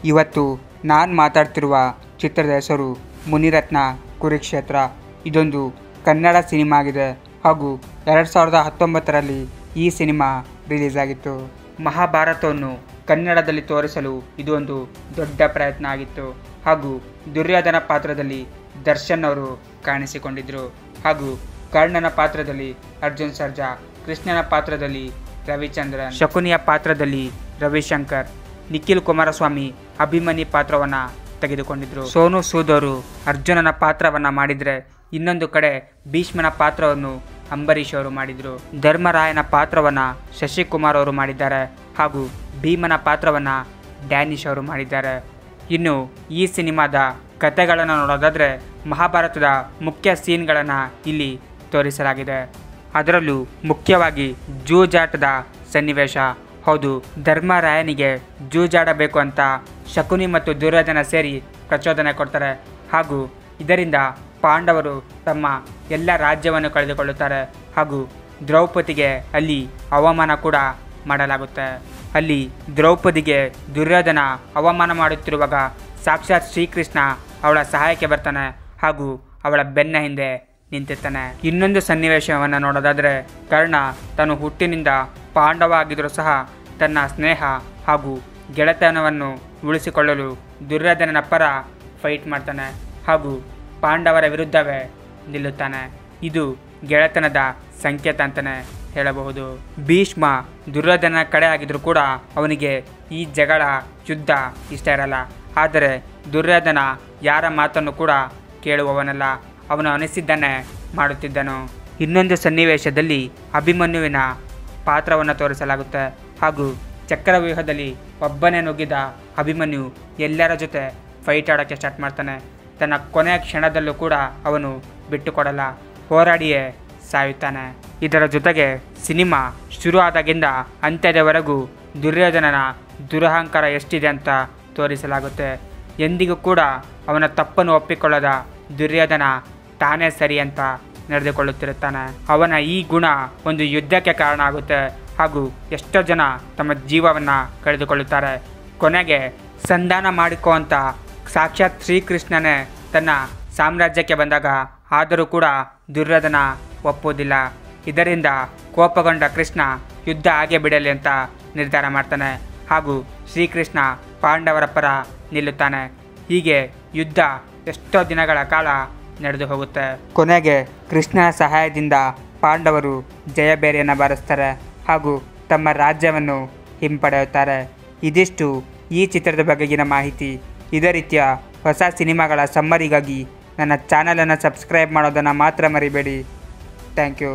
ಇವತ್ತು ನಾನು ಮಾತಾಡ್ತಿರುವ ಚಿತ್ರದ ಹೆಸರು ಮುನಿರತ್ನ ಕುರುಕ್ಷೇತ್ರ ಇದೊಂದು ಕನ್ನಡ ಸಿನಿಮಾ ಆಗಿದೆ ಹಾಗೂ ಎರಡು ಸಾವಿರದ ಹತ್ತೊಂಬತ್ತರಲ್ಲಿ ಈ ಸಿನಿಮಾ ರಿಲೀಸ್ ಆಗಿತ್ತು ಮಹಾಭಾರತವನ್ನು ಕನ್ನಡದಲ್ಲಿ ತೋರಿಸಲು ಇದು ಒಂದು ದೊಡ್ಡ ಪ್ರಯತ್ನ ಆಗಿತ್ತು ಹಾಗೂ ದುರ್ಯೋಧನ ಪಾತ್ರದಲ್ಲಿ ದರ್ಶನ್ ಅವರು ಕಾಣಿಸಿಕೊಂಡಿದ್ದರು ಹಾಗೂ ಕರ್ಣನ ಪಾತ್ರದಲ್ಲಿ ಅರ್ಜುನ್ ಸರ್ಜಾ ಕೃಷ್ಣನ ಪಾತ್ರದಲ್ಲಿ ರವಿಚಂದ್ರನ್ ಶಕುನಿಯ ಪಾತ್ರದಲ್ಲಿ ರವಿಶಂಕರ್ ನಿಖಿಲ್ ಕುಮಾರಸ್ವಾಮಿ ಅಭಿಮನ್ಯು ಪಾತ್ರವನ್ನು ತೆಗೆದುಕೊಂಡಿದ್ರು ಸೋನು ಸೂದ್ ಅವರು ಅರ್ಜುನನ ಪಾತ್ರವನ್ನು ಮಾಡಿದರೆ ಇನ್ನೊಂದು ಕಡೆ ಭೀಷ್ಮನ ಪಾತ್ರವನ್ನು ಅಂಬರೀಷ್ ಅವರು ಮಾಡಿದರು ಧರ್ಮರಾಯನ ಪಾತ್ರವನ್ನು ಶಶಿಕುಮಾರ್ ಅವರು ಮಾಡಿದ್ದಾರೆ ಹಾಗೂ ಭೀಮನ ಪಾತ್ರವನ್ನು ಡ್ಯಾನಿಶ್ ಅವರು ಮಾಡಿದ್ದಾರೆ ಇನ್ನು ಈ ಸಿನಿಮಾದ ಕಥೆಗಳನ್ನು ನೋಡೋದಾದರೆ ಮಹಾಭಾರತದ ಮುಖ್ಯ ಸೀನ್ಗಳನ್ನು ಇಲ್ಲಿ ತೋರಿಸಲಾಗಿದೆ ಅದರಲ್ಲೂ ಮುಖ್ಯವಾಗಿ ಜೂಜಾಟದ ಸನ್ನಿವೇಶ ಹೌದು ಧರ್ಮರಾಯನಿಗೆ ಜೂಜಾಡಬೇಕು ಅಂತ ಶಕುನಿ ಮತ್ತು ದುರ್ಯೋಧನ ಸೇರಿ ಪ್ರಚೋದನೆ ಕೊಡ್ತಾರೆ ಹಾಗೂ ಇದರಿಂದ ಪಾಂಡವರು ತಮ್ಮ ಎಲ್ಲ ರಾಜ್ಯವನ್ನು ಕಳೆದುಕೊಳ್ಳುತ್ತಾರೆ ಹಾಗೂ ದ್ರೌಪದಿಗೆ ಅಲ್ಲಿ ಅವಮಾನ ಕೂಡ ಮಾಡಲಾಗುತ್ತೆ ಅಲ್ಲಿ ದ್ರೌಪದಿಗೆ ದುರ್ಯೋಧನ ಅವಮಾನ ಮಾಡುತ್ತಿರುವಾಗ ಸಾಕ್ಷಾತ್ ಶ್ರೀಕೃಷ್ಣ ಅವಳ ಸಹಾಯಕ್ಕೆ ಬರ್ತಾನೆ ಹಾಗೂ ಅವಳ ಬೆನ್ನ ಹಿಂದೆ ನಿಂತಿರ್ತಾನೆ ಇನ್ನೊಂದು ಸನ್ನಿವೇಶವನ್ನು ನೋಡೋದಾದರೆ ಕರ್ಣ ತಾನು ಹುಟ್ಟಿನಿಂದ ಪಾಂಡವ ಆಗಿದ್ರೂ ಸಹ ತನ್ನ ಸ್ನೇಹ ಹಾಗೂ ಗೆಳೆತನವನ್ನು ಉಳಿಸಿಕೊಳ್ಳಲು ದುರ್ಯೋಧನನ ಪರ ಫೈಟ್ ಮಾಡ್ತಾನೆ ಹಾಗೂ ಪಾಂಡವರ ವಿರುದ್ಧವೇ ನಿಲ್ಲುತ್ತಾನೆ ಇದು ಗೆಳೆತನದ ಸಂಕೇತ ಅಂತಲೇ ಹೇಳಬಹುದು ಭೀಷ್ಮ ದುರ್ಯೋಧನ ಕಡೆ ಆಗಿದ್ರೂ ಕೂಡ ಅವನಿಗೆ ಈ ಜಗಳ ಯುದ್ಧ ಇಷ್ಟ ಇರಲ್ಲ ಆದರೆ ದುರ್ಯೋಧನ ಯಾರ ಮಾತನ್ನು ಕೂಡ ಕೇಳುವವನಲ್ಲ ಅವನು ಅನಿಸಿದ್ದನ್ನೇ ಮಾಡುತ್ತಿದ್ದನು ಇನ್ನೊಂದು ಸನ್ನಿವೇಶದಲ್ಲಿ ಅಭಿಮನ್ಯುವಿನ ಪಾತ್ರವನ್ನು ತೋರಿಸಲಾಗುತ್ತೆ ಹಾಗೂ ಚಕ್ರವ್ಯೂಹದಲ್ಲಿ ಒಬ್ಬನೇ ನುಗ್ಗಿದ ಅಭಿಮನ್ಯು ಎಲ್ಲರ ಜೊತೆ ಫೈಟ್ ಆಡೋಕ್ಕೆ ಸ್ಟಾರ್ಟ್ ಮಾಡ್ತಾನೆ ತನ್ನ ಕೊನೆಯ ಕ್ಷಣದಲ್ಲೂ ಕೂಡ ಅವನು ಬಿಟ್ಟುಕೊಡಲ್ಲ ಹೋರಾಡಿಯೇ ಸಾಯುತ್ತಾನೆ ಇದರ ಜೊತೆಗೆ ಸಿನಿಮಾ ಶುರು ಆದಾಗಿಂದ ಅಂತ್ಯದವರೆಗೂ ದುರ್ಯೋಧನನ ದುರಹಂಕಾರ ಎಷ್ಟಿದೆ ಅಂತ ತೋರಿಸಲಾಗುತ್ತೆ ಎಂದಿಗೂ ಕೂಡ ಅವನ ತಪ್ಪನ್ನು ಒಪ್ಪಿಕೊಳ್ಳದ ದುರ್ಯೋಧನ ತಾನೇ ಸರಿ ಅಂತ ನಡೆದುಕೊಳ್ಳುತ್ತಿರುತ್ತಾನೆ ಅವನ ಈ ಗುಣ ಒಂದು ಯುದ್ಧಕ್ಕೆ ಕಾರಣ ಆಗುತ್ತೆ ಹಾಗೂ ಎಷ್ಟೋ ಜನ ತಮ್ಮ ಜೀವವನ್ನು ಕಳೆದುಕೊಳ್ಳುತ್ತಾರೆ ಕೊನೆಗೆ ಸಂಧಾನ ಮಾಡಿಕೋ ಅಂತ ಸಾಕ್ಷಾತ್ ಶ್ರೀಕೃಷ್ಣನೇ ತನ್ನ ಸಾಮ್ರಾಜ್ಯಕ್ಕೆ ಬಂದಾಗ ಆದರೂ ಕೂಡ ದುರ್ಯೋಧನ ಒಪ್ಪುವುದಿಲ್ಲ ಇದರಿಂದ ಕೋಪಗೊಂಡ ಕೃಷ್ಣ ಯುದ್ಧ ಹಾಗೆ ಬಿಡಲಿ ಅಂತ ನಿರ್ಧಾರ ಮಾಡ್ತಾನೆ ಹಾಗೂ ಶ್ರೀಕೃಷ್ಣ ಪಾಂಡವರ ಪರ ನಿಲ್ಲುತ್ತಾನೆ ಹೀಗೆ ಯುದ್ಧ ಎಷ್ಟೋ ದಿನಗಳ ಕಾಲ ನಡೆದು ಹೋಗುತ್ತೆ ಕೊನೆಗೆ ಕೃಷ್ಣನ ಸಹಾಯದಿಂದ ಪಾಂಡವರು ಜಯಬೇರಿಯನ್ನು ಬಾರಿಸ್ತಾರೆ ಹಾಗೂ ತಮ್ಮ ರಾಜ್ಯವನ್ನು ಹಿಂಪಡೆಯುತ್ತಾರೆ ಇದಿಷ್ಟು ಈ ಚಿತ್ರದ ಬಗೆಗಿನ ಮಾಹಿತಿ ಇದೇ ರೀತಿಯ ಹೊಸ ಸಿನಿಮಾಗಳ ಸಮ್ಮರಿಗಾಗಿ ನನ್ನ ಚಾನಲನ್ನು ಸಬ್ಸ್ಕ್ರೈಬ್ ಮಾಡೋದನ್ನು ಮಾತ್ರ ಮರಿಬೇಡಿ ಥ್ಯಾಂಕ್ ಯು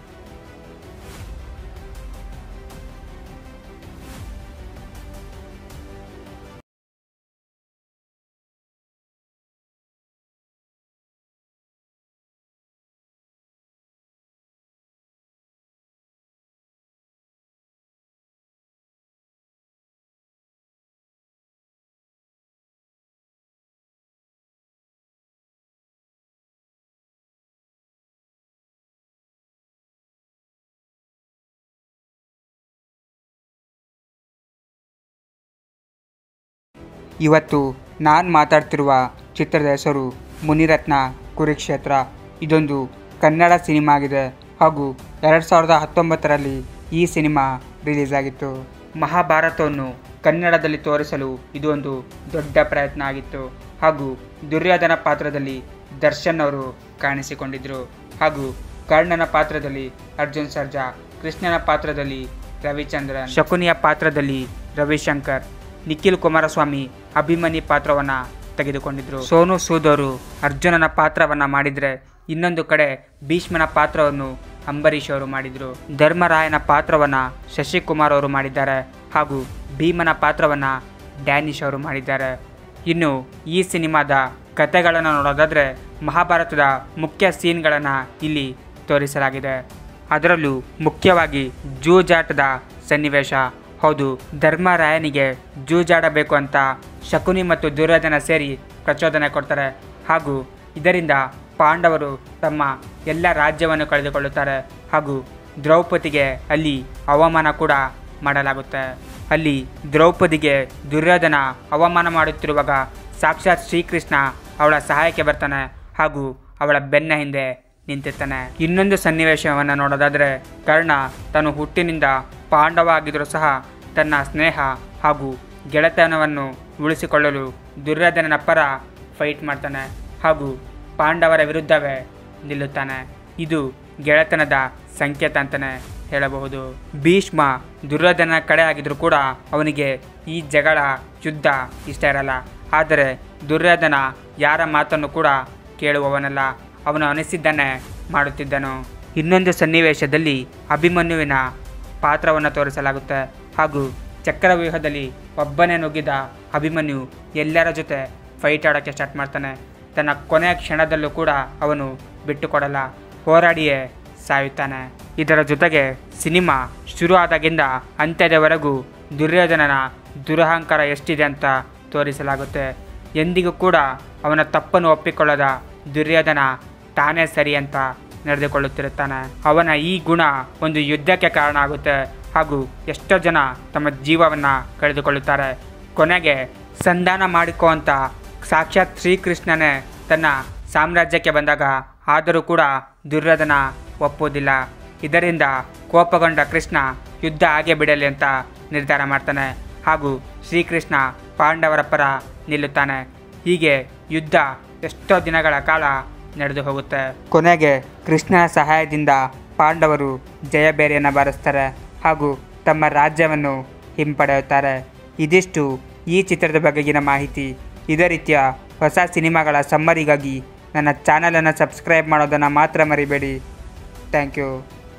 ಇವತ್ತು ನಾನು ಮಾತಾಡ್ತಿರುವ ಚಿತ್ರದ ಹೆಸರು ಮುನಿರತ್ನ ಕುರುಕ್ಷೇತ್ರ ಇದೊಂದು ಕನ್ನಡ ಸಿನಿಮಾ ಆಗಿದೆ ಹಾಗೂ ಎರಡು ಸಾವಿರದ ಹತ್ತೊಂಬತ್ತರಲ್ಲಿ ಈ ಸಿನಿಮಾ ರಿಲೀಸ್ ಆಗಿತ್ತು ಮಹಾಭಾರತವನ್ನು ಕನ್ನಡದಲ್ಲಿ ತೋರಿಸಲು ಇದು ಒಂದು ದೊಡ್ಡ ಪ್ರಯತ್ನ ಆಗಿತ್ತು ಹಾಗೂ ದುರ್ಯೋಧನ ಪಾತ್ರದಲ್ಲಿ ದರ್ಶನ್ ಅವರು ಕಾಣಿಸಿಕೊಂಡಿದ್ದರು ಹಾಗೂ ಕರ್ಣನ ಪಾತ್ರದಲ್ಲಿ ಅರ್ಜುನ್ ಸರ್ಜಾ ಕೃಷ್ಣನ ಪಾತ್ರದಲ್ಲಿ ರವಿಚಂದ್ರನ್ ಶಕುನಿಯ ಪಾತ್ರದಲ್ಲಿ ರವಿಶಂಕರ್ ನಿಖಿಲ್ ಕುಮಾರಸ್ವಾಮಿ ಅಭಿಮನ್ಯು ಪಾತ್ರವನ್ನು ತೆಗೆದುಕೊಂಡಿದ್ರು ಸೋನು ಸೂದ್ ಅವರು ಅರ್ಜುನನ ಪಾತ್ರವನ್ನು ಮಾಡಿದರೆ ಇನ್ನೊಂದು ಕಡೆ ಭೀಷ್ಮನ ಪಾತ್ರವನ್ನು ಅಂಬರೀಷ್ ಅವರು ಮಾಡಿದರು ಧರ್ಮರಾಯನ ಪಾತ್ರವನ್ನು ಶಶಿಕುಮಾರ್ ಅವರು ಮಾಡಿದ್ದಾರೆ ಹಾಗೂ ಭೀಮನ ಪಾತ್ರವನ್ನು ಡ್ಯಾನಿಶ್ ಅವರು ಮಾಡಿದ್ದಾರೆ ಇನ್ನು ಈ ಸಿನಿಮಾದ ಕಥೆಗಳನ್ನು ನೋಡೋದಾದರೆ ಮಹಾಭಾರತದ ಮುಖ್ಯ ಸೀನ್ಗಳನ್ನು ಇಲ್ಲಿ ತೋರಿಸಲಾಗಿದೆ ಅದರಲ್ಲೂ ಮುಖ್ಯವಾಗಿ ಜೂಜಾಟದ ಸನ್ನಿವೇಶ ಹೌದು ಧರ್ಮರಾಯನಿಗೆ ಜೂಜಾಡಬೇಕು ಅಂತ ಶಕುನಿ ಮತ್ತು ದುರ್ಯೋಧನ ಸೇರಿ ಪ್ರಚೋದನೆ ಕೊಡ್ತಾರೆ ಹಾಗೂ ಇದರಿಂದ ಪಾಂಡವರು ತಮ್ಮ ಎಲ್ಲ ರಾಜ್ಯವನ್ನು ಕಳೆದುಕೊಳ್ಳುತ್ತಾರೆ ಹಾಗೂ ದ್ರೌಪದಿಗೆ ಅಲ್ಲಿ ಅವಮಾನ ಕೂಡ ಮಾಡಲಾಗುತ್ತೆ ಅಲ್ಲಿ ದ್ರೌಪದಿಗೆ ದುರ್ಯೋಧನ ಅವಮಾನ ಮಾಡುತ್ತಿರುವಾಗ ಸಾಕ್ಷಾತ್ ಶ್ರೀಕೃಷ್ಣ ಅವಳ ಸಹಾಯಕ್ಕೆ ಬರ್ತಾನೆ ಹಾಗೂ ಅವಳ ಬೆನ್ನ ಹಿಂದೆ ನಿಂತಿರ್ತಾನೆ ಇನ್ನೊಂದು ಸನ್ನಿವೇಶವನ್ನು ನೋಡೋದಾದರೆ ಕರ್ಣ ತಾನು ಹುಟ್ಟಿನಿಂದ ಪಾಂಡವ ಆಗಿದ್ರೂ ಸಹ ತನ್ನ ಸ್ನೇಹ ಹಾಗೂ ಗೆಳೆತನವನ್ನು ಉಳಿಸಿಕೊಳ್ಳಲು ದುರ್ಯೋಧನನ ಪರ ಫೈಟ್ ಮಾಡ್ತಾನೆ ಹಾಗೂ ಪಾಂಡವರ ವಿರುದ್ಧವೇ ನಿಲ್ಲುತ್ತಾನೆ ಇದು ಗೆಳೆತನದ ಸಂಕೇತ ಅಂತಲೇ ಹೇಳಬಹುದು ಭೀಷ್ಮ ದುರ್ಯೋಧನ ಕಡೆ ಆಗಿದ್ರೂ ಕೂಡ ಅವನಿಗೆ ಈ ಜಗಳ ಯುದ್ಧ ಇಷ್ಟ ಇರಲ್ಲ ಆದರೆ ದುರ್ಯೋಧನ ಯಾರ ಮಾತನ್ನು ಕೂಡ ಕೇಳುವವನಲ್ಲ ಅವನು ಅನಿಸಿದ್ದನ್ನೇ ಮಾಡುತ್ತಿದ್ದನು ಇನ್ನೊಂದು ಸನ್ನಿವೇಶದಲ್ಲಿ ಅಭಿಮನ್ಯುವಿನ ಪಾತ್ರವನ್ನು ತೋರಿಸಲಾಗುತ್ತೆ ಹಾಗೂ ಚಕ್ರವ್ಯೂಹದಲ್ಲಿ ಒಬ್ಬನೇ ನುಗ್ಗಿದ ಅಭಿಮನ್ಯು ಎಲ್ಲರ ಜೊತೆ ಫೈಟ್ ಆಡೋಕ್ಕೆ ಸ್ಟಾರ್ಟ್ ಮಾಡ್ತಾನೆ ತನ್ನ ಕೊನೆಯ ಕ್ಷಣದಲ್ಲೂ ಕೂಡ ಅವನು ಬಿಟ್ಟುಕೊಡಲ್ಲ ಹೋರಾಡಿಯೇ ಸಾಯುತ್ತಾನೆ ಇದರ ಜೊತೆಗೆ ಸಿನಿಮಾ ಶುರು ಆದಾಗಿಂದ ಅಂತ್ಯದವರೆಗೂ ದುರ್ಯೋಧನನ ದುರಹಂಕಾರ ಎಷ್ಟಿದೆ ಅಂತ ತೋರಿಸಲಾಗುತ್ತೆ ಎಂದಿಗೂ ಕೂಡ ಅವನ ತಪ್ಪನ್ನು ಒಪ್ಪಿಕೊಳ್ಳದ ದುರ್ಯೋಧನ ತಾನೇ ಸರಿ ಅಂತ ನಡೆದುಕೊಳ್ಳುತ್ತಿರುತ್ತಾನೆ ಅವನ ಈ ಗುಣ ಒಂದು ಯುದ್ಧಕ್ಕೆ ಕಾರಣ ಆಗುತ್ತೆ ಹಾಗೂ ಎಷ್ಟೋ ಜನ ತಮ್ಮ ಜೀವವನ್ನು ಕಳೆದುಕೊಳ್ಳುತ್ತಾರೆ ಕೊನೆಗೆ ಸಂಧಾನ ಮಾಡಿಕೋ ಅಂತ ಸಾಕ್ಷಾತ್ ಶ್ರೀಕೃಷ್ಣನೇ ತನ್ನ ಸಾಮ್ರಾಜ್ಯಕ್ಕೆ ಬಂದಾಗ ಆದರೂ ಕೂಡ ದುರ್ಯೋಧನ ಒಪ್ಪುವುದಿಲ್ಲ ಇದರಿಂದ ಕೋಪಗೊಂಡ ಕೃಷ್ಣ ಯುದ್ಧ ಹಾಗೆ ಬಿಡಲಿ ಅಂತ ನಿರ್ಧಾರ ಮಾಡ್ತಾನೆ ಹಾಗೂ ಶ್ರೀಕೃಷ್ಣ ಪಾಂಡವರ ಪರ ನಿಲ್ಲುತ್ತಾನೆ ಹೀಗೆ ಯುದ್ಧ ಎಷ್ಟೋ ದಿನಗಳ ಕಾಲ ನಡೆದು ಹೋಗುತ್ತೆ ಕೊನೆಗೆ ಕೃಷ್ಣನ ಸಹಾಯದಿಂದ ಪಾಂಡವರು ಜಯಬೇರಿಯನ್ನು ಬಾರಿಸ್ತಾರೆ ಹಾಗೂ ತಮ್ಮ ರಾಜ್ಯವನ್ನು ಹಿಂಪಡೆಯುತ್ತಾರೆ ಇದಿಷ್ಟು ಈ ಚಿತ್ರದ ಬಗೆಗಿನ ಮಾಹಿತಿ ಇದೇ ರೀತಿಯ ಹೊಸ ಸಿನಿಮಾಗಳ ಸಮ್ಮರಿಗಾಗಿ ನನ್ನ ಚಾನಲನ್ನು ಸಬ್ಸ್ಕ್ರೈಬ್ ಮಾಡೋದನ್ನು ಮಾತ್ರ ಮರಿಬೇಡಿ ಥ್ಯಾಂಕ್ ಯು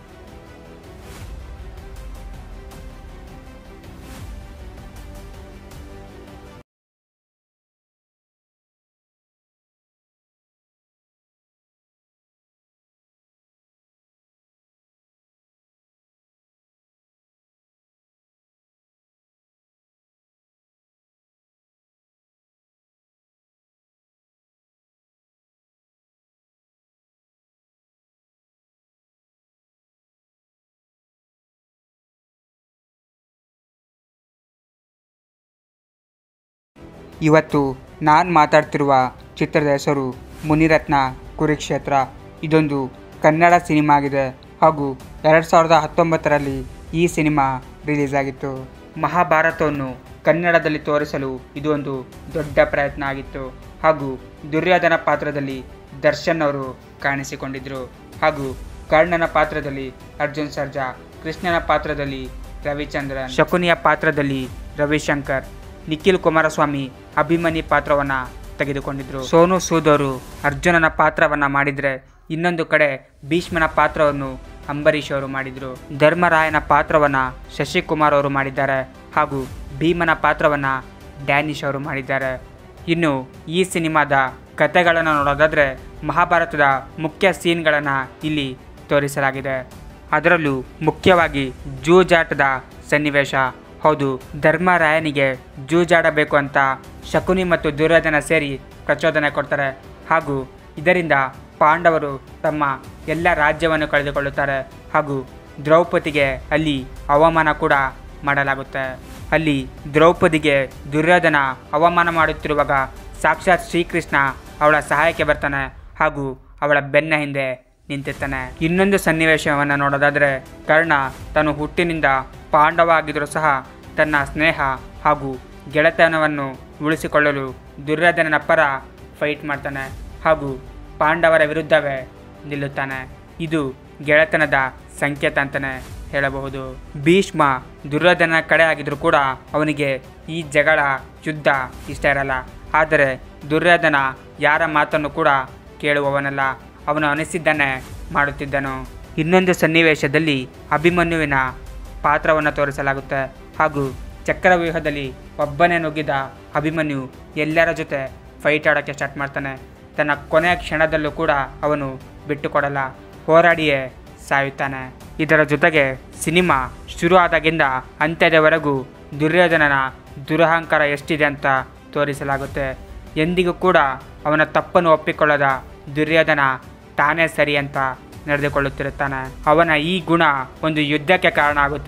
ಇವತ್ತು ನಾನು ಮಾತಾಡ್ತಿರುವ ಚಿತ್ರದ ಹೆಸರು ಮುನಿರತ್ನ ಕುರುಕ್ಷೇತ್ರ ಇದೊಂದು ಕನ್ನಡ ಸಿನಿಮಾ ಆಗಿದೆ ಹಾಗೂ ಎರಡು ಸಾವಿರದ ಹತ್ತೊಂಬತ್ತರಲ್ಲಿ ಈ ಸಿನಿಮಾ ರಿಲೀಸ್ ಆಗಿತ್ತು ಮಹಾಭಾರತವನ್ನು ಕನ್ನಡದಲ್ಲಿ ತೋರಿಸಲು ಇದು ಒಂದು ದೊಡ್ಡ ಪ್ರಯತ್ನ ಆಗಿತ್ತು ಹಾಗೂ ದುರ್ಯೋಧನ ಪಾತ್ರದಲ್ಲಿ ದರ್ಶನ್ ಅವರು ಕಾಣಿಸಿಕೊಂಡಿದ್ದರು ಹಾಗೂ ಕರ್ಣನ ಪಾತ್ರದಲ್ಲಿ ಅರ್ಜುನ್ ಸರ್ಜಾ ಕೃಷ್ಣನ ಪಾತ್ರದಲ್ಲಿ ರವಿಚಂದ್ರನ್ ಶಕುನಿಯ ಪಾತ್ರದಲ್ಲಿ ರವಿಶಂಕರ್ ನಿಖಿಲ್ ಕುಮಾರಸ್ವಾಮಿ ಅಭಿಮನ್ಯು ಪಾತ್ರವನ್ನು ತೆಗೆದುಕೊಂಡಿದ್ರು ಸೋನು ಸೂದ್ ಅವರು ಅರ್ಜುನನ ಪಾತ್ರವನ್ನು ಮಾಡಿದರೆ ಇನ್ನೊಂದು ಕಡೆ ಭೀಷ್ಮನ ಪಾತ್ರವನ್ನು ಅಂಬರೀಷ್ ಅವರು ಮಾಡಿದರು ಧರ್ಮರಾಯನ ಪಾತ್ರವನ್ನು ಶಶಿಕುಮಾರ್ ಅವರು ಮಾಡಿದ್ದಾರೆ ಹಾಗೂ ಭೀಮನ ಪಾತ್ರವನ್ನು ಡ್ಯಾನಿಶ್ ಅವರು ಮಾಡಿದ್ದಾರೆ ಇನ್ನು ಈ ಸಿನಿಮಾದ ಕಥೆಗಳನ್ನು ನೋಡೋದಾದರೆ ಮಹಾಭಾರತದ ಮುಖ್ಯ ಸೀನ್ಗಳನ್ನು ಇಲ್ಲಿ ತೋರಿಸಲಾಗಿದೆ ಅದರಲ್ಲೂ ಮುಖ್ಯವಾಗಿ ಜೂಜಾಟದ ಸನ್ನಿವೇಶ ಹೌದು ಧರ್ಮರಾಯನಿಗೆ ಜೂಜಾಡಬೇಕು ಅಂತ ಶಕುನಿ ಮತ್ತು ದುರ್ಯೋಧನ ಸೇರಿ ಪ್ರಚೋದನೆ ಕೊಡ್ತಾರೆ ಹಾಗೂ ಇದರಿಂದ ಪಾಂಡವರು ತಮ್ಮ ಎಲ್ಲ ರಾಜ್ಯವನ್ನು ಕಳೆದುಕೊಳ್ಳುತ್ತಾರೆ ಹಾಗೂ ದ್ರೌಪದಿಗೆ ಅಲ್ಲಿ ಅವಮಾನ ಕೂಡ ಮಾಡಲಾಗುತ್ತೆ ಅಲ್ಲಿ ದ್ರೌಪದಿಗೆ ದುರ್ಯೋಧನ ಅವಮಾನ ಮಾಡುತ್ತಿರುವಾಗ ಸಾಕ್ಷಾತ್ ಶ್ರೀಕೃಷ್ಣ ಅವಳ ಸಹಾಯಕ್ಕೆ ಬರ್ತಾನೆ ಹಾಗೂ ಅವಳ ಬೆನ್ನ ಹಿಂದೆ ನಿಂತಿರ್ತಾನೆ ಇನ್ನೊಂದು ಸನ್ನಿವೇಶವನ್ನು ನೋಡೋದಾದರೆ ಕರ್ಣ ತಾನು ಹುಟ್ಟಿನಿಂದ ಪಾಂಡವ ಆಗಿದ್ರೂ ಸಹ ತನ್ನ ಸ್ನೇಹ ಹಾಗೂ ಗೆಳೆತನವನ್ನು ಉಳಿಸಿಕೊಳ್ಳಲು ದುರ್ಯೋಧನನ ಪರ ಫೈಟ್ ಮಾಡ್ತಾನೆ ಹಾಗೂ ಪಾಂಡವರ ವಿರುದ್ಧವೇ ನಿಲ್ಲುತ್ತಾನೆ ಇದು ಗೆಳೆತನದ ಸಂಕೇತ ಅಂತಲೇ ಹೇಳಬಹುದು ಭೀಷ್ಮ ದುರ್ಯೋಧನ ಕಡೆ ಆಗಿದ್ರೂ ಕೂಡ ಅವನಿಗೆ ಈ ಜಗಳ ಯುದ್ಧ ಇಷ್ಟ ಇರಲ್ಲ ಆದರೆ ದುರ್ಯೋಧನ ಯಾರ ಮಾತನ್ನು ಕೂಡ ಕೇಳುವವನಲ್ಲ ಅವನು ಅನಿಸಿದ್ದನ್ನೇ ಮಾಡುತ್ತಿದ್ದನು ಇನ್ನೊಂದು ಸನ್ನಿವೇಶದಲ್ಲಿ ಅಭಿಮನ್ಯುವಿನ ಪಾತ್ರವನ್ನು ತೋರಿಸಲಾಗುತ್ತೆ ಹಾಗೂ ಚಕ್ರವ್ಯೂಹದಲ್ಲಿ ಒಬ್ಬನೇ ನುಗ್ಗಿದ ಅಭಿಮನ್ಯು ಎಲ್ಲರ ಜೊತೆ ಫೈಟ್ ಆಡೋಕ್ಕೆ ಸ್ಟಾರ್ಟ್ ಮಾಡ್ತಾನೆ ತನ್ನ ಕೊನೆಯ ಕ್ಷಣದಲ್ಲೂ ಕೂಡ ಅವನು ಬಿಟ್ಟುಕೊಡಲ್ಲ ಹೋರಾಡಿಯೇ ಸಾಯುತ್ತಾನೆ ಇದರ ಜೊತೆಗೆ ಸಿನಿಮಾ ಶುರು ಆದಾಗಿಂದ ಅಂತ್ಯದವರೆಗೂ ದುರ್ಯೋಧನನ ದುರಹಂಕಾರ ಎಷ್ಟಿದೆ ಅಂತ ತೋರಿಸಲಾಗುತ್ತೆ ಎಂದಿಗೂ ಕೂಡ ಅವನ ತಪ್ಪನ್ನು ಒಪ್ಪಿಕೊಳ್ಳದ ದುರ್ಯೋಧನ ತಾನೇ ಸರಿ ಅಂತ ನಡೆದುಕೊಳ್ಳುತ್ತಿರುತ್ತಾನೆ ಅವನ ಈ ಗುಣ ಒಂದು ಯುದ್ಧಕ್ಕೆ ಕಾರಣ ಆಗುತ್ತೆ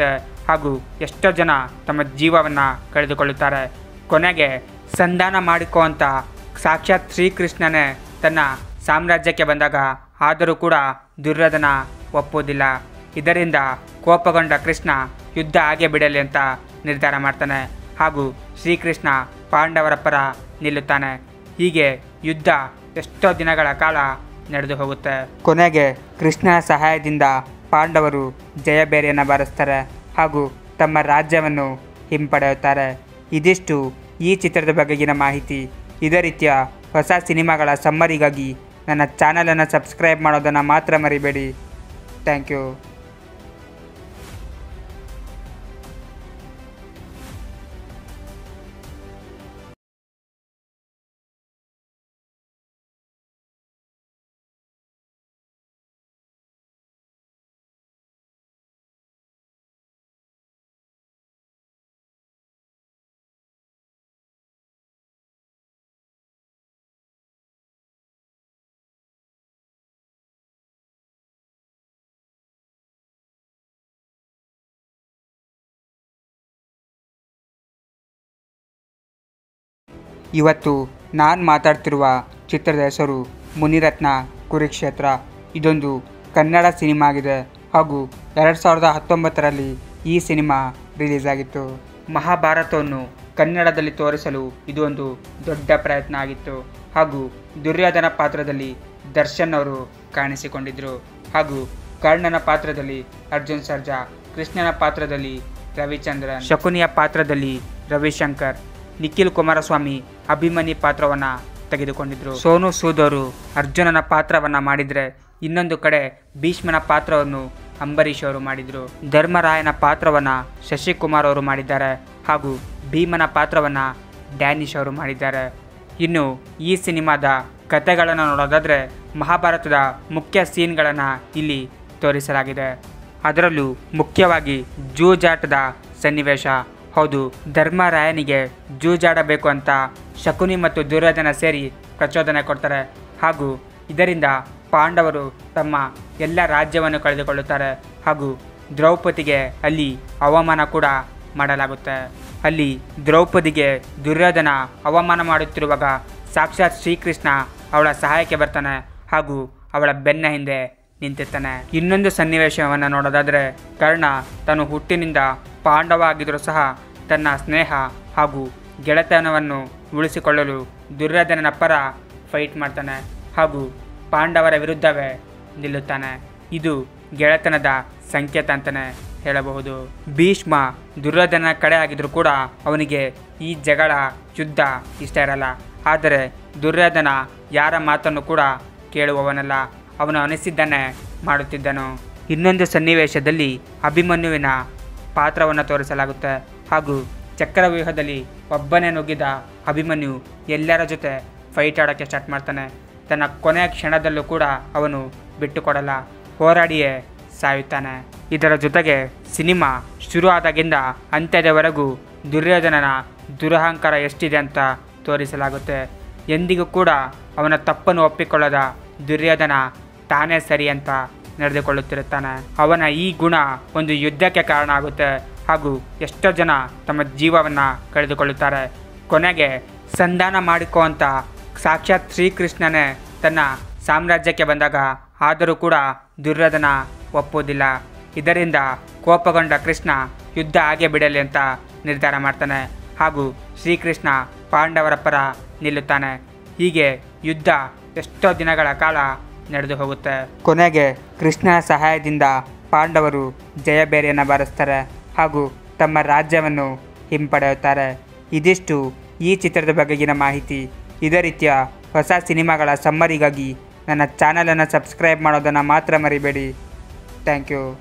ಹಾಗೂ ಎಷ್ಟೋ ಜನ ತಮ್ಮ ಜೀವವನ್ನು ಕಳೆದುಕೊಳ್ಳುತ್ತಾರೆ ಕೊನೆಗೆ ಸಂಧಾನ ಮಾಡಿಕೋ ಸಾಕ್ಷಾತ್ ಶ್ರೀಕೃಷ್ಣನೇ ತನ್ನ ಸಾಮ್ರಾಜ್ಯಕ್ಕೆ ಬಂದಾಗ ಆದರೂ ಕೂಡ ದುರ್ಯೋಧನ ಒಪ್ಪುವುದಿಲ್ಲ ಇದರಿಂದ ಕೋಪಗೊಂಡ ಕೃಷ್ಣ ಯುದ್ಧ ಹಾಗೆ ಬಿಡಲಿ ಅಂತ ನಿರ್ಧಾರ ಮಾಡ್ತಾನೆ ಹಾಗೂ ಶ್ರೀಕೃಷ್ಣ ಪಾಂಡವರ ಪರ ನಿಲ್ಲುತ್ತಾನೆ ಹೀಗೆ ಯುದ್ಧ ಎಷ್ಟೋ ದಿನಗಳ ಕಾಲ ನಡೆದು ಹೋಗುತ್ತೆ ಕೊನೆಗೆ ಕೃಷ್ಣನ ಸಹಾಯದಿಂದ ಪಾಂಡವರು ಜಯಬೇರಿಯನ್ನು ಬಾರಿಸ್ತಾರೆ ಹಾಗೂ ತಮ್ಮ ರಾಜ್ಯವನ್ನು ಹಿಂಪಡೆಯುತ್ತಾರೆ ಇದಿಷ್ಟು ಈ ಚಿತ್ರದ ಬಗೆಗಿನ ಮಾಹಿತಿ ಇದೇ ರೀತಿಯ ಹೊಸ ಸಿನಿಮಾಗಳ ಸಮ್ಮರಿಗಾಗಿ ನನ್ನ ಚಾನಲನ್ನು ಸಬ್ಸ್ಕ್ರೈಬ್ ಮಾಡೋದನ್ನು ಮಾತ್ರ ಮರಿಬೇಡಿ ಥ್ಯಾಂಕ್ ಯು ಇವತ್ತು ನಾನು ಮಾತಾಡ್ತಿರುವ ಚಿತ್ರದ ಹೆಸರು ಮುನಿರತ್ನ ಕುರುಕ್ಷೇತ್ರ ಇದೊಂದು ಕನ್ನಡ ಸಿನಿಮಾ ಆಗಿದೆ ಹಾಗೂ ಎರಡು ಸಾವಿರದ ಹತ್ತೊಂಬತ್ತರಲ್ಲಿ ಈ ಸಿನಿಮಾ ರಿಲೀಸ್ ಆಗಿತ್ತು ಮಹಾಭಾರತವನ್ನು ಕನ್ನಡದಲ್ಲಿ ತೋರಿಸಲು ಇದು ಒಂದು ದೊಡ್ಡ ಪ್ರಯತ್ನ ಆಗಿತ್ತು ಹಾಗೂ ದುರ್ಯೋಧನ ಪಾತ್ರದಲ್ಲಿ ದರ್ಶನ್ ಅವರು ಕಾಣಿಸಿಕೊಂಡಿದ್ದರು ಹಾಗೂ ಕರ್ಣನ ಪಾತ್ರದಲ್ಲಿ ಅರ್ಜುನ್ ಸರ್ಜಾ ಕೃಷ್ಣನ ಪಾತ್ರದಲ್ಲಿ ರವಿಚಂದ್ರನ್ ಶಕುನಿಯ ಪಾತ್ರದಲ್ಲಿ ರವಿಶಂಕರ್ ನಿಖಿಲ್ ಕುಮಾರಸ್ವಾಮಿ ಅಭಿಮನ್ಯು ಪಾತ್ರವನ್ನು ತೆಗೆದುಕೊಂಡಿದ್ರು ಸೋನು ಸೂದ್ ಅವರು ಅರ್ಜುನನ ಪಾತ್ರವನ್ನು ಮಾಡಿದರೆ ಇನ್ನೊಂದು ಕಡೆ ಭೀಷ್ಮನ ಪಾತ್ರವನ್ನು ಅಂಬರೀಷ್ ಅವರು ಮಾಡಿದರು ಧರ್ಮರಾಯನ ಪಾತ್ರವನ್ನು ಶಶಿಕುಮಾರ್ ಅವರು ಮಾಡಿದ್ದಾರೆ ಹಾಗೂ ಭೀಮನ ಪಾತ್ರವನ್ನು ಡ್ಯಾನಿಶ್ ಅವರು ಮಾಡಿದ್ದಾರೆ ಇನ್ನು ಈ ಸಿನಿಮಾದ ಕಥೆಗಳನ್ನು ನೋಡೋದಾದರೆ ಮಹಾಭಾರತದ ಮುಖ್ಯ ಸೀನ್ಗಳನ್ನು ಇಲ್ಲಿ ತೋರಿಸಲಾಗಿದೆ ಅದರಲ್ಲೂ ಮುಖ್ಯವಾಗಿ ಜೂಜಾಟದ ಸನ್ನಿವೇಶ ಹೌದು ಧರ್ಮರಾಯನಿಗೆ ಜೂಜಾಡಬೇಕು ಅಂತ ಶಕುನಿ ಮತ್ತು ದುರ್ಯೋಧನ ಸೇರಿ ಪ್ರಚೋದನೆ ಕೊಡ್ತಾರೆ ಹಾಗೂ ಇದರಿಂದ ಪಾಂಡವರು ತಮ್ಮ ಎಲ್ಲ ರಾಜ್ಯವನ್ನು ಕಳೆದುಕೊಳ್ಳುತ್ತಾರೆ ಹಾಗೂ ದ್ರೌಪದಿಗೆ ಅಲ್ಲಿ ಅವಮಾನ ಕೂಡ ಮಾಡಲಾಗುತ್ತೆ ಅಲ್ಲಿ ದ್ರೌಪದಿಗೆ ದುರ್ಯೋಧನ ಅವಮಾನ ಮಾಡುತ್ತಿರುವಾಗ ಸಾಕ್ಷಾತ್ ಶ್ರೀಕೃಷ್ಣ ಅವಳ ಸಹಾಯಕ್ಕೆ ಬರ್ತಾನೆ ಹಾಗೂ ಅವಳ ಬೆನ್ನ ಹಿಂದೆ ನಿಂತಿರ್ತಾನೆ ಇನ್ನೊಂದು ಸನ್ನಿವೇಶವನ್ನು ನೋಡೋದಾದರೆ ಕರ್ಣ ತಾನು ಹುಟ್ಟಿನಿಂದ ಪಾಂಡವ ಆಗಿದ್ರೂ ಸಹ ತನ್ನ ಸ್ನೇಹ ಹಾಗೂ ಗೆಳೆತನವನ್ನು ಉಳಿಸಿಕೊಳ್ಳಲು ದುರ್ಯೋಧನನ ಪರ ಫೈಟ್ ಮಾಡ್ತಾನೆ ಹಾಗೂ ಪಾಂಡವರ ವಿರುದ್ಧವೇ ನಿಲ್ಲುತ್ತಾನೆ ಇದು ಗೆಳೆತನದ ಸಂಕೇತ ಅಂತಲೇ ಹೇಳಬಹುದು ಭೀಷ್ಮ ದುರ್ಯೋಧನ ಕಡೆ ಆಗಿದ್ರೂ ಕೂಡ ಅವನಿಗೆ ಈ ಜಗಳ ಯುದ್ಧ ಇಷ್ಟ ಇರಲ್ಲ ಆದರೆ ದುರ್ಯೋಧನ ಯಾರ ಮಾತನ್ನು ಕೂಡ ಕೇಳುವವನಲ್ಲ ಅವನು ಅನಿಸಿದ್ದನ್ನೇ ಮಾಡುತ್ತಿದ್ದನು ಇನ್ನೊಂದು ಸನ್ನಿವೇಶದಲ್ಲಿ ಅಭಿಮನ್ಯುವಿನ ಪಾತ್ರವನ್ನು ತೋರಿಸಲಾಗುತ್ತೆ ಹಾಗೂ ಚಕ್ರವ್ಯೂಹದಲ್ಲಿ ಒಬ್ಬನೇ ನುಗ್ಗಿದ ಅಭಿಮನ್ಯು ಎಲ್ಲರ ಜೊತೆ ಫೈಟ್ ಆಡೋಕ್ಕೆ ಸ್ಟಾರ್ಟ್ ಮಾಡ್ತಾನೆ ತನ್ನ ಕೊನೆಯ ಕ್ಷಣದಲ್ಲೂ ಕೂಡ ಅವನು ಬಿಟ್ಟುಕೊಡಲ್ಲ ಹೋರಾಡಿಯೇ ಸಾಯುತ್ತಾನೆ ಇದರ ಜೊತೆಗೆ ಸಿನಿಮಾ ಶುರು ಆದಾಗಿಂದ ಅಂತ್ಯದವರೆಗೂ ದುರ್ಯೋಧನನ ದುರಹಂಕಾರ ಎಷ್ಟಿದೆ ಅಂತ ತೋರಿಸಲಾಗುತ್ತೆ ಎಂದಿಗೂ ಕೂಡ ಅವನ ತಪ್ಪನ್ನು ಒಪ್ಪಿಕೊಳ್ಳದ ದುರ್ಯೋಧನ ತಾನೇ ಸರಿ ಅಂತ ನಡೆದುಕೊಳ್ಳುತ್ತಿರುತ್ತಾನೆ ಅವನ ಈ ಗುಣ ಒಂದು ಯುದ್ಧಕ್ಕೆ ಕಾರಣ ಆಗುತ್ತೆ ಹಾಗೂ ಎಷ್ಟೋ ಜನ ತಮ್ಮ ಜೀವವನ್ನು ಕಳೆದುಕೊಳ್ಳುತ್ತಾರೆ ಕೊನೆಗೆ ಸಂಧಾನ ಮಾಡಿಕೋ ಅಂತ ಸಾಕ್ಷಾತ್ ಶ್ರೀಕೃಷ್ಣನೇ ತನ್ನ ಸಾಮ್ರಾಜ್ಯಕ್ಕೆ ಬಂದಾಗ ಆದರೂ ಕೂಡ ದುರ್ಯೋಧನ ಒಪ್ಪುವುದಿಲ್ಲ ಇದರಿಂದ ಕೋಪಗೊಂಡ ಕೃಷ್ಣ ಯುದ್ಧ ಹಾಗೆ ಬಿಡಲಿ ಅಂತ ನಿರ್ಧಾರ ಮಾಡ್ತಾನೆ ಹಾಗೂ ಶ್ರೀಕೃಷ್ಣ ಪಾಂಡವರ ಪರ ನಿಲ್ಲುತ್ತಾನೆ ಹೀಗೆ ಯುದ್ಧ ಎಷ್ಟೋ ದಿನಗಳ ಕಾಲ ನಡೆದು ಹೋಗುತ್ತೆ ಕೊನೆಗೆ ಕೃಷ್ಣನ ಸಹಾಯದಿಂದ ಪಾಂಡವರು ಜಯಬೇರಿಯನ್ನು ಬಾರಿಸ್ತಾರೆ ಹಾಗೂ ತಮ್ಮ ರಾಜ್ಯವನ್ನು ಹಿಂಪಡೆಯುತ್ತಾರೆ ಇದಿಷ್ಟು ಈ ಚಿತ್ರದ ಬಗೆಗಿನ ಮಾಹಿತಿ ಇದೇ ರೀತಿಯ ಹೊಸ ಸಿನಿಮಾಗಳ ಸಮ್ಮರಿಗಾಗಿ ನನ್ನ ಚಾನಲನ್ನು ಸಬ್ಸ್ಕ್ರೈಬ್ ಮಾಡೋದನ್ನು ಮಾತ್ರ ಮರಿಬೇಡಿ ಥ್ಯಾಂಕ್ ಯು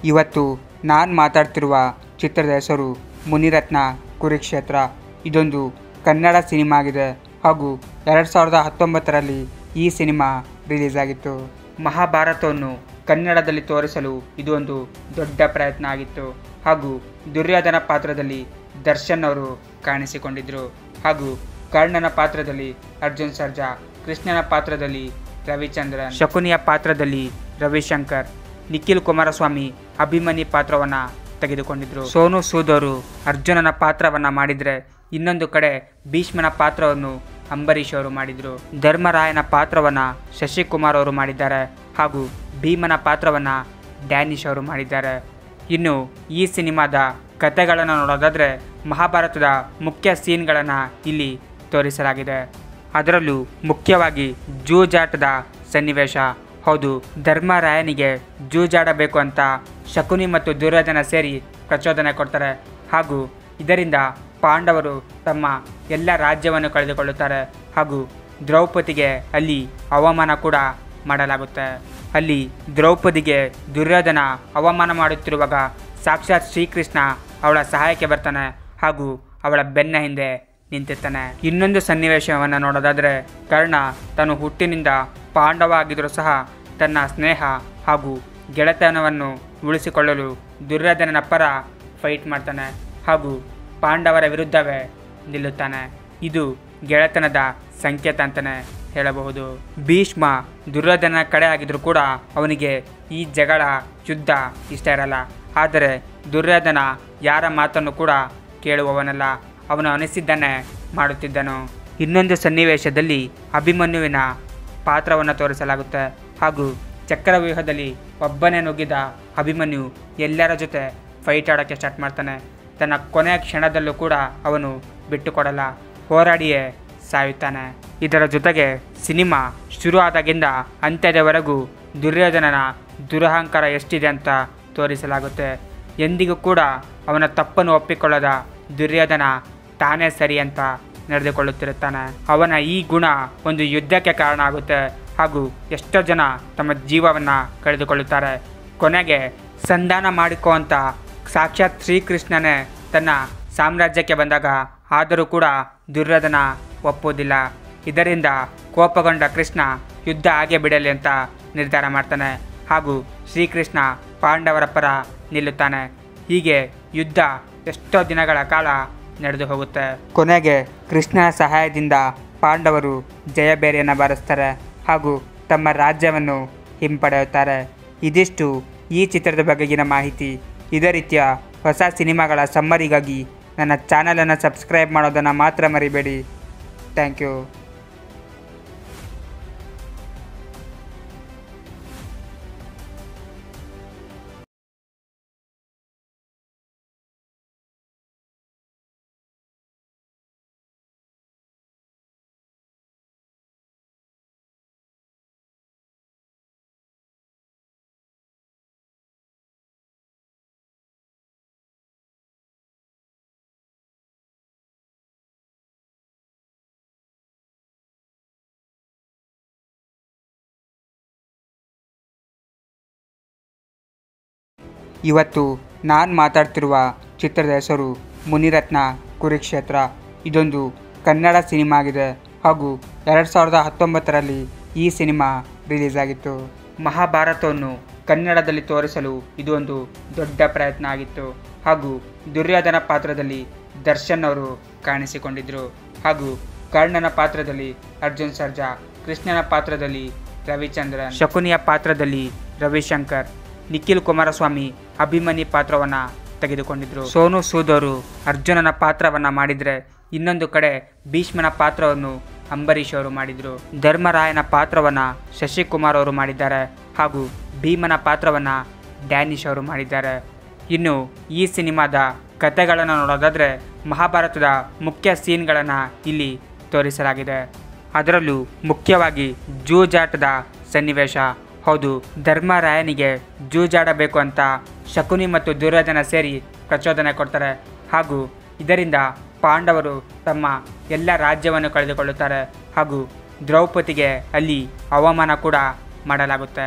ಇವತ್ತು ನಾನು ಮಾತಾಡ್ತಿರುವ ಚಿತ್ರದ ಹೆಸರು ಮುನಿರತ್ನ ಕುರುಕ್ಷೇತ್ರ ಇದೊಂದು ಕನ್ನಡ ಸಿನಿಮಾ ಆಗಿದೆ ಹಾಗೂ ಎರಡು ಸಾವಿರದ ಹತ್ತೊಂಬತ್ತರಲ್ಲಿ ಈ ಸಿನಿಮಾ ರಿಲೀಸ್ ಆಗಿತ್ತು ಮಹಾಭಾರತವನ್ನು ಕನ್ನಡದಲ್ಲಿ ತೋರಿಸಲು ಇದು ಒಂದು ದೊಡ್ಡ ಪ್ರಯತ್ನ ಆಗಿತ್ತು ಹಾಗೂ ದುರ್ಯೋಧನ ಪಾತ್ರದಲ್ಲಿ ದರ್ಶನ್ ಅವರು ಕಾಣಿಸಿಕೊಂಡಿದ್ದರು ಹಾಗೂ ಕರ್ಣನ ಪಾತ್ರದಲ್ಲಿ ಅರ್ಜುನ್ ಸರ್ಜಾ ಕೃಷ್ಣನ ಪಾತ್ರದಲ್ಲಿ ರವಿಚಂದ್ರನ್ ಶಕುನಿಯ ಪಾತ್ರದಲ್ಲಿ ರವಿಶಂಕರ್ ನಿಖಿಲ್ ಕುಮಾರಸ್ವಾಮಿ ಅಭಿಮನ್ಯು ಪಾತ್ರವನ್ನು ತೆಗೆದುಕೊಂಡಿದ್ರು ಸೋನು ಸೂದ್ ಅವರು ಅರ್ಜುನನ ಪಾತ್ರವನ್ನು ಮಾಡಿದರೆ ಇನ್ನೊಂದು ಕಡೆ ಭೀಷ್ಮನ ಪಾತ್ರವನ್ನು ಅಂಬರೀಷ್ ಅವರು ಮಾಡಿದರು ಧರ್ಮರಾಯನ ಪಾತ್ರವನ್ನು ಶಶಿಕುಮಾರ್ ಅವರು ಮಾಡಿದ್ದಾರೆ ಹಾಗೂ ಭೀಮನ ಪಾತ್ರವನ್ನು ಡ್ಯಾನಿಶ್ ಅವರು ಮಾಡಿದ್ದಾರೆ ಇನ್ನು ಈ ಸಿನಿಮಾದ ಕಥೆಗಳನ್ನು ನೋಡೋದಾದರೆ ಮಹಾಭಾರತದ ಮುಖ್ಯ ಸೀನ್ಗಳನ್ನು ಇಲ್ಲಿ ತೋರಿಸಲಾಗಿದೆ ಅದರಲ್ಲೂ ಮುಖ್ಯವಾಗಿ ಜೂಜಾಟದ ಸನ್ನಿವೇಶ ಹೌದು ಧರ್ಮರಾಯನಿಗೆ ಜೂಜಾಡಬೇಕು ಅಂತ ಶಕುನಿ ಮತ್ತು ದುರ್ಯೋಧನ ಸೇರಿ ಪ್ರಚೋದನೆ ಕೊಡ್ತಾರೆ ಹಾಗೂ ಇದರಿಂದ ಪಾಂಡವರು ತಮ್ಮ ಎಲ್ಲ ರಾಜ್ಯವನ್ನು ಕಳೆದುಕೊಳ್ಳುತ್ತಾರೆ ಹಾಗೂ ದ್ರೌಪದಿಗೆ ಅಲ್ಲಿ ಅವಮಾನ ಕೂಡ ಮಾಡಲಾಗುತ್ತೆ ಅಲ್ಲಿ ದ್ರೌಪದಿಗೆ ದುರ್ಯೋಧನ ಅವಮಾನ ಮಾಡುತ್ತಿರುವಾಗ ಸಾಕ್ಷಾತ್ ಶ್ರೀಕೃಷ್ಣ ಅವಳ ಸಹಾಯಕ್ಕೆ ಬರ್ತಾನೆ ಹಾಗೂ ಅವಳ ಬೆನ್ನ ಹಿಂದೆ ನಿಂತಿರ್ತಾನೆ ಇನ್ನೊಂದು ಸನ್ನಿವೇಶವನ್ನು ನೋಡೋದಾದರೆ ಕರ್ಣ ತಾನು ಹುಟ್ಟಿನಿಂದ ಪಾಂಡವ ಆಗಿದ್ರೂ ಸಹ ತನ್ನ ಸ್ನೇಹ ಹಾಗೂ ಗೆಳೆತನವನ್ನು ಉಳಿಸಿಕೊಳ್ಳಲು ದುರ್ಯೋಧನನ ಪರ ಫೈಟ್ ಮಾಡ್ತಾನೆ ಹಾಗೂ ಪಾಂಡವರ ವಿರುದ್ಧವೇ ನಿಲ್ಲುತ್ತಾನೆ ಇದು ಗೆಳೆತನದ ಸಂಕೇತ ಅಂತಲೇ ಹೇಳಬಹುದು ಭೀಷ್ಮ ದುರ್ಯೋಧನ ಕಡೆ ಆಗಿದ್ರೂ ಕೂಡ ಅವನಿಗೆ ಈ ಜಗಳ ಯುದ್ಧ ಇಷ್ಟ ಇರಲ್ಲ ಆದರೆ ದುರ್ಯೋಧನ ಯಾರ ಮಾತನ್ನು ಕೂಡ ಕೇಳುವವನಲ್ಲ ಅವನು ಅನಿಸಿದ್ದನ್ನೇ ಮಾಡುತ್ತಿದ್ದನು ಇನ್ನೊಂದು ಸನ್ನಿವೇಶದಲ್ಲಿ ಅಭಿಮನ್ಯುವಿನ ಪಾತ್ರವನ್ನು ತೋರಿಸಲಾಗುತ್ತೆ ಹಾಗೂ ಚಕ್ರವ್ಯೂಹದಲ್ಲಿ ಒಬ್ಬನೇ ನುಗ್ಗಿದ ಅಭಿಮನ್ಯು ಎಲ್ಲರ ಜೊತೆ ಫೈಟ್ ಆಡೋಕ್ಕೆ ಸ್ಟಾರ್ಟ್ ಮಾಡ್ತಾನೆ ತನ್ನ ಕೊನೆಯ ಕ್ಷಣದಲ್ಲೂ ಕೂಡ ಅವನು ಬಿಟ್ಟುಕೊಡಲ್ಲ ಹೋರಾಡಿಯೇ ಸಾಯುತ್ತಾನೆ ಇದರ ಜೊತೆಗೆ ಸಿನಿಮಾ ಶುರು ಆದಾಗಿಂದ ಅಂತ್ಯದವರೆಗೂ ದುರ್ಯೋಧನನ ದುರಹಂಕಾರ ಎಷ್ಟಿದೆ ಅಂತ ತೋರಿಸಲಾಗುತ್ತೆ ಎಂದಿಗೂ ಕೂಡ ಅವನ ತಪ್ಪನ್ನು ಒಪ್ಪಿಕೊಳ್ಳದ ದುರ್ಯೋಧನ ತಾನೇ ಸರಿ ಅಂತ ನಡೆದುಕೊಳ್ಳುತ್ತಿರುತ್ತಾನೆ ಅವನ ಈ ಗುಣ ಒಂದು ಯುದ್ಧಕ್ಕೆ ಕಾರಣ ಆಗುತ್ತೆ ಹಾಗೂ ಎಷ್ಟೋ ಜನ ತಮ್ಮ ಜೀವವನ್ನು ಕಳೆದುಕೊಳ್ಳುತ್ತಾರೆ ಕೊನೆಗೆ ಸಂಧಾನ ಮಾಡಿಕೋ ಅಂತ ಸಾಕ್ಷಾತ್ ಶ್ರೀಕೃಷ್ಣನೇ ತನ್ನ ಸಾಮ್ರಾಜ್ಯಕ್ಕೆ ಬಂದಾಗ ಆದರೂ ಕೂಡ ದುರ್ಯೋಧನ ಒಪ್ಪುವುದಿಲ್ಲ ಇದರಿಂದ ಕೋಪಗೊಂಡ ಕೃಷ್ಣ ಯುದ್ಧ ಹಾಗೆ ಬಿಡಲಿ ಅಂತ ನಿರ್ಧಾರ ಮಾಡ್ತಾನೆ ಹಾಗೂ ಶ್ರೀಕೃಷ್ಣ ಪಾಂಡವರ ಪರ ನಿಲ್ಲುತ್ತಾನೆ ಹೀಗೆ ಯುದ್ಧ ಎಷ್ಟೋ ದಿನಗಳ ಕಾಲ ನಡೆದು ಹೋಗುತ್ತೆ ಕೊನೆಗೆ ಕೃಷ್ಣನ ಸಹಾಯದಿಂದ ಪಾಂಡವರು ಜಯಬೇರಿಯನ್ನು ಬಾರಿಸ್ತಾರೆ ಹಾಗೂ ತಮ್ಮ ರಾಜ್ಯವನ್ನು ಹಿಂಪಡೆಯುತ್ತಾರೆ ಇದಿಷ್ಟು ಈ ಚಿತ್ರದ ಬಗೆಗಿನ ಮಾಹಿತಿ ಇದೇ ರೀತಿಯ ಹೊಸ ಸಿನಿಮಾಗಳ ಸಮ್ಮರಿಗಾಗಿ ನನ್ನ ಚಾನಲನ್ನು ಸಬ್ಸ್ಕ್ರೈಬ್ ಮಾಡೋದನ್ನು ಮಾತ್ರ ಮರಿಬೇಡಿ ಥ್ಯಾಂಕ್ ಯು ಇವತ್ತು ನಾನು ಮಾತಾಡ್ತಿರುವ ಚಿತ್ರದ ಹೆಸರು ಮುನಿರತ್ನ ಕುರುಕ್ಷೇತ್ರ ಇದೊಂದು ಕನ್ನಡ ಸಿನಿಮಾ ಆಗಿದೆ ಹಾಗೂ ಎರಡು ಸಾವಿರದ ಹತ್ತೊಂಬತ್ತರಲ್ಲಿ ಈ ಸಿನಿಮಾ ರಿಲೀಸ್ ಆಗಿತ್ತು ಮಹಾಭಾರತವನ್ನು ಕನ್ನಡದಲ್ಲಿ ತೋರಿಸಲು ಇದು ಒಂದು ದೊಡ್ಡ ಪ್ರಯತ್ನ ಆಗಿತ್ತು ಹಾಗೂ ದುರ್ಯೋಧನ ಪಾತ್ರದಲ್ಲಿ ದರ್ಶನ್ ಅವರು ಕಾಣಿಸಿಕೊಂಡಿದ್ದರು ಹಾಗೂ ಕರ್ಣನ ಪಾತ್ರದಲ್ಲಿ ಅರ್ಜುನ್ ಸರ್ಜಾ ಕೃಷ್ಣನ ಪಾತ್ರದಲ್ಲಿ ರವಿಚಂದ್ರನ್ ಶಕುನಿಯ ಪಾತ್ರದಲ್ಲಿ ರವಿಶಂಕರ್ ನಿಖಿಲ್ ಕುಮಾರಸ್ವಾಮಿ ಅಭಿಮನ್ಯು ಪಾತ್ರವನ್ನು ತೆಗೆದುಕೊಂಡಿದ್ರು ಸೋನು ಸೂದ್ ಅವರು ಅರ್ಜುನನ ಪಾತ್ರವನ್ನು ಮಾಡಿದರೆ ಇನ್ನೊಂದು ಕಡೆ ಭೀಷ್ಮನ ಪಾತ್ರವನ್ನು ಅಂಬರೀಷ್ ಅವರು ಮಾಡಿದರು ಧರ್ಮರಾಯನ ಪಾತ್ರವನ್ನು ಶಶಿಕುಮಾರ್ ಅವರು ಮಾಡಿದ್ದಾರೆ ಹಾಗೂ ಭೀಮನ ಪಾತ್ರವನ್ನು ಡ್ಯಾನಿಶ್ ಅವರು ಮಾಡಿದ್ದಾರೆ ಇನ್ನು ಈ ಸಿನಿಮಾದ ಕಥೆಗಳನ್ನು ನೋಡೋದಾದರೆ ಮಹಾಭಾರತದ ಮುಖ್ಯ ಸೀನ್ಗಳನ್ನು ಇಲ್ಲಿ ತೋರಿಸಲಾಗಿದೆ ಅದರಲ್ಲೂ ಮುಖ್ಯವಾಗಿ ಜೂಜಾಟದ ಸನ್ನಿವೇಶ ಹೌದು ಧರ್ಮರಾಯನಿಗೆ ಜೂಜಾಡಬೇಕು ಅಂತ ಶಕುನಿ ಮತ್ತು ದುರ್ಯೋಧನ ಸೇರಿ ಪ್ರಚೋದನೆ ಕೊಡ್ತಾರೆ ಹಾಗೂ ಇದರಿಂದ ಪಾಂಡವರು ತಮ್ಮ ಎಲ್ಲ ರಾಜ್ಯವನ್ನು ಕಳೆದುಕೊಳ್ಳುತ್ತಾರೆ ಹಾಗೂ ದ್ರೌಪದಿಗೆ ಅಲ್ಲಿ ಅವಮಾನ ಕೂಡ ಮಾಡಲಾಗುತ್ತೆ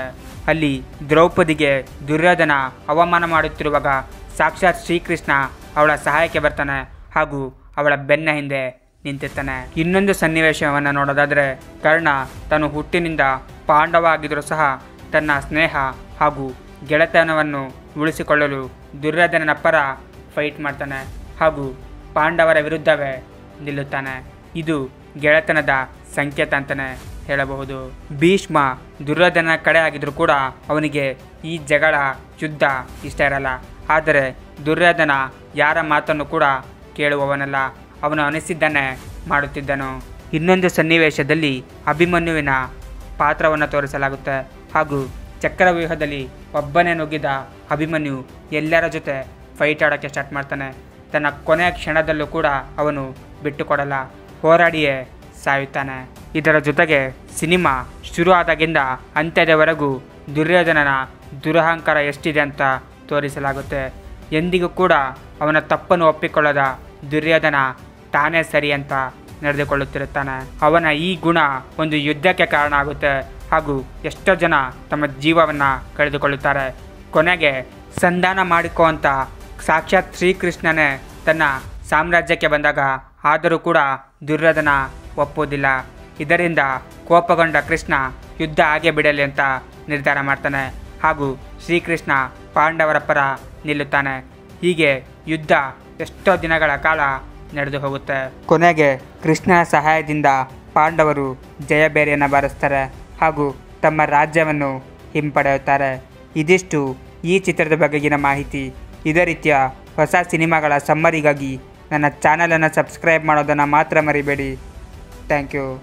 ಅಲ್ಲಿ ದ್ರೌಪದಿಗೆ ದುರ್ಯೋಧನ ಅವಮಾನ ಮಾಡುತ್ತಿರುವಾಗ ಸಾಕ್ಷಾತ್ ಶ್ರೀಕೃಷ್ಣ ಅವಳ ಸಹಾಯಕ್ಕೆ ಬರ್ತಾನೆ ಹಾಗೂ ಅವಳ ಬೆನ್ನ ಹಿಂದೆ ನಿಂತಿರ್ತಾನೆ ಇನ್ನೊಂದು ಸನ್ನಿವೇಶವನ್ನು ನೋಡೋದಾದರೆ ಕರ್ಣ ತಾನು ಹುಟ್ಟಿನಿಂದ ಪಾಂಡವ ಆಗಿದ್ರೂ ಸಹ ತನ್ನ ಸ್ನೇಹ ಹಾಗೂ ಗೆಳೆತನವನ್ನು ಉಳಿಸಿಕೊಳ್ಳಲು ದುರ್ಯೋಧನನ ಪರ ಫೈಟ್ ಮಾಡ್ತಾನೆ ಹಾಗೂ ಪಾಂಡವರ ವಿರುದ್ಧವೇ ನಿಲ್ಲುತ್ತಾನೆ ಇದು ಗೆಳೆತನದ ಸಂಕೇತ ಅಂತಲೇ ಹೇಳಬಹುದು ಭೀಷ್ಮ ದುರ್ಯೋಧನ ಕಡೆ ಆಗಿದ್ರೂ ಕೂಡ ಅವನಿಗೆ ಈ ಜಗಳ ಯುದ್ಧ ಇಷ್ಟ ಇರಲ್ಲ ಆದರೆ ದುರ್ಯೋಧನ ಯಾರ ಮಾತನ್ನು ಕೂಡ ಕೇಳುವವನಲ್ಲ ಅವನು ಅನಿಸಿದ್ದನ್ನೇ ಮಾಡುತ್ತಿದ್ದನು ಇನ್ನೊಂದು ಸನ್ನಿವೇಶದಲ್ಲಿ ಅಭಿಮನ್ಯುವಿನ ಪಾತ್ರವನ್ನು ತೋರಿಸಲಾಗುತ್ತೆ ಹಾಗೂ ಚಕ್ರವ್ಯೂಹದಲ್ಲಿ ಒಬ್ಬನೇ ನುಗ್ಗಿದ ಅಭಿಮನ್ಯು ಎಲ್ಲರ ಜೊತೆ ಫೈಟ್ ಆಡೋಕ್ಕೆ ಸ್ಟಾರ್ಟ್ ಮಾಡ್ತಾನೆ ತನ್ನ ಕೊನೆಯ ಕ್ಷಣದಲ್ಲೂ ಕೂಡ ಅವನು ಬಿಟ್ಟುಕೊಡಲ್ಲ ಹೋರಾಡಿಯೇ ಸಾಯುತ್ತಾನೆ ಇದರ ಜೊತೆಗೆ ಸಿನಿಮಾ ಶುರು ಆದಾಗಿಂದ ಅಂತ್ಯದವರೆಗೂ ದುರ್ಯೋಧನನ ದುರಹಂಕಾರ ಎಷ್ಟಿದೆ ಅಂತ ತೋರಿಸಲಾಗುತ್ತೆ ಎಂದಿಗೂ ಕೂಡ ಅವನ ತಪ್ಪನ್ನು ಒಪ್ಪಿಕೊಳ್ಳದ ದುರ್ಯೋಧನ ತಾನೇ ಸರಿ ಅಂತ ನಡೆದುಕೊಳ್ಳುತ್ತಿರುತ್ತಾನೆ ಅವನ ಈ ಗುಣ ಒಂದು ಯುದ್ಧಕ್ಕೆ ಕಾರಣ ಆಗುತ್ತೆ ಹಾಗೂ ಎಷ್ಟೋ ಜನ ತಮ್ಮ ಜೀವವನ್ನು ಕಳೆದುಕೊಳ್ಳುತ್ತಾರೆ ಕೊನೆಗೆ ಸಂಧಾನ ಮಾಡಿಕೋ ಅಂತ ಸಾಕ್ಷಾತ್ ಶ್ರೀಕೃಷ್ಣನೇ ತನ್ನ ಸಾಮ್ರಾಜ್ಯಕ್ಕೆ ಬಂದಾಗ ಆದರೂ ಕೂಡ ದುರ್ಯೋಧನ ಒಪ್ಪುವುದಿಲ್ಲ ಇದರಿಂದ ಕೋಪಗೊಂಡ ಕೃಷ್ಣ ಯುದ್ಧ ಹಾಗೆ ಬಿಡಲಿ ಅಂತ ನಿರ್ಧಾರ ಮಾಡ್ತಾನೆ ಹಾಗೂ ಶ್ರೀಕೃಷ್ಣ ಪಾಂಡವರ ಪರ ನಿಲ್ಲುತ್ತಾನೆ ಹೀಗೆ ಯುದ್ಧ ಎಷ್ಟೋ ದಿನಗಳ ಕಾಲ ನಡೆದು ಹೋಗುತ್ತೆ ಕೊನೆಗೆ ಕೃಷ್ಣನ ಸಹಾಯದಿಂದ ಪಾಂಡವರು ಜಯಬೇರಿಯನ್ನು ಬಾರಿಸ್ತಾರೆ ಹಾಗೂ ತಮ್ಮ ರಾಜ್ಯವನ್ನು ಹಿಂಪಡೆಯುತ್ತಾರೆ ಇದಿಷ್ಟು ಈ ಚಿತ್ರದ ಬಗೆಗಿನ ಮಾಹಿತಿ ಇದೇ ರೀತಿಯ ಹೊಸ ಸಿನಿಮಾಗಳ ಸಮ್ಮರಿಗಾಗಿ ನನ್ನ ಚಾನಲನ್ನು ಸಬ್ಸ್ಕ್ರೈಬ್ ಮಾಡೋದನ್ನು ಮಾತ್ರ ಮರಿಬೇಡಿ ಥ್ಯಾಂಕ್ ಯು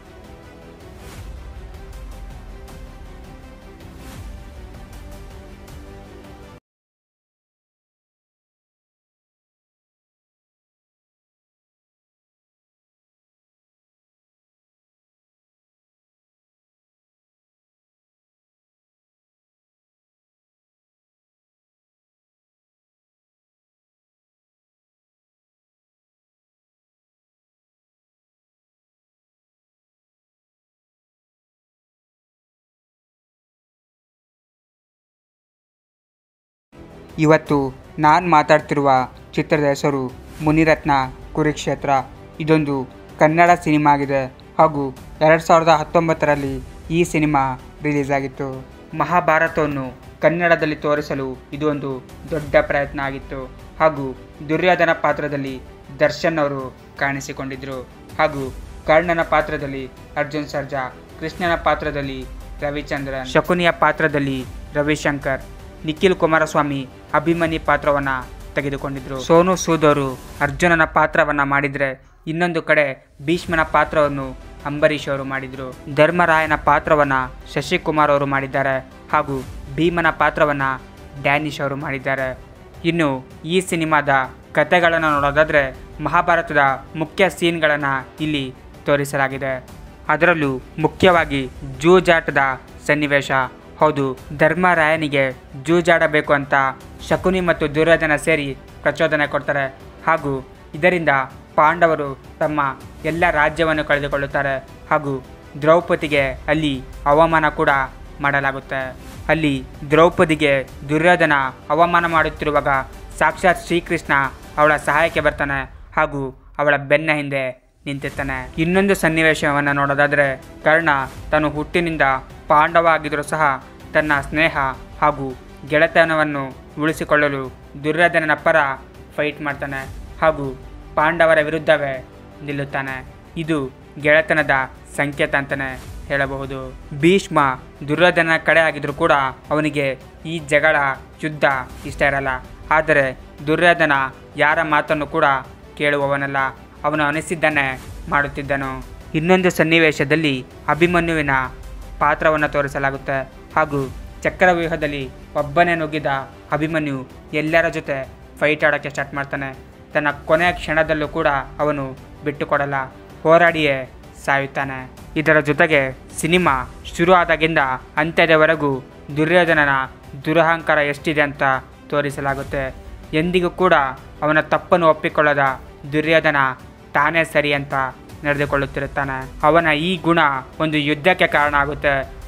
ಇವತ್ತು ನಾನು ಮಾತಾಡ್ತಿರುವ ಚಿತ್ರದ ಹೆಸರು ಮುನಿರತ್ನ ಕುರುಕ್ಷೇತ್ರ ಇದೊಂದು ಕನ್ನಡ ಸಿನಿಮಾ ಆಗಿದೆ ಹಾಗೂ ಎರಡು ಸಾವಿರದ ಹತ್ತೊಂಬತ್ತರಲ್ಲಿ ಈ ಸಿನಿಮಾ ರಿಲೀಸ್ ಆಗಿತ್ತು ಮಹಾಭಾರತವನ್ನು ಕನ್ನಡದಲ್ಲಿ ತೋರಿಸಲು ಇದು ಒಂದು ದೊಡ್ಡ ಪ್ರಯತ್ನ ಆಗಿತ್ತು ಹಾಗೂ ದುರ್ಯೋಧನ ಪಾತ್ರದಲ್ಲಿ ದರ್ಶನ್ ಅವರು ಕಾಣಿಸಿಕೊಂಡಿದ್ದರು ಹಾಗೂ ಕರ್ಣನ ಪಾತ್ರದಲ್ಲಿ ಅರ್ಜುನ್ ಸರ್ಜಾ ಕೃಷ್ಣನ ಪಾತ್ರದಲ್ಲಿ ರವಿಚಂದ್ರನ್ ಶಕುನಿಯ ಪಾತ್ರದಲ್ಲಿ ರವಿಶಂಕರ್ ನಿಖಿಲ್ ಕುಮಾರಸ್ವಾಮಿ ಅಭಿಮನ್ಯು ಪಾತ್ರವನ್ನು ತೆಗೆದುಕೊಂಡಿದ್ರು ಸೋನು ಸೂದ್ ಅವರು ಅರ್ಜುನನ ಪಾತ್ರವನ್ನು ಮಾಡಿದರೆ ಇನ್ನೊಂದು ಕಡೆ ಭೀಷ್ಮನ ಪಾತ್ರವನ್ನು ಅಂಬರೀಷ್ ಅವರು ಮಾಡಿದರು ಧರ್ಮರಾಯನ ಪಾತ್ರವನ್ನು ಶಶಿಕುಮಾರ್ ಅವರು ಮಾಡಿದ್ದಾರೆ ಹಾಗೂ ಭೀಮನ ಪಾತ್ರವನ್ನು ಡ್ಯಾನಿಶ್ ಅವರು ಮಾಡಿದ್ದಾರೆ ಇನ್ನು ಈ ಸಿನಿಮಾದ ಕಥೆಗಳನ್ನು ನೋಡೋದಾದರೆ ಮಹಾಭಾರತದ ಮುಖ್ಯ ಸೀನ್ಗಳನ್ನು ಇಲ್ಲಿ ತೋರಿಸಲಾಗಿದೆ ಅದರಲ್ಲೂ ಮುಖ್ಯವಾಗಿ ಜೂಜಾಟದ ಸನ್ನಿವೇಶ ಹೌದು ಧರ್ಮರಾಯನಿಗೆ ಜೂಜಾಡಬೇಕು ಅಂತ ಶಕುನಿ ಮತ್ತು ದುರ್ಯೋಧನ ಸೇರಿ ಪ್ರಚೋದನೆ ಕೊಡ್ತಾರೆ ಹಾಗೂ ಇದರಿಂದ ಪಾಂಡವರು ತಮ್ಮ ಎಲ್ಲ ರಾಜ್ಯವನ್ನು ಕಳೆದುಕೊಳ್ಳುತ್ತಾರೆ ಹಾಗೂ ದ್ರೌಪದಿಗೆ ಅಲ್ಲಿ ಅವಮಾನ ಕೂಡ ಮಾಡಲಾಗುತ್ತೆ ಅಲ್ಲಿ ದ್ರೌಪದಿಗೆ ದುರ್ಯೋಧನ ಅವಮಾನ ಮಾಡುತ್ತಿರುವಾಗ ಸಾಕ್ಷಾತ್ ಶ್ರೀಕೃಷ್ಣ ಅವಳ ಸಹಾಯಕ್ಕೆ ಬರ್ತಾನೆ ಹಾಗೂ ಅವಳ ಬೆನ್ನ ಹಿಂದೆ ನಿಂತಿರ್ತಾನೆ ಇನ್ನೊಂದು ಸನ್ನಿವೇಶವನ್ನು ನೋಡೋದಾದರೆ ಕರ್ಣ ತಾನು ಹುಟ್ಟಿನಿಂದ ಪಾಂಡವ ಆಗಿದ್ರೂ ಸಹ ತನ್ನ ಸ್ನೇಹ ಹಾಗೂ ಗೆಳೆತನವನ್ನು ಉಳಿಸಿಕೊಳ್ಳಲು ದುರ್ಯೋಧನನ ಪರ ಫೈಟ್ ಮಾಡ್ತಾನೆ ಹಾಗೂ ಪಾಂಡವರ ವಿರುದ್ಧವೇ ನಿಲ್ಲುತ್ತಾನೆ ಇದು ಗೆಳೆತನದ ಸಂಕೇತ ಅಂತಲೇ ಹೇಳಬಹುದು ಭೀಷ್ಮ ದುರ್ಯೋಧನ ಕಡೆ ಆಗಿದ್ರೂ ಕೂಡ ಅವನಿಗೆ ಈ ಜಗಳ ಯುದ್ಧ ಇಷ್ಟ ಇರಲ್ಲ ಆದರೆ ದುರ್ಯೋಧನ ಯಾರ ಮಾತನ್ನು ಕೂಡ ಕೇಳುವವನಲ್ಲ ಅವನು ಅನಿಸಿದ್ದನ್ನೇ ಮಾಡುತ್ತಿದ್ದನು ಇನ್ನೊಂದು ಸನ್ನಿವೇಶದಲ್ಲಿ ಅಭಿಮನ್ಯುವಿನ ಪಾತ್ರವನ್ನು ತೋರಿಸಲಾಗುತ್ತೆ ಹಾಗೂ ಚಕ್ರವ್ಯೂಹದಲ್ಲಿ ಒಬ್ಬನೇ ನುಗ್ಗಿದ ಅಭಿಮನ್ಯು ಎಲ್ಲರ ಜೊತೆ ಫೈಟ್ ಆಡೋಕ್ಕೆ ಸ್ಟಾರ್ಟ್ ಮಾಡ್ತಾನೆ ತನ್ನ ಕೊನೆಯ ಕ್ಷಣದಲ್ಲೂ ಕೂಡ ಅವನು ಬಿಟ್ಟುಕೊಡಲ್ಲ ಹೋರಾಡಿಯೇ ಸಾಯುತ್ತಾನೆ ಇದರ ಜೊತೆಗೆ ಸಿನಿಮಾ ಶುರು ಆದಾಗಿಂದ ಅಂತ್ಯದವರೆಗೂ ದುರ್ಯೋಧನನ ದುರಹಂಕಾರ ಎಷ್ಟಿದೆ ಅಂತ ತೋರಿಸಲಾಗುತ್ತೆ ಎಂದಿಗೂ ಕೂಡ ಅವನ ತಪ್ಪನ್ನು ಒಪ್ಪಿಕೊಳ್ಳದ ದುರ್ಯೋಧನ ತಾನೇ ಸರಿ ಅಂತ ನಡೆದುಕೊಳ್ಳುತ್ತಿರುತ್ತಾನೆ ಅವನ ಈ ಗುಣ ಒಂದು ಯುದ್ಧಕ್ಕೆ ಕಾರಣ ಆಗುತ್ತೆ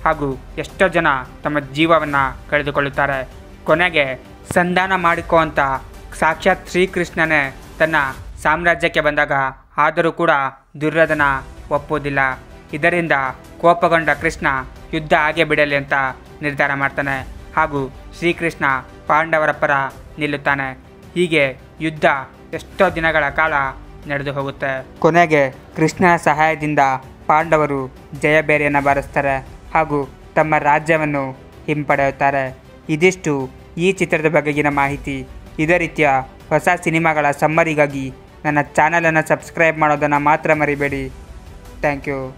ಹಾಗೂ ಎಷ್ಟೋ ಜನ ತಮ್ಮ ಜೀವವನ್ನು ಕಳೆದುಕೊಳ್ಳುತ್ತಾರೆ ಕೊನೆಗೆ ಸಂಧಾನ ಮಾಡಿಕೋ ಸಾಕ್ಷಾತ್ ಶ್ರೀಕೃಷ್ಣನೇ ತನ್ನ ಸಾಮ್ರಾಜ್ಯಕ್ಕೆ ಬಂದಾಗ ಆದರೂ ಕೂಡ ದುರ್ಯೋಧನ ಒಪ್ಪುವುದಿಲ್ಲ ಇದರಿಂದ ಕೋಪಗೊಂಡ ಕೃಷ್ಣ ಯುದ್ಧ ಹಾಗೆ ಬಿಡಲಿ ಅಂತ ನಿರ್ಧಾರ ಮಾಡ್ತಾನೆ ಹಾಗೂ ಶ್ರೀಕೃಷ್ಣ ಪಾಂಡವರ ಪರ ನಿಲ್ಲುತ್ತಾನೆ ಹೀಗೆ ಯುದ್ಧ ಎಷ್ಟೋ ದಿನಗಳ ಕಾಲ ನಡೆದು ಹೋಗುತ್ತೆ ಕೊನೆಗೆ ಕೃಷ್ಣನ ಸಹಾಯದಿಂದ ಪಾಂಡವರು ಜಯಬೇರಿಯನ್ನು ಬಾರಿಸ್ತಾರೆ ಹಾಗೂ ತಮ್ಮ ರಾಜ್ಯವನ್ನು ಹಿಂಪಡೆಯುತ್ತಾರೆ ಇದಿಷ್ಟು ಈ ಚಿತ್ರದ ಬಗೆಗಿನ ಮಾಹಿತಿ ಇದೇ ರೀತಿಯ ಹೊಸ ಸಿನಿಮಾಗಳ ಸಮ್ಮರಿಗಾಗಿ ನನ್ನ ಚಾನಲನ್ನು ಸಬ್ಸ್ಕ್ರೈಬ್ ಮಾಡೋದನ್ನು ಮಾತ್ರ ಮರಿಬೇಡಿ ಥ್ಯಾಂಕ್ ಯು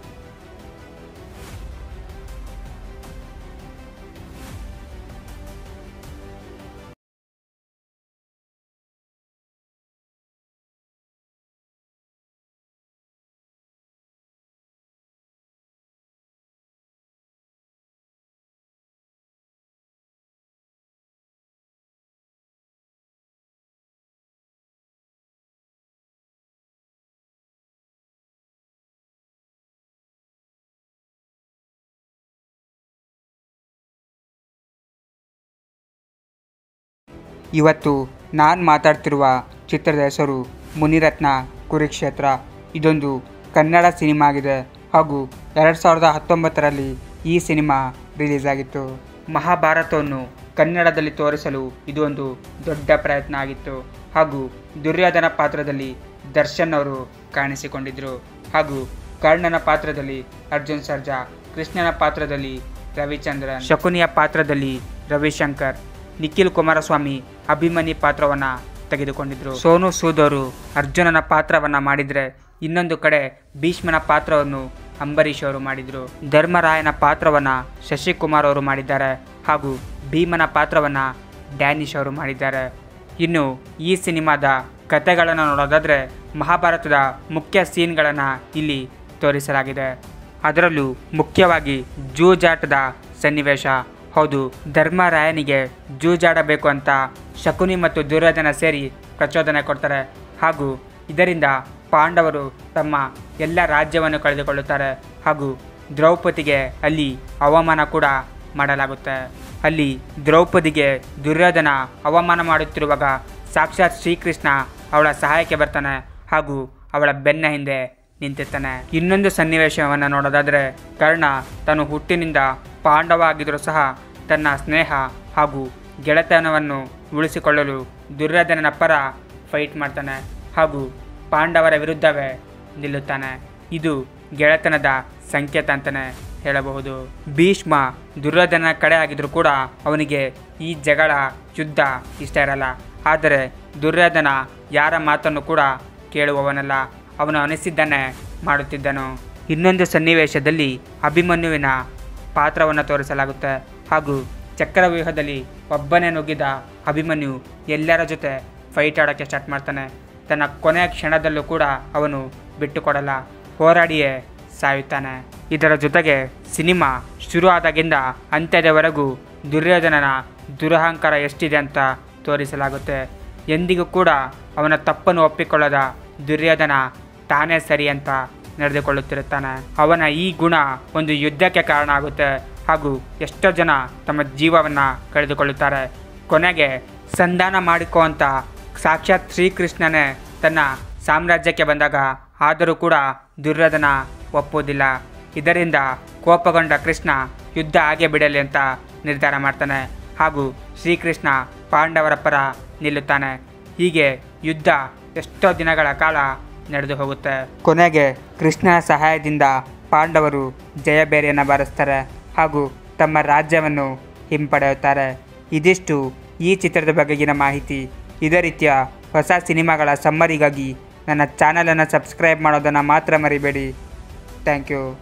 ಇವತ್ತು ನಾನು ಮಾತಾಡ್ತಿರುವ ಚಿತ್ರದ ಹೆಸರು ಮುನಿರತ್ನ ಕುರುಕ್ಷೇತ್ರ ಇದೊಂದು ಕನ್ನಡ ಸಿನಿಮಾ ಆಗಿದೆ ಹಾಗೂ ಎರಡು ಸಾವಿರದ ಹತ್ತೊಂಬತ್ತರಲ್ಲಿ ಈ ಸಿನಿಮಾ ರಿಲೀಸ್ ಆಗಿತ್ತು ಮಹಾಭಾರತವನ್ನು ಕನ್ನಡದಲ್ಲಿ ತೋರಿಸಲು ಇದು ಒಂದು ದೊಡ್ಡ ಪ್ರಯತ್ನ ಆಗಿತ್ತು ಹಾಗೂ ದುರ್ಯೋಧನ ಪಾತ್ರದಲ್ಲಿ ದರ್ಶನ್ ಅವರು ಕಾಣಿಸಿಕೊಂಡಿದ್ದರು ಹಾಗೂ ಕರ್ಣನ ಪಾತ್ರದಲ್ಲಿ ಅರ್ಜುನ್ ಸರ್ಜಾ ಕೃಷ್ಣನ ಪಾತ್ರದಲ್ಲಿ ರವಿಚಂದ್ರನ್ ಶಕುನಿಯ ಪಾತ್ರದಲ್ಲಿ ರವಿಶಂಕರ್ ನಿಖಿಲ್ ಕುಮಾರಸ್ವಾಮಿ ಅಭಿಮನ್ಯು ಪಾತ್ರವನ್ನು ತೆಗೆದುಕೊಂಡಿದ್ರು ಸೋನು ಸೂದ್ ಅವರು ಅರ್ಜುನನ ಪಾತ್ರವನ್ನು ಮಾಡಿದರೆ ಇನ್ನೊಂದು ಕಡೆ ಭೀಷ್ಮನ ಪಾತ್ರವನ್ನು ಅಂಬರೀಷ್ ಅವರು ಮಾಡಿದರು ಧರ್ಮರಾಯನ ಪಾತ್ರವನ್ನು ಶಶಿಕುಮಾರ್ ಅವರು ಮಾಡಿದ್ದಾರೆ ಹಾಗೂ ಭೀಮನ ಪಾತ್ರವನ್ನು ಡ್ಯಾನಿಶ್ ಅವರು ಮಾಡಿದ್ದಾರೆ ಇನ್ನು ಈ ಸಿನಿಮಾದ ಕಥೆಗಳನ್ನು ನೋಡೋದಾದರೆ ಮಹಾಭಾರತದ ಮುಖ್ಯ ಸೀನ್ಗಳನ್ನು ಇಲ್ಲಿ ತೋರಿಸಲಾಗಿದೆ ಅದರಲ್ಲೂ ಮುಖ್ಯವಾಗಿ ಜೂಜಾಟದ ಸನ್ನಿವೇಶ ಹೌದು ಧರ್ಮರಾಯನಿಗೆ ಜೂಜಾಡಬೇಕು ಅಂತ ಶಕುನಿ ಮತ್ತು ದುರ್ಯೋಧನ ಸೇರಿ ಪ್ರಚೋದನೆ ಕೊಡ್ತಾರೆ ಹಾಗೂ ಇದರಿಂದ ಪಾಂಡವರು ತಮ್ಮ ಎಲ್ಲ ರಾಜ್ಯವನ್ನು ಕಳೆದುಕೊಳ್ಳುತ್ತಾರೆ ಹಾಗೂ ದ್ರೌಪದಿಗೆ ಅಲ್ಲಿ ಅವಮಾನ ಕೂಡ ಮಾಡಲಾಗುತ್ತೆ ಅಲ್ಲಿ ದ್ರೌಪದಿಗೆ ದುರ್ಯೋಧನ ಅವಮಾನ ಮಾಡುತ್ತಿರುವಾಗ ಸಾಕ್ಷಾತ್ ಶ್ರೀಕೃಷ್ಣ ಅವಳ ಸಹಾಯಕ್ಕೆ ಬರ್ತಾನೆ ಹಾಗೂ ಅವಳ ಬೆನ್ನ ಹಿಂದೆ ನಿಂತಿರ್ತಾನೆ ಇನ್ನೊಂದು ಸನ್ನಿವೇಶವನ್ನು ನೋಡೋದಾದರೆ ಕರ್ಣ ತಾನು ಹುಟ್ಟಿನಿಂದ ಪಾಂಡವ ಆಗಿದ್ದರೂ ಸಹ ತನ್ನ ಸ್ನೇಹ ಹಾಗೂ ಗೆಳೆತನವನ್ನು ಉಳಿಸಿಕೊಳ್ಳಲು ದುರ್ಯೋಧನನ ಪರ ಫೈಟ್ ಮಾಡ್ತಾನೆ ಹಾಗೂ ಪಾಂಡವರ ವಿರುದ್ಧವೇ ನಿಲ್ಲುತ್ತಾನೆ ಇದು ಗೆಳೆತನದ ಸಂಕೇತ ಅಂತಲೇ ಹೇಳಬಹುದು ಭೀಷ್ಮ ದುರ್ಯೋಧನ ಕಡೆ ಆಗಿದ್ರೂ ಕೂಡ ಅವನಿಗೆ ಈ ಜಗಳ ಯುದ್ಧ ಇಷ್ಟ ಇರಲ್ಲ ಆದರೆ ದುರ್ಯೋಧನ ಯಾರ ಮಾತನ್ನು ಕೂಡ ಕೇಳುವವನಲ್ಲ ಅವನು ಅನಿಸಿದ್ದನ್ನೇ ಮಾಡುತ್ತಿದ್ದನು ಇನ್ನೊಂದು ಸನ್ನಿವೇಶದಲ್ಲಿ ಅಭಿಮನ್ಯುವಿನ ಪಾತ್ರವನ್ನು ತೋರಿಸಲಾಗುತ್ತೆ ಹಾಗೂ ಚಕ್ರವ್ಯೂಹದಲ್ಲಿ ಒಬ್ಬನೇ ನುಗ್ಗಿದ ಅಭಿಮನ್ಯು ಎಲ್ಲರ ಜೊತೆ ಫೈಟ್ ಆಡೋಕ್ಕೆ ಸ್ಟಾರ್ಟ್ ಮಾಡ್ತಾನೆ ತನ್ನ ಕೊನೆಯ ಕ್ಷಣದಲ್ಲೂ ಕೂಡ ಅವನು ಬಿಟ್ಟುಕೊಡಲ್ಲ ಹೋರಾಡಿಯೇ ಸಾಯುತ್ತಾನೆ ಇದರ ಜೊತೆಗೆ ಸಿನಿಮಾ ಶುರು ಆದಾಗಿಂದ ಅಂತ್ಯದವರೆಗೂ ದುರ್ಯೋಧನನ ದುರಹಂಕಾರ ಎಷ್ಟಿದೆ ಅಂತ ತೋರಿಸಲಾಗುತ್ತೆ ಎಂದಿಗೂ ಕೂಡ ಅವನ ತಪ್ಪನ್ನು ಒಪ್ಪಿಕೊಳ್ಳದ ದುರ್ಯೋಧನ ತಾನೇ ಸರಿ ಅಂತ ನಡೆದುಕೊಳ್ಳುತ್ತಿರುತ್ತಾನೆ ಅವನ ಈ ಗುಣ ಒಂದು ಯುದ್ಧಕ್ಕೆ ಕಾರಣ ಆಗುತ್ತೆ ಹಾಗೂ ಎಷ್ಟೋ ಜನ ತಮ್ಮ ಜೀವವನ್ನು ಕಳೆದುಕೊಳ್ಳುತ್ತಾರೆ ಕೊನೆಗೆ ಸಂಧಾನ ಮಾಡಿಕೋ ಅಂತ ಸಾಕ್ಷಾತ್ ಶ್ರೀಕೃಷ್ಣನೇ ತನ್ನ ಸಾಮ್ರಾಜ್ಯಕ್ಕೆ ಬಂದಾಗ ಆದರೂ ಕೂಡ ದುರ್ಯೋಧನ ಒಪ್ಪುವುದಿಲ್ಲ ಇದರಿಂದ ಕೋಪಗೊಂಡ ಕೃಷ್ಣ ಯುದ್ಧ ಹಾಗೆ ಬಿಡಲಿ ಅಂತ ನಿರ್ಧಾರ ಮಾಡ್ತಾನೆ ಹಾಗೂ ಶ್ರೀಕೃಷ್ಣ ಪಾಂಡವರ ಪರ ನಿಲ್ಲುತ್ತಾನೆ ಹೀಗೆ ಯುದ್ಧ ಎಷ್ಟೋ ದಿನಗಳ ಕಾಲ ನಡೆದು ಹೋಗುತ್ತೆ ಕೊನೆಗೆ ಕೃಷ್ಣನ ಸಹಾಯದಿಂದ ಪಾಂಡವರು ಜಯಬೇರಿಯನ್ನು ಬಾರಿಸ್ತಾರೆ ಹಾಗೂ ತಮ್ಮ ರಾಜ್ಯವನ್ನು ಹಿಂಪಡೆಯುತ್ತಾರೆ ಇದಿಷ್ಟು ಈ ಚಿತ್ರದ ಬಗೆಗಿನ ಮಾಹಿತಿ ಇದೇ ರೀತಿಯ ಹೊಸ ಸಿನಿಮಾಗಳ ಸಮ್ಮರಿಗಾಗಿ ನನ್ನ ಚಾನಲನ್ನು ಸಬ್ಸ್ಕ್ರೈಬ್ ಮಾಡೋದನ್ನು ಮಾತ್ರ ಮರಿಬೇಡಿ ಥ್ಯಾಂಕ್ ಯು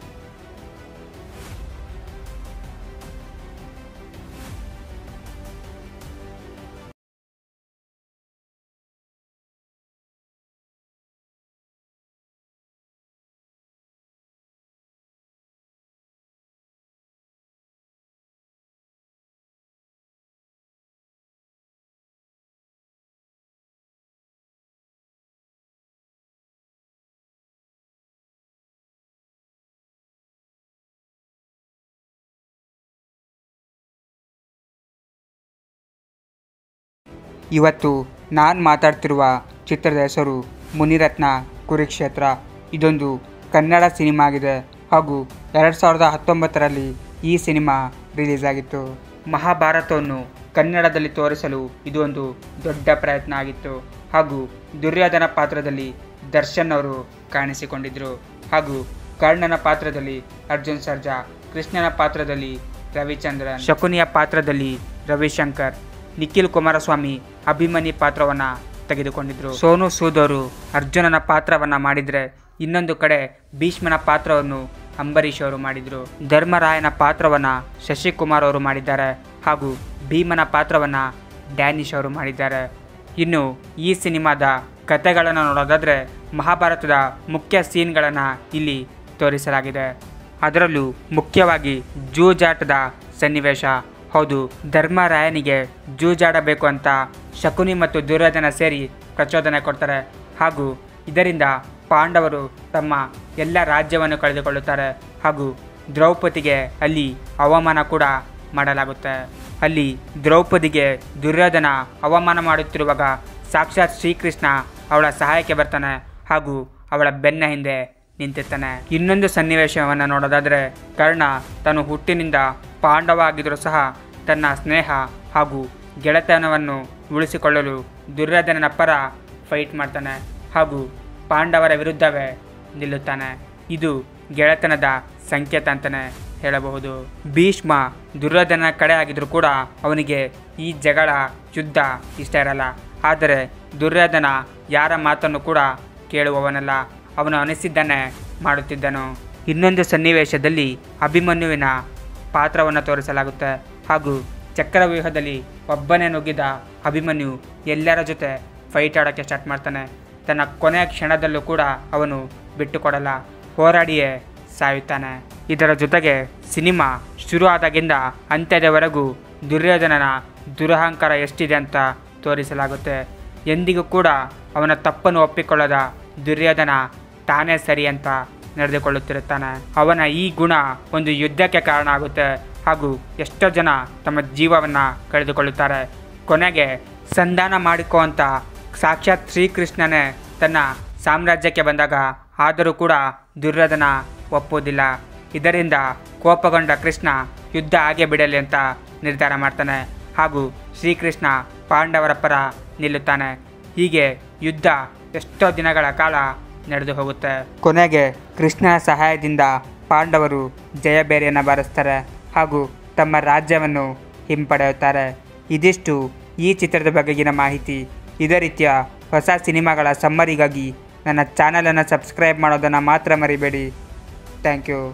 ಇವತ್ತು ನಾನು ಮಾತಾಡ್ತಿರುವ ಚಿತ್ರದ ಹೆಸರು ಮುನಿರತ್ನ ಕುರುಕ್ಷೇತ್ರ ಇದೊಂದು ಕನ್ನಡ ಸಿನಿಮಾ ಆಗಿದೆ ಹಾಗೂ ಎರಡು ಸಾವಿರದ ಹತ್ತೊಂಬತ್ತರಲ್ಲಿ ಈ ಸಿನಿಮಾ ರಿಲೀಸ್ ಆಗಿತ್ತು ಮಹಾಭಾರತವನ್ನು ಕನ್ನಡದಲ್ಲಿ ತೋರಿಸಲು ಇದು ಒಂದು ದೊಡ್ಡ ಪ್ರಯತ್ನ ಆಗಿತ್ತು ಹಾಗೂ ದುರ್ಯೋಧನ ಪಾತ್ರದಲ್ಲಿ ದರ್ಶನ್ ಅವರು ಕಾಣಿಸಿಕೊಂಡಿದ್ದರು ಹಾಗೂ ಕರ್ಣನ ಪಾತ್ರದಲ್ಲಿ ಅರ್ಜುನ್ ಸರ್ಜಾ ಕೃಷ್ಣನ ಪಾತ್ರದಲ್ಲಿ ರವಿಚಂದ್ರನ್ ಶಕುನಿಯ ಪಾತ್ರದಲ್ಲಿ ರವಿಶಂಕರ್ ನಿಖಿಲ್ ಕುಮಾರಸ್ವಾಮಿ ಅಭಿಮನ್ಯು ಪಾತ್ರವನ್ನು ತೆಗೆದುಕೊಂಡಿದ್ರು ಸೋನು ಸೂದ್ ಅವರು ಅರ್ಜುನನ ಪಾತ್ರವನ್ನು ಮಾಡಿದರೆ ಇನ್ನೊಂದು ಕಡೆ ಭೀಷ್ಮನ ಪಾತ್ರವನ್ನು ಅಂಬರೀಷ್ ಅವರು ಮಾಡಿದರು ಧರ್ಮರಾಯನ ಪಾತ್ರವನ್ನು ಶಶಿಕುಮಾರ್ ಅವರು ಮಾಡಿದ್ದಾರೆ ಹಾಗೂ ಭೀಮನ ಪಾತ್ರವನ್ನು ಡ್ಯಾನಿಶ್ ಅವರು ಮಾಡಿದ್ದಾರೆ ಇನ್ನು ಈ ಸಿನಿಮಾದ ಕಥೆಗಳನ್ನು ನೋಡೋದಾದರೆ ಮಹಾಭಾರತದ ಮುಖ್ಯ ಸೀನ್ಗಳನ್ನು ಇಲ್ಲಿ ತೋರಿಸಲಾಗಿದೆ ಅದರಲ್ಲೂ ಮುಖ್ಯವಾಗಿ ಜೂಜಾಟದ ಸನ್ನಿವೇಶ ಹೌದು ಧರ್ಮರಾಯನಿಗೆ ಜೂಜಾಡಬೇಕು ಅಂತ ಶಕುನಿ ಮತ್ತು ದುರ್ಯೋಧನ ಸೇರಿ ಪ್ರಚೋದನೆ ಕೊಡ್ತಾರೆ ಹಾಗೂ ಇದರಿಂದ ಪಾಂಡವರು ತಮ್ಮ ಎಲ್ಲ ರಾಜ್ಯವನ್ನು ಕಳೆದುಕೊಳ್ಳುತ್ತಾರೆ ಹಾಗೂ ದ್ರೌಪದಿಗೆ ಅಲ್ಲಿ ಅವಮಾನ ಕೂಡ ಮಾಡಲಾಗುತ್ತೆ ಅಲ್ಲಿ ದ್ರೌಪದಿಗೆ ದುರ್ಯೋಧನ ಅವಮಾನ ಮಾಡುತ್ತಿರುವಾಗ ಸಾಕ್ಷಾತ್ ಶ್ರೀಕೃಷ್ಣ ಅವಳ ಸಹಾಯಕ್ಕೆ ಬರ್ತಾನೆ ಹಾಗೂ ಅವಳ ಬೆನ್ನ ಹಿಂದೆ ನಿಂತಿರ್ತಾನೆ ಇನ್ನೊಂದು ಸನ್ನಿವೇಶವನ್ನು ನೋಡೋದಾದರೆ ಕರ್ಣ ತಾನು ಹುಟ್ಟಿನಿಂದ ಪಾಂಡವ ಆಗಿದ್ರೂ ಸಹ ತನ್ನ ಸ್ನೇಹ ಹಾಗೂ ಗೆಳೆತನವನ್ನು ಉಳಿಸಿಕೊಳ್ಳಲು ದುರ್ಯೋಧನನ ಪರ ಫೈಟ್ ಮಾಡ್ತಾನೆ ಹಾಗೂ ಪಾಂಡವರ ವಿರುದ್ಧವೇ ನಿಲ್ಲುತ್ತಾನೆ ಇದು ಗೆಳೆತನದ ಸಂಕೇತ ಅಂತಲೇ ಹೇಳಬಹುದು ಭೀಷ್ಮ ದುರ್ಯೋಧನ ಕಡೆ ಆಗಿದ್ರೂ ಕೂಡ ಅವನಿಗೆ ಈ ಜಗಳ ಯುದ್ಧ ಇಷ್ಟ ಇರಲ್ಲ ಆದರೆ ದುರ್ಯೋಧನ ಯಾರ ಮಾತನ್ನು ಕೂಡ ಕೇಳುವವನಲ್ಲ ಅವನು ಅನಿಸಿದ್ದನ್ನೇ ಮಾಡುತ್ತಿದ್ದನು ಇನ್ನೊಂದು ಸನ್ನಿವೇಶದಲ್ಲಿ ಅಭಿಮನ್ಯುವಿನ ಪಾತ್ರವನ್ನು ತೋರಿಸಲಾಗುತ್ತೆ ಹಾಗೂ ಚಕ್ರವ್ಯೂಹದಲ್ಲಿ ಒಬ್ಬನೇ ನುಗ್ಗಿದ ಅಭಿಮನ್ಯು ಎಲ್ಲರ ಜೊತೆ ಫೈಟ್ ಆಡೋಕ್ಕೆ ಸ್ಟಾರ್ಟ್ ಮಾಡ್ತಾನೆ ತನ್ನ ಕೊನೆಯ ಕ್ಷಣದಲ್ಲೂ ಕೂಡ ಅವನು ಬಿಟ್ಟುಕೊಡಲ್ಲ ಹೋರಾಡಿಯೇ ಸಾಯುತ್ತಾನೆ ಇದರ ಜೊತೆಗೆ ಸಿನಿಮಾ ಶುರು ಆದಾಗಿಂದ ಅಂತ್ಯದವರೆಗೂ ದುರ್ಯೋಧನನ ದುರಹಂಕಾರ ಎಷ್ಟಿದೆ ಅಂತ ತೋರಿಸಲಾಗುತ್ತೆ ಎಂದಿಗೂ ಕೂಡ ಅವನ ತಪ್ಪನ್ನು ಒಪ್ಪಿಕೊಳ್ಳದ ದುರ್ಯೋಧನ ತಾನೇ ಸರಿ ಅಂತ ನಡೆದುಕೊಳ್ಳುತ್ತಿರುತ್ತಾನೆ ಅವನ ಈ ಗುಣ ಒಂದು ಯುದ್ಧಕ್ಕೆ ಕಾರಣ ಆಗುತ್ತೆ ಹಾಗೂ ಎಷ್ಟೋ ಜನ ತಮ್ಮ ಜೀವವನ್ನು ಕಳೆದುಕೊಳ್ಳುತ್ತಾರೆ ಕೊನೆಗೆ ಸಂಧಾನ ಮಾಡಿಕೋ ಅಂತ ಸಾಕ್ಷಾತ್ ಶ್ರೀಕೃಷ್ಣನೇ ತನ್ನ ಸಾಮ್ರಾಜ್ಯಕ್ಕೆ ಬಂದಾಗ ಆದರೂ ಕೂಡ ದುರ್ಯೋಧನ ಒಪ್ಪುವುದಿಲ್ಲ ಇದರಿಂದ ಕೋಪಗೊಂಡ ಕೃಷ್ಣ ಯುದ್ಧ ಹಾಗೆ ಬಿಡಲಿ ಅಂತ ನಿರ್ಧಾರ ಮಾಡ್ತಾನೆ ಹಾಗೂ ಶ್ರೀಕೃಷ್ಣ ಪಾಂಡವರ ಪರ ನಿಲ್ಲುತ್ತಾನೆ ಹೀಗೆ ಯುದ್ಧ ಎಷ್ಟೋ ದಿನಗಳ ಕಾಲ ನಡೆದು ಹೋಗುತ್ತೆ ಕೊನೆಗೆ ಕೃಷ್ಣನ ಸಹಾಯದಿಂದ ಪಾಂಡವರು ಜಯಬೇರಿಯನ್ನು ಬಾರಿಸ್ತಾರೆ ಹಾಗೂ ತಮ್ಮ ರಾಜ್ಯವನ್ನು ಹಿಂಪಡೆಯುತ್ತಾರೆ ಇದಿಷ್ಟು ಈ ಚಿತ್ರದ ಬಗೆಗಿನ ಮಾಹಿತಿ ಇದೇ ರೀತಿಯ ಹೊಸ ಸಿನಿಮಾಗಳ ಸಮ್ಮರಿಗಾಗಿ ನನ್ನ ಚಾನಲನ್ನು ಸಬ್ಸ್ಕ್ರೈಬ್ ಮಾಡೋದನ್ನು ಮಾತ್ರ ಮರಿಬೇಡಿ ಥ್ಯಾಂಕ್ ಯು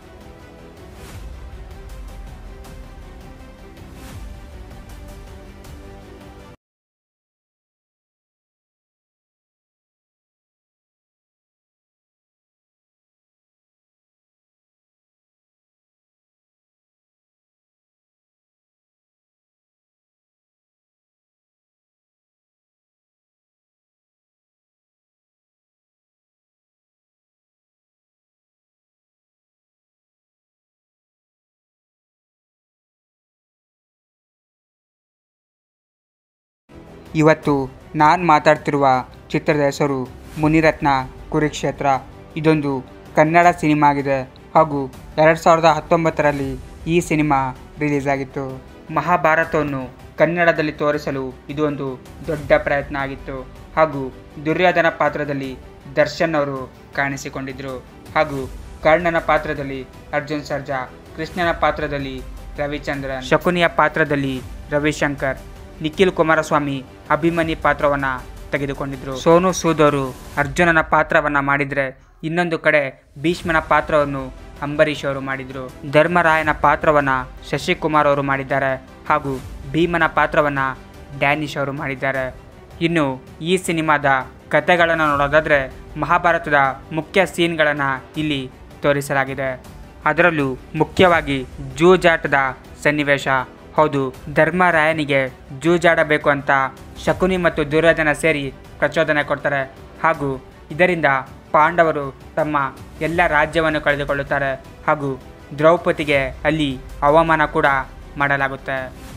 ಇವತ್ತು ನಾನು ಮಾತಾಡ್ತಿರುವ ಚಿತ್ರದ ಹೆಸರು ಮುನಿರತ್ನ ಕುರುಕ್ಷೇತ್ರ ಇದೊಂದು ಕನ್ನಡ ಸಿನಿಮಾ ಆಗಿದೆ ಹಾಗೂ ಎರಡು ಸಾವಿರದ ಹತ್ತೊಂಬತ್ತರಲ್ಲಿ ಈ ಸಿನಿಮಾ ರಿಲೀಸ್ ಆಗಿತ್ತು ಮಹಾಭಾರತವನ್ನು ಕನ್ನಡದಲ್ಲಿ ತೋರಿಸಲು ಇದು ಒಂದು ದೊಡ್ಡ ಪ್ರಯತ್ನ ಆಗಿತ್ತು ಹಾಗೂ ದುರ್ಯೋಧನ ಪಾತ್ರದಲ್ಲಿ ದರ್ಶನ್ ಅವರು ಕಾಣಿಸಿಕೊಂಡಿದ್ದರು ಹಾಗೂ ಕರ್ಣನ ಪಾತ್ರದಲ್ಲಿ ಅರ್ಜುನ್ ಸರ್ಜಾ ಕೃಷ್ಣನ ಪಾತ್ರದಲ್ಲಿ ರವಿಚಂದ್ರನ್ ಶಕುನಿಯ ಪಾತ್ರದಲ್ಲಿ ರವಿಶಂಕರ್ ನಿಖಿಲ್ ಕುಮಾರಸ್ವಾಮಿ ಅಭಿಮನ್ಯು ಪಾತ್ರವನ್ನು ತೆಗೆದುಕೊಂಡಿದ್ರು ಸೋನು ಸೂದ್ ಅವರು ಅರ್ಜುನನ ಪಾತ್ರವನ್ನು ಮಾಡಿದರೆ ಇನ್ನೊಂದು ಕಡೆ ಭೀಷ್ಮನ ಪಾತ್ರವನ್ನು ಅಂಬರೀಷ್ ಅವರು ಮಾಡಿದರು ಧರ್ಮರಾಯನ ಪಾತ್ರವನ್ನು ಶಶಿಕುಮಾರ್ ಅವರು ಮಾಡಿದ್ದಾರೆ ಹಾಗೂ ಭೀಮನ ಪಾತ್ರವನ್ನು ಡ್ಯಾನಿಶ್ ಅವರು ಮಾಡಿದ್ದಾರೆ ಇನ್ನು ಈ ಸಿನಿಮಾದ ಕಥೆಗಳನ್ನು ನೋಡೋದಾದರೆ ಮಹಾಭಾರತದ ಮುಖ್ಯ ಸೀನ್ಗಳನ್ನು ಇಲ್ಲಿ ತೋರಿಸಲಾಗಿದೆ ಅದರಲ್ಲೂ ಮುಖ್ಯವಾಗಿ ಜೂಜಾಟದ ಸನ್ನಿವೇಶ ಹೌದು ಧರ್ಮರಾಯನಿಗೆ ಜೂಜಾಡಬೇಕು ಅಂತ ಶಕುನಿ ಮತ್ತು ದುರ್ಯೋಧನ ಸೇರಿ ಪ್ರಚೋದನೆ ಕೊಡ್ತಾರೆ ಹಾಗೂ ಇದರಿಂದ ಪಾಂಡವರು ತಮ್ಮ ಎಲ್ಲ ರಾಜ್ಯವನ್ನು ಕಳೆದುಕೊಳ್ಳುತ್ತಾರೆ ಹಾಗೂ ದ್ರೌಪದಿಗೆ ಅಲ್ಲಿ ಅವಮಾನ ಕೂಡ ಮಾಡಲಾಗುತ್ತೆ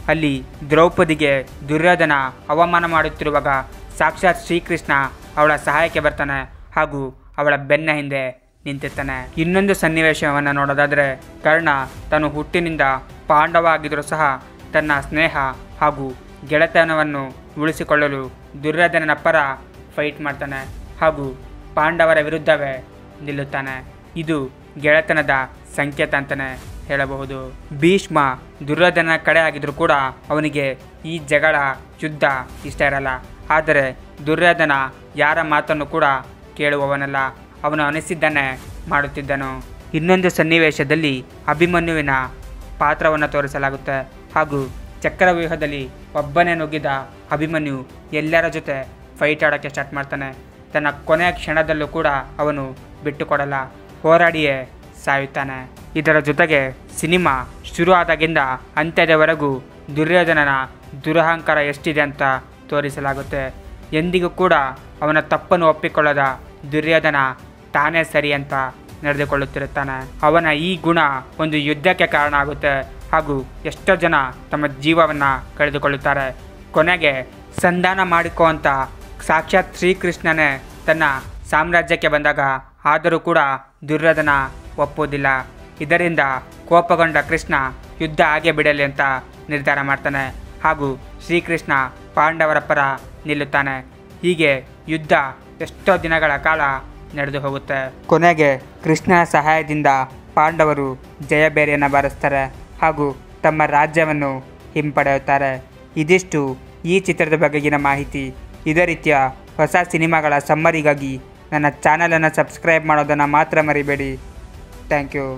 ಅಲ್ಲಿ ದ್ರೌಪದಿಗೆ ದುರ್ಯೋಧನ ಅವಮಾನ ಮಾಡುತ್ತಿರುವಾಗ ಸಾಕ್ಷಾತ್ ಶ್ರೀಕೃಷ್ಣ ಅವಳ ಸಹಾಯಕ್ಕೆ ಬರ್ತಾನೆ ಹಾಗೂ ಅವಳ ಬೆನ್ನ ಹಿಂದೆ ನಿಂತಿರ್ತಾನೆ ಇನ್ನೊಂದು ಸನ್ನಿವೇಶವನ್ನು ನೋಡೋದಾದರೆ ಕರ್ಣ ತಾನು ಹುಟ್ಟಿನಿಂದ ಪಾಂಡವ ಆಗಿದ್ರೂ ಸಹ ತನ್ನ ಸ್ನೇಹ ಹಾಗೂ ಗೆಳೆತನವನ್ನು ಉಳಿಸಿಕೊಳ್ಳಲು ದುರ್ಯೋಧನನ ಪರ ಫೈಟ್ ಮಾಡ್ತಾನೆ ಹಾಗೂ ಪಾಂಡವರ ವಿರುದ್ಧವೇ ನಿಲ್ಲುತ್ತಾನೆ ಇದು ಗೆಳೆತನದ ಸಂಕೇತ ಅಂತಲೇ ಹೇಳಬಹುದು ಭೀಷ್ಮ ದುರ್ಯೋಧನ ಕಡೆ ಆಗಿದ್ರೂ ಕೂಡ ಅವನಿಗೆ ಈ ಜಗಳ ಯುದ್ಧ ಇಷ್ಟ ಇರಲ್ಲ ಆದರೆ ದುರ್ಯೋಧನ ಯಾರ ಮಾತನ್ನು ಕೂಡ ಕೇಳುವವನಲ್ಲ ಅವನು ಅನಿಸಿದ್ದನ್ನೇ ಮಾಡುತ್ತಿದ್ದನು ಇನ್ನೊಂದು ಸನ್ನಿವೇಶದಲ್ಲಿ ಅಭಿಮನ್ಯುವಿನ ಪಾತ್ರವನ್ನು ತೋರಿಸಲಾಗುತ್ತೆ ಹಾಗೂ ಚಕ್ರವ್ಯೂಹದಲ್ಲಿ ಒಬ್ಬನೇ ನುಗ್ಗಿದ ಅಭಿಮನ್ಯು ಎಲ್ಲರ ಜೊತೆ ಫೈಟ್ ಆಡೋಕ್ಕೆ ಸ್ಟಾರ್ಟ್ ಮಾಡ್ತಾನೆ ತನ್ನ ಕೊನೆಯ ಕ್ಷಣದಲ್ಲೂ ಕೂಡ ಅವನು ಬಿಟ್ಟುಕೊಡಲ್ಲ ಹೋರಾಡಿಯೇ ಸಾಯುತ್ತಾನೆ ಇದರ ಜೊತೆಗೆ ಸಿನಿಮಾ ಶುರು ಆದಾಗಿಂದ ಅಂತ್ಯದವರೆಗೂ ದುರ್ಯೋಧನನ ದುರಹಂಕಾರ ಎಷ್ಟಿದೆ ಅಂತ ತೋರಿಸಲಾಗುತ್ತೆ ಎಂದಿಗೂ ಕೂಡ ಅವನ ತಪ್ಪನ್ನು ಒಪ್ಪಿಕೊಳ್ಳದ ದುರ್ಯೋಧನ ತಾನೇ ಸರಿ ಅಂತ ನಡೆದುಕೊಳ್ಳುತ್ತಿರುತ್ತಾನೆ ಅವನ ಈ ಗುಣ ಒಂದು ಯುದ್ಧಕ್ಕೆ ಕಾರಣ ಆಗುತ್ತೆ ಹಾಗೂ ಎಷ್ಟೋ ಜನ ತಮ್ಮ ಜೀವವನ್ನು ಕಳೆದುಕೊಳ್ಳುತ್ತಾರೆ ಕೊನೆಗೆ ಸಂಧಾನ ಮಾಡಿಕೋ ಅಂತ ಸಾಕ್ಷಾತ್ ಶ್ರೀಕೃಷ್ಣನೇ ತನ್ನ ಸಾಮ್ರಾಜ್ಯಕ್ಕೆ ಬಂದಾಗ ಆದರೂ ಕೂಡ ದುರ್ಯೋಧನ ಒಪ್ಪುವುದಿಲ್ಲ ಇದರಿಂದ ಕೋಪಗೊಂಡ ಕೃಷ್ಣ ಯುದ್ಧ ಹಾಗೆ ಬಿಡಲಿ ಅಂತ ನಿರ್ಧಾರ ಮಾಡ್ತಾನೆ ಹಾಗೂ ಶ್ರೀಕೃಷ್ಣ ಪಾಂಡವರ ಪರ ನಿಲ್ಲುತ್ತಾನೆ ಹೀಗೆ ಯುದ್ಧ ಎಷ್ಟೋ ದಿನಗಳ ಕಾಲ ನಡೆದು ಹೋಗುತ್ತೆ ಕೊನೆಗೆ ಕೃಷ್ಣನ ಸಹಾಯದಿಂದ ಪಾಂಡವರು ಜಯಬೇರಿಯನ್ನು ಬಾರಿಸ್ತಾರೆ ಹಾಗೂ ತಮ್ಮ ರಾಜ್ಯವನ್ನು ಹಿಂಪಡೆಯುತ್ತಾರೆ ಇದಿಷ್ಟು ಈ ಚಿತ್ರದ ಬಗೆಗಿನ ಮಾಹಿತಿ ಇದೇ ರೀತಿಯ ಹೊಸ ಸಿನಿಮಾಗಳ ಸಮ್ಮರಿಗಾಗಿ ನನ್ನ ಚಾನಲನ್ನು ಸಬ್ಸ್ಕ್ರೈಬ್ ಮಾಡೋದನ್ನು ಮಾತ್ರ ಮರಿಬೇಡಿ ಥ್ಯಾಂಕ್ ಯು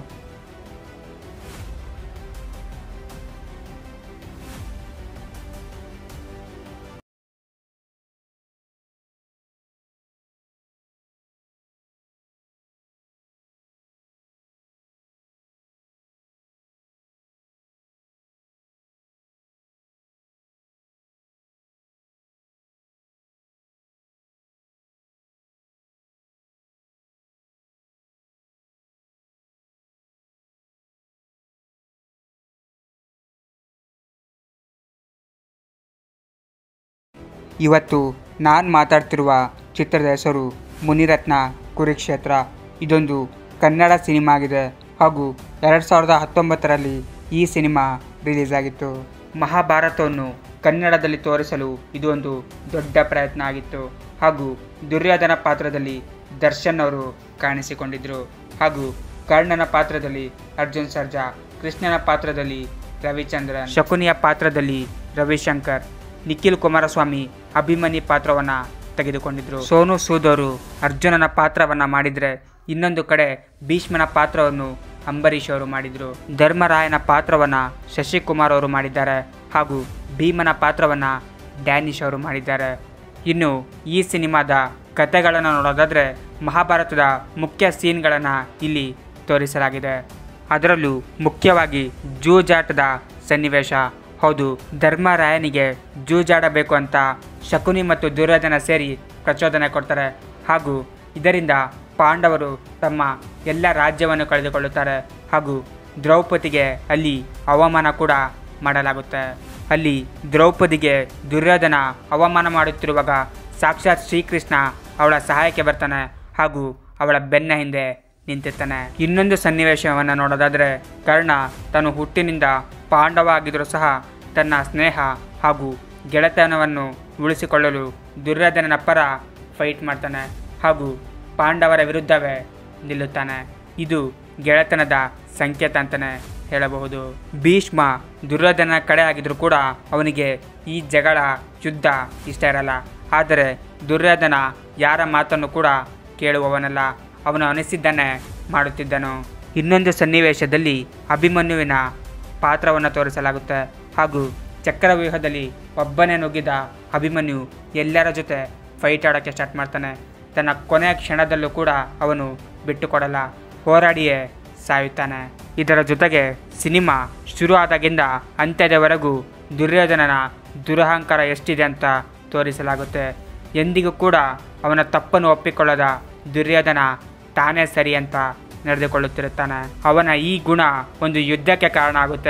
ಇವತ್ತು ನಾನು ಮಾತಾಡ್ತಿರುವ ಚಿತ್ರದ ಹೆಸರು ಮುನಿರತ್ನ ಕುರುಕ್ಷೇತ್ರ ಇದೊಂದು ಕನ್ನಡ ಸಿನಿಮಾ ಆಗಿದೆ ಹಾಗೂ ಎರಡು ಸಾವಿರದ ಹತ್ತೊಂಬತ್ತರಲ್ಲಿ ಈ ಸಿನಿಮಾ ರಿಲೀಸ್ ಆಗಿತ್ತು ಮಹಾಭಾರತವನ್ನು ಕನ್ನಡದಲ್ಲಿ ತೋರಿಸಲು ಇದು ಒಂದು ದೊಡ್ಡ ಪ್ರಯತ್ನ ಆಗಿತ್ತು ಹಾಗೂ ದುರ್ಯೋಧನ ಪಾತ್ರದಲ್ಲಿ ದರ್ಶನ್ ಅವರು ಕಾಣಿಸಿಕೊಂಡಿದ್ದರು ಹಾಗೂ ಕರ್ಣನ ಪಾತ್ರದಲ್ಲಿ ಅರ್ಜುನ್ ಸರ್ಜಾ ಕೃಷ್ಣನ ಪಾತ್ರದಲ್ಲಿ ರವಿಚಂದ್ರನ್ ಶಕುನಿಯ ಪಾತ್ರದಲ್ಲಿ ರವಿಶಂಕರ್ ನಿಖಿಲ್ ಕುಮಾರಸ್ವಾಮಿ ಅಭಿಮನ್ಯು ಪಾತ್ರವನ್ನು ತೆಗೆದುಕೊಂಡಿದ್ರು ಸೋನು ಸೂದ್ ಅವರು ಅರ್ಜುನನ ಪಾತ್ರವನ್ನು ಮಾಡಿದರೆ ಇನ್ನೊಂದು ಕಡೆ ಭೀಷ್ಮನ ಪಾತ್ರವನ್ನು ಅಂಬರೀಷ್ ಅವರು ಮಾಡಿದರು ಧರ್ಮರಾಯನ ಪಾತ್ರವನ್ನು ಶಶಿಕುಮಾರ್ ಅವರು ಮಾಡಿದ್ದಾರೆ ಹಾಗೂ ಭೀಮನ ಪಾತ್ರವನ್ನು ಡ್ಯಾನಿಶ್ ಅವರು ಮಾಡಿದ್ದಾರೆ ಇನ್ನು ಈ ಸಿನಿಮಾದ ಕಥೆಗಳನ್ನು ನೋಡೋದಾದರೆ ಮಹಾಭಾರತದ ಮುಖ್ಯ ಸೀನ್ಗಳನ್ನು ಇಲ್ಲಿ ತೋರಿಸಲಾಗಿದೆ ಅದರಲ್ಲೂ ಮುಖ್ಯವಾಗಿ ಜೂಜಾಟದ ಸನ್ನಿವೇಶ ಹೌದು ಧರ್ಮರಾಯನಿಗೆ ಜೂಜಾಡಬೇಕು ಅಂತ ಶಕುನಿ ಮತ್ತು ದುರ್ಯೋಧನ ಸೇರಿ ಪ್ರಚೋದನೆ ಕೊಡ್ತಾರೆ ಹಾಗೂ ಇದರಿಂದ ಪಾಂಡವರು ತಮ್ಮ ಎಲ್ಲ ರಾಜ್ಯವನ್ನು ಕಳೆದುಕೊಳ್ಳುತ್ತಾರೆ ಹಾಗೂ ದ್ರೌಪದಿಗೆ ಅಲ್ಲಿ ಅವಮಾನ ಕೂಡ ಮಾಡಲಾಗುತ್ತೆ ಅಲ್ಲಿ ದ್ರೌಪದಿಗೆ ದುರ್ಯೋಧನ ಅವಮಾನ ಮಾಡುತ್ತಿರುವಾಗ ಸಾಕ್ಷಾತ್ ಶ್ರೀಕೃಷ್ಣ ಅವಳ ಸಹಾಯಕ್ಕೆ ಬರ್ತಾನೆ ಹಾಗೂ ಅವಳ ಬೆನ್ನ ಹಿಂದೆ ನಿಂತಿರ್ತಾನೆ ಇನ್ನೊಂದು ಸನ್ನಿವೇಶವನ್ನು ನೋಡೋದಾದರೆ ಕರ್ಣ ತಾನು ಹುಟ್ಟಿನಿಂದ ಪಾಂಡವ ಆಗಿದ್ರೂ ಸಹ ತನ್ನ ಸ್ನೇಹ ಹಾಗೂ ಗೆಳೆತನವನ್ನು ಉಳಿಸಿಕೊಳ್ಳಲು ದುರ್ಯೋಧನನ ಪರ ಫೈಟ್ ಮಾಡ್ತಾನೆ ಹಾಗೂ ಪಾಂಡವರ ವಿರುದ್ಧವೇ ನಿಲ್ಲುತ್ತಾನೆ ಇದು ಗೆಳೆತನದ ಸಂಕೇತ ಅಂತಲೇ ಹೇಳಬಹುದು ಭೀಷ್ಮ ದುರ್ಯೋಧನ ಕಡೆ ಆಗಿದ್ರೂ ಕೂಡ ಅವನಿಗೆ ಈ ಜಗಳ ಯುದ್ಧ ಇಷ್ಟ ಇರಲ್ಲ ಆದರೆ ದುರ್ಯೋಧನ ಯಾರ ಮಾತನ್ನು ಕೂಡ ಕೇಳುವವನಲ್ಲ ಅವನು ಅನಿಸಿದ್ದನ್ನೇ ಮಾಡುತ್ತಿದ್ದನು ಇನ್ನೊಂದು ಸನ್ನಿವೇಶದಲ್ಲಿ ಅಭಿಮನ್ಯುವಿನ ಪಾತ್ರವನ್ನು ತೋರಿಸಲಾಗುತ್ತೆ ಹಾಗೂ ಚಕ್ರವ್ಯೂಹದಲ್ಲಿ ಒಬ್ಬನೇ ನುಗ್ಗಿದ ಅಭಿಮನ್ಯು ಎಲ್ಲರ ಜೊತೆ ಫೈಟ್ ಆಡೋಕ್ಕೆ ಸ್ಟಾರ್ಟ್ ಮಾಡ್ತಾನೆ ತನ್ನ ಕೊನೆಯ ಕ್ಷಣದಲ್ಲೂ ಕೂಡ ಅವನು ಬಿಟ್ಟುಕೊಡಲ್ಲ ಹೋರಾಡಿಯೇ ಸಾಯುತ್ತಾನೆ ಇದರ ಜೊತೆಗೆ ಸಿನಿಮಾ ಶುರು ಆದಾಗಿಂದ ಅಂತ್ಯದವರೆಗೂ ದುರ್ಯೋಧನನ ದುರಹಂಕಾರ ಎಷ್ಟಿದೆ ಅಂತ ತೋರಿಸಲಾಗುತ್ತೆ ಎಂದಿಗೂ ಕೂಡ ಅವನ ತಪ್ಪನ್ನು ಒಪ್ಪಿಕೊಳ್ಳದ ದುರ್ಯೋಧನ ತಾನೇ ಸರಿ ಅಂತ ನಡೆದುಕೊಳ್ಳುತ್ತಿರುತ್ತಾನೆ ಅವನ ಈ ಗುಣ ಒಂದು ಯುದ್ಧಕ್ಕೆ ಕಾರಣ ಆಗುತ್ತೆ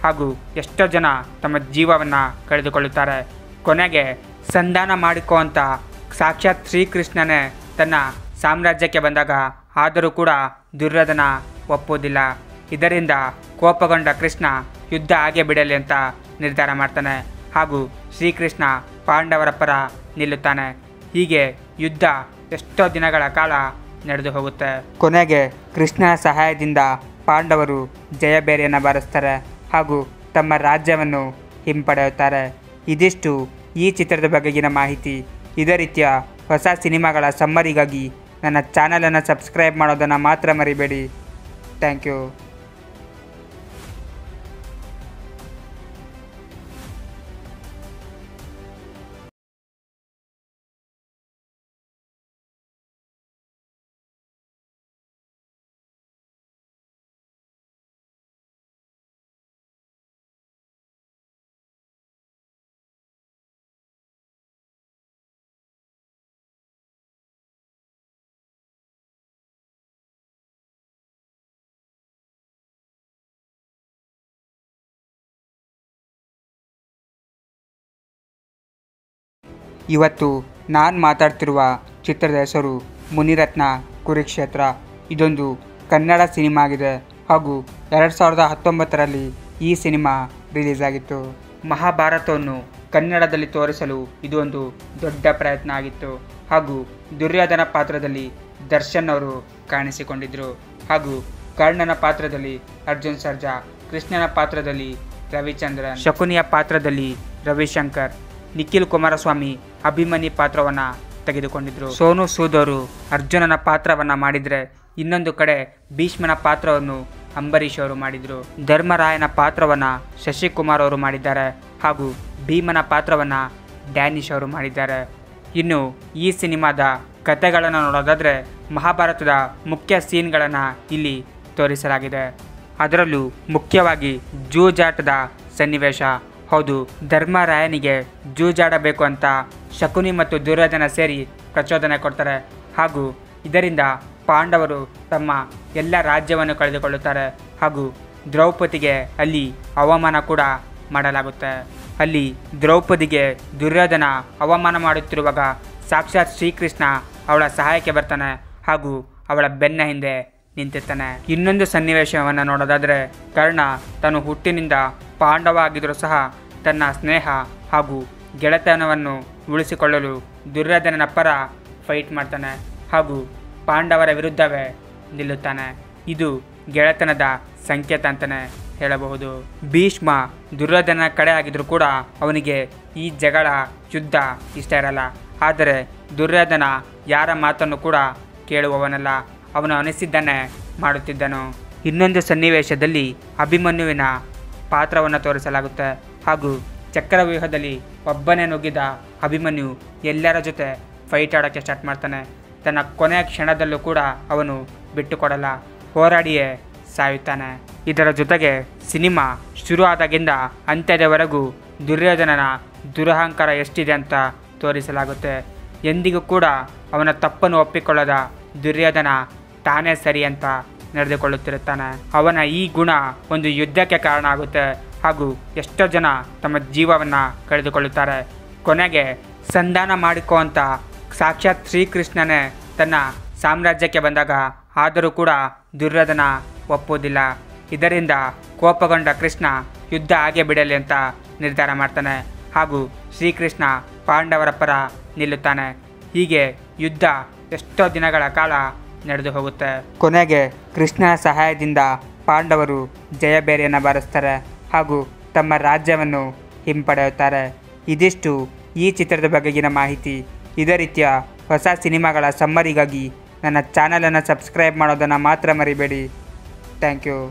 ಹಾಗೂ ಎಷ್ಟೋ ಜನ ತಮ್ಮ ಜೀವವನ್ನು ಕಳೆದುಕೊಳ್ಳುತ್ತಾರೆ ಕೊನೆಗೆ ಸಂಧಾನ ಮಾಡಿಕೋ ಸಾಕ್ಷಾತ್ ಶ್ರೀಕೃಷ್ಣನೇ ತನ್ನ ಸಾಮ್ರಾಜ್ಯಕ್ಕೆ ಬಂದಾಗ ಆದರೂ ಕೂಡ ದುರ್ಯೋಧನ ಒಪ್ಪುವುದಿಲ್ಲ ಇದರಿಂದ ಕೋಪಗೊಂಡ ಕೃಷ್ಣ ಯುದ್ಧ ಹಾಗೆ ಬಿಡಲಿ ಅಂತ ನಿರ್ಧಾರ ಮಾಡ್ತಾನೆ ಹಾಗೂ ಶ್ರೀಕೃಷ್ಣ ಪಾಂಡವರ ಪರ ನಿಲ್ಲುತ್ತಾನೆ ಹೀಗೆ ಯುದ್ಧ ಎಷ್ಟೋ ದಿನಗಳ ಕಾಲ ನಡೆದು ಹೋಗುತ್ತೆ ಕೊನೆಗೆ ಕೃಷ್ಣನ ಸಹಾಯದಿಂದ ಪಾಂಡವರು ಜಯಬೇರಿಯನ್ನು ಬಾರಿಸ್ತಾರೆ ಹಾಗೂ ತಮ್ಮ ರಾಜ್ಯವನ್ನು ಹಿಂಪಡೆಯುತ್ತಾರೆ ಇದಿಷ್ಟು ಈ ಚಿತ್ರದ ಬಗೆಗಿನ ಮಾಹಿತಿ ಇದೇ ರೀತಿಯ ಹೊಸ ಸಿನಿಮಾಗಳ ಸಮ್ಮರಿಗಾಗಿ ನನ್ನ ಚಾನಲನ್ನು ಸಬ್ಸ್ಕ್ರೈಬ್ ಮಾಡೋದನ್ನು ಮಾತ್ರ ಮರಿಬೇಡಿ ಥ್ಯಾಂಕ್ ಯು ಇವತ್ತು ನಾನು ಮಾತಾಡ್ತಿರುವ ಚಿತ್ರದ ಹೆಸರು ಮುನಿರತ್ನ ಕುರುಕ್ಷೇತ್ರ ಇದೊಂದು ಕನ್ನಡ ಸಿನಿಮಾ ಆಗಿದೆ ಹಾಗೂ ಎರಡು ಸಾವಿರದ ಹತ್ತೊಂಬತ್ತರಲ್ಲಿ ಈ ಸಿನಿಮಾ ರಿಲೀಸ್ ಆಗಿತ್ತು ಮಹಾಭಾರತವನ್ನು ಕನ್ನಡದಲ್ಲಿ ತೋರಿಸಲು ಇದು ಒಂದು ದೊಡ್ಡ ಪ್ರಯತ್ನ ಆಗಿತ್ತು ಹಾಗೂ ದುರ್ಯೋಧನ ಪಾತ್ರದಲ್ಲಿ ದರ್ಶನ್ ಅವರು ಕಾಣಿಸಿಕೊಂಡಿದ್ದರು ಹಾಗೂ ಕರ್ಣನ ಪಾತ್ರದಲ್ಲಿ ಅರ್ಜುನ್ ಸರ್ಜಾ ಕೃಷ್ಣನ ಪಾತ್ರದಲ್ಲಿ ರವಿಚಂದ್ರನ್ ಶಕುನಿಯ ಪಾತ್ರದಲ್ಲಿ ರವಿಶಂಕರ್ ನಿಖಿಲ್ ಕುಮಾರಸ್ವಾಮಿ ಅಭಿಮನ್ಯು ಪಾತ್ರವನ್ನು ತೆಗೆದುಕೊಂಡಿದ್ರು ಸೋನು ಸೂದ್ ಅವರು ಅರ್ಜುನನ ಪಾತ್ರವನ್ನು ಮಾಡಿದರೆ ಇನ್ನೊಂದು ಕಡೆ ಭೀಷ್ಮನ ಪಾತ್ರವನ್ನು ಅಂಬರೀಷ್ ಅವರು ಮಾಡಿದರು ಧರ್ಮರಾಯನ ಪಾತ್ರವನ್ನು ಶಶಿಕುಮಾರ್ ಅವರು ಮಾಡಿದ್ದಾರೆ ಹಾಗೂ ಭೀಮನ ಪಾತ್ರವನ್ನು ಡ್ಯಾನಿಶ್ ಅವರು ಮಾಡಿದ್ದಾರೆ ಇನ್ನು ಈ ಸಿನಿಮಾದ ಕಥೆಗಳನ್ನು ನೋಡೋದಾದರೆ ಮಹಾಭಾರತದ ಮುಖ್ಯ ಸೀನ್ಗಳನ್ನು ಇಲ್ಲಿ ತೋರಿಸಲಾಗಿದೆ ಅದರಲ್ಲೂ ಮುಖ್ಯವಾಗಿ ಜೂಜಾಟದ ಸನ್ನಿವೇಶ ಹೌದು ಧರ್ಮರಾಯನಿಗೆ ಜೂಜಾಡಬೇಕು ಅಂತ ಶಕುನಿ ಮತ್ತು ದುರ್ಯೋಧನ ಸೇರಿ ಪ್ರಚೋದನೆ ಕೊಡ್ತಾರೆ ಹಾಗೂ ಇದರಿಂದ ಪಾಂಡವರು ತಮ್ಮ ಎಲ್ಲ ರಾಜ್ಯವನ್ನು ಕಳೆದುಕೊಳ್ಳುತ್ತಾರೆ ಹಾಗೂ ದ್ರೌಪದಿಗೆ ಅಲ್ಲಿ ಅವಮಾನ ಕೂಡ ಮಾಡಲಾಗುತ್ತೆ ಅಲ್ಲಿ ದ್ರೌಪದಿಗೆ ದುರ್ಯೋಧನ ಅವಮಾನ ಮಾಡುತ್ತಿರುವಾಗ ಸಾಕ್ಷಾತ್ ಶ್ರೀಕೃಷ್ಣ ಅವಳ ಸಹಾಯಕ್ಕೆ ಬರ್ತಾನೆ ಹಾಗೂ ಅವಳ ಬೆನ್ನ ಹಿಂದೆ ನಿಂತಿರ್ತಾನೆ ಇನ್ನೊಂದು ಸನ್ನಿವೇಶವನ್ನು ನೋಡೋದಾದರೆ ಕರ್ಣ ತಾನು ಹುಟ್ಟಿನಿಂದ ಪಾಂಡವ ಆಗಿದ್ದರೂ ಸಹ ತನ್ನ ಸ್ನೇಹ ಹಾಗೂ ಗೆಳೆತನವನ್ನು ಉಳಿಸಿಕೊಳ್ಳಲು ದುರ್ಯೋಧನನ ಪರ ಫೈಟ್ ಮಾಡ್ತಾನೆ ಹಾಗೂ ಪಾಂಡವರ ವಿರುದ್ಧವೇ ನಿಲ್ಲುತ್ತಾನೆ ಇದು ಗೆಳೆತನದ ಸಂಕೇತ ಅಂತಲೇ ಹೇಳಬಹುದು ಭೀಷ್ಮ ದುರ್ಯೋಧನ ಕಡೆ ಆಗಿದ್ರೂ ಕೂಡ ಅವನಿಗೆ ಈ ಜಗಳ ಯುದ್ಧ ಇಷ್ಟ ಇರಲ್ಲ ಆದರೆ ದುರ್ಯೋಧನ ಯಾರ ಮಾತನ್ನು ಕೂಡ ಕೇಳುವವನಲ್ಲ ಅವನು ಅನಿಸಿದ್ದನ್ನೇ ಮಾಡುತ್ತಿದ್ದನು ಇನ್ನೊಂದು ಸನ್ನಿವೇಶದಲ್ಲಿ ಅಭಿಮನ್ಯುವಿನ ಪಾತ್ರವನ್ನು ತೋರಿಸಲಾಗುತ್ತೆ ಹಾಗೂ ಚಕ್ರವ್ಯೂಹದಲ್ಲಿ ಒಬ್ಬನೇ ನುಗ್ಗಿದ ಅಭಿಮನ್ಯು ಎಲ್ಲರ ಜೊತೆ ಫೈಟ್ ಆಡೋಕ್ಕೆ ಸ್ಟಾರ್ಟ್ ಮಾಡ್ತಾನೆ ತನ್ನ ಕೊನೆಯ ಕ್ಷಣದಲ್ಲೂ ಕೂಡ ಅವನು ಬಿಟ್ಟುಕೊಡಲ್ಲ ಹೋರಾಡಿಯೇ ಸಾಯುತ್ತಾನೆ ಇದರ ಜೊತೆಗೆ ಸಿನಿಮಾ ಶುರು ಆದಾಗಿಂದ ಅಂತ್ಯದವರೆಗೂ ದುರ್ಯೋಧನನ ದುರಹಂಕಾರ ಎಷ್ಟಿದೆ ಅಂತ ತೋರಿಸಲಾಗುತ್ತೆ ಎಂದಿಗೂ ಕೂಡ ಅವನ ತಪ್ಪನ್ನು ಒಪ್ಪಿಕೊಳ್ಳದ ದುರ್ಯೋಧನ ತಾನೇ ಸರಿ ಅಂತ ನಡೆದುಕೊಳ್ಳುತ್ತಿರುತ್ತಾನೆ ಅವನ ಈ ಗುಣ ಒಂದು ಯುದ್ಧಕ್ಕೆ ಕಾರಣ ಆಗುತ್ತೆ ಹಾಗೂ ಎಷ್ಟೋ ಜನ ತಮ್ಮ ಜೀವವನ್ನು ಕಳೆದುಕೊಳ್ಳುತ್ತಾರೆ ಕೊನೆಗೆ ಸಂಧಾನ ಮಾಡಿಕೋ ಅಂತ ಸಾಕ್ಷಾತ್ ಶ್ರೀಕೃಷ್ಣನೇ ತನ್ನ ಸಾಮ್ರಾಜ್ಯಕ್ಕೆ ಬಂದಾಗ ಆದರೂ ಕೂಡ ದುರ್ಯೋಧನ ಒಪ್ಪುವುದಿಲ್ಲ ಇದರಿಂದ ಕೋಪಗೊಂಡ ಕೃಷ್ಣ ಯುದ್ಧ ಹಾಗೆ ಬಿಡಲಿ ಅಂತ ನಿರ್ಧಾರ ಮಾಡ್ತಾನೆ ಹಾಗೂ ಶ್ರೀಕೃಷ್ಣ ಪಾಂಡವರ ಪರ ನಿಲ್ಲುತ್ತಾನೆ ಹೀಗೆ ಯುದ್ಧ ಎಷ್ಟೋ ದಿನಗಳ ಕಾಲ ನಡೆದು ಹೋಗುತ್ತೆ ಕೊನೆಗೆ ಕೃಷ್ಣನ ಸಹಾಯದಿಂದ ಪಾಂಡವರು ಜಯಬೇರಿಯನ್ನು ಬಾರಿಸ್ತಾರೆ ಹಾಗೂ ತಮ್ಮ ರಾಜ್ಯವನ್ನು ಹಿಂಪಡೆಯುತ್ತಾರೆ ಇದಿಷ್ಟು ಈ ಚಿತ್ರದ ಬಗೆಗಿನ ಮಾಹಿತಿ ಇದೇ ರೀತಿಯ ಹೊಸ ಸಿನಿಮಾಗಳ ಸಮ್ಮರಿಗಾಗಿ ನನ್ನ ಚಾನಲನ್ನು ಸಬ್ಸ್ಕ್ರೈಬ್ ಮಾಡೋದನ್ನು ಮಾತ್ರ ಮರಿಬೇಡಿ ಥ್ಯಾಂಕ್ ಯು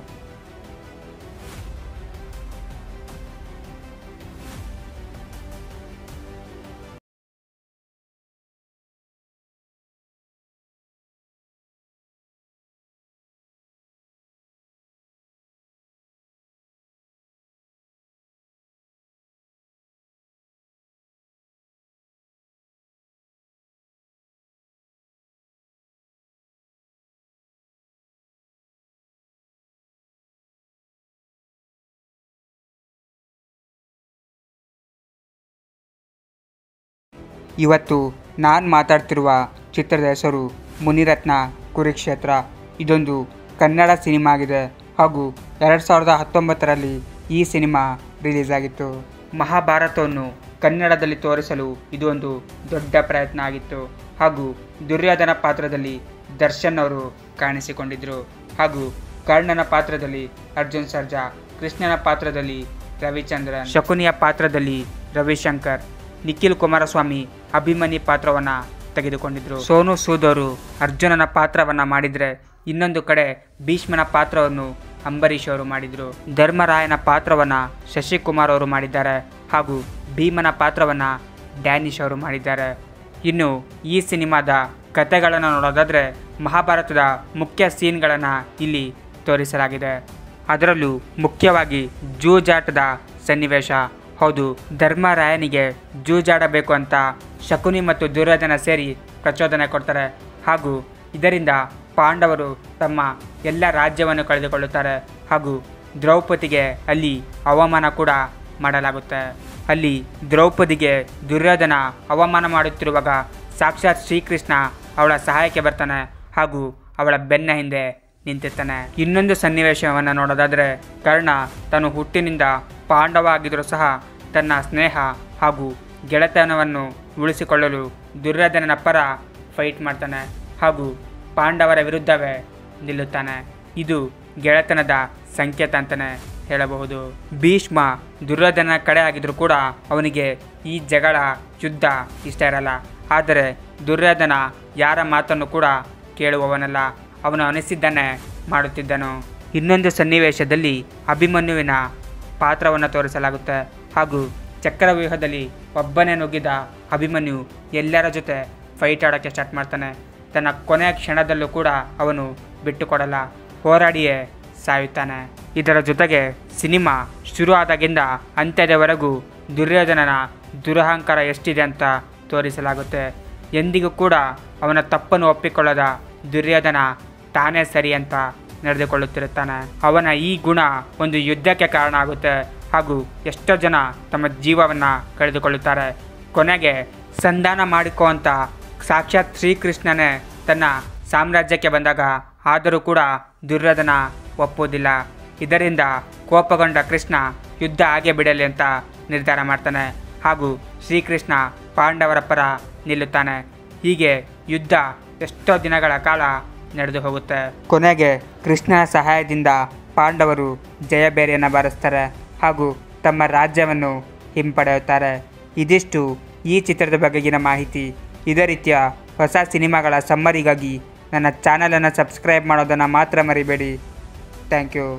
ಇವತ್ತು ನಾನು ಮಾತಾಡ್ತಿರುವ ಚಿತ್ರದ ಹೆಸರು ಮುನಿರತ್ನ ಕುರುಕ್ಷೇತ್ರ ಇದೊಂದು ಕನ್ನಡ ಸಿನಿಮಾ ಆಗಿದೆ ಹಾಗೂ ಎರಡು ಸಾವಿರದ ಹತ್ತೊಂಬತ್ತರಲ್ಲಿ ಈ ಸಿನಿಮಾ ರಿಲೀಸ್ ಆಗಿತ್ತು ಮಹಾಭಾರತವನ್ನು ಕನ್ನಡದಲ್ಲಿ ತೋರಿಸಲು ಇದು ಒಂದು ದೊಡ್ಡ ಪ್ರಯತ್ನ ಆಗಿತ್ತು ಹಾಗೂ ದುರ್ಯೋಧನ ಪಾತ್ರದಲ್ಲಿ ದರ್ಶನ್ ಅವರು ಕಾಣಿಸಿಕೊಂಡಿದ್ದರು ಹಾಗೂ ಕರ್ಣನ ಪಾತ್ರದಲ್ಲಿ ಅರ್ಜುನ್ ಸರ್ಜಾ ಕೃಷ್ಣನ ಪಾತ್ರದಲ್ಲಿ ರವಿಚಂದ್ರನ್ ಶಕುನಿಯ ಪಾತ್ರದಲ್ಲಿ ರವಿಶಂಕರ್ ನಿಖಿಲ್ ಕುಮಾರಸ್ವಾಮಿ ಅಭಿಮನ್ಯು ಪಾತ್ರವನ್ನು ತೆಗೆದುಕೊಂಡಿದ್ರು ಸೋನು ಸೂದ್ ಅವರು ಅರ್ಜುನನ ಪಾತ್ರವನ್ನು ಮಾಡಿದರೆ ಇನ್ನೊಂದು ಕಡೆ ಭೀಷ್ಮನ ಪಾತ್ರವನ್ನು ಅಂಬರೀಷ್ ಅವರು ಮಾಡಿದರು ಧರ್ಮರಾಯನ ಪಾತ್ರವನ್ನು ಶಶಿಕುಮಾರ್ ಅವರು ಮಾಡಿದ್ದಾರೆ ಹಾಗೂ ಭೀಮನ ಪಾತ್ರವನ್ನು ಡ್ಯಾನಿಶ್ ಅವರು ಮಾಡಿದ್ದಾರೆ ಇನ್ನು ಈ ಸಿನಿಮಾದ ಕಥೆಗಳನ್ನು ನೋಡೋದಾದರೆ ಮಹಾಭಾರತದ ಮುಖ್ಯ ಸೀನ್ಗಳನ್ನು ಇಲ್ಲಿ ತೋರಿಸಲಾಗಿದೆ ಅದರಲ್ಲೂ ಮುಖ್ಯವಾಗಿ ಜೂಜಾಟದ ಸನ್ನಿವೇಶ ಹೌದು ಧರ್ಮರಾಯನಿಗೆ ಜೂಜಾಡಬೇಕು ಅಂತ ಶಕುನಿ ಮತ್ತು ದುರ್ಯೋಧನ ಸೇರಿ ಪ್ರಚೋದನೆ ಕೊಡ್ತಾರೆ ಹಾಗೂ ಇದರಿಂದ ಪಾಂಡವರು ತಮ್ಮ ಎಲ್ಲ ರಾಜ್ಯವನ್ನು ಕಳೆದುಕೊಳ್ಳುತ್ತಾರೆ ಹಾಗೂ ದ್ರೌಪದಿಗೆ ಅಲ್ಲಿ ಅವಮಾನ ಕೂಡ ಮಾಡಲಾಗುತ್ತೆ ಅಲ್ಲಿ ದ್ರೌಪದಿಗೆ ದುರ್ಯೋಧನ ಅವಮಾನ ಮಾಡುತ್ತಿರುವಾಗ ಸಾಕ್ಷಾತ್ ಶ್ರೀಕೃಷ್ಣ ಅವಳ ಸಹಾಯಕ್ಕೆ ಬರ್ತಾನೆ ಹಾಗೂ ಅವಳ ಬೆನ್ನ ಹಿಂದೆ ನಿಂತಿರ್ತಾನೆ ಇನ್ನೊಂದು ಸನ್ನಿವೇಶವನ್ನು ನೋಡೋದಾದರೆ ಕರ್ಣ ತಾನು ಹುಟ್ಟಿನಿಂದ ಪಾಂಡವ ಆಗಿದ್ದರೂ ಸಹ ತನ್ನ ಸ್ನೇಹ ಹಾಗೂ ಗೆಳೆತನವನ್ನು ಉಳಿಸಿಕೊಳ್ಳಲು ದುರ್ಯೋಧನನ ಪರ ಫೈಟ್ ಮಾಡ್ತಾನೆ ಹಾಗೂ ಪಾಂಡವರ ವಿರುದ್ಧವೇ ನಿಲ್ಲುತ್ತಾನೆ ಇದು ಗೆಳೆತನದ ಸಂಕೇತ ಅಂತಲೇ ಹೇಳಬಹುದು ಭೀಷ್ಮ ದುರ್ಯೋಧನ ಕಡೆ ಆಗಿದ್ರೂ ಕೂಡ ಅವನಿಗೆ ಈ ಜಗಳ ಯುದ್ಧ ಇಷ್ಟ ಇರಲ್ಲ ಆದರೆ ದುರ್ಯೋಧನ ಯಾರ ಮಾತನ್ನು ಕೂಡ ಕೇಳುವವನಲ್ಲ ಅವನು ಅನಿಸಿದ್ದನ್ನೇ ಮಾಡುತ್ತಿದ್ದನು ಇನ್ನೊಂದು ಸನ್ನಿವೇಶದಲ್ಲಿ ಅಭಿಮನ್ಯುವಿನ ಪಾತ್ರವನ್ನು ತೋರಿಸಲಾಗುತ್ತೆ ಹಾಗೂ ಚಕ್ರವ್ಯೂಹದಲ್ಲಿ ಒಬ್ಬನೇ ನುಗ್ಗಿದ ಅಭಿಮನ್ಯು ಎಲ್ಲರ ಜೊತೆ ಫೈಟ್ ಆಡೋಕ್ಕೆ ಸ್ಟಾರ್ಟ್ ಮಾಡ್ತಾನೆ ತನ್ನ ಕೊನೆಯ ಕ್ಷಣದಲ್ಲೂ ಕೂಡ ಅವನು ಬಿಟ್ಟುಕೊಡಲ್ಲ ಹೋರಾಡಿಯೇ ಸಾಯುತ್ತಾನೆ ಇದರ ಜೊತೆಗೆ ಸಿನಿಮಾ ಶುರು ಆದಾಗಿಂದ ಅಂತ್ಯದವರೆಗೂ ದುರ್ಯೋಧನನ ದುರಹಂಕಾರ ಎಷ್ಟಿದೆ ಅಂತ ತೋರಿಸಲಾಗುತ್ತೆ ಎಂದಿಗೂ ಕೂಡ ಅವನ ತಪ್ಪನ್ನು ಒಪ್ಪಿಕೊಳ್ಳದ ದುರ್ಯೋಧನ ತಾನೇ ಸರಿ ಅಂತ ನಡೆದುಕೊಳ್ಳುತ್ತಿರುತ್ತಾನೆ ಅವನ ಈ ಗುಣ ಒಂದು ಯುದ್ಧಕ್ಕೆ ಕಾರಣ ಆಗುತ್ತೆ ಹಾಗೂ ಎಷ್ಟೋ ಜನ ತಮ್ಮ ಜೀವವನ್ನು ಕಳೆದುಕೊಳ್ಳುತ್ತಾರೆ ಕೊನೆಗೆ ಸಂಧಾನ ಮಾಡಿಕೋ ಅಂತ ಸಾಕ್ಷಾತ್ ಶ್ರೀಕೃಷ್ಣನೇ ತನ್ನ ಸಾಮ್ರಾಜ್ಯಕ್ಕೆ ಬಂದಾಗ ಆದರೂ ಕೂಡ ದುರ್ಯೋಧನ ಒಪ್ಪುವುದಿಲ್ಲ ಇದರಿಂದ ಕೋಪಗೊಂಡ ಕೃಷ್ಣ ಯುದ್ಧ ಹಾಗೆ ಬಿಡಲಿ ಅಂತ ನಿರ್ಧಾರ ಮಾಡ್ತಾನೆ ಹಾಗೂ ಶ್ರೀಕೃಷ್ಣ ಪಾಂಡವರ ಪರ ನಿಲ್ಲುತ್ತಾನೆ ಹೀಗೆ ಯುದ್ಧ ಎಷ್ಟೋ ದಿನಗಳ ಕಾಲ ನಡೆದು ಹೋಗುತ್ತೆ ಕೊನೆಗೆ ಕೃಷ್ಣನ ಸಹಾಯದಿಂದ ಪಾಂಡವರು ಜಯಬೇರಿಯನ್ನು ಬಾರಿಸ್ತಾರೆ ಹಾಗೂ ತಮ್ಮ ರಾಜ್ಯವನ್ನು ಹಿಂಪಡೆಯುತ್ತಾರೆ ಇದಿಷ್ಟು ಈ ಚಿತ್ರದ ಬಗೆಗಿನ ಮಾಹಿತಿ ಇದೇ ರೀತಿಯ ಹೊಸ ಸಿನಿಮಾಗಳ ಸಮ್ಮರಿಗಾಗಿ ನನ್ನ ಚಾನಲನ್ನು ಸಬ್ಸ್ಕ್ರೈಬ್ ಮಾಡೋದನ್ನು ಮಾತ್ರ ಮರಿಬೇಡಿ ಥ್ಯಾಂಕ್ ಯು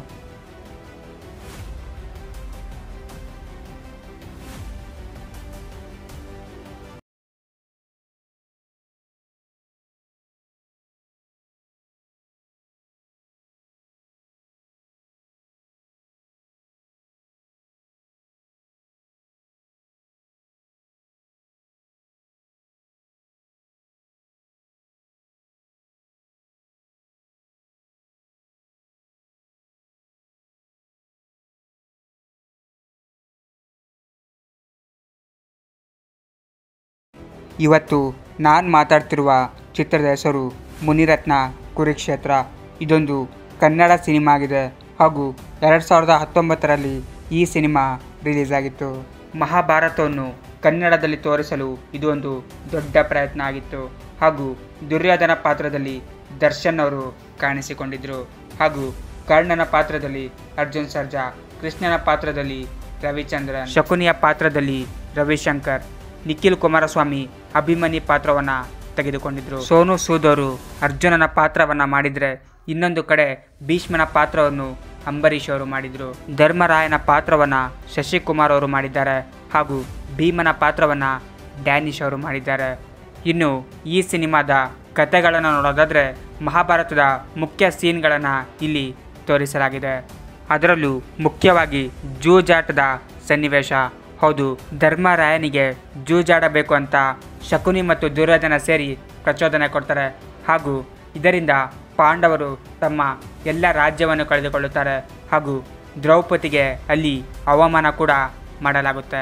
ಇವತ್ತು ನಾನು ಮಾತಾಡ್ತಿರುವ ಚಿತ್ರದ ಹೆಸರು ಮುನಿರತ್ನ ಕುರುಕ್ಷೇತ್ರ ಇದೊಂದು ಕನ್ನಡ ಸಿನಿಮಾ ಆಗಿದೆ ಹಾಗೂ ಎರಡು ಸಾವಿರದ ಹತ್ತೊಂಬತ್ತರಲ್ಲಿ ಈ ಸಿನಿಮಾ ರಿಲೀಸ್ ಆಗಿತ್ತು ಮಹಾಭಾರತವನ್ನು ಕನ್ನಡದಲ್ಲಿ ತೋರಿಸಲು ಇದು ಒಂದು ದೊಡ್ಡ ಪ್ರಯತ್ನ ಆಗಿತ್ತು ಹಾಗೂ ದುರ್ಯೋಧನ ಪಾತ್ರದಲ್ಲಿ ದರ್ಶನ್ ಅವರು ಕಾಣಿಸಿಕೊಂಡಿದ್ದರು ಹಾಗೂ ಕರ್ಣನ ಪಾತ್ರದಲ್ಲಿ ಅರ್ಜುನ್ ಸರ್ಜಾ ಕೃಷ್ಣನ ಪಾತ್ರದಲ್ಲಿ ರವಿಚಂದ್ರನ್ ಶಕುನಿಯ ಪಾತ್ರದಲ್ಲಿ ರವಿಶಂಕರ್ ನಿಖಿಲ್ ಕುಮಾರಸ್ವಾಮಿ ಅಭಿಮನ್ಯು ಪಾತ್ರವನ್ನು ತೆಗೆದುಕೊಂಡಿದ್ರು ಸೋನು ಸೂದ್ ಅವರು ಅರ್ಜುನನ ಪಾತ್ರವನ್ನು ಮಾಡಿದರೆ ಇನ್ನೊಂದು ಕಡೆ ಭೀಷ್ಮನ ಪಾತ್ರವನ್ನು ಅಂಬರೀಷ್ ಅವರು ಮಾಡಿದರು ಧರ್ಮರಾಯನ ಪಾತ್ರವನ್ನು ಶಶಿಕುಮಾರ್ ಅವರು ಮಾಡಿದ್ದಾರೆ ಹಾಗೂ ಭೀಮನ ಪಾತ್ರವನ್ನು ಡ್ಯಾನಿಶ್ ಅವರು ಮಾಡಿದ್ದಾರೆ ಇನ್ನು ಈ ಸಿನಿಮಾದ ಕಥೆಗಳನ್ನು ನೋಡೋದಾದರೆ ಮಹಾಭಾರತದ ಮುಖ್ಯ ಸೀನ್ಗಳನ್ನು ಇಲ್ಲಿ ತೋರಿಸಲಾಗಿದೆ ಅದರಲ್ಲೂ ಮುಖ್ಯವಾಗಿ ಜೂಜಾಟದ ಸನ್ನಿವೇಶ ಹೌದು ಧರ್ಮರಾಯನಿಗೆ ಜೂಜಾಡಬೇಕು ಅಂತ ಶಕುನಿ ಮತ್ತು ದುರ್ಯೋಧನ ಸೇರಿ ಪ್ರಚೋದನೆ ಕೊಡ್ತಾರೆ ಹಾಗೂ ಇದರಿಂದ ಪಾಂಡವರು ತಮ್ಮ ಎಲ್ಲ ರಾಜ್ಯವನ್ನು ಕಳೆದುಕೊಳ್ಳುತ್ತಾರೆ ಹಾಗೂ ದ್ರೌಪದಿಗೆ ಅಲ್ಲಿ ಅವಮಾನ ಕೂಡ ಮಾಡಲಾಗುತ್ತೆ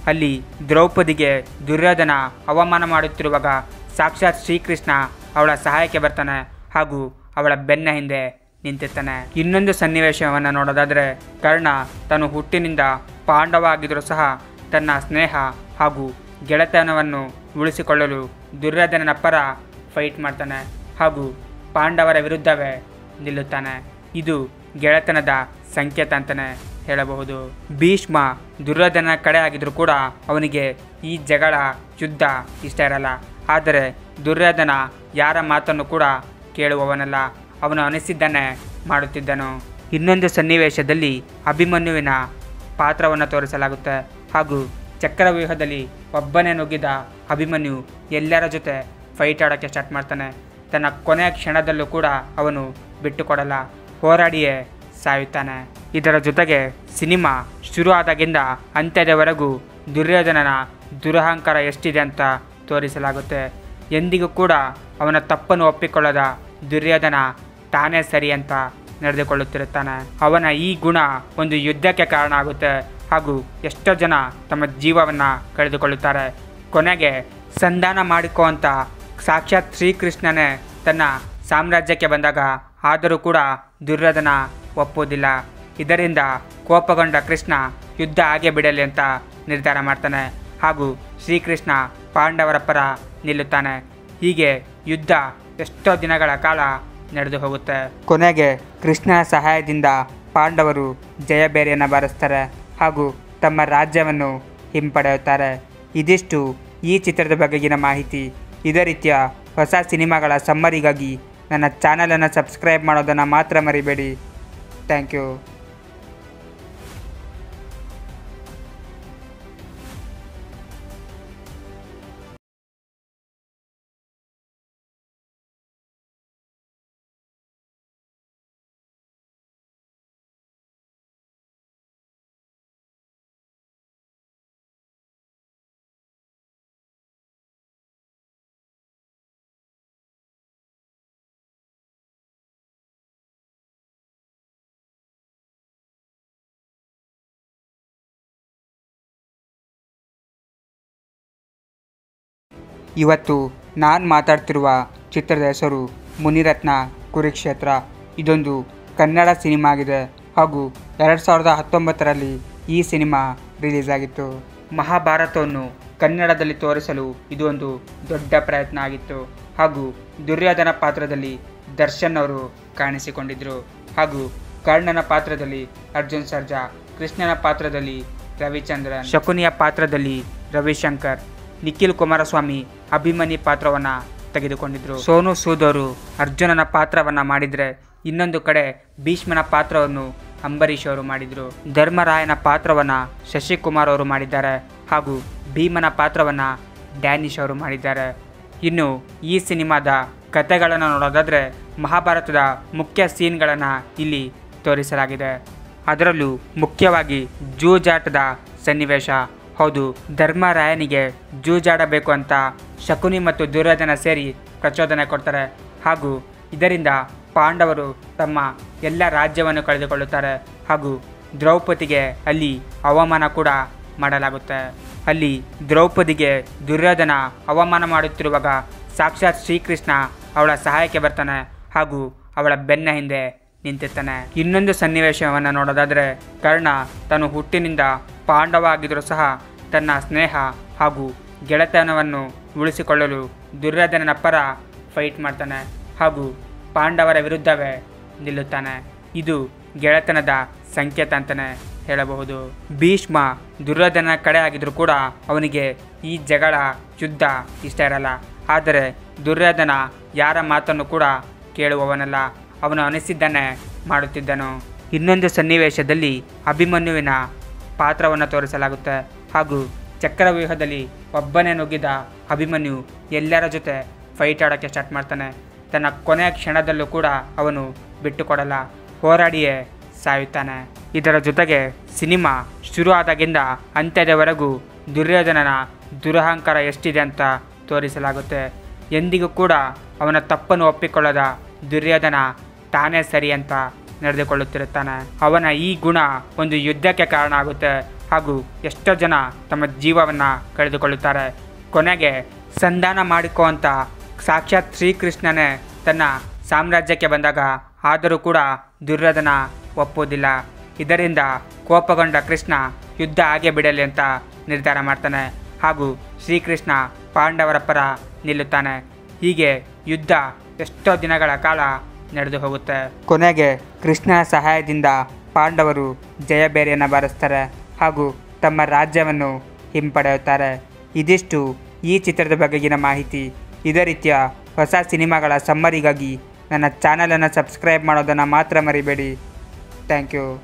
ಅಲ್ಲಿ ದ್ರೌಪದಿಗೆ ದುರ್ಯೋಧನ ಅವಮಾನ ಮಾಡುತ್ತಿರುವಾಗ ಸಾಕ್ಷಾತ್ ಶ್ರೀಕೃಷ್ಣ ಅವಳ ಸಹಾಯಕ್ಕೆ ಬರ್ತಾನೆ ಹಾಗೂ ಅವಳ ಬೆನ್ನ ಹಿಂದೆ ನಿಂತಿರ್ತಾನೆ ಇನ್ನೊಂದು ಸನ್ನಿವೇಶವನ್ನು ನೋಡೋದಾದರೆ ಕರ್ಣ ತಾನು ಹುಟ್ಟಿನಿಂದ ಪಾಂಡವ ಆಗಿದ್ರೂ ಸಹ ತನ್ನ ಸ್ನೇಹ ಹಾಗೂ ಗೆಳೆತನವನ್ನು ಉಳಿಸಿಕೊಳ್ಳಲು ದುರ್ಯೋಧನನ ಪರ ಫೈಟ್ ಮಾಡ್ತಾನೆ ಹಾಗೂ ಪಾಂಡವರ ವಿರುದ್ಧವೇ ನಿಲ್ಲುತ್ತಾನೆ ಇದು ಗೆಳೆತನದ ಸಂಕೇತ ಅಂತಲೇ ಹೇಳಬಹುದು ಭೀಷ್ಮ ದುರ್ಯೋಧನ ಕಡೆ ಆಗಿದ್ರೂ ಕೂಡ ಅವನಿಗೆ ಈ ಜಗಳ ಯುದ್ಧ ಇಷ್ಟ ಇರಲ್ಲ ಆದರೆ ದುರ್ಯೋಧನ ಯಾರ ಮಾತನ್ನು ಕೂಡ ಕೇಳುವವನಲ್ಲ ಅವನು ಅನಿಸಿದ್ದನ್ನೇ ಮಾಡುತ್ತಿದ್ದನು ಇನ್ನೊಂದು ಸನ್ನಿವೇಶದಲ್ಲಿ ಅಭಿಮನ್ಯುವಿನ ಪಾತ್ರವನ್ನು ತೋರಿಸಲಾಗುತ್ತೆ ಹಾಗೂ ಚಕ್ರವ್ಯೂಹದಲ್ಲಿ ಒಬ್ಬನೇ ನುಗ್ಗಿದ ಅಭಿಮನ್ಯು ಎಲ್ಲರ ಜೊತೆ ಫೈಟ್ ಆಡೋಕ್ಕೆ ಸ್ಟಾರ್ಟ್ ಮಾಡ್ತಾನೆ ತನ್ನ ಕೊನೆಯ ಕ್ಷಣದಲ್ಲೂ ಕೂಡ ಅವನು ಬಿಟ್ಟುಕೊಡಲ್ಲ ಹೋರಾಡಿಯೇ ಸಾಯುತ್ತಾನೆ ಇದರ ಜೊತೆಗೆ ಸಿನಿಮಾ ಶುರು ಆದಾಗಿಂದ ಅಂತ್ಯದವರೆಗೂ ದುರ್ಯೋಧನನ ದುರಹಂಕಾರ ಎಷ್ಟಿದೆ ಅಂತ ತೋರಿಸಲಾಗುತ್ತೆ ಎಂದಿಗೂ ಕೂಡ ಅವನ ತಪ್ಪನ್ನು ಒಪ್ಪಿಕೊಳ್ಳದ ದುರ್ಯೋಧನ ತಾನೇ ಸರಿ ಅಂತ ನಡೆದುಕೊಳ್ಳುತ್ತಿರುತ್ತಾನೆ ಅವನ ಈ ಗುಣ ಒಂದು ಯುದ್ಧಕ್ಕೆ ಕಾರಣ ಆಗುತ್ತೆ ಹಾಗೂ ಎಷ್ಟೋ ಜನ ತಮ್ಮ ಜೀವವನ್ನು ಕಳೆದುಕೊಳ್ಳುತ್ತಾರೆ ಕೊನೆಗೆ ಸಂಧಾನ ಮಾಡಿಕೋ ಅಂತ ಸಾಕ್ಷಾತ್ ಶ್ರೀಕೃಷ್ಣನೇ ತನ್ನ ಸಾಮ್ರಾಜ್ಯಕ್ಕೆ ಬಂದಾಗ ಆದರೂ ಕೂಡ ದುರ್ಯೋಧನ ಒಪ್ಪುವುದಿಲ್ಲ ಇದರಿಂದ ಕೋಪಗೊಂಡ ಕೃಷ್ಣ ಯುದ್ಧ ಹಾಗೆ ಬಿಡಲಿ ಅಂತ ನಿರ್ಧಾರ ಮಾಡ್ತಾನೆ ಹಾಗೂ ಶ್ರೀಕೃಷ್ಣ ಪಾಂಡವರ ಪರ ನಿಲ್ಲುತ್ತಾನೆ ಹೀಗೆ ಯುದ್ಧ ಎಷ್ಟೋ ದಿನಗಳ ಕಾಲ ನಡೆದು ಹೋಗುತ್ತೆ ಕೊನೆಗೆ ಕೃಷ್ಣನ ಸಹಾಯದಿಂದ ಪಾಂಡವರು ಜಯಬೇರಿಯನ್ನು ಬಾರಿಸ್ತಾರೆ ಹಾಗೂ ತಮ್ಮ ರಾಜ್ಯವನ್ನು ಹಿಂಪಡೆಯುತ್ತಾರೆ ಇದಿಷ್ಟು ಈ ಚಿತ್ರದ ಬಗೆಗಿನ ಮಾಹಿತಿ ಇದೇ ರೀತಿಯ ಹೊಸ ಸಿನಿಮಾಗಳ ಸಮ್ಮರಿಗಾಗಿ ನನ್ನ ಚಾನಲನ್ನು ಸಬ್ಸ್ಕ್ರೈಬ್ ಮಾಡೋದನ್ನು ಮಾತ್ರ ಮರಿಬೇಡಿ ಥ್ಯಾಂಕ್ ಯು ಇವತ್ತು ನಾನು ಮಾತಾಡ್ತಿರುವ ಚಿತ್ರದ ಹೆಸರು ಮುನಿರತ್ನ ಕುರುಕ್ಷೇತ್ರ ಇದೊಂದು ಕನ್ನಡ ಸಿನಿಮಾ ಆಗಿದೆ ಹಾಗೂ ಎರಡು ಸಾವಿರದ ಹತ್ತೊಂಬತ್ತರಲ್ಲಿ ಈ ಸಿನಿಮಾ ರಿಲೀಸ್ ಆಗಿತ್ತು ಮಹಾಭಾರತವನ್ನು ಕನ್ನಡದಲ್ಲಿ ತೋರಿಸಲು ಇದು ಒಂದು ದೊಡ್ಡ ಪ್ರಯತ್ನ ಆಗಿತ್ತು ಹಾಗೂ ದುರ್ಯೋಧನ ಪಾತ್ರದಲ್ಲಿ ದರ್ಶನ್ ಅವರು ಕಾಣಿಸಿಕೊಂಡಿದ್ದರು ಹಾಗೂ ಕರ್ಣನ ಪಾತ್ರದಲ್ಲಿ ಅರ್ಜುನ್ ಸರ್ಜಾ ಕೃಷ್ಣನ ಪಾತ್ರದಲ್ಲಿ ರವಿಚಂದ್ರನ್ ಶಕುನಿಯ ಪಾತ್ರದಲ್ಲಿ ರವಿಶಂಕರ್ ನಿಖಿಲ್ ಕುಮಾರಸ್ವಾಮಿ ಅಭಿಮನ್ಯು ಪಾತ್ರವನ್ನು ತೆಗೆದುಕೊಂಡಿದ್ರು ಸೋನು ಸೂದ್ ಅವರು ಅರ್ಜುನನ ಪಾತ್ರವನ್ನು ಮಾಡಿದರೆ ಇನ್ನೊಂದು ಕಡೆ ಭೀಷ್ಮನ ಪಾತ್ರವನ್ನು ಅಂಬರೀಷ್ ಅವರು ಮಾಡಿದರು ಧರ್ಮರಾಯನ ಪಾತ್ರವನ್ನು ಶಶಿಕುಮಾರ್ ಅವರು ಮಾಡಿದ್ದಾರೆ ಹಾಗೂ ಭೀಮನ ಪಾತ್ರವನ್ನು ಡ್ಯಾನಿಶ್ ಅವರು ಮಾಡಿದ್ದಾರೆ ಇನ್ನು ಈ ಸಿನಿಮಾದ ಕಥೆಗಳನ್ನು ನೋಡೋದಾದರೆ ಮಹಾಭಾರತದ ಮುಖ್ಯ ಸೀನ್ಗಳನ್ನು ಇಲ್ಲಿ ತೋರಿಸಲಾಗಿದೆ ಅದರಲ್ಲೂ ಮುಖ್ಯವಾಗಿ ಜೂಜಾಟದ ಸನ್ನಿವೇಶ ಹೌದು ಧರ್ಮರಾಯನಿಗೆ ಜೂಜಾಡಬೇಕು ಅಂತ ಶಕುನಿ ಮತ್ತು ದುರ್ಯೋಧನ ಸೇರಿ ಪ್ರಚೋದನೆ ಕೊಡ್ತಾರೆ ಹಾಗೂ ಇದರಿಂದ ಪಾಂಡವರು ತಮ್ಮ ಎಲ್ಲ ರಾಜ್ಯವನ್ನು ಕಳೆದುಕೊಳ್ಳುತ್ತಾರೆ ಹಾಗೂ ದ್ರೌಪದಿಗೆ ಅಲ್ಲಿ ಅವಮಾನ ಕೂಡ ಮಾಡಲಾಗುತ್ತೆ ಅಲ್ಲಿ ದ್ರೌಪದಿಗೆ ದುರ್ಯೋಧನ ಅವಮಾನ ಮಾಡುತ್ತಿರುವಾಗ ಸಾಕ್ಷಾತ್ ಶ್ರೀಕೃಷ್ಣ ಅವಳ ಸಹಾಯಕ್ಕೆ ಬರ್ತಾನೆ ಹಾಗೂ ಅವಳ ಬೆನ್ನ ಹಿಂದೆ ನಿಂತಿರ್ತಾನೆ ಇನ್ನೊಂದು ಸನ್ನಿವೇಶವನ್ನು ನೋಡೋದಾದರೆ ಕರ್ಣ ತಾನು ಹುಟ್ಟಿನಿಂದ ಪಾಂಡವ ಆಗಿದ್ರೂ ಸಹ ತನ್ನ ಸ್ನೇಹ ಹಾಗೂ ಗೆಳೆತನವನ್ನು ಉಳಿಸಿಕೊಳ್ಳಲು ದುರ್ಯೋಧನನ ಪರ ಫೈಟ್ ಮಾಡ್ತಾನೆ ಹಾಗೂ ಪಾಂಡವರ ವಿರುದ್ಧವೇ ನಿಲ್ಲುತ್ತಾನೆ ಇದು ಗೆಳೆತನದ ಸಂಕೇತ ಅಂತಲೇ ಹೇಳಬಹುದು ಭೀಷ್ಮ ದುರ್ಯೋಧನ ಕಡೆ ಆಗಿದ್ರೂ ಕೂಡ ಅವನಿಗೆ ಈ ಜಗಳ ಯುದ್ಧ ಇಷ್ಟ ಇರಲ್ಲ ಆದರೆ ದುರ್ಯೋಧನ ಯಾರ ಮಾತನ್ನು ಕೂಡ ಕೇಳುವವನಲ್ಲ ಅವನು ಅನಿಸಿದ್ದನ್ನೇ ಮಾಡುತ್ತಿದ್ದನು ಇನ್ನೊಂದು ಸನ್ನಿವೇಶದಲ್ಲಿ ಅಭಿಮನ್ಯುವಿನ ಪಾತ್ರವನ್ನು ತೋರಿಸಲಾಗುತ್ತೆ ಹಾಗೂ ಚಕ್ರವ್ಯೂಹದಲ್ಲಿ ಒಬ್ಬನೇ ನುಗ್ಗಿದ ಅಭಿಮನ್ಯು ಎಲ್ಲರ ಜೊತೆ ಫೈಟ್ ಆಡೋಕ್ಕೆ ಸ್ಟಾರ್ಟ್ ಮಾಡ್ತಾನೆ ತನ್ನ ಕೊನೆಯ ಕ್ಷಣದಲ್ಲೂ ಕೂಡ ಅವನು ಬಿಟ್ಟುಕೊಡಲ್ಲ ಹೋರಾಡಿಯೇ ಸಾಯುತ್ತಾನೆ ಇದರ ಜೊತೆಗೆ ಸಿನಿಮಾ ಶುರು ಆದಾಗಿಂದ ಅಂತ್ಯದವರೆಗೂ ದುರ್ಯೋಧನನ ದುರಹಂಕಾರ ಎಷ್ಟಿದೆ ಅಂತ ತೋರಿಸಲಾಗುತ್ತೆ ಎಂದಿಗೂ ಕೂಡ ಅವನ ತಪ್ಪನ್ನು ಒಪ್ಪಿಕೊಳ್ಳದ ದುರ್ಯೋಧನ ತಾನೇ ಸರಿ ಅಂತ ನಡೆದುಕೊಳ್ಳುತ್ತಿರುತ್ತಾನೆ ಅವನ ಈ ಗುಣ ಒಂದು ಯುದ್ಧಕ್ಕೆ ಕಾರಣ ಆಗುತ್ತೆ ಹಾಗೂ ಎಷ್ಟೋ ಜನ ತಮ್ಮ ಜೀವವನ್ನು ಕಳೆದುಕೊಳ್ಳುತ್ತಾರೆ ಕೊನೆಗೆ ಸಂಧಾನ ಮಾಡಿಕುವಂಥ ಸಾಕ್ಷಾತ್ ಶ್ರೀಕೃಷ್ಣನೇ ತನ್ನ ಸಾಮ್ರಾಜ್ಯಕ್ಕೆ ಬಂದಾಗ ಆದರೂ ಕೂಡ ದುರ್ಯೋಧನ ಒಪ್ಪುವುದಿಲ್ಲ ಇದರಿಂದ ಕೋಪಗೊಂಡ ಕೃಷ್ಣ ಯುದ್ಧ ಹಾಗೆ ಬಿಡಲಿ ಅಂತ ನಿರ್ಧಾರ ಮಾಡ್ತಾನೆ ಹಾಗೂ ಶ್ರೀಕೃಷ್ಣ ಪಾಂಡವರ ಪರ ನಿಲ್ಲುತ್ತಾನೆ ಹೀಗೆ ಯುದ್ಧ ಎಷ್ಟೋ ದಿನಗಳ ಕಾಲ ನಡೆದು ಹೋಗುತ್ತೆ ಕೊನೆಗೆ ಕೃಷ್ಣನ ಸಹಾಯದಿಂದ ಪಾಂಡವರು ಜಯಬೇರಿಯನ್ನು ಬಾರಿಸ್ತಾರೆ ಹಾಗೂ ತಮ್ಮ ರಾಜ್ಯವನ್ನು ಹಿಂಪಡೆಯುತ್ತಾರೆ ಇದಿಷ್ಟು ಈ ಚಿತ್ರದ ಬಗೆಗಿನ ಮಾಹಿತಿ ಇದೇ ರೀತಿಯ ಹೊಸ ಸಿನಿಮಾಗಳ ಸಮ್ಮರಿಗಾಗಿ ನನ್ನ ಚಾನಲನ್ನು ಸಬ್ಸ್ಕ್ರೈಬ್ ಮಾಡೋದನ್ನು ಮಾತ್ರ ಮರಿಬೇಡಿ ಥ್ಯಾಂಕ್ ಯು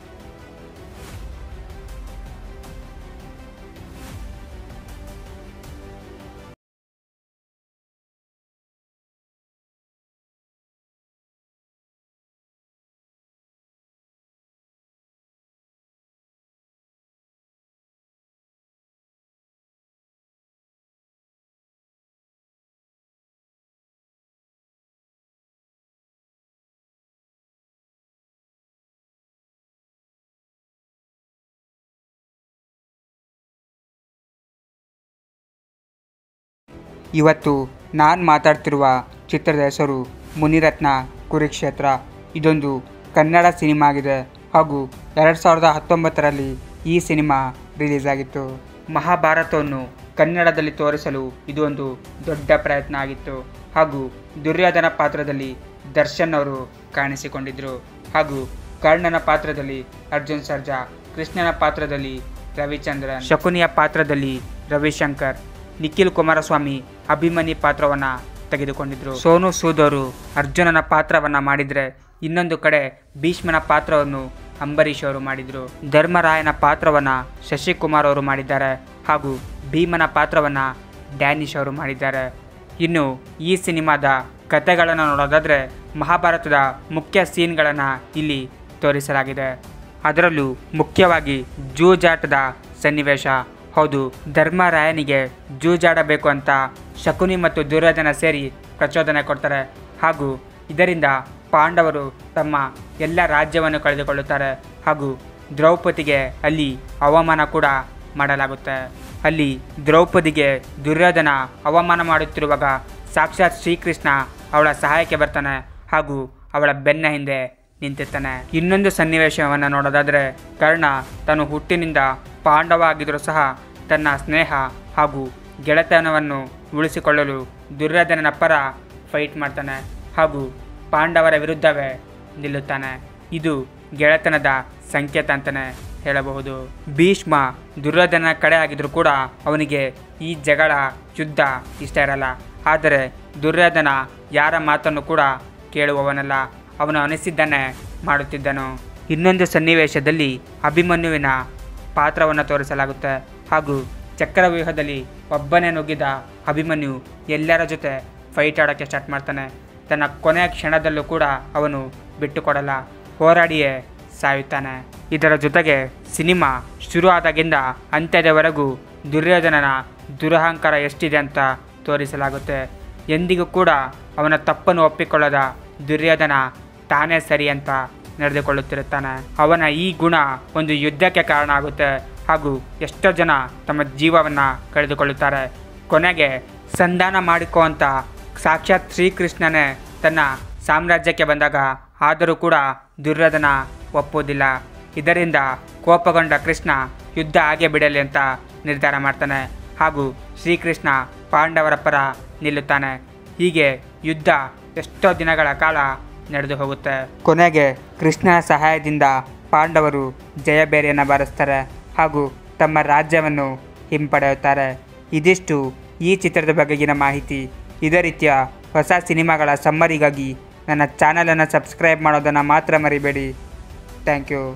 ಇವತ್ತು ನಾನು ಮಾತಾಡ್ತಿರುವ ಚಿತ್ರದ ಹೆಸರು ಮುನಿರತ್ನ ಕುರುಕ್ಷೇತ್ರ ಇದೊಂದು ಕನ್ನಡ ಸಿನಿಮಾ ಆಗಿದೆ ಹಾಗೂ ಎರಡು ಸಾವಿರದ ಹತ್ತೊಂಬತ್ತರಲ್ಲಿ ಈ ಸಿನಿಮಾ ರಿಲೀಸ್ ಆಗಿತ್ತು ಮಹಾಭಾರತವನ್ನು ಕನ್ನಡದಲ್ಲಿ ತೋರಿಸಲು ಇದು ಒಂದು ದೊಡ್ಡ ಪ್ರಯತ್ನ ಆಗಿತ್ತು ಹಾಗೂ ದುರ್ಯೋಧನ ಪಾತ್ರದಲ್ಲಿ ದರ್ಶನ್ ಅವರು ಕಾಣಿಸಿಕೊಂಡಿದ್ದರು ಹಾಗೂ ಕರ್ಣನ ಪಾತ್ರದಲ್ಲಿ ಅರ್ಜುನ್ ಸರ್ಜಾ ಕೃಷ್ಣನ ಪಾತ್ರದಲ್ಲಿ ರವಿಚಂದ್ರನ್ ಶಕುನಿಯ ಪಾತ್ರದಲ್ಲಿ ರವಿಶಂಕರ್ ನಿಖಿಲ್ ಕುಮಾರಸ್ವಾಮಿ ಅಭಿಮನ್ಯು ಪಾತ್ರವನ್ನು ತೆಗೆದುಕೊಂಡಿದ್ರು ಸೋನು ಸೂದ್ ಅವರು ಅರ್ಜುನನ ಪಾತ್ರವನ್ನು ಮಾಡಿದರೆ ಇನ್ನೊಂದು ಕಡೆ ಭೀಷ್ಮನ ಪಾತ್ರವನ್ನು ಅಂಬರೀಷ್ ಅವರು ಮಾಡಿದರು ಧರ್ಮರಾಯನ ಪಾತ್ರವನ್ನು ಶಶಿಕುಮಾರ್ ಅವರು ಮಾಡಿದ್ದಾರೆ ಹಾಗೂ ಭೀಮನ ಪಾತ್ರವನ್ನು ಡ್ಯಾನಿಶ್ ಅವರು ಮಾಡಿದ್ದಾರೆ ಇನ್ನು ಈ ಸಿನಿಮಾದ ಕಥೆಗಳನ್ನು ನೋಡೋದಾದರೆ ಮಹಾಭಾರತದ ಮುಖ್ಯ ಸೀನ್ಗಳನ್ನು ಇಲ್ಲಿ ತೋರಿಸಲಾಗಿದೆ ಅದರಲ್ಲೂ ಮುಖ್ಯವಾಗಿ ಜೂಜಾಟದ ಸನ್ನಿವೇಶ ಹೌದು ಧರ್ಮರಾಯನಿಗೆ ಜೂಜಾಡಬೇಕು ಅಂತ ಶಕುನಿ ಮತ್ತು ದುರ್ಯೋಧನ ಸೇರಿ ಪ್ರಚೋದನೆ ಕೊಡ್ತಾರೆ ಹಾಗೂ ಇದರಿಂದ ಪಾಂಡವರು ತಮ್ಮ ಎಲ್ಲ ರಾಜ್ಯವನ್ನು ಕಳೆದುಕೊಳ್ಳುತ್ತಾರೆ ಹಾಗೂ ದ್ರೌಪದಿಗೆ ಅಲ್ಲಿ ಅವಮಾನ ಕೂಡ ಮಾಡಲಾಗುತ್ತೆ ಅಲ್ಲಿ ದ್ರೌಪದಿಗೆ ದುರ್ಯೋಧನ ಅವಮಾನ ಮಾಡುತ್ತಿರುವಾಗ ಸಾಕ್ಷಾತ್ ಶ್ರೀಕೃಷ್ಣ ಅವಳ ಸಹಾಯಕ್ಕೆ ಬರ್ತಾನೆ ಹಾಗೂ ಅವಳ ಬೆನ್ನ ಹಿಂದೆ ನಿಂತಿರ್ತಾನೆ ಇನ್ನೊಂದು ಸನ್ನಿವೇಶವನ್ನು ನೋಡೋದಾದರೆ ಕರ್ಣ ತಾನು ಹುಟ್ಟಿನಿಂದ ಪಾಂಡವ ಆಗಿದ್ದರೂ ಸಹ ತನ್ನ ಸ್ನೇಹ ಹಾಗೂ ಗೆಳೆತನವನ್ನು ಉಳಿಸಿಕೊಳ್ಳಲು ದುರ್ಯೋಧನನ ಪರ ಫೈಟ್ ಮಾಡ್ತಾನೆ ಹಾಗೂ ಪಾಂಡವರ ವಿರುದ್ಧವೇ ನಿಲ್ಲುತ್ತಾನೆ ಇದು ಗೆಳೆತನದ ಸಂಕೇತ ಅಂತಲೇ ಹೇಳಬಹುದು ಭೀಷ್ಮ ದುರ್ಯೋಧನ ಕಡೆ ಆಗಿದ್ರೂ ಕೂಡ ಅವನಿಗೆ ಈ ಜಗಳ ಯುದ್ಧ ಇಷ್ಟ ಇರಲ್ಲ ಆದರೆ ದುರ್ಯೋಧನ ಯಾರ ಮಾತನ್ನು ಕೂಡ ಕೇಳುವವನಲ್ಲ ಅವನು ಅನಿಸಿದ್ದನ್ನೇ ಮಾಡುತ್ತಿದ್ದನು ಇನ್ನೊಂದು ಸನ್ನಿವೇಶದಲ್ಲಿ ಅಭಿಮನ್ಯುವಿನ ಪಾತ್ರವನ್ನು ತೋರಿಸಲಾಗುತ್ತೆ ಹಾಗೂ ಚಕ್ರವ್ಯೂಹದಲ್ಲಿ ಒಬ್ಬನೇ ನುಗ್ಗಿದ ಅಭಿಮನ್ಯು ಎಲ್ಲರ ಜೊತೆ ಫೈಟ್ ಆಡೋಕ್ಕೆ ಸ್ಟಾರ್ಟ್ ಮಾಡ್ತಾನೆ ತನ್ನ ಕೊನೆಯ ಕ್ಷಣದಲ್ಲೂ ಕೂಡ ಅವನು ಬಿಟ್ಟುಕೊಡಲ್ಲ ಹೋರಾಡಿಯೇ ಸಾಯುತ್ತಾನೆ ಇದರ ಜೊತೆಗೆ ಸಿನಿಮಾ ಶುರು ಆದಾಗಿಂದ ಅಂತ್ಯದವರೆಗೂ ದುರ್ಯೋಧನನ ದುರಹಂಕಾರ ಎಷ್ಟಿದೆ ಅಂತ ತೋರಿಸಲಾಗುತ್ತೆ ಎಂದಿಗೂ ಕೂಡ ಅವನ ತಪ್ಪನ್ನು ಒಪ್ಪಿಕೊಳ್ಳದ ದುರ್ಯೋಧನ ತಾನೇ ಸರಿ ಅಂತ ನಡೆದುಕೊಳ್ಳುತ್ತಿರುತ್ತಾನೆ ಅವನ ಈ ಗುಣ ಒಂದು ಯುದ್ಧಕ್ಕೆ ಕಾರಣ ಆಗುತ್ತೆ ಹಾಗೂ ಎಷ್ಟೋ ಜನ ತಮ್ಮ ಜೀವವನ್ನು ಕಳೆದುಕೊಳ್ಳುತ್ತಾರೆ ಕೊನೆಗೆ ಸಂಧಾನ ಮಾಡಿಕುವಂಥ ಸಾಕ್ಷಾತ್ ಶ್ರೀಕೃಷ್ಣನೇ ತನ್ನ ಸಾಮ್ರಾಜ್ಯಕ್ಕೆ ಬಂದಾಗ ಆದರೂ ಕೂಡ ದುರ್ಯೋಧನ ಒಪ್ಪುವುದಿಲ್ಲ ಇದರಿಂದ ಕೋಪಗೊಂಡ ಕೃಷ್ಣ ಯುದ್ಧ ಹಾಗೆ ಬಿಡಲಿ ಅಂತ ನಿರ್ಧಾರ ಮಾಡ್ತಾನೆ ಹಾಗೂ ಶ್ರೀಕೃಷ್ಣ ಪಾಂಡವರ ಪರ ನಿಲ್ಲುತ್ತಾನೆ ಹೀಗೆ ಯುದ್ಧ ಎಷ್ಟೋ ದಿನಗಳ ಕಾಲ ನಡೆದು ಹೋಗುತ್ತೆ ಕೊನೆಗೆ ಕೃಷ್ಣನ ಸಹಾಯದಿಂದ ಪಾಂಡವರು ಜಯಬೇರಿಯನ್ನು ಬಾರಿಸ್ತಾರೆ ಹಾಗೂ ತಮ್ಮ ರಾಜ್ಯವನ್ನು ಹಿಂಪಡೆಯುತ್ತಾರೆ ಇದಿಷ್ಟು ಈ ಚಿತ್ರದ ಬಗೆಗಿನ ಮಾಹಿತಿ ಇದೇ ರೀತಿಯ ಹೊಸ ಸಿನಿಮಾಗಳ ಸಮ್ಮರಿಗಾಗಿ ನನ್ನ ಚಾನಲನ್ನು ಸಬ್ಸ್ಕ್ರೈಬ್ ಮಾಡೋದನ್ನು ಮಾತ್ರ ಮರಿಬೇಡಿ ಥ್ಯಾಂಕ್ ಯು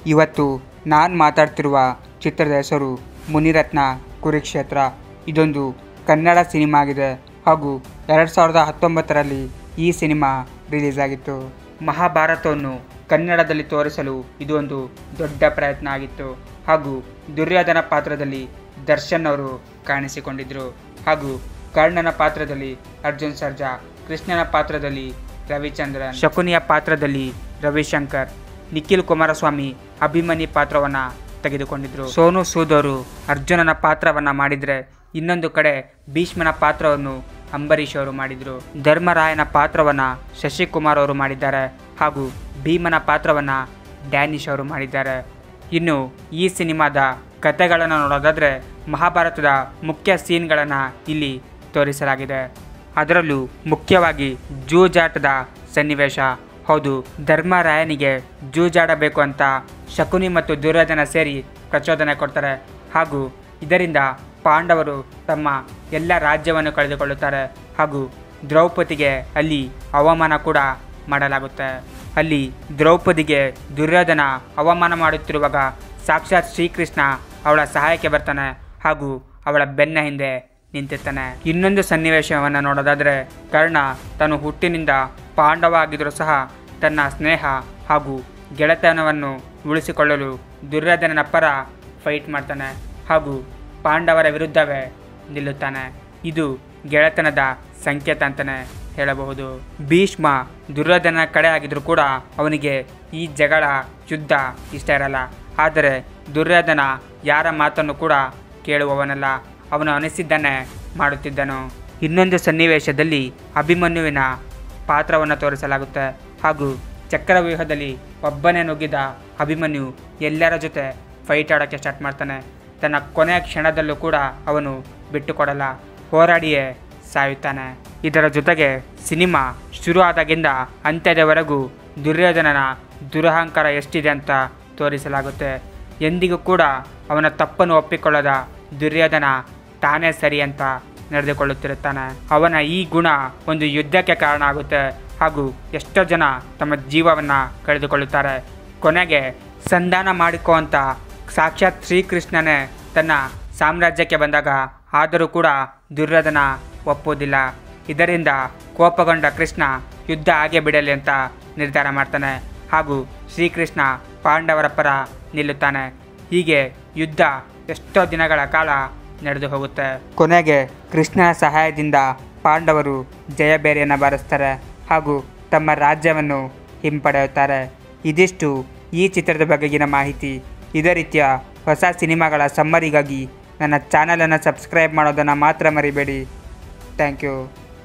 ಇವತ್ತು ನಾನು ಮಾತಾಡ್ತಿರುವ ಚಿತ್ರದ ಹೆಸರು ಮುನಿರತ್ನ ಕುರುಕ್ಷೇತ್ರ ಇದೊಂದು ಕನ್ನಡ ಸಿನಿಮಾ ಆಗಿದೆ ಹಾಗೂ ಎರಡು ಸಾವಿರದ ಹತ್ತೊಂಬತ್ತರಲ್ಲಿ ಈ ಸಿನಿಮಾ ರಿಲೀಸ್ ಆಗಿತ್ತು ಮಹಾಭಾರತವನ್ನು ಕನ್ನಡದಲ್ಲಿ ತೋರಿಸಲು ಇದು ಒಂದು ದೊಡ್ಡ ಪ್ರಯತ್ನ ಆಗಿತ್ತು ಹಾಗೂ ದುರ್ಯೋಧನ ಪಾತ್ರದಲ್ಲಿ ದರ್ಶನ್ ಅವರು ಕಾಣಿಸಿಕೊಂಡಿದ್ದರು ಹಾಗೂ ಕರ್ಣನ ಪಾತ್ರದಲ್ಲಿ ಅರ್ಜುನ್ ಸರ್ಜಾ ಕೃಷ್ಣನ ಪಾತ್ರದಲ್ಲಿ ರವಿಚಂದ್ರನ್ ಶಕುನಿಯ ಪಾತ್ರದಲ್ಲಿ ರವಿಶಂಕರ್ ನಿಖಿಲ್ ಕುಮಾರಸ್ವಾಮಿ ಅಭಿಮನ್ಯು ಪಾತ್ರವನ್ನು ತೆಗೆದುಕೊಂಡಿದ್ರು ಸೋನು ಸೂದ್ ಅವರು ಅರ್ಜುನನ ಪಾತ್ರವನ್ನು ಮಾಡಿದರೆ ಇನ್ನೊಂದು ಕಡೆ ಭೀಷ್ಮನ ಪಾತ್ರವನ್ನು ಅಂಬರೀಷ್ ಅವರು ಮಾಡಿದರು ಧರ್ಮರಾಯನ ಪಾತ್ರವನ್ನು ಶಶಿಕುಮಾರ್ ಅವರು ಮಾಡಿದ್ದಾರೆ ಹಾಗೂ ಭೀಮನ ಪಾತ್ರವನ್ನು ಡ್ಯಾನಿಶ್ ಅವರು ಮಾಡಿದ್ದಾರೆ ಇನ್ನು ಈ ಸಿನಿಮಾದ ಕಥೆಗಳನ್ನು ನೋಡೋದಾದರೆ ಮಹಾಭಾರತದ ಮುಖ್ಯ ಸೀನ್ಗಳನ್ನು ಇಲ್ಲಿ ತೋರಿಸಲಾಗಿದೆ ಅದರಲ್ಲೂ ಮುಖ್ಯವಾಗಿ ಜೂಜಾಟದ ಸನ್ನಿವೇಶ ಹೌದು ಧರ್ಮರಾಯನಿಗೆ ಜೂಜಾಡಬೇಕು ಅಂತ ಶಕುನಿ ಮತ್ತು ದುರ್ಯೋಧನ ಸೇರಿ ಪ್ರಚೋದನೆ ಕೊಡ್ತಾರೆ ಹಾಗೂ ಇದರಿಂದ ಪಾಂಡವರು ತಮ್ಮ ಎಲ್ಲ ರಾಜ್ಯವನ್ನು ಕಳೆದುಕೊಳ್ಳುತ್ತಾರೆ ಹಾಗೂ ದ್ರೌಪದಿಗೆ ಅಲ್ಲಿ ಅವಮಾನ ಕೂಡ ಮಾಡಲಾಗುತ್ತೆ ಅಲ್ಲಿ ದ್ರೌಪದಿಗೆ ದುರ್ಯೋಧನ ಅವಮಾನ ಮಾಡುತ್ತಿರುವಾಗ ಸಾಕ್ಷಾತ್ ಶ್ರೀಕೃಷ್ಣ ಅವಳ ಸಹಾಯಕ್ಕೆ ಬರ್ತಾನೆ ಹಾಗೂ ಅವಳ ಬೆನ್ನ ಹಿಂದೆ ನಿಂತಿರ್ತಾನೆ ಇನ್ನೊಂದು ಸನ್ನಿವೇಶವನ್ನು ನೋಡೋದಾದರೆ ಕರ್ಣ ತಾನು ಹುಟ್ಟಿನಿಂದ ಪಾಂಡವ ಆಗಿದ್ದರೂ ಸಹ ತನ್ನ ಸ್ನೇಹ ಹಾಗೂ ಗೆಳೆತನವನ್ನು ಉಳಿಸಿಕೊಳ್ಳಲು ದುರ್ಯೋಧನನ ಪರ ಫೈಟ್ ಮಾಡ್ತಾನೆ ಹಾಗೂ ಪಾಂಡವರ ವಿರುದ್ಧವೇ ನಿಲ್ಲುತ್ತಾನೆ ಇದು ಗೆಳೆತನದ ಸಂಕೇತ ಅಂತಲೇ ಹೇಳಬಹುದು ಭೀಷ್ಮ ದುರ್ಯೋಧನ ಕಡೆ ಆಗಿದ್ರೂ ಕೂಡ ಅವನಿಗೆ ಈ ಜಗಳ ಯುದ್ಧ ಇಷ್ಟ ಇರಲ್ಲ ಆದರೆ ದುರ್ಯೋಧನ ಯಾರ ಮಾತನ್ನು ಕೂಡ ಕೇಳುವವನಲ್ಲ ಅವನು ಅನಿಸಿದ್ದನ್ನೇ ಮಾಡುತ್ತಿದ್ದನು ಇನ್ನೊಂದು ಸನ್ನಿವೇಶದಲ್ಲಿ ಅಭಿಮನ್ಯುವಿನ ಪಾತ್ರವನ್ನು ತೋರಿಸಲಾಗುತ್ತೆ ಹಾಗೂ ಚಕ್ರವ್ಯೂಹದಲ್ಲಿ ಒಬ್ಬನೇ ನುಗ್ಗಿದ ಅಭಿಮನ್ಯು ಎಲ್ಲರ ಜೊತೆ ಫೈಟ್ ಆಡೋಕ್ಕೆ ಸ್ಟಾರ್ಟ್ ಮಾಡ್ತಾನೆ ತನ್ನ ಕೊನೆಯ ಕ್ಷಣದಲ್ಲೂ ಕೂಡ ಅವನು ಬಿಟ್ಟುಕೊಡಲ್ಲ ಹೋರಾಡಿಯೇ ಸಾಯುತ್ತಾನೆ ಇದರ ಜೊತೆಗೆ ಸಿನಿಮಾ ಶುರು ಆದಾಗಿಂದ ಅಂತ್ಯದವರೆಗೂ ದುರ್ಯೋಧನನ ದುರಹಂಕಾರ ಎಷ್ಟಿದೆ ಅಂತ ತೋರಿಸಲಾಗುತ್ತೆ ಎಂದಿಗೂ ಕೂಡ ಅವನ ತಪ್ಪನ್ನು ಒಪ್ಪಿಕೊಳ್ಳದ ದುರ್ಯೋಧನ ತಾನೇ ಸರಿ ಅಂತ ನಡೆದುಕೊಳ್ಳುತ್ತಿರುತ್ತಾನೆ ಅವನ ಈ ಗುಣ ಒಂದು ಯುದ್ಧಕ್ಕೆ ಕಾರಣ ಆಗುತ್ತೆ ಹಾಗೂ ಎಷ್ಟೋ ಜನ ತಮ್ಮ ಜೀವವನ್ನು ಕಳೆದುಕೊಳ್ಳುತ್ತಾರೆ ಕೊನೆಗೆ ಸಂಧಾನ ಮಾಡಿಕೋ ಅಂತ ಸಾಕ್ಷಾತ್ ಶ್ರೀಕೃಷ್ಣನೇ ತನ್ನ ಸಾಮ್ರಾಜ್ಯಕ್ಕೆ ಬಂದಾಗ ಆದರೂ ಕೂಡ ದುರ್ಯೋಧನ ಒಪ್ಪುವುದಿಲ್ಲ ಇದರಿಂದ ಕೋಪಗೊಂಡ ಕೃಷ್ಣ ಯುದ್ಧ ಹಾಗೆ ಬಿಡಲಿ ಅಂತ ನಿರ್ಧಾರ ಮಾಡ್ತಾನೆ ಹಾಗೂ ಶ್ರೀಕೃಷ್ಣ ಪಾಂಡವರ ಪರ ನಿಲ್ಲುತ್ತಾನೆ ಹೀಗೆ ಯುದ್ಧ ಎಷ್ಟೋ ದಿನಗಳ ಕಾಲ ನಡೆದು ಹೋಗುತ್ತೆ ಕೊನೆಗೆ ಕೃಷ್ಣನ ಸಹಾಯದಿಂದ ಪಾಂಡವರು ಜಯಬೇರಿಯನ್ನು ಬಾರಿಸ್ತಾರೆ ಹಾಗೂ ತಮ್ಮ ರಾಜ್ಯವನ್ನು ಹಿಂಪಡೆಯುತ್ತಾರೆ ಇದಿಷ್ಟು ಈ ಚಿತ್ರದ ಬಗೆಗಿನ ಮಾಹಿತಿ ಇದೇ ರೀತಿಯ ಹೊಸ ಸಿನಿಮಾಗಳ ಸಮ್ಮರಿಗಾಗಿ ನನ್ನ ಚಾನಲನ್ನು ಸಬ್ಸ್ಕ್ರೈಬ್ ಮಾಡೋದನ್ನು ಮಾತ್ರ ಮರಿಬೇಡಿ ಥ್ಯಾಂಕ್ ಯು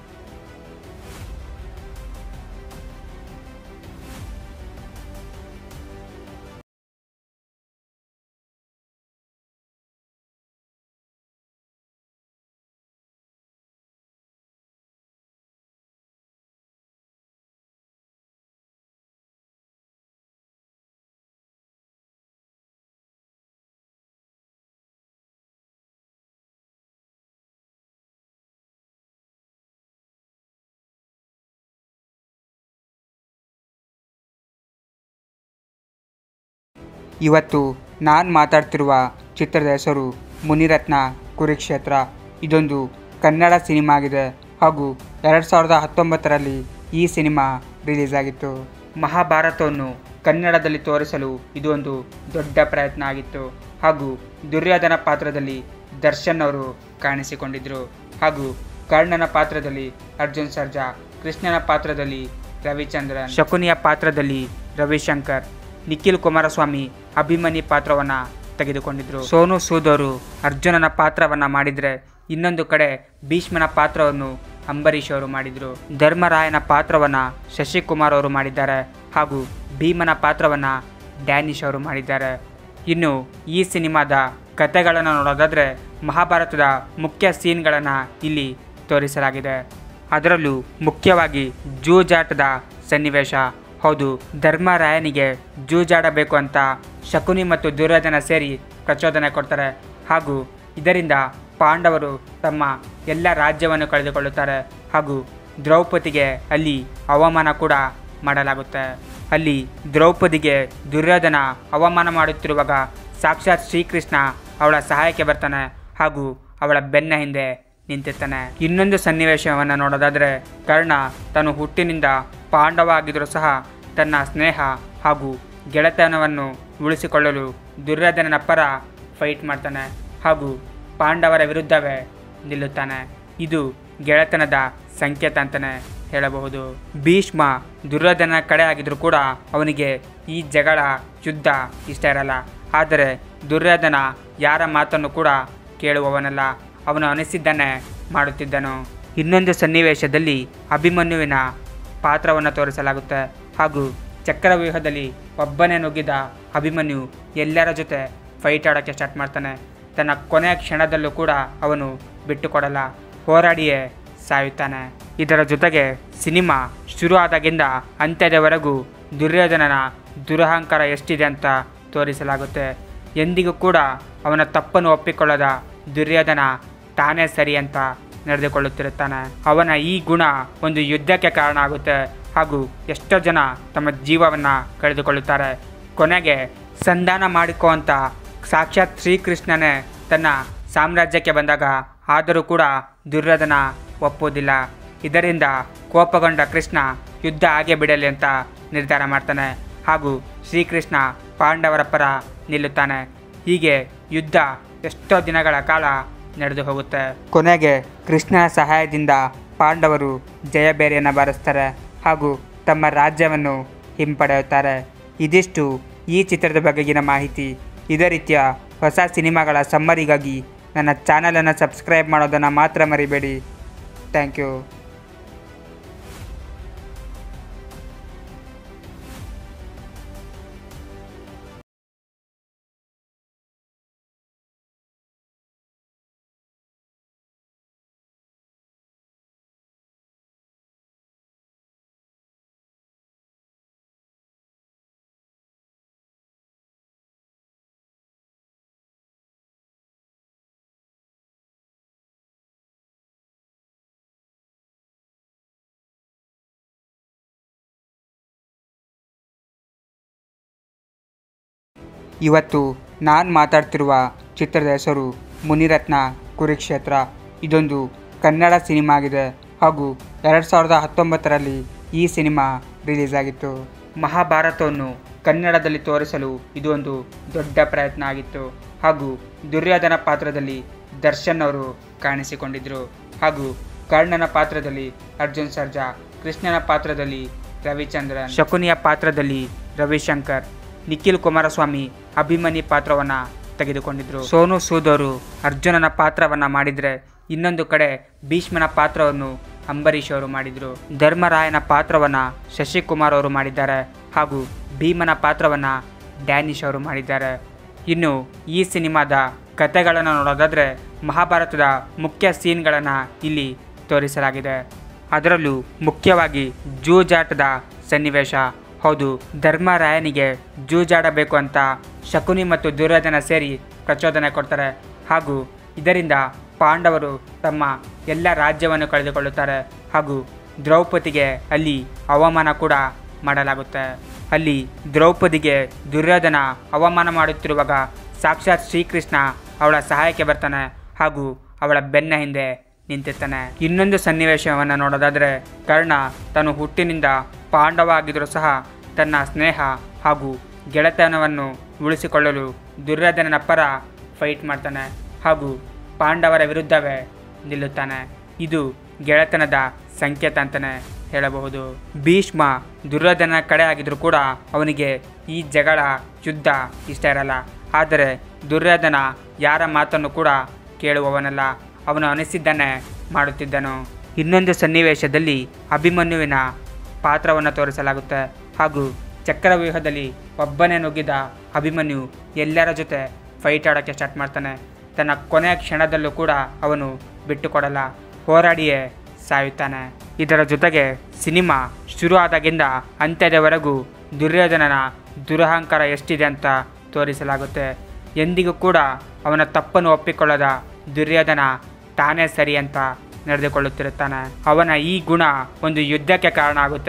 ಇವತ್ತು ನಾನು ಮಾತಾಡ್ತಿರುವ ಚಿತ್ರದ ಹೆಸರು ಮುನಿರತ್ನ ಕುರುಕ್ಷೇತ್ರ ಇದೊಂದು ಕನ್ನಡ ಸಿನಿಮಾ ಆಗಿದೆ ಹಾಗೂ ಎರಡು ಸಾವಿರದ ಹತ್ತೊಂಬತ್ತರಲ್ಲಿ ಈ ಸಿನಿಮಾ ರಿಲೀಸ್ ಆಗಿತ್ತು ಮಹಾಭಾರತವನ್ನು ಕನ್ನಡದಲ್ಲಿ ತೋರಿಸಲು ಇದು ಒಂದು ದೊಡ್ಡ ಪ್ರಯತ್ನ ಆಗಿತ್ತು ಹಾಗೂ ದುರ್ಯೋಧನ ಪಾತ್ರದಲ್ಲಿ ದರ್ಶನ್ ಅವರು ಕಾಣಿಸಿಕೊಂಡಿದ್ದರು ಹಾಗೂ ಕರ್ಣನ ಪಾತ್ರದಲ್ಲಿ ಅರ್ಜುನ್ ಸರ್ಜಾ ಕೃಷ್ಣನ ಪಾತ್ರದಲ್ಲಿ ರವಿಚಂದ್ರನ್ ಶಕುನಿಯ ಪಾತ್ರದಲ್ಲಿ ರವಿಶಂಕರ್ ನಿಖಿಲ್ ಕುಮಾರಸ್ವಾಮಿ ಅಭಿಮನ್ಯು ಪಾತ್ರವನ್ನು ತೆಗೆದುಕೊಂಡಿದ್ರು ಸೋನು ಸೂದ್ ಅವರು ಅರ್ಜುನನ ಪಾತ್ರವನ್ನು ಮಾಡಿದರೆ ಇನ್ನೊಂದು ಕಡೆ ಭೀಷ್ಮನ ಪಾತ್ರವನ್ನು ಅಂಬರೀಷ್ ಅವರು ಮಾಡಿದರು ಧರ್ಮರಾಯನ ಪಾತ್ರವನ್ನು ಶಶಿಕುಮಾರ್ ಅವರು ಮಾಡಿದ್ದಾರೆ ಹಾಗೂ ಭೀಮನ ಪಾತ್ರವನ್ನು ಡ್ಯಾನಿಶ್ ಅವರು ಮಾಡಿದ್ದಾರೆ ಇನ್ನು ಈ ಸಿನಿಮಾದ ಕಥೆಗಳನ್ನು ನೋಡೋದಾದರೆ ಮಹಾಭಾರತದ ಮುಖ್ಯ ಸೀನ್ಗಳನ್ನು ಇಲ್ಲಿ ತೋರಿಸಲಾಗಿದೆ ಅದರಲ್ಲೂ ಮುಖ್ಯವಾಗಿ ಜೂಜಾಟದ ಸನ್ನಿವೇಶ ಹೌದು ಧರ್ಮರಾಯನಿಗೆ ಜೂಜಾಡಬೇಕು ಅಂತ ಶಕುನಿ ಮತ್ತು ದುರ್ಯೋಧನ ಸೇರಿ ಪ್ರಚೋದನೆ ಕೊಡ್ತಾರೆ ಹಾಗೂ ಇದರಿಂದ ಪಾಂಡವರು ತಮ್ಮ ಎಲ್ಲ ರಾಜ್ಯವನ್ನು ಕಳೆದುಕೊಳ್ಳುತ್ತಾರೆ ಹಾಗೂ ದ್ರೌಪದಿಗೆ ಅಲ್ಲಿ ಅವಮಾನ ಕೂಡ ಮಾಡಲಾಗುತ್ತೆ ಅಲ್ಲಿ ದ್ರೌಪದಿಗೆ ದುರ್ಯೋಧನ ಅವಮಾನ ಮಾಡುತ್ತಿರುವಾಗ ಸಾಕ್ಷಾತ್ ಶ್ರೀಕೃಷ್ಣ ಅವಳ ಸಹಾಯಕ್ಕೆ ಬರ್ತಾನೆ ಹಾಗೂ ಅವಳ ಬೆನ್ನ ಹಿಂದೆ ನಿಂತಿರ್ತಾನೆ ಇನ್ನೊಂದು ಸನ್ನಿವೇಶವನ್ನು ನೋಡೋದಾದರೆ ಕರ್ಣ ತಾನು ಹುಟ್ಟಿನಿಂದ ಪಾಂಡವ ಆಗಿದ್ರೂ ಸಹ ತನ್ನ ಸ್ನೇಹ ಹಾಗೂ ಗೆಳೆತನವನ್ನು ಉಳಿಸಿಕೊಳ್ಳಲು ದುರ್ಯೋಧನನ ಪರ ಫೈಟ್ ಮಾಡ್ತಾನೆ ಹಾಗೂ ಪಾಂಡವರ ವಿರುದ್ಧವೇ ನಿಲ್ಲುತ್ತಾನೆ ಇದು ಗೆಳೆತನದ ಸಂಕೇತ ಅಂತಲೇ ಹೇಳಬಹುದು ಭೀಷ್ಮ ದುರ್ಯೋಧನ ಕಡೆ ಆಗಿದ್ರೂ ಕೂಡ ಅವನಿಗೆ ಈ ಜಗಳ ಯುದ್ಧ ಇಷ್ಟ ಇರಲ್ಲ ಆದರೆ ದುರ್ಯೋಧನ ಯಾರ ಮಾತನ್ನು ಕೂಡ ಕೇಳುವವನಲ್ಲ ಅವನು ಅನಿಸಿದ್ದನ್ನೇ ಮಾಡುತ್ತಿದ್ದನು ಇನ್ನೊಂದು ಸನ್ನಿವೇಶದಲ್ಲಿ ಅಭಿಮನ್ಯುವಿನ ಪಾತ್ರವನ್ನು ತೋರಿಸಲಾಗುತ್ತೆ ಹಾಗೂ ಚಕ್ರವ್ಯೂಹದಲ್ಲಿ ಒಬ್ಬನೇ ನುಗ್ಗಿದ ಅಭಿಮನ್ಯು ಎಲ್ಲರ ಜೊತೆ ಫೈಟ್ ಆಡೋಕ್ಕೆ ಸ್ಟಾರ್ಟ್ ಮಾಡ್ತಾನೆ ತನ್ನ ಕೊನೆಯ ಕ್ಷಣದಲ್ಲೂ ಕೂಡ ಅವನು ಬಿಟ್ಟುಕೊಡಲ್ಲ ಹೋರಾಡಿಯೇ ಸಾಯುತ್ತಾನೆ ಇದರ ಜೊತೆಗೆ ಸಿನಿಮಾ ಶುರು ಆದಾಗಿಂದ ಅಂತ್ಯದವರೆಗೂ ದುರ್ಯೋಧನನ ದುರಹಂಕಾರ ಎಷ್ಟಿದೆ ಅಂತ ತೋರಿಸಲಾಗುತ್ತೆ ಎಂದಿಗೂ ಕೂಡ ಅವನ ತಪ್ಪನ್ನು ಒಪ್ಪಿಕೊಳ್ಳದ ದುರ್ಯೋಧನ ತಾನೇ ಸರಿ ಅಂತ ನಡೆದುಕೊಳ್ಳುತ್ತಿರುತ್ತಾನೆ ಅವನ ಈ ಗುಣ ಒಂದು ಯುದ್ಧಕ್ಕೆ ಕಾರಣ ಆಗುತ್ತೆ ಹಾಗೂ ಎಷ್ಟೋ ಜನ ತಮ್ಮ ಜೀವವನ್ನು ಕಳೆದುಕೊಳ್ಳುತ್ತಾರೆ ಕೊನೆಗೆ ಸಂಧಾನ ಮಾಡಿಕೋ ಅಂತ ಸಾಕ್ಷಾತ್ ಶ್ರೀಕೃಷ್ಣನೇ ತನ್ನ ಸಾಮ್ರಾಜ್ಯಕ್ಕೆ ಬಂದಾಗ ಆದರೂ ಕೂಡ ದುರ್ಯೋಧನ ಒಪ್ಪುವುದಿಲ್ಲ ಇದರಿಂದ ಕೋಪಗೊಂಡ ಕೃಷ್ಣ ಯುದ್ಧ ಹಾಗೆ ಬಿಡಲಿ ಅಂತ ನಿರ್ಧಾರ ಮಾಡ್ತಾನೆ ಹಾಗೂ ಶ್ರೀಕೃಷ್ಣ ಪಾಂಡವರ ಪರ ನಿಲ್ಲುತ್ತಾನೆ ಹೀಗೆ ಯುದ್ಧ ಎಷ್ಟೋ ದಿನಗಳ ಕಾಲ ನಡೆದು ಹೋಗುತ್ತೆ ಕೊನೆಗೆ ಕೃಷ್ಣನ ಸಹಾಯದಿಂದ ಪಾಂಡವರು ಜಯಬೇರಿಯನ್ನು ಬಾರಿಸ್ತಾರೆ ಹಾಗೂ ತಮ್ಮ ರಾಜ್ಯವನ್ನು ಹಿಂಪಡೆಯುತ್ತಾರೆ ಇದಿಷ್ಟು ಈ ಚಿತ್ರದ ಬಗೆಗಿನ ಮಾಹಿತಿ ಇದೇ ರೀತಿಯ ಹೊಸ ಸಿನಿಮಾಗಳ ಸಮ್ಮರಿಗಾಗಿ ನನ್ನ ಚಾನಲನ್ನು ಸಬ್ಸ್ಕ್ರೈಬ್ ಮಾಡೋದನ್ನು ಮಾತ್ರ ಮರಿಬೇಡಿ ಥ್ಯಾಂಕ್ ಯು ಇವತ್ತು ನಾನು ಮಾತಾಡ್ತಿರುವ ಚಿತ್ರದ ಹೆಸರು ಮುನಿರತ್ನ ಕುರುಕ್ಷೇತ್ರ ಇದೊಂದು ಕನ್ನಡ ಸಿನಿಮಾ ಆಗಿದೆ ಹಾಗೂ ಎರಡು ಸಾವಿರದ ಹತ್ತೊಂಬತ್ತರಲ್ಲಿ ಈ ಸಿನಿಮಾ ರಿಲೀಸ್ ಆಗಿತ್ತು ಮಹಾಭಾರತವನ್ನು ಕನ್ನಡದಲ್ಲಿ ತೋರಿಸಲು ಇದು ಒಂದು ದೊಡ್ಡ ಪ್ರಯತ್ನ ಆಗಿತ್ತು ಹಾಗೂ ದುರ್ಯೋಧನ ಪಾತ್ರದಲ್ಲಿ ದರ್ಶನ್ ಅವರು ಕಾಣಿಸಿಕೊಂಡಿದ್ದರು ಹಾಗೂ ಕರ್ಣನ ಪಾತ್ರದಲ್ಲಿ ಅರ್ಜುನ್ ಸರ್ಜಾ ಕೃಷ್ಣನ ಪಾತ್ರದಲ್ಲಿ ರವಿಚಂದ್ರನ್ ಶಕುನಿಯ ಪಾತ್ರದಲ್ಲಿ ರವಿಶಂಕರ್ ನಿಖಿಲ್ ಕುಮಾರಸ್ವಾಮಿ ಅಭಿಮನ್ಯು ಪಾತ್ರವನ್ನು ತೆಗೆದುಕೊಂಡಿದ್ರು ಸೋನು ಸೂದ್ ಅವರು ಅರ್ಜುನನ ಪಾತ್ರವನ್ನು ಮಾಡಿದರೆ ಇನ್ನೊಂದು ಕಡೆ ಭೀಷ್ಮನ ಪಾತ್ರವನ್ನು ಅಂಬರೀಷ್ ಅವರು ಮಾಡಿದರು ಧರ್ಮರಾಯನ ಪಾತ್ರವನ್ನು ಶಶಿಕುಮಾರ್ ಅವರು ಮಾಡಿದ್ದಾರೆ ಹಾಗೂ ಭೀಮನ ಪಾತ್ರವನ್ನು ಡ್ಯಾನಿಶ್ ಅವರು ಮಾಡಿದ್ದಾರೆ ಇನ್ನು ಈ ಸಿನಿಮಾದ ಕಥೆಗಳನ್ನು ನೋಡೋದಾದರೆ ಮಹಾಭಾರತದ ಮುಖ್ಯ ಸೀನ್ಗಳನ್ನು ಇಲ್ಲಿ ತೋರಿಸಲಾಗಿದೆ ಅದರಲ್ಲೂ ಮುಖ್ಯವಾಗಿ ಜೂಜಾಟದ ಸನ್ನಿವೇಶ ಹೌದು ಧರ್ಮರಾಯನಿಗೆ ಜೂಜಾಡಬೇಕು ಅಂತ ಶಕುನಿ ಮತ್ತು ದುರ್ಯೋಧನ ಸೇರಿ ಪ್ರಚೋದನೆ ಕೊಡ್ತಾರೆ ಹಾಗೂ ಇದರಿಂದ ಪಾಂಡವರು ತಮ್ಮ ಎಲ್ಲ ರಾಜ್ಯವನ್ನು ಕಳೆದುಕೊಳ್ಳುತ್ತಾರೆ ಹಾಗೂ ದ್ರೌಪದಿಗೆ ಅಲ್ಲಿ ಅವಮಾನ ಕೂಡ ಮಾಡಲಾಗುತ್ತೆ ಅಲ್ಲಿ ದ್ರೌಪದಿಗೆ ದುರ್ಯೋಧನ ಅವಮಾನ ಮಾಡುತ್ತಿರುವಾಗ ಸಾಕ್ಷಾತ್ ಶ್ರೀಕೃಷ್ಣ ಅವಳ ಸಹಾಯಕ್ಕೆ ಬರ್ತಾನೆ ಹಾಗೂ ಅವಳ ಬೆನ್ನ ಹಿಂದೆ ನಿಂತಿರ್ತಾನೆ ಇನ್ನೊಂದು ಸನ್ನಿವೇಶವನ್ನು ನೋಡೋದಾದರೆ ಕರ್ಣ ತಾನು ಹುಟ್ಟಿನಿಂದ ಪಾಂಡವ ಆಗಿದ್ರೂ ಸಹ ತನ್ನ ಸ್ನೇಹ ಹಾಗೂ ಗೆಳೆತನವನ್ನು ಉಳಿಸಿಕೊಳ್ಳಲು ದುರ್ಯೋಧನನ ಪರ ಫೈಟ್ ಮಾಡ್ತಾನೆ ಹಾಗೂ ಪಾಂಡವರ ವಿರುದ್ಧವೇ ನಿಲ್ಲುತ್ತಾನೆ ಇದು ಗೆಳೆತನದ ಸಂಕೇತ ಅಂತಲೇ ಹೇಳಬಹುದು ಭೀಷ್ಮ ದುರ್ಯೋಧನ ಕಡೆ ಆಗಿದ್ರೂ ಕೂಡ ಅವನಿಗೆ ಈ ಜಗಳ ಯುದ್ಧ ಇಷ್ಟ ಇರಲ್ಲ ಆದರೆ ದುರ್ಯೋಧನ ಯಾರ ಮಾತನ್ನು ಕೂಡ ಕೇಳುವವನಲ್ಲ ಅವನು ಅನಿಸಿದ್ದನ್ನೇ ಮಾಡುತ್ತಿದ್ದನು ಇನ್ನೊಂದು ಸನ್ನಿವೇಶದಲ್ಲಿ ಅಭಿಮನ್ಯುವಿನ ಪಾತ್ರವನ್ನು ತೋರಿಸಲಾಗುತ್ತೆ ಹಾಗೂ ಚಕ್ರವ್ಯೂಹದಲ್ಲಿ ಒಬ್ಬನೇ ನುಗ್ಗಿದ ಅಭಿಮನ್ಯು ಎಲ್ಲರ ಜೊತೆ ಫೈಟ್ ಆಡೋಕ್ಕೆ ಸ್ಟಾರ್ಟ್ ಮಾಡ್ತಾನೆ ತನ್ನ ಕೊನೆಯ ಕ್ಷಣದಲ್ಲೂ ಕೂಡ ಅವನು ಬಿಟ್ಟುಕೊಡಲ್ಲ ಹೋರಾಡಿಯೇ ಸಾಯುತ್ತಾನೆ ಇದರ ಜೊತೆಗೆ ಸಿನಿಮಾ ಶುರು ಆದಾಗಿಂದ ಅಂತ್ಯದವರೆಗೂ ದುರ್ಯೋಧನನ ದುರಹಂಕಾರ ಎಷ್ಟಿದೆ ಅಂತ ತೋರಿಸಲಾಗುತ್ತೆ ಎಂದಿಗೂ ಕೂಡ ಅವನ ತಪ್ಪನ್ನು ಒಪ್ಪಿಕೊಳ್ಳದ ದುರ್ಯೋಧನ ತಾನೇ ಸರಿ ಅಂತ ನಡೆದುಕೊಳ್ಳುತ್ತಿರುತ್ತಾನೆ ಅವನ ಈ ಗುಣ ಒಂದು ಯುದ್ಧಕ್ಕೆ ಕಾರಣ ಆಗುತ್ತೆ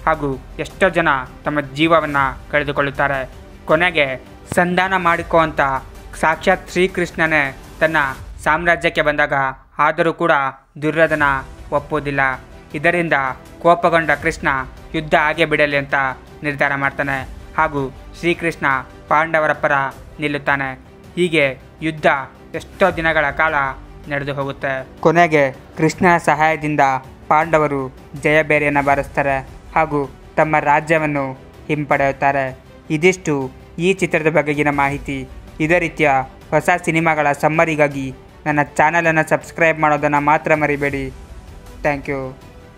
ಹಾಗೂ ಎಷ್ಟೋ ಜನ ತಮ್ಮ ಜೀವವನ್ನು ಕಳೆದುಕೊಳ್ಳುತ್ತಾರೆ ಕೊನೆಗೆ ಸಂಧಾನ ಮಾಡಿಕೋ ಸಾಕ್ಷಾತ್ ಶ್ರೀಕೃಷ್ಣನೇ ತನ್ನ ಸಾಮ್ರಾಜ್ಯಕ್ಕೆ ಬಂದಾಗ ಆದರೂ ಕೂಡ ದುರ್ಯೋಧನ ಒಪ್ಪುವುದಿಲ್ಲ ಇದರಿಂದ ಕೋಪಗೊಂಡ ಕೃಷ್ಣ ಯುದ್ಧ ಹಾಗೆ ಬಿಡಲಿ ಅಂತ ನಿರ್ಧಾರ ಮಾಡ್ತಾನೆ ಹಾಗೂ ಶ್ರೀಕೃಷ್ಣ ಪಾಂಡವರ ಪರ ನಿಲ್ಲುತ್ತಾನೆ ಹೀಗೆ ಯುದ್ಧ ಎಷ್ಟೋ ದಿನಗಳ ಕಾಲ ನಡೆದು ಹೋಗುತ್ತೆ ಕೊನೆಗೆ ಕೃಷ್ಣನ ಸಹಾಯದಿಂದ ಪಾಂಡವರು ಜಯಬೇರಿಯನ್ನು ಬಾರಿಸ್ತಾರೆ ಹಾಗೂ ತಮ್ಮ ರಾಜ್ಯವನ್ನು ಹಿಂಪಡೆಯುತ್ತಾರೆ ಇದಿಷ್ಟು ಈ ಚಿತ್ರದ ಬಗೆಗಿನ ಮಾಹಿತಿ ಇದೇ ರೀತಿಯ ಹೊಸ ಸಿನಿಮಾಗಳ ಸಮ್ಮರಿಗಾಗಿ ನನ್ನ ಚಾನಲನ್ನು ಸಬ್ಸ್ಕ್ರೈಬ್ ಮಾಡೋದನ್ನು ಮಾತ್ರ ಮರಿಬೇಡಿ ಥ್ಯಾಂಕ್ ಯು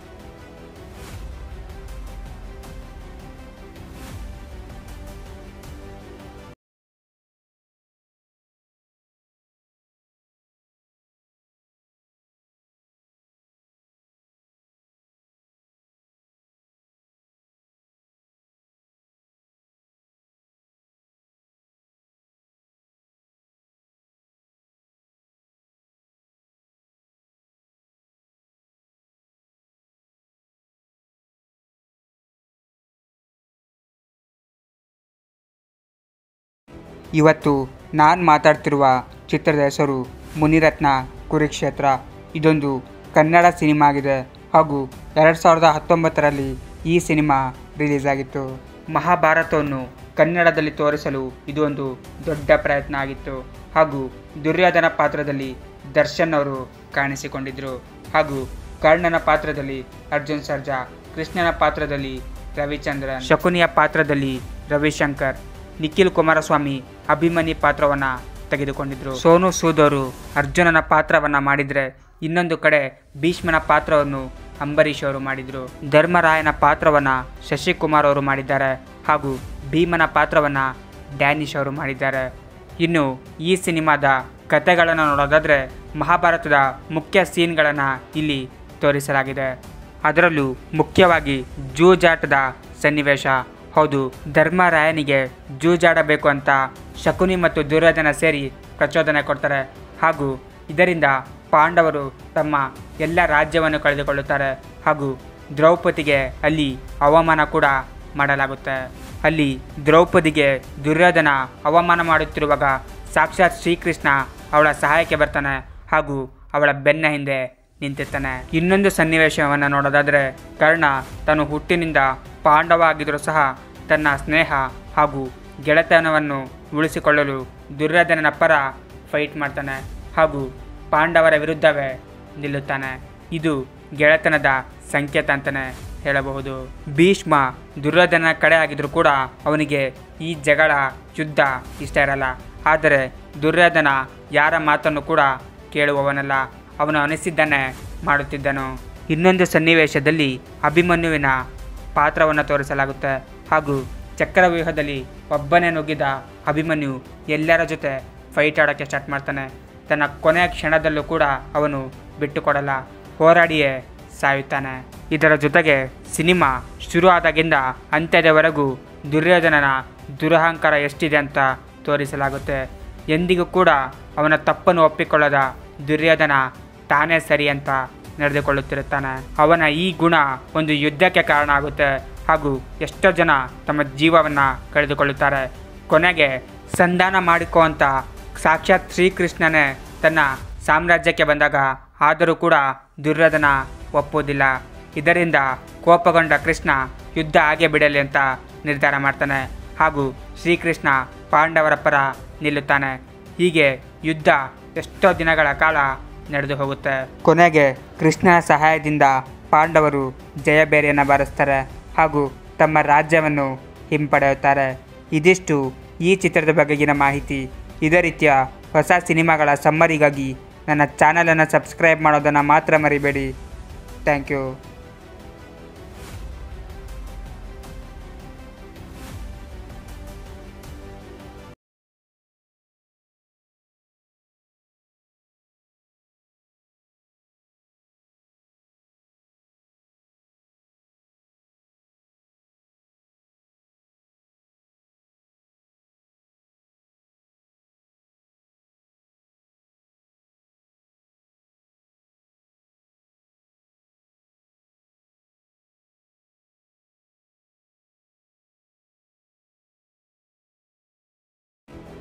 ಇವತ್ತು ನಾನು ಮಾತಾಡ್ತಿರುವ ಚಿತ್ರದ ಹೆಸರು ಮುನಿರತ್ನ ಕುರುಕ್ಷೇತ್ರ ಇದೊಂದು ಕನ್ನಡ ಸಿನಿಮಾ ಆಗಿದೆ ಹಾಗೂ ಎರಡು ಸಾವಿರದ ಹತ್ತೊಂಬತ್ತರಲ್ಲಿ ಈ ಸಿನಿಮಾ ರಿಲೀಸ್ ಆಗಿತ್ತು ಮಹಾಭಾರತವನ್ನು ಕನ್ನಡದಲ್ಲಿ ತೋರಿಸಲು ಇದು ಒಂದು ದೊಡ್ಡ ಪ್ರಯತ್ನ ಆಗಿತ್ತು ಹಾಗೂ ದುರ್ಯೋಧನ ಪಾತ್ರದಲ್ಲಿ ದರ್ಶನ್ ಅವರು ಕಾಣಿಸಿಕೊಂಡಿದ್ದರು ಹಾಗೂ ಕರ್ಣನ ಪಾತ್ರದಲ್ಲಿ ಅರ್ಜುನ್ ಸರ್ಜಾ ಕೃಷ್ಣನ ಪಾತ್ರದಲ್ಲಿ ರವಿಚಂದ್ರನ್ ಶಕುನಿಯ ಪಾತ್ರದಲ್ಲಿ ರವಿಶಂಕರ್ ನಿಖಿಲ್ ಕುಮಾರಸ್ವಾಮಿ ಅಭಿಮನ್ಯು ಪಾತ್ರವನ್ನು ತೆಗೆದುಕೊಂಡಿದ್ರು ಸೋನು ಸೂದ್ ಅವರು ಅರ್ಜುನನ ಪಾತ್ರವನ್ನು ಮಾಡಿದರೆ ಇನ್ನೊಂದು ಕಡೆ ಭೀಷ್ಮನ ಪಾತ್ರವನ್ನು ಅಂಬರೀಷ್ ಅವರು ಮಾಡಿದರು ಧರ್ಮರಾಯನ ಪಾತ್ರವನ್ನು ಶಶಿಕುಮಾರ್ ಅವರು ಮಾಡಿದ್ದಾರೆ ಹಾಗೂ ಭೀಮನ ಪಾತ್ರವನ್ನು ಡ್ಯಾನಿಶ್ ಅವರು ಮಾಡಿದ್ದಾರೆ ಇನ್ನು ಈ ಸಿನಿಮಾದ ಕಥೆಗಳನ್ನು ನೋಡೋದಾದರೆ ಮಹಾಭಾರತದ ಮುಖ್ಯ ಸೀನ್ಗಳನ್ನು ಇಲ್ಲಿ ತೋರಿಸಲಾಗಿದೆ ಅದರಲ್ಲೂ ಮುಖ್ಯವಾಗಿ ಜೂಜಾಟದ ಸನ್ನಿವೇಶ ಹೌದು ಧರ್ಮರಾಯನಿಗೆ ಜೂಜಾಡಬೇಕು ಅಂತ ಶಕುನಿ ಮತ್ತು ದುರ್ಯೋಧನ ಸೇರಿ ಪ್ರಚೋದನೆ ಕೊಡ್ತಾರೆ ಹಾಗೂ ಇದರಿಂದ ಪಾಂಡವರು ತಮ್ಮ ಎಲ್ಲ ರಾಜ್ಯವನ್ನು ಕಳೆದುಕೊಳ್ಳುತ್ತಾರೆ ಹಾಗೂ ದ್ರೌಪದಿಗೆ ಅಲ್ಲಿ ಅವಮಾನ ಕೂಡ ಮಾಡಲಾಗುತ್ತೆ ಅಲ್ಲಿ ದ್ರೌಪದಿಗೆ ದುರ್ಯೋಧನ ಅವಮಾನ ಮಾಡುತ್ತಿರುವಾಗ ಸಾಕ್ಷಾತ್ ಶ್ರೀಕೃಷ್ಣ ಅವಳ ಸಹಾಯಕ್ಕೆ ಬರ್ತಾನೆ ಹಾಗೂ ಅವಳ ಬೆನ್ನ ಹಿಂದೆ ನಿಂತಿರ್ತಾನೆ ಇನ್ನೊಂದು ಸನ್ನಿವೇಶವನ್ನು ನೋಡೋದಾದರೆ ಕರ್ಣ ತಾನು ಹುಟ್ಟಿನಿಂದ ಪಾಂಡವ ಆಗಿದ್ದರೂ ಸಹ ತನ್ನ ಸ್ನೇಹ ಹಾಗೂ ಗೆಳೆತನವನ್ನು ಉಳಿಸಿಕೊಳ್ಳಲು ದುರ್ಯೋಧನನ ಪರ ಫೈಟ್ ಮಾಡ್ತಾನೆ ಹಾಗೂ ಪಾಂಡವರ ವಿರುದ್ಧವೇ ನಿಲ್ಲುತ್ತಾನೆ ಇದು ಗೆಳೆತನದ ಸಂಕೇತ ಅಂತಲೇ ಹೇಳಬಹುದು ಭೀಷ್ಮ ದುರ್ಯೋಧನ ಕಡೆ ಆಗಿದ್ರೂ ಕೂಡ ಅವನಿಗೆ ಈ ಜಗಳ ಯುದ್ಧ ಇಷ್ಟ ಇರಲ್ಲ ಆದರೆ ದುರ್ಯೋಧನ ಯಾರ ಮಾತನ್ನು ಕೂಡ ಕೇಳುವವನಲ್ಲ ಅವನು ಅನಿಸಿದ್ದನ್ನೇ ಮಾಡುತ್ತಿದ್ದನು ಇನ್ನೊಂದು ಸನ್ನಿವೇಶದಲ್ಲಿ ಅಭಿಮನ್ಯುವಿನ ಪಾತ್ರವನ್ನು ತೋರಿಸಲಾಗುತ್ತೆ ಹಾಗೂ ಚಕ್ರವ್ಯೂಹದಲ್ಲಿ ಒಬ್ಬನೇ ನುಗ್ಗಿದ ಅಭಿಮನ್ಯು ಎಲ್ಲರ ಜೊತೆ ಫೈಟ್ ಆಡೋಕ್ಕೆ ಸ್ಟಾರ್ಟ್ ಮಾಡ್ತಾನೆ ತನ್ನ ಕೊನೆಯ ಕ್ಷಣದಲ್ಲೂ ಕೂಡ ಅವನು ಬಿಟ್ಟುಕೊಡಲ್ಲ ಹೋರಾಡಿಯೇ ಸಾಯುತ್ತಾನೆ ಇದರ ಜೊತೆಗೆ ಸಿನಿಮಾ ಶುರು ಆದಾಗಿಂದ ಅಂತ್ಯದವರೆಗೂ ದುರ್ಯೋಧನನ ದುರಹಂಕಾರ ಎಷ್ಟಿದೆ ಅಂತ ತೋರಿಸಲಾಗುತ್ತೆ ಎಂದಿಗೂ ಕೂಡ ಅವನ ತಪ್ಪನ್ನು ಒಪ್ಪಿಕೊಳ್ಳದ ದುರ್ಯೋಧನ ತಾನೇ ಸರಿ ಅಂತ ನಡೆದುಕೊಳ್ಳುತ್ತಿರುತ್ತಾನೆ ಅವನ ಈ ಗುಣ ಒಂದು ಯುದ್ಧಕ್ಕೆ ಕಾರಣ ಆಗುತ್ತೆ ಹಾಗೂ ಎಷ್ಟೋ ಜನ ತಮ್ಮ ಜೀವವನ್ನು ಕಳೆದುಕೊಳ್ಳುತ್ತಾರೆ ಕೊನೆಗೆ ಸಂಧಾನ ಮಾಡಿಕೋ ಅಂತ ಸಾಕ್ಷಾತ್ ಶ್ರೀಕೃಷ್ಣನೇ ತನ್ನ ಸಾಮ್ರಾಜ್ಯಕ್ಕೆ ಬಂದಾಗ ಆದರೂ ಕೂಡ ದುರ್ಯೋಧನ ಒಪ್ಪುವುದಿಲ್ಲ ಇದರಿಂದ ಕೋಪಗೊಂಡ ಕೃಷ್ಣ ಯುದ್ಧ ಹಾಗೆ ಬಿಡಲಿ ಅಂತ ನಿರ್ಧಾರ ಮಾಡ್ತಾನೆ ಹಾಗೂ ಶ್ರೀಕೃಷ್ಣ ಪಾಂಡವರ ಪರ ನಿಲ್ಲುತ್ತಾನೆ ಹೀಗೆ ಯುದ್ಧ ಎಷ್ಟೋ ದಿನಗಳ ಕಾಲ ನಡೆದು ಹೋಗುತ್ತೆ ಕೊನೆಗೆ ಕೃಷ್ಣನ ಸಹಾಯದಿಂದ ಪಾಂಡವರು ಜಯಬೇರಿಯನ್ನು ಬಾರಿಸ್ತಾರೆ ಹಾಗೂ ತಮ್ಮ ರಾಜ್ಯವನ್ನು ಹಿಂಪಡೆಯುತ್ತಾರೆ ಇದಿಷ್ಟು ಈ ಚಿತ್ರದ ಬಗೆಗಿನ ಮಾಹಿತಿ ಇದೇ ರೀತಿಯ ಹೊಸ ಸಿನಿಮಾಗಳ ಸಮ್ಮರಿಗಾಗಿ ನನ್ನ ಚಾನಲನ್ನು ಸಬ್ಸ್ಕ್ರೈಬ್ ಮಾಡೋದನ್ನು ಮಾತ್ರ ಮರಿಬೇಡಿ ಥ್ಯಾಂಕ್ ಯು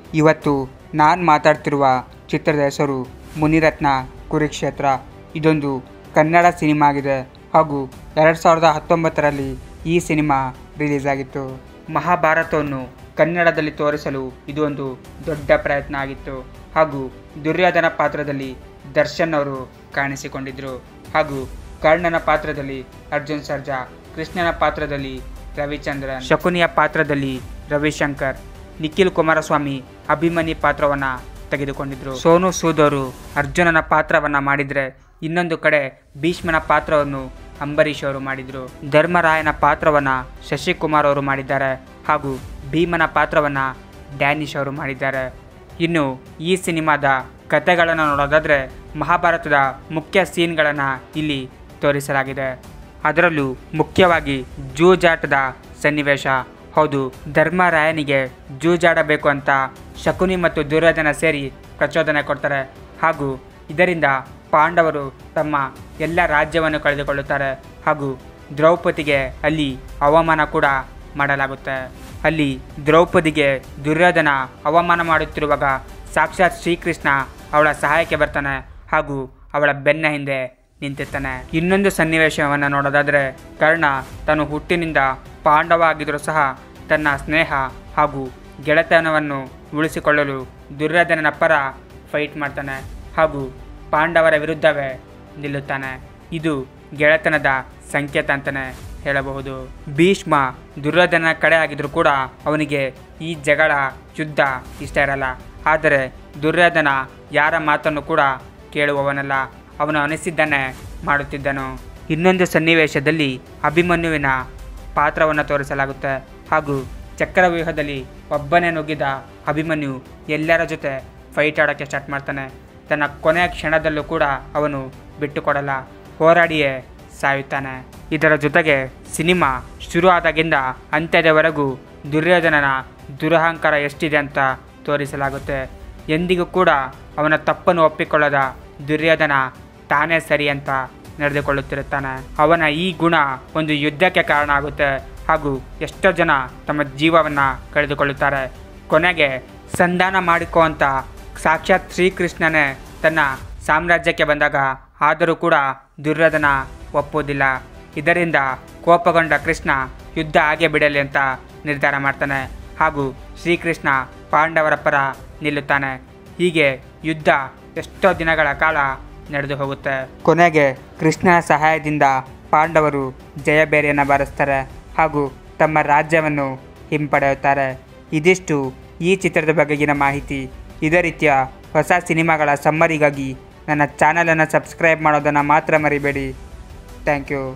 ಇವತ್ತು ನಾನು ಮಾತಾಡ್ತಿರುವ ಚಿತ್ರದ ಹೆಸರು ಮುನಿರತ್ನ ಕುರುಕ್ಷೇತ್ರ ಇದೊಂದು ಕನ್ನಡ ಸಿನಿಮಾ ಆಗಿದೆ ಹಾಗೂ ಎರಡು ಸಾವಿರದ ಹತ್ತೊಂಬತ್ತರಲ್ಲಿ ಈ ಸಿನಿಮಾ ರಿಲೀಸ್ ಆಗಿತ್ತು ಮಹಾಭಾರತವನ್ನು ಕನ್ನಡದಲ್ಲಿ ತೋರಿಸಲು ಇದು ಒಂದು ದೊಡ್ಡ ಪ್ರಯತ್ನ ಆಗಿತ್ತು ಹಾಗೂ ದುರ್ಯೋಧನ ಪಾತ್ರದಲ್ಲಿ ದರ್ಶನ್ ಅವರು ಕಾಣಿಸಿಕೊಂಡಿದ್ದರು ಹಾಗೂ ಕರ್ಣನ ಪಾತ್ರದಲ್ಲಿ ಅರ್ಜುನ್ ಸರ್ಜಾ ಕೃಷ್ಣನ ಪಾತ್ರದಲ್ಲಿ ರವಿಚಂದ್ರನ್ ಶಕುನಿಯ ಪಾತ್ರದಲ್ಲಿ ರವಿಶಂಕರ್ ನಿಖಿಲ್ ಕುಮಾರಸ್ವಾಮಿ ಅಭಿಮನ್ಯು ಪಾತ್ರವನ್ನು ತೆಗೆದುಕೊಂಡಿದ್ರು ಸೋನು ಸೂದ್ ಅವರು ಅರ್ಜುನನ ಪಾತ್ರವನ್ನು ಮಾಡಿದರೆ ಇನ್ನೊಂದು ಕಡೆ ಭೀಷ್ಮನ ಪಾತ್ರವನ್ನು ಅಂಬರೀಷ್ ಅವರು ಮಾಡಿದರು ಧರ್ಮರಾಯನ ಪಾತ್ರವನ್ನು ಶಶಿಕುಮಾರ್ ಅವರು ಮಾಡಿದ್ದಾರೆ ಹಾಗೂ ಭೀಮನ ಪಾತ್ರವನ್ನು ಡ್ಯಾನಿಶ್ ಅವರು ಮಾಡಿದ್ದಾರೆ ಇನ್ನು ಈ ಸಿನಿಮಾದ ಕಥೆಗಳನ್ನು ನೋಡೋದಾದರೆ ಮಹಾಭಾರತದ ಮುಖ್ಯ ಸೀನ್ಗಳನ್ನು ಇಲ್ಲಿ ತೋರಿಸಲಾಗಿದೆ ಅದರಲ್ಲೂ ಮುಖ್ಯವಾಗಿ ಜೂಜಾಟದ ಸನ್ನಿವೇಶ ಹೌದು ಧರ್ಮರಾಯನಿಗೆ ಜೂಜಾಡಬೇಕು ಅಂತ ಶಕುನಿ ಮತ್ತು ದುರ್ಯೋಧನ ಸೇರಿ ಪ್ರಚೋದನೆ ಕೊಡ್ತಾರೆ ಹಾಗೂ ಇದರಿಂದ ಪಾಂಡವರು ತಮ್ಮ ಎಲ್ಲ ರಾಜ್ಯವನ್ನು ಕಳೆದುಕೊಳ್ಳುತ್ತಾರೆ ಹಾಗೂ ದ್ರೌಪದಿಗೆ ಅಲ್ಲಿ ಅವಮಾನ ಕೂಡ ಮಾಡಲಾಗುತ್ತೆ ಅಲ್ಲಿ ದ್ರೌಪದಿಗೆ ದುರ್ಯೋಧನ ಅವಮಾನ ಮಾಡುತ್ತಿರುವಾಗ ಸಾಕ್ಷಾತ್ ಶ್ರೀಕೃಷ್ಣ ಅವಳ ಸಹಾಯಕ್ಕೆ ಬರ್ತಾನೆ ಹಾಗೂ ಅವಳ ಬೆನ್ನ ಹಿಂದೆ ನಿಂತಿರ್ತಾನೆ ಇನ್ನೊಂದು ಸನ್ನಿವೇಶವನ್ನು ನೋಡೋದಾದರೆ ಕರ್ಣ ತಾನು ಹುಟ್ಟಿನಿಂದ ಪಾಂಡವ ಆಗಿದ್ದರೂ ಸಹ ತನ್ನ ಸ್ನೇಹ ಹಾಗೂ ಗೆಳೆತನವನ್ನು ಉಳಿಸಿಕೊಳ್ಳಲು ದುರ್ಯೋಧನನ ಪರ ಫೈಟ್ ಮಾಡ್ತಾನೆ ಹಾಗೂ ಪಾಂಡವರ ವಿರುದ್ಧವೇ ನಿಲ್ಲುತ್ತಾನೆ ಇದು ಗೆಳೆತನದ ಸಂಕೇತ ಅಂತಲೇ ಹೇಳಬಹುದು ಭೀಷ್ಮ ದುರ್ಯೋಧನ ಕಡೆ ಆಗಿದ್ರೂ ಕೂಡ ಅವನಿಗೆ ಈ ಜಗಳ ಯುದ್ಧ ಇಷ್ಟ ಇರಲ್ಲ ಆದರೆ ದುರ್ಯೋಧನ ಯಾರ ಮಾತನ್ನು ಕೂಡ ಕೇಳುವವನಲ್ಲ ಅವನು ಅನಿಸಿದ್ದನ್ನೇ ಮಾಡುತ್ತಿದ್ದನು ಇನ್ನೊಂದು ಸನ್ನಿವೇಶದಲ್ಲಿ ಅಭಿಮನ್ಯುವಿನ ಪಾತ್ರವನ್ನು ತೋರಿಸಲಾಗುತ್ತೆ ಹಾಗೂ ಚಕ್ರವ್ಯೂಹದಲ್ಲಿ ಒಬ್ಬನೇ ನುಗ್ಗಿದ ಅಭಿಮನ್ಯು ಎಲ್ಲರ ಜೊತೆ ಫೈಟ್ ಆಡೋಕ್ಕೆ ಸ್ಟಾರ್ಟ್ ಮಾಡ್ತಾನೆ ತನ್ನ ಕೊನೆಯ ಕ್ಷಣದಲ್ಲೂ ಕೂಡ ಅವನು ಬಿಟ್ಟುಕೊಡಲ್ಲ ಹೋರಾಡಿಯೇ ಸಾಯುತ್ತಾನೆ ಇದರ ಜೊತೆಗೆ ಸಿನಿಮಾ ಶುರು ಆದಾಗಿಂದ ಅಂತ್ಯದವರೆಗೂ ದುರ್ಯೋಧನನ ದುರಹಂಕಾರ ಎಷ್ಟಿದೆ ಅಂತ ತೋರಿಸಲಾಗುತ್ತೆ ಎಂದಿಗೂ ಕೂಡ ಅವನ ತಪ್ಪನ್ನು ಒಪ್ಪಿಕೊಳ್ಳದ ದುರ್ಯೋಧನ ತಾನೇ ಸರಿ ಅಂತ ನಡೆದುಕೊಳ್ಳುತ್ತಿರುತ್ತಾನೆ ಅವನ ಈ ಗುಣ ಒಂದು ಯುದ್ಧಕ್ಕೆ ಕಾರಣ ಆಗುತ್ತೆ ಹಾಗೂ ಎಷ್ಟೋ ಜನ ತಮ್ಮ ಜೀವವನ್ನು ಕಳೆದುಕೊಳ್ಳುತ್ತಾರೆ ಕೊನೆಗೆ ಸಂಧಾನ ಮಾಡಿಕೋ ಅಂತ ಸಾಕ್ಷಾತ್ ಶ್ರೀಕೃಷ್ಣನೇ ತನ್ನ ಸಾಮ್ರಾಜ್ಯಕ್ಕೆ ಬಂದಾಗ ಆದರೂ ಕೂಡ ದುರ್ಯೋಧನ ಒಪ್ಪುವುದಿಲ್ಲ ಇದರಿಂದ ಕೋಪಗೊಂಡ ಕೃಷ್ಣ ಯುದ್ಧ ಹಾಗೆ ಬಿಡಲಿ ಅಂತ ನಿರ್ಧಾರ ಮಾಡ್ತಾನೆ ಹಾಗೂ ಶ್ರೀಕೃಷ್ಣ ಪಾಂಡವರ ಪರ ನಿಲ್ಲುತ್ತಾನೆ ಹೀಗೆ ಯುದ್ಧ ಎಷ್ಟೋ ದಿನಗಳ ಕಾಲ ನಡೆದು ಹೋಗುತ್ತೆ ಕೊನೆಗೆ ಕೃಷ್ಣನ ಸಹಾಯದಿಂದ ಪಾಂಡವರು ಜಯಬೇರಿಯನ್ನು ಬಾರಿಸ್ತಾರೆ ಹಾಗೂ ತಮ್ಮ ರಾಜ್ಯವನ್ನು ಹಿಂಪಡೆಯುತ್ತಾರೆ ಇದಿಷ್ಟು ಈ ಚಿತ್ರದ ಬಗೆಗಿನ ಮಾಹಿತಿ ಇದೇ ರೀತಿಯ ಹೊಸ ಸಿನಿಮಾಗಳ ಸಮ್ಮರಿಗಾಗಿ ನನ್ನ ಚಾನಲನ್ನು ಸಬ್ಸ್ಕ್ರೈಬ್ ಮಾಡೋದನ್ನು ಮಾತ್ರ ಮರಿಬೇಡಿ ಥ್ಯಾಂಕ್ ಯು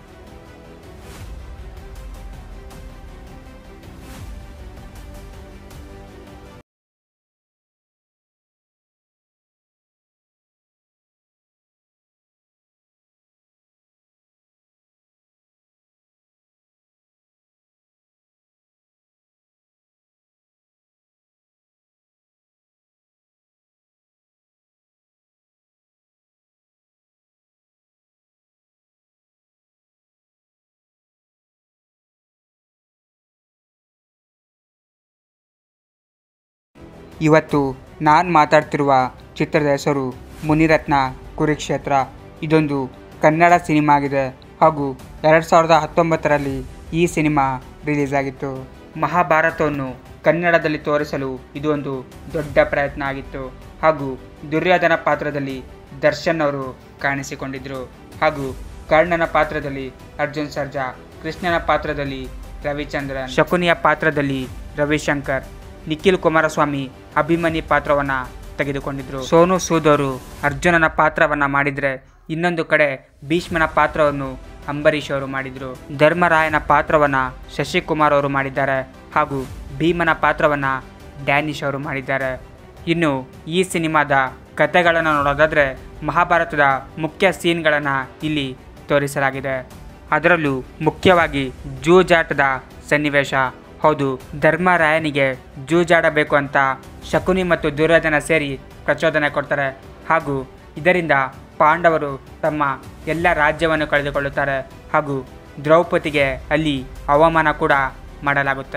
ಇವತ್ತು ನಾನು ಮಾತಾಡ್ತಿರುವ ಚಿತ್ರದ ಹೆಸರು ಮುನಿರತ್ನ ಕುರುಕ್ಷೇತ್ರ ಇದೊಂದು ಕನ್ನಡ ಸಿನಿಮಾ ಆಗಿದೆ ಹಾಗೂ ಎರಡು ಸಾವಿರದ ಹತ್ತೊಂಬತ್ತರಲ್ಲಿ ಈ ಸಿನಿಮಾ ರಿಲೀಸ್ ಆಗಿತ್ತು ಮಹಾಭಾರತವನ್ನು ಕನ್ನಡದಲ್ಲಿ ತೋರಿಸಲು ಇದು ಒಂದು ದೊಡ್ಡ ಪ್ರಯತ್ನ ಆಗಿತ್ತು ಹಾಗೂ ದುರ್ಯೋಧನ ಪಾತ್ರದಲ್ಲಿ ದರ್ಶನ್ ಅವರು ಕಾಣಿಸಿಕೊಂಡಿದ್ದರು ಹಾಗೂ ಕರ್ಣನ ಪಾತ್ರದಲ್ಲಿ ಅರ್ಜುನ್ ಸರ್ಜಾ ಕೃಷ್ಣನ ಪಾತ್ರದಲ್ಲಿ ರವಿಚಂದ್ರನ್ ಶಕುನಿಯ ಪಾತ್ರದಲ್ಲಿ ರವಿಶಂಕರ್ ನಿಖಿಲ್ ಕುಮಾರಸ್ವಾಮಿ ಅಭಿಮನ್ಯು ಪಾತ್ರವನ್ನು ತೆಗೆದುಕೊಂಡಿದ್ರು ಸೋನು ಸೂದ್ ಅವರು ಅರ್ಜುನನ ಪಾತ್ರವನ್ನು ಮಾಡಿದರೆ ಇನ್ನೊಂದು ಕಡೆ ಭೀಷ್ಮನ ಪಾತ್ರವನ್ನು ಅಂಬರೀಷ್ ಅವರು ಮಾಡಿದರು ಧರ್ಮರಾಯನ ಪಾತ್ರವನ್ನು ಶಶಿಕುಮಾರ್ ಅವರು ಮಾಡಿದ್ದಾರೆ ಹಾಗೂ ಭೀಮನ ಪಾತ್ರವನ್ನು ಡ್ಯಾನಿಶ್ ಅವರು ಮಾಡಿದ್ದಾರೆ ಇನ್ನು ಈ ಸಿನಿಮಾದ ಕಥೆಗಳನ್ನು ನೋಡೋದಾದರೆ ಮಹಾಭಾರತದ ಮುಖ್ಯ ಸೀನ್ಗಳನ್ನು ಇಲ್ಲಿ ತೋರಿಸಲಾಗಿದೆ ಅದರಲ್ಲೂ ಮುಖ್ಯವಾಗಿ ಜೂಜಾಟದ ಸನ್ನಿವೇಶ ಹೌದು ಧರ್ಮರಾಯನಿಗೆ ಜೂಜಾಡಬೇಕು ಅಂತ ಶಕುನಿ ಮತ್ತು ದುರ್ಯೋಧನ ಸೇರಿ ಪ್ರಚೋದನೆ ಕೊಡ್ತಾರೆ ಹಾಗೂ ಇದರಿಂದ ಪಾಂಡವರು ತಮ್ಮ ಎಲ್ಲ ರಾಜ್ಯವನ್ನು ಕಳೆದುಕೊಳ್ಳುತ್ತಾರೆ ಹಾಗೂ ದ್ರೌಪದಿಗೆ ಅಲ್ಲಿ ಅವಮಾನ ಕೂಡ ಮಾಡಲಾಗುತ್ತೆ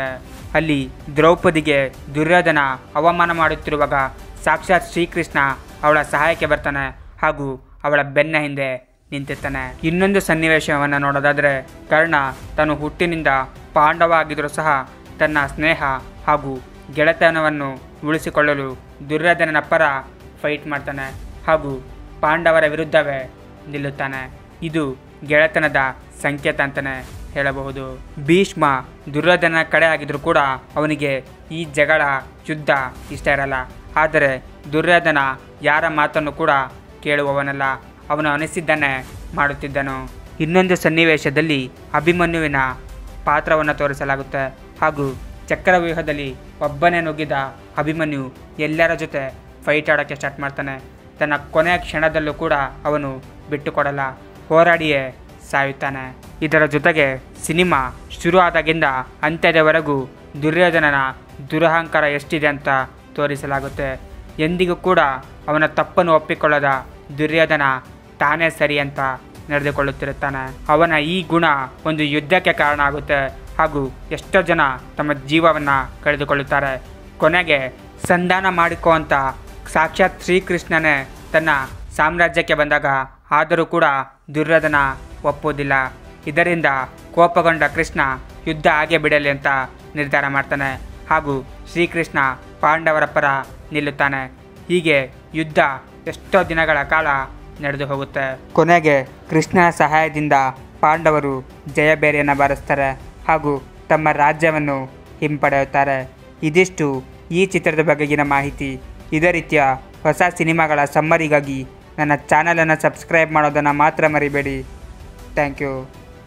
ಅಲ್ಲಿ ದ್ರೌಪದಿಗೆ ದುರ್ಯೋಧನ ಅವಮಾನ ಮಾಡುತ್ತಿರುವಾಗ ಸಾಕ್ಷಾತ್ ಶ್ರೀಕೃಷ್ಣ ಅವಳ ಸಹಾಯಕ್ಕೆ ಬರ್ತಾನೆ ಹಾಗೂ ಅವಳ ಬೆನ್ನ ಹಿಂದೆ ನಿಂತಿರ್ತಾನೆ ಇನ್ನೊಂದು ಸನ್ನಿವೇಶವನ್ನು ನೋಡೋದಾದರೆ ಕರ್ಣ ತಾನು ಹುಟ್ಟಿನಿಂದ ಪಾಂಡವ ಆಗಿದ್ರೂ ಸಹ ತನ್ನ ಸ್ನೇಹ ಹಾಗೂ ಗೆಳೆತನವನ್ನು ಉಳಿಸಿಕೊಳ್ಳಲು ದುರ್ಯೋಧನನ ಪರ ಫೈಟ್ ಮಾಡ್ತಾನೆ ಹಾಗೂ ಪಾಂಡವರ ವಿರುದ್ಧವೇ ನಿಲ್ಲುತ್ತಾನೆ ಇದು ಗೆಳೆತನದ ಸಂಕೇತ ಅಂತಲೇ ಹೇಳಬಹುದು ಭೀಷ್ಮ ದುರ್ಯೋಧನ ಕಡೆ ಆಗಿದ್ರೂ ಕೂಡ ಅವನಿಗೆ ಈ ಜಗಳ ಯುದ್ಧ ಇಷ್ಟ ಇರಲ್ಲ ಆದರೆ ದುರ್ಯೋಧನ ಯಾರ ಮಾತನ್ನು ಕೂಡ ಕೇಳುವವನಲ್ಲ ಅವನು ಅನಿಸಿದ್ದನ್ನೇ ಮಾಡುತ್ತಿದ್ದನು ಇನ್ನೊಂದು ಸನ್ನಿವೇಶದಲ್ಲಿ ಅಭಿಮನ್ಯುವಿನ ಪಾತ್ರವನ್ನು ತೋರಿಸಲಾಗುತ್ತೆ ಹಾಗೂ ಚಕ್ರವ್ಯೂಹದಲ್ಲಿ ಒಬ್ಬನೇ ನುಗ್ಗಿದ ಅಭಿಮನ್ಯು ಎಲ್ಲರ ಜೊತೆ ಫೈಟ್ ಆಡೋಕ್ಕೆ ಸ್ಟಾರ್ಟ್ ಮಾಡ್ತಾನೆ ತನ್ನ ಕೊನೆಯ ಕ್ಷಣದಲ್ಲೂ ಕೂಡ ಅವನು ಬಿಟ್ಟುಕೊಡಲ್ಲ ಹೋರಾಡಿಯೇ ಸಾಯುತ್ತಾನೆ ಇದರ ಜೊತೆಗೆ ಸಿನಿಮಾ ಶುರು ಆದಾಗಿಂದ ಅಂತ್ಯದವರೆಗೂ ದುರ್ಯೋಧನನ ದುರಹಂಕಾರ ಎಷ್ಟಿದೆ ಅಂತ ತೋರಿಸಲಾಗುತ್ತೆ ಎಂದಿಗೂ ಕೂಡ ಅವನ ತಪ್ಪನ್ನು ಒಪ್ಪಿಕೊಳ್ಳದ ದುರ್ಯೋಧನ ತಾನೇ ಸರಿ ಅಂತ ನಡೆದುಕೊಳ್ಳುತ್ತಿರುತ್ತಾನೆ ಅವನ ಈ ಗುಣ ಒಂದು ಯುದ್ಧಕ್ಕೆ ಕಾರಣ ಆಗುತ್ತೆ ಹಾಗೂ ಎಷ್ಟೋ ಜನ ತಮ್ಮ ಜೀವವನ್ನು ಕಳೆದುಕೊಳ್ಳುತ್ತಾರೆ ಕೊನೆಗೆ ಸಂಧಾನ ಮಾಡಿಕೋ ಅಂತ ಸಾಕ್ಷಾತ್ ಶ್ರೀಕೃಷ್ಣನೇ ತನ್ನ ಸಾಮ್ರಾಜ್ಯಕ್ಕೆ ಬಂದಾಗ ಆದರೂ ಕೂಡ ದುರ್ಯೋಧನ ಒಪ್ಪುವುದಿಲ್ಲ ಇದರಿಂದ ಕೋಪಗೊಂಡ ಕೃಷ್ಣ ಯುದ್ಧ ಹಾಗೆ ಬಿಡಲಿ ಅಂತ ನಿರ್ಧಾರ ಮಾಡ್ತಾನೆ ಹಾಗೂ ಶ್ರೀಕೃಷ್ಣ ಪಾಂಡವರ ಪರ ನಿಲ್ಲುತ್ತಾನೆ ಹೀಗೆ ಯುದ್ಧ ಎಷ್ಟೋ ದಿನಗಳ ಕಾಲ ನಡೆದು ಹೋಗುತ್ತೆ ಕೊನೆಗೆ ಕೃಷ್ಣನ ಸಹಾಯದಿಂದ ಪಾಂಡವರು ಜಯಬೇರಿಯನ್ನು ಬಾರಿಸ್ತಾರೆ ಹಾಗೂ ತಮ್ಮ ರಾಜ್ಯವನ್ನು ಹಿಂಪಡೆಯುತ್ತಾರೆ ಇದಿಷ್ಟು ಈ ಚಿತ್ರದ ಬಗೆಗಿನ ಮಾಹಿತಿ ಇದೇ ರೀತಿಯ ಹೊಸ ಸಿನಿಮಾಗಳ ಸಮ್ಮರಿಗಾಗಿ ನನ್ನ ಚಾನಲನ್ನು ಸಬ್ಸ್ಕ್ರೈಬ್ ಮಾಡೋದನ್ನು ಮಾತ್ರ ಮರಿಬೇಡಿ ಥ್ಯಾಂಕ್ ಯು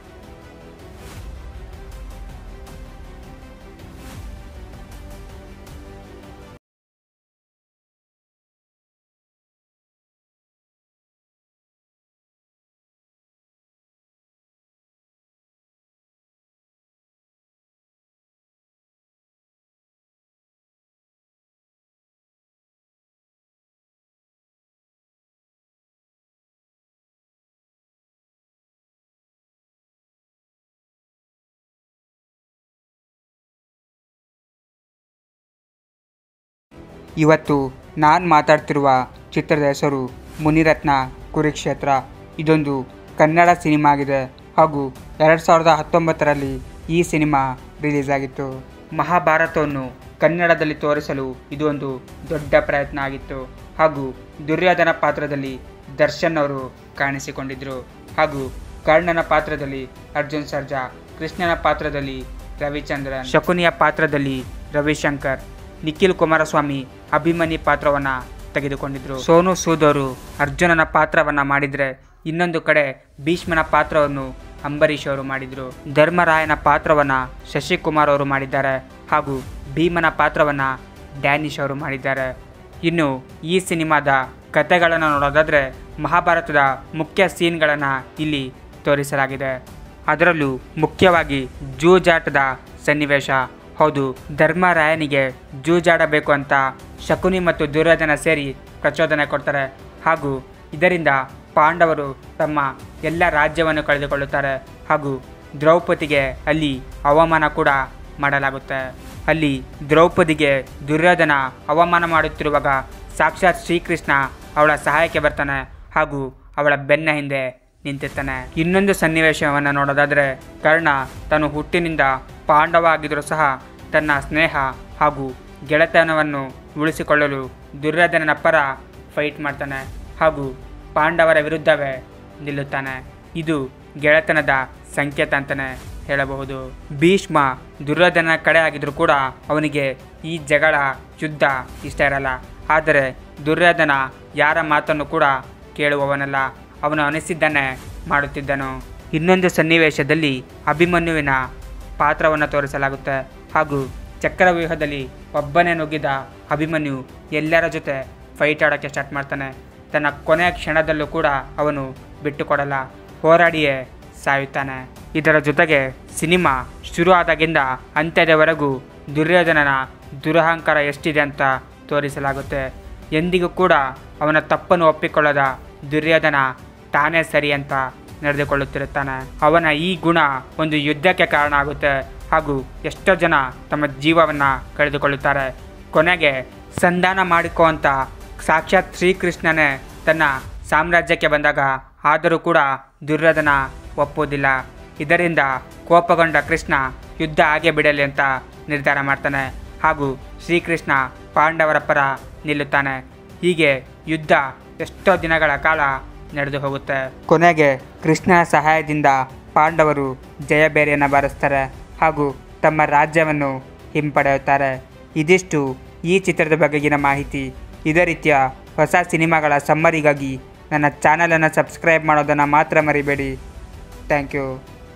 ಇವತ್ತು ನಾನು ಮಾತಾಡ್ತಿರುವ ಚಿತ್ರದ ಹೆಸರು ಮುನಿರತ್ನ ಕುರುಕ್ಷೇತ್ರ ಇದೊಂದು ಕನ್ನಡ ಸಿನಿಮಾ ಆಗಿದೆ ಹಾಗೂ ಎರಡು ಸಾವಿರದ ಹತ್ತೊಂಬತ್ತರಲ್ಲಿ ಈ ಸಿನಿಮಾ ರಿಲೀಸ್ ಆಗಿತ್ತು ಮಹಾಭಾರತವನ್ನು ಕನ್ನಡದಲ್ಲಿ ತೋರಿಸಲು ಇದು ಒಂದು ದೊಡ್ಡ ಪ್ರಯತ್ನ ಆಗಿತ್ತು ಹಾಗೂ ದುರ್ಯೋಧನ ಪಾತ್ರದಲ್ಲಿ ದರ್ಶನ್ ಅವರು ಕಾಣಿಸಿಕೊಂಡಿದ್ದರು ಹಾಗೂ ಕರ್ಣನ ಪಾತ್ರದಲ್ಲಿ ಅರ್ಜುನ್ ಸರ್ಜಾ ಕೃಷ್ಣನ ಪಾತ್ರದಲ್ಲಿ ರವಿಚಂದ್ರನ್ ಶಕುನಿಯ ಪಾತ್ರದಲ್ಲಿ ರವಿಶಂಕರ್ ನಿಖಿಲ್ ಕುಮಾರಸ್ವಾಮಿ ಅಭಿಮನ್ಯು ಪಾತ್ರವನ್ನು ತೆಗೆದುಕೊಂಡಿದ್ರು ಸೋನು ಸೂದ್ ಅವರು ಅರ್ಜುನನ ಪಾತ್ರವನ್ನು ಮಾಡಿದರೆ ಇನ್ನೊಂದು ಕಡೆ ಭೀಷ್ಮನ ಪಾತ್ರವನ್ನು ಅಂಬರೀಷ್ ಅವರು ಮಾಡಿದರು ಧರ್ಮರಾಯನ ಪಾತ್ರವನ್ನು ಶಶಿಕುಮಾರ್ ಅವರು ಮಾಡಿದ್ದಾರೆ ಹಾಗೂ ಭೀಮನ ಪಾತ್ರವನ್ನು ಡ್ಯಾನಿಶ್ ಅವರು ಮಾಡಿದ್ದಾರೆ ಇನ್ನು ಈ ಸಿನಿಮಾದ ಕಥೆಗಳನ್ನು ನೋಡೋದಾದರೆ ಮಹಾಭಾರತದ ಮುಖ್ಯ ಸೀನ್ಗಳನ್ನು ಇಲ್ಲಿ ತೋರಿಸಲಾಗಿದೆ ಅದರಲ್ಲೂ ಮುಖ್ಯವಾಗಿ ಜೂಜಾಟದ ಸನ್ನಿವೇಶ ಹೌದು ಧರ್ಮರಾಯನಿಗೆ ಜೂಜಾಡಬೇಕು ಅಂತ ಶಕುನಿ ಮತ್ತು ದುರ್ಯೋಧನ ಸೇರಿ ಪ್ರಚೋದನೆ ಕೊಡ್ತಾರೆ ಹಾಗೂ ಇದರಿಂದ ಪಾಂಡವರು ತಮ್ಮ ಎಲ್ಲ ರಾಜ್ಯವನ್ನು ಕಳೆದುಕೊಳ್ಳುತ್ತಾರೆ ಹಾಗೂ ದ್ರೌಪದಿಗೆ ಅಲ್ಲಿ ಅವಮಾನ ಕೂಡ ಮಾಡಲಾಗುತ್ತೆ ಅಲ್ಲಿ ದ್ರೌಪದಿಗೆ ದುರ್ಯೋಧನ ಅವಮಾನ ಮಾಡುತ್ತಿರುವಾಗ ಸಾಕ್ಷಾತ್ ಶ್ರೀಕೃಷ್ಣ ಅವಳ ಸಹಾಯಕ್ಕೆ ಬರ್ತಾನೆ ಹಾಗೂ ಅವಳ ಬೆನ್ನ ಹಿಂದೆ ನಿಂತಿರ್ತಾನೆ ಇನ್ನೊಂದು ಸನ್ನಿವೇಶವನ್ನು ನೋಡೋದಾದರೆ ಕರ್ಣ ತಾನು ಹುಟ್ಟಿನಿಂದ ಪಾಂಡವ ಆಗಿದ್ರೂ ಸಹ ತನ್ನ ಸ್ನೇಹ ಹಾಗೂ ಗೆಳೆತನವನ್ನು ಉಳಿಸಿಕೊಳ್ಳಲು ದುರ್ಯೋಧನನ ಪರ ಫೈಟ್ ಮಾಡ್ತಾನೆ ಹಾಗೂ ಪಾಂಡವರ ವಿರುದ್ಧವೇ ನಿಲ್ಲುತ್ತಾನೆ ಇದು ಗೆಳೆತನದ ಸಂಕೇತ ಅಂತಲೇ ಹೇಳಬಹುದು ಭೀಷ್ಮ ದುರ್ಯೋಧನ ಕಡೆ ಆಗಿದ್ರೂ ಕೂಡ ಅವನಿಗೆ ಈ ಜಗಳ ಯುದ್ಧ ಇಷ್ಟ ಇರಲ್ಲ ಆದರೆ ದುರ್ಯೋಧನ ಯಾರ ಮಾತನ್ನು ಕೂಡ ಕೇಳುವವನಲ್ಲ ಅವನು ಅನಿಸಿದ್ದನ್ನೇ ಮಾಡುತ್ತಿದ್ದನು ಇನ್ನೊಂದು ಸನ್ನಿವೇಶದಲ್ಲಿ ಅಭಿಮನ್ಯುವಿನ ಪಾತ್ರವನ್ನು ತೋರಿಸಲಾಗುತ್ತೆ ಹಾಗೂ ಚಕ್ರವ್ಯೂಹದಲ್ಲಿ ಒಬ್ಬನೇ ನುಗ್ಗಿದ ಅಭಿಮನ್ಯು ಎಲ್ಲರ ಜೊತೆ ಫೈಟ್ ಆಡೋಕ್ಕೆ ಸ್ಟಾರ್ಟ್ ಮಾಡ್ತಾನೆ ತನ್ನ ಕೊನೆಯ ಕ್ಷಣದಲ್ಲೂ ಕೂಡ ಅವನು ಬಿಟ್ಟುಕೊಡಲ್ಲ ಹೋರಾಡಿಯೇ ಸಾಯುತ್ತಾನೆ ಇದರ ಜೊತೆಗೆ ಸಿನಿಮಾ ಶುರು ಆದಾಗಿಂದ ಅಂತ್ಯದವರೆಗೂ ದುರ್ಯೋಧನನ ದುರಹಂಕಾರ ಎಷ್ಟಿದೆ ಅಂತ ತೋರಿಸಲಾಗುತ್ತೆ ಎಂದಿಗೂ ಕೂಡ ಅವನ ತಪ್ಪನ್ನು ಒಪ್ಪಿಕೊಳ್ಳದ ದುರ್ಯೋಧನ ತಾನೇ ಸರಿ ಅಂತ ನಡೆದುಕೊಳ್ಳುತ್ತಿರುತ್ತಾನೆ ಅವನ ಈ ಗುಣ ಒಂದು ಯುದ್ಧಕ್ಕೆ ಕಾರಣ ಆಗುತ್ತೆ ಹಾಗೂ ಎಷ್ಟೋ ಜನ ತಮ್ಮ ಜೀವವನ್ನು ಕಳೆದುಕೊಳ್ಳುತ್ತಾರೆ ಕೊನೆಗೆ ಸಂಧಾನ ಮಾಡಿಕೋ ಅಂತ ಸಾಕ್ಷಾತ್ ಶ್ರೀಕೃಷ್ಣನೇ ತನ್ನ ಸಾಮ್ರಾಜ್ಯಕ್ಕೆ ಬಂದಾಗ ಆದರೂ ಕೂಡ ದುರ್ಯೋಧನ ಒಪ್ಪುವುದಿಲ್ಲ ಇದರಿಂದ ಕೋಪಗೊಂಡ ಕೃಷ್ಣ ಯುದ್ಧ ಹಾಗೆ ಬಿಡಲಿ ಅಂತ ನಿರ್ಧಾರ ಮಾಡ್ತಾನೆ ಹಾಗೂ ಶ್ರೀಕೃಷ್ಣ ಪಾಂಡವರ ಪರ ನಿಲ್ಲುತ್ತಾನೆ ಹೀಗೆ ಯುದ್ಧ ಎಷ್ಟೋ ದಿನಗಳ ಕಾಲ ನಡೆದು ಹೋಗುತ್ತೆ ಕೊನೆಗೆ ಕೃಷ್ಣನ ಸಹಾಯದಿಂದ ಪಾಂಡವರು ಜಯಬೇರಿಯನ್ನು ಬಾರಿಸ್ತಾರೆ ಹಾಗೂ ತಮ್ಮ ರಾಜ್ಯವನ್ನು ಹಿಂಪಡೆಯುತ್ತಾರೆ ಇದಿಷ್ಟು ಈ ಚಿತ್ರದ ಬಗೆಗಿನ ಮಾಹಿತಿ ಇದೇ ರೀತಿಯ ಹೊಸ ಸಿನಿಮಾಗಳ ಸಮ್ಮರಿಗಾಗಿ ನನ್ನ ಚಾನಲನ್ನು ಸಬ್ಸ್ಕ್ರೈಬ್ ಮಾಡೋದನ್ನು ಮಾತ್ರ ಮರಿಬೇಡಿ ಥ್ಯಾಂಕ್ ಯು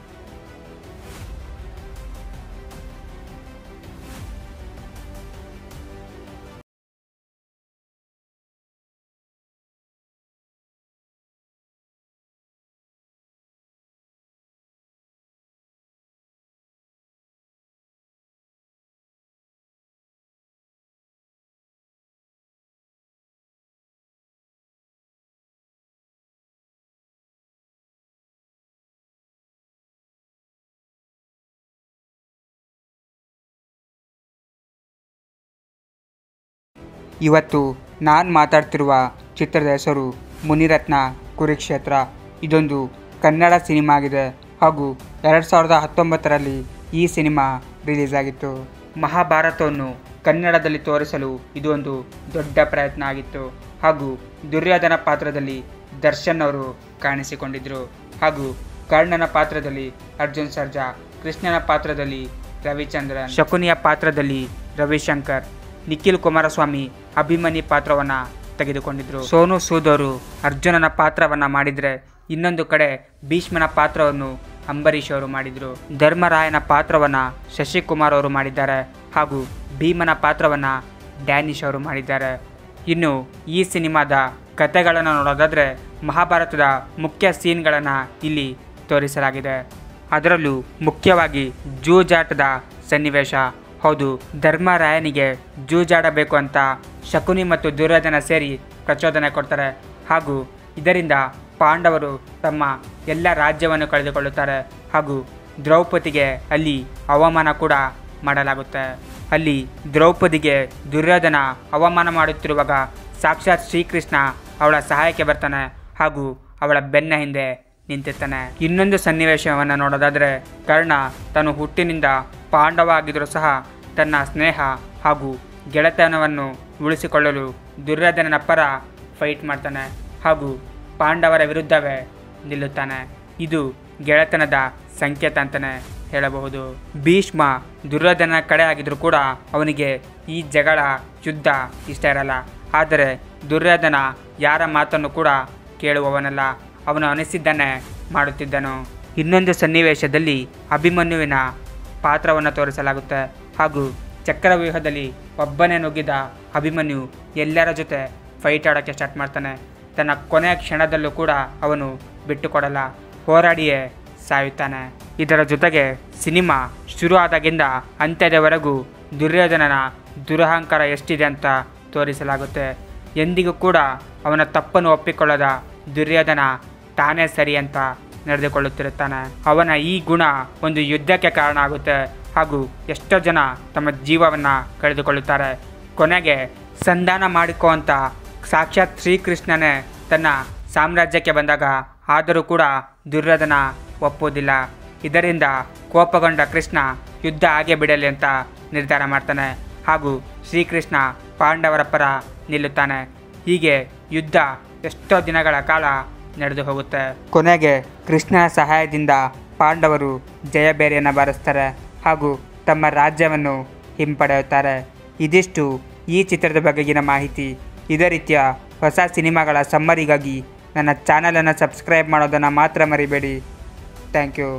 ಇವತ್ತು ನಾನು ಮಾತಾಡ್ತಿರುವ ಚಿತ್ರದ ಹೆಸರು ಮುನಿರತ್ನ ಕುರುಕ್ಷೇತ್ರ ಇದೊಂದು ಕನ್ನಡ ಸಿನಿಮಾ ಆಗಿದೆ ಹಾಗೂ ಎರಡು ಸಾವಿರದ ಹತ್ತೊಂಬತ್ತರಲ್ಲಿ ಈ ಸಿನಿಮಾ ರಿಲೀಸ್ ಆಗಿತ್ತು ಮಹಾಭಾರತವನ್ನು ಕನ್ನಡದಲ್ಲಿ ತೋರಿಸಲು ಇದು ಒಂದು ದೊಡ್ಡ ಪ್ರಯತ್ನ ಆಗಿತ್ತು ಹಾಗೂ ದುರ್ಯೋಧನ ಪಾತ್ರದಲ್ಲಿ ದರ್ಶನ್ ಅವರು ಕಾಣಿಸಿಕೊಂಡಿದ್ದರು ಹಾಗೂ ಕರ್ಣನ ಪಾತ್ರದಲ್ಲಿ ಅರ್ಜುನ್ ಸರ್ಜಾ ಕೃಷ್ಣನ ಪಾತ್ರದಲ್ಲಿ ರವಿಚಂದ್ರನ್ ಶಕುನಿಯ ಪಾತ್ರದಲ್ಲಿ ರವಿಶಂಕರ್ ನಿಖಿಲ್ ಕುಮಾರಸ್ವಾಮಿ ಅಭಿಮನ್ಯು ಪಾತ್ರವನ್ನು ತೆಗೆದುಕೊಂಡಿದ್ರು ಸೋನು ಸೂದ್ ಅವರು ಅರ್ಜುನನ ಪಾತ್ರವನ್ನು ಮಾಡಿದರೆ ಇನ್ನೊಂದು ಕಡೆ ಭೀಷ್ಮನ ಪಾತ್ರವನ್ನು ಅಂಬರೀಷ್ ಅವರು ಮಾಡಿದರು ಧರ್ಮರಾಯನ ಪಾತ್ರವನ್ನು ಶಶಿಕುಮಾರ್ ಅವರು ಮಾಡಿದ್ದಾರೆ ಹಾಗೂ ಭೀಮನ ಪಾತ್ರವನ್ನು ಡ್ಯಾನಿಶ್ ಅವರು ಮಾಡಿದ್ದಾರೆ ಇನ್ನು ಈ ಸಿನಿಮಾದ ಕಥೆಗಳನ್ನು ನೋಡೋದಾದರೆ ಮಹಾಭಾರತದ ಮುಖ್ಯ ಸೀನ್ಗಳನ್ನು ಇಲ್ಲಿ ತೋರಿಸಲಾಗಿದೆ ಅದರಲ್ಲೂ ಮುಖ್ಯವಾಗಿ ಜೂಜಾಟದ ಸನ್ನಿವೇಶ ಹೌದು ಧರ್ಮರಾಯನಿಗೆ ಜೂಜಾಡಬೇಕು ಅಂತ ಶಕುನಿ ಮತ್ತು ದುರ್ಯೋಧನ ಸೇರಿ ಪ್ರಚೋದನೆ ಕೊಡ್ತಾರೆ ಹಾಗೂ ಇದರಿಂದ ಪಾಂಡವರು ತಮ್ಮ ಎಲ್ಲ ರಾಜ್ಯವನ್ನು ಕಳೆದುಕೊಳ್ಳುತ್ತಾರೆ ಹಾಗೂ ದ್ರೌಪದಿಗೆ ಅಲ್ಲಿ ಅವಮಾನ ಕೂಡ ಮಾಡಲಾಗುತ್ತೆ ಅಲ್ಲಿ ದ್ರೌಪದಿಗೆ ದುರ್ಯೋಧನ ಅವಮಾನ ಮಾಡುತ್ತಿರುವಾಗ ಸಾಕ್ಷಾತ್ ಶ್ರೀಕೃಷ್ಣ ಅವಳ ಸಹಾಯಕ್ಕೆ ಬರ್ತಾನೆ ಹಾಗೂ ಅವಳ ಬೆನ್ನ ಹಿಂದೆ ನಿಂತಿರ್ತಾನೆ ಇನ್ನೊಂದು ಸನ್ನಿವೇಶವನ್ನು ನೋಡೋದಾದರೆ ಕರ್ಣ ತಾನು ಹುಟ್ಟಿನಿಂದ ಪಾಂಡವ ಆಗಿದ್ದರೂ ಸಹ ತನ್ನ ಸ್ನೇಹ ಹಾಗೂ ಗೆಳೆತನವನ್ನು ಉಳಿಸಿಕೊಳ್ಳಲು ದುರ್ಯೋಧನನ ಪರ ಫೈಟ್ ಮಾಡ್ತಾನೆ ಹಾಗೂ ಪಾಂಡವರ ವಿರುದ್ಧವೇ ನಿಲ್ಲುತ್ತಾನೆ ಇದು ಗೆಳೆತನದ ಸಂಕೇತ ಅಂತಲೇ ಹೇಳಬಹುದು ಭೀಷ್ಮ ದುರ್ಯೋಧನ ಕಡೆ ಆಗಿದ್ರೂ ಕೂಡ ಅವನಿಗೆ ಈ ಜಗಳ ಯುದ್ಧ ಇಷ್ಟ ಇರಲ್ಲ ಆದರೆ ದುರ್ಯೋಧನ ಯಾರ ಮಾತನ್ನು ಕೂಡ ಕೇಳುವವನಲ್ಲ ಅವನು ಅನಿಸಿದ್ದನ್ನೇ ಮಾಡುತ್ತಿದ್ದನು ಇನ್ನೊಂದು ಸನ್ನಿವೇಶದಲ್ಲಿ ಅಭಿಮನ್ಯುವಿನ ಪಾತ್ರವನ್ನು ತೋರಿಸಲಾಗುತ್ತೆ ಹಾಗೂ ಚಕ್ರವ್ಯೂಹದಲ್ಲಿ ಒಬ್ಬನೇ ನುಗ್ಗಿದ ಅಭಿಮನ್ಯು ಎಲ್ಲರ ಜೊತೆ ಫೈಟ್ ಆಡೋಕ್ಕೆ ಸ್ಟಾರ್ಟ್ ಮಾಡ್ತಾನೆ ತನ್ನ ಕೊನೆಯ ಕ್ಷಣದಲ್ಲೂ ಕೂಡ ಅವನು ಬಿಟ್ಟುಕೊಡಲ್ಲ ಹೋರಾಡಿಯೇ ಸಾಯುತ್ತಾನೆ ಇದರ ಜೊತೆಗೆ ಸಿನಿಮಾ ಶುರು ಆದಾಗಿಂದ ಅಂತ್ಯದವರೆಗೂ ದುರ್ಯೋಧನನ ದುರಹಂಕಾರ ಎಷ್ಟಿದೆ ಅಂತ ತೋರಿಸಲಾಗುತ್ತೆ ಎಂದಿಗೂ ಕೂಡ ಅವನ ತಪ್ಪನ್ನು ಒಪ್ಪಿಕೊಳ್ಳದ ದುರ್ಯೋಧನ ತಾನೇ ಸರಿ ಅಂತ ನಡೆದುಕೊಳ್ಳುತ್ತಿರುತ್ತಾನೆ ಅವನ ಈ ಗುಣ ಒಂದು ಯುದ್ಧಕ್ಕೆ ಕಾರಣ ಆಗುತ್ತೆ ಹಾಗೂ ಎಷ್ಟೋ ಜನ ತಮ್ಮ ಜೀವವನ್ನು ಕಳೆದುಕೊಳ್ಳುತ್ತಾರೆ ಕೊನೆಗೆ ಸಂಧಾನ ಮಾಡಿಕೋ ಅಂತ ಸಾಕ್ಷಾತ್ ಶ್ರೀಕೃಷ್ಣನೇ ತನ್ನ ಸಾಮ್ರಾಜ್ಯಕ್ಕೆ ಬಂದಾಗ ಆದರೂ ಕೂಡ ದುರ್ಯೋಧನ ಒಪ್ಪುವುದಿಲ್ಲ ಇದರಿಂದ ಕೋಪಗೊಂಡ ಕೃಷ್ಣ ಯುದ್ಧ ಹಾಗೆ ಬಿಡಲಿ ಅಂತ ನಿರ್ಧಾರ ಮಾಡ್ತಾನೆ ಹಾಗೂ ಶ್ರೀಕೃಷ್ಣ ಪಾಂಡವರ ಪರ ನಿಲ್ಲುತ್ತಾನೆ ಹೀಗೆ ಯುದ್ಧ ಎಷ್ಟೋ ದಿನಗಳ ಕಾಲ ನಡೆದು ಹೋಗುತ್ತೆ ಕೊನೆಗೆ ಕೃಷ್ಣನ ಸಹಾಯದಿಂದ ಪಾಂಡವರು ಜಯಬೇರಿಯನ್ನು ಬಾರಿಸ್ತಾರೆ ಹಾಗೂ ತಮ್ಮ ರಾಜ್ಯವನ್ನು ಹಿಂಪಡೆಯುತ್ತಾರೆ ಇದಿಷ್ಟು ಈ ಚಿತ್ರದ ಬಗೆಗಿನ ಮಾಹಿತಿ ಇದೇ ರೀತಿಯ ಹೊಸ ಸಿನಿಮಾಗಳ ಸಮ್ಮರಿಗಾಗಿ ನನ್ನ ಚಾನಲನ್ನು ಸಬ್ಸ್ಕ್ರೈಬ್ ಮಾಡೋದನ್ನು ಮಾತ್ರ ಮರಿಬೇಡಿ ಥ್ಯಾಂಕ್ ಯು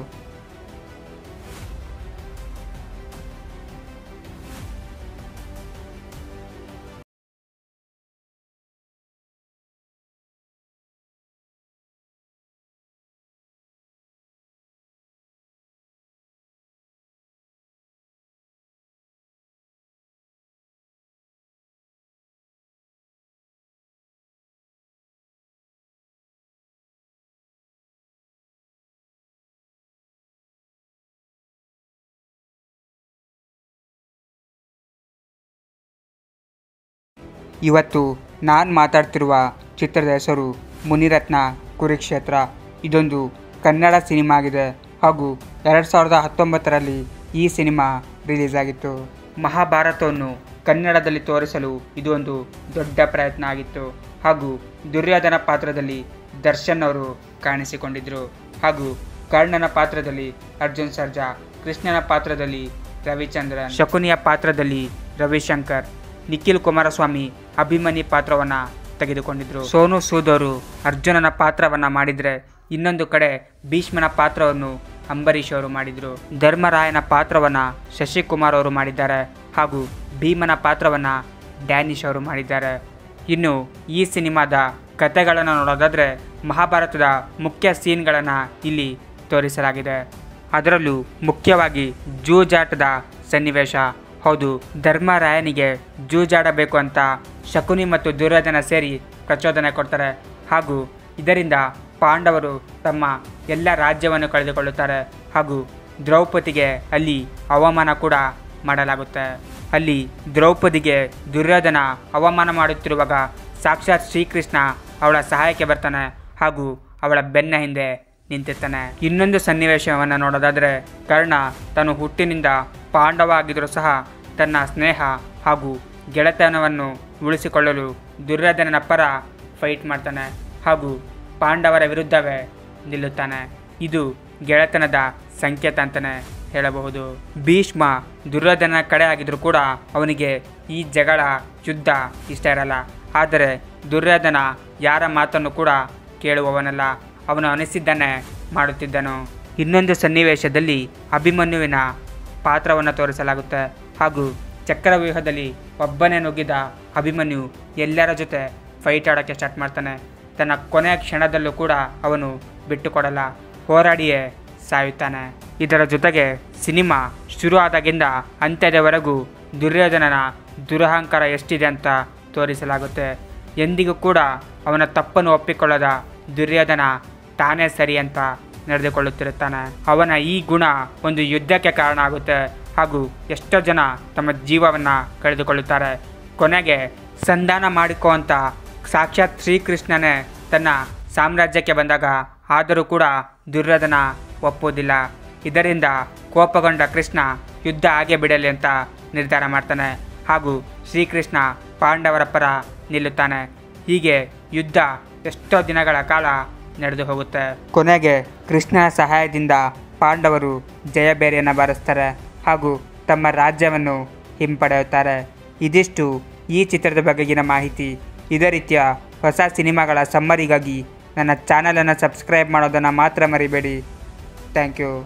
ಇವತ್ತು ನಾನು ಮಾತಾಡ್ತಿರುವ ಚಿತ್ರದ ಹೆಸರು ಮುನಿರತ್ನ ಕುರುಕ್ಷೇತ್ರ ಇದೊಂದು ಕನ್ನಡ ಸಿನಿಮಾ ಆಗಿದೆ ಹಾಗೂ ಎರಡು ಸಾವಿರದ ಹತ್ತೊಂಬತ್ತರಲ್ಲಿ ಈ ಸಿನಿಮಾ ರಿಲೀಸ್ ಆಗಿತ್ತು ಮಹಾಭಾರತವನ್ನು ಕನ್ನಡದಲ್ಲಿ ತೋರಿಸಲು ಇದು ಒಂದು ದೊಡ್ಡ ಪ್ರಯತ್ನ ಆಗಿತ್ತು ಹಾಗೂ ದುರ್ಯೋಧನ ಪಾತ್ರದಲ್ಲಿ ದರ್ಶನ್ ಅವರು ಕಾಣಿಸಿಕೊಂಡಿದ್ದರು ಹಾಗೂ ಕರ್ಣನ ಪಾತ್ರದಲ್ಲಿ ಅರ್ಜುನ್ ಸರ್ಜಾ ಕೃಷ್ಣನ ಪಾತ್ರದಲ್ಲಿ ರವಿಚಂದ್ರನ್ ಶಕುನಿಯ ಪಾತ್ರದಲ್ಲಿ ರವಿಶಂಕರ್ ನಿಖಿಲ್ ಕುಮಾರಸ್ವಾಮಿ ಅಭಿಮನ್ಯು ಪಾತ್ರವನ್ನು ತೆಗೆದುಕೊಂಡಿದ್ರು ಸೋನು ಸೂದ್ ಅವರು ಅರ್ಜುನನ ಪಾತ್ರವನ್ನು ಮಾಡಿದರೆ ಇನ್ನೊಂದು ಕಡೆ ಭೀಷ್ಮನ ಪಾತ್ರವನ್ನು ಅಂಬರೀಷ್ ಅವರು ಮಾಡಿದರು ಧರ್ಮರಾಯನ ಪಾತ್ರವನ್ನು ಶಶಿಕುಮಾರ್ ಅವರು ಮಾಡಿದ್ದಾರೆ ಹಾಗೂ ಭೀಮನ ಪಾತ್ರವನ್ನು ಡ್ಯಾನಿಶ್ ಅವರು ಮಾಡಿದ್ದಾರೆ ಇನ್ನು ಈ ಸಿನಿಮಾದ ಕಥೆಗಳನ್ನು ನೋಡೋದಾದರೆ ಮಹಾಭಾರತದ ಮುಖ್ಯ ಸೀನ್ಗಳನ್ನು ಇಲ್ಲಿ ತೋರಿಸಲಾಗಿದೆ ಅದರಲ್ಲೂ ಮುಖ್ಯವಾಗಿ ಜೂಜಾಟದ ಸನ್ನಿವೇಶ ಹೌದು ಧರ್ಮರಾಯನಿಗೆ ಜೂಜಾಡಬೇಕು ಅಂತ ಶಕುನಿ ಮತ್ತು ದುರ್ಯೋಧನ ಸೇರಿ ಪ್ರಚೋದನೆ ಕೊಡ್ತಾರೆ ಹಾಗೂ ಇದರಿಂದ ಪಾಂಡವರು ತಮ್ಮ ಎಲ್ಲ ರಾಜ್ಯವನ್ನು ಕಳೆದುಕೊಳ್ಳುತ್ತಾರೆ ಹಾಗೂ ದ್ರೌಪದಿಗೆ ಅಲ್ಲಿ ಅವಮಾನ ಕೂಡ ಮಾಡಲಾಗುತ್ತೆ ಅಲ್ಲಿ ದ್ರೌಪದಿಗೆ ದುರ್ಯೋಧನ ಅವಮಾನ ಮಾಡುತ್ತಿರುವಾಗ ಸಾಕ್ಷಾತ್ ಶ್ರೀಕೃಷ್ಣ ಅವಳ ಸಹಾಯಕ್ಕೆ ಬರ್ತಾನೆ ಹಾಗೂ ಅವಳ ಬೆನ್ನ ಹಿಂದೆ ನಿಂತಿರ್ತಾನೆ ಇನ್ನೊಂದು ಸನ್ನಿವೇಶವನ್ನು ನೋಡೋದಾದರೆ ಕರ್ಣ ತಾನು ಹುಟ್ಟಿನಿಂದ ಪಾಂಡವ ಆಗಿದ್ದರೂ ಸಹ ತನ್ನ ಸ್ನೇಹ ಹಾಗೂ ಗೆಳೆತನವನ್ನು ಉಳಿಸಿಕೊಳ್ಳಲು ದುರ್ಯೋಧನನ ಪರ ಫೈಟ್ ಮಾಡ್ತಾನೆ ಹಾಗೂ ಪಾಂಡವರ ವಿರುದ್ಧವೇ ನಿಲ್ಲುತ್ತಾನೆ ಇದು ಗೆಳೆತನದ ಸಂಕೇತ ಅಂತಲೇ ಹೇಳಬಹುದು ಭೀಷ್ಮ ದುರ್ಯೋಧನ ಕಡೆ ಆಗಿದ್ರೂ ಕೂಡ ಅವನಿಗೆ ಈ ಜಗಳ ಯುದ್ಧ ಇಷ್ಟ ಇರಲ್ಲ ಆದರೆ ದುರ್ಯೋಧನ ಯಾರ ಮಾತನ್ನು ಕೂಡ ಕೇಳುವವನಲ್ಲ ಅವನು ಅನಿಸಿದ್ದನ್ನೇ ಮಾಡುತ್ತಿದ್ದನು ಇನ್ನೊಂದು ಸನ್ನಿವೇಶದಲ್ಲಿ ಅಭಿಮನ್ಯುವಿನ ಪಾತ್ರವನ್ನು ತೋರಿಸಲಾಗುತ್ತೆ ಹಾಗೂ ಚಕ್ರವ್ಯೂಹದಲ್ಲಿ ಒಬ್ಬನೇ ನುಗ್ಗಿದ ಅಭಿಮನ್ಯು ಎಲ್ಲರ ಜೊತೆ ಫೈಟ್ ಆಡೋಕ್ಕೆ ಸ್ಟಾರ್ಟ್ ಮಾಡ್ತಾನೆ ತನ್ನ ಕೊನೆಯ ಕ್ಷಣದಲ್ಲೂ ಕೂಡ ಅವನು ಬಿಟ್ಟುಕೊಡಲ್ಲ ಹೋರಾಡಿಯೇ ಸಾಯುತ್ತಾನೆ ಇದರ ಜೊತೆಗೆ ಸಿನಿಮಾ ಶುರು ಆದಾಗಿಂದ ಅಂತ್ಯದವರೆಗೂ ದುರ್ಯೋಧನನ ದುರಹಂಕಾರ ಎಷ್ಟಿದೆ ಅಂತ ತೋರಿಸಲಾಗುತ್ತೆ ಎಂದಿಗೂ ಕೂಡ ಅವನ ತಪ್ಪನ್ನು ಒಪ್ಪಿಕೊಳ್ಳದ ದುರ್ಯೋಧನ ತಾನೇ ಸರಿ ಅಂತ ನಡೆದುಕೊಳ್ಳುತ್ತಿರುತ್ತಾನೆ ಅವನ ಈ ಗುಣ ಒಂದು ಯುದ್ಧಕ್ಕೆ ಕಾರಣ ಆಗುತ್ತೆ ಹಾಗೂ ಎಷ್ಟೋ ಜನ ತಮ್ಮ ಜೀವವನ್ನು ಕಳೆದುಕೊಳ್ಳುತ್ತಾರೆ ಕೊನೆಗೆ ಸಂಧಾನ ಮಾಡಿಕೋ ಅಂತ ಸಾಕ್ಷಾತ್ ಶ್ರೀಕೃಷ್ಣನೇ ತನ್ನ ಸಾಮ್ರಾಜ್ಯಕ್ಕೆ ಬಂದಾಗ ಆದರೂ ಕೂಡ ದುರ್ಯೋಧನ ಒಪ್ಪುವುದಿಲ್ಲ ಇದರಿಂದ ಕೋಪಗೊಂಡ ಕೃಷ್ಣ ಯುದ್ಧ ಹಾಗೆ ಬಿಡಲಿ ಅಂತ ನಿರ್ಧಾರ ಮಾಡ್ತಾನೆ ಹಾಗೂ ಶ್ರೀಕೃಷ್ಣ ಪಾಂಡವರ ಪರ ನಿಲ್ಲುತ್ತಾನೆ ಹೀಗೆ ಯುದ್ಧ ಎಷ್ಟೋ ದಿನಗಳ ಕಾಲ ನಡೆದು ಹೋಗುತ್ತೆ ಕೊನೆಗೆ ಕೃಷ್ಣನ ಸಹಾಯದಿಂದ ಪಾಂಡವರು ಜಯಬೇರಿಯನ್ನು ಬಾರಿಸ್ತಾರೆ ಹಾಗೂ ತಮ್ಮ ರಾಜ್ಯವನ್ನು ಹಿಂಪಡೆಯುತ್ತಾರೆ ಇದಿಷ್ಟು ಈ ಚಿತ್ರದ ಬಗೆಗಿನ ಮಾಹಿತಿ ಇದೇ ರೀತಿಯ ಹೊಸ ಸಿನಿಮಾಗಳ ಸಮ್ಮರಿಗಾಗಿ ನನ್ನ ಚಾನಲನ್ನು ಸಬ್ಸ್ಕ್ರೈಬ್ ಮಾಡೋದನ್ನು ಮಾತ್ರ ಮರಿಬೇಡಿ ಥ್ಯಾಂಕ್ ಯು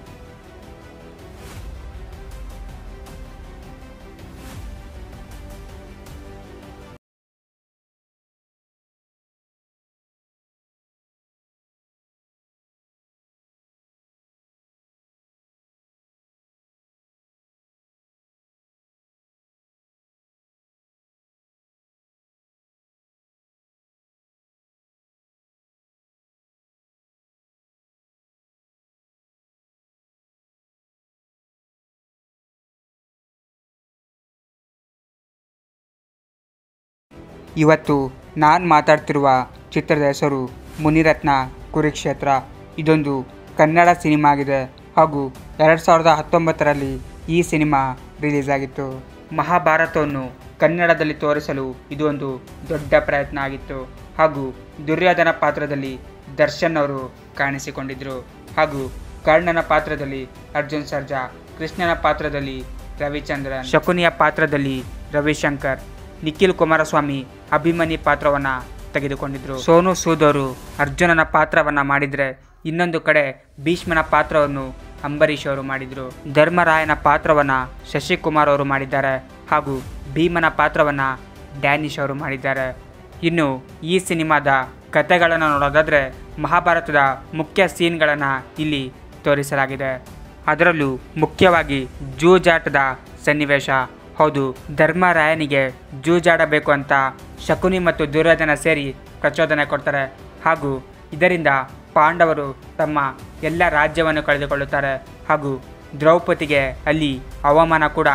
ಇವತ್ತು ನಾನು ಮಾತಾಡ್ತಿರುವ ಚಿತ್ರದ ಹೆಸರು ಮುನಿರತ್ನ ಕುರುಕ್ಷೇತ್ರ ಇದೊಂದು ಕನ್ನಡ ಸಿನಿಮಾ ಆಗಿದೆ ಹಾಗೂ ಎರಡು ಸಾವಿರದ ಹತ್ತೊಂಬತ್ತರಲ್ಲಿ ಈ ಸಿನಿಮಾ ರಿಲೀಸ್ ಆಗಿತ್ತು ಮಹಾಭಾರತವನ್ನು ಕನ್ನಡದಲ್ಲಿ ತೋರಿಸಲು ಇದು ಒಂದು ದೊಡ್ಡ ಪ್ರಯತ್ನ ಆಗಿತ್ತು ಹಾಗೂ ದುರ್ಯೋಧನ ಪಾತ್ರದಲ್ಲಿ ದರ್ಶನ್ ಅವರು ಕಾಣಿಸಿಕೊಂಡಿದ್ದರು ಹಾಗೂ ಕರ್ಣನ ಪಾತ್ರದಲ್ಲಿ ಅರ್ಜುನ್ ಸರ್ಜಾ ಕೃಷ್ಣನ ಪಾತ್ರದಲ್ಲಿ ರವಿಚಂದ್ರನ್ ಶಕುನಿಯ ಪಾತ್ರದಲ್ಲಿ ರವಿಶಂಕರ್ ನಿಖಿಲ್ ಕುಮಾರಸ್ವಾಮಿ ಅಭಿಮನ್ಯು ಪಾತ್ರವನ್ನು ತೆಗೆದುಕೊಂಡಿದ್ರು ಸೋನು ಸೂದ್ ಅವರು ಅರ್ಜುನನ ಪಾತ್ರವನ್ನು ಮಾಡಿದರೆ ಇನ್ನೊಂದು ಕಡೆ ಭೀಷ್ಮನ ಪಾತ್ರವನ್ನು ಅಂಬರೀಷ್ ಅವರು ಮಾಡಿದರು ಧರ್ಮರಾಯನ ಪಾತ್ರವನ್ನು ಶಶಿಕುಮಾರ್ ಅವರು ಮಾಡಿದ್ದಾರೆ ಹಾಗೂ ಭೀಮನ ಪಾತ್ರವನ್ನು ಡ್ಯಾನಿಶ್ ಅವರು ಮಾಡಿದ್ದಾರೆ ಇನ್ನು ಈ ಸಿನಿಮಾದ ಕಥೆಗಳನ್ನು ನೋಡೋದಾದರೆ ಮಹಾಭಾರತದ ಮುಖ್ಯ ಸೀನ್ಗಳನ್ನು ಇಲ್ಲಿ ತೋರಿಸಲಾಗಿದೆ ಅದರಲ್ಲೂ ಮುಖ್ಯವಾಗಿ ಜೂಜಾಟದ ಸನ್ನಿವೇಶ ಹೌದು ಧರ್ಮರಾಯನಿಗೆ ಜೂಜಾಡಬೇಕು ಅಂತ ಶಕುನಿ ಮತ್ತು ದುರ್ಯೋಧನ ಸೇರಿ ಪ್ರಚೋದನೆ ಕೊಡ್ತಾರೆ ಹಾಗೂ ಇದರಿಂದ ಪಾಂಡವರು ತಮ್ಮ ಎಲ್ಲ ರಾಜ್ಯವನ್ನು ಕಳೆದುಕೊಳ್ಳುತ್ತಾರೆ ಹಾಗೂ ದ್ರೌಪದಿಗೆ ಅಲ್ಲಿ ಅವಮಾನ ಕೂಡ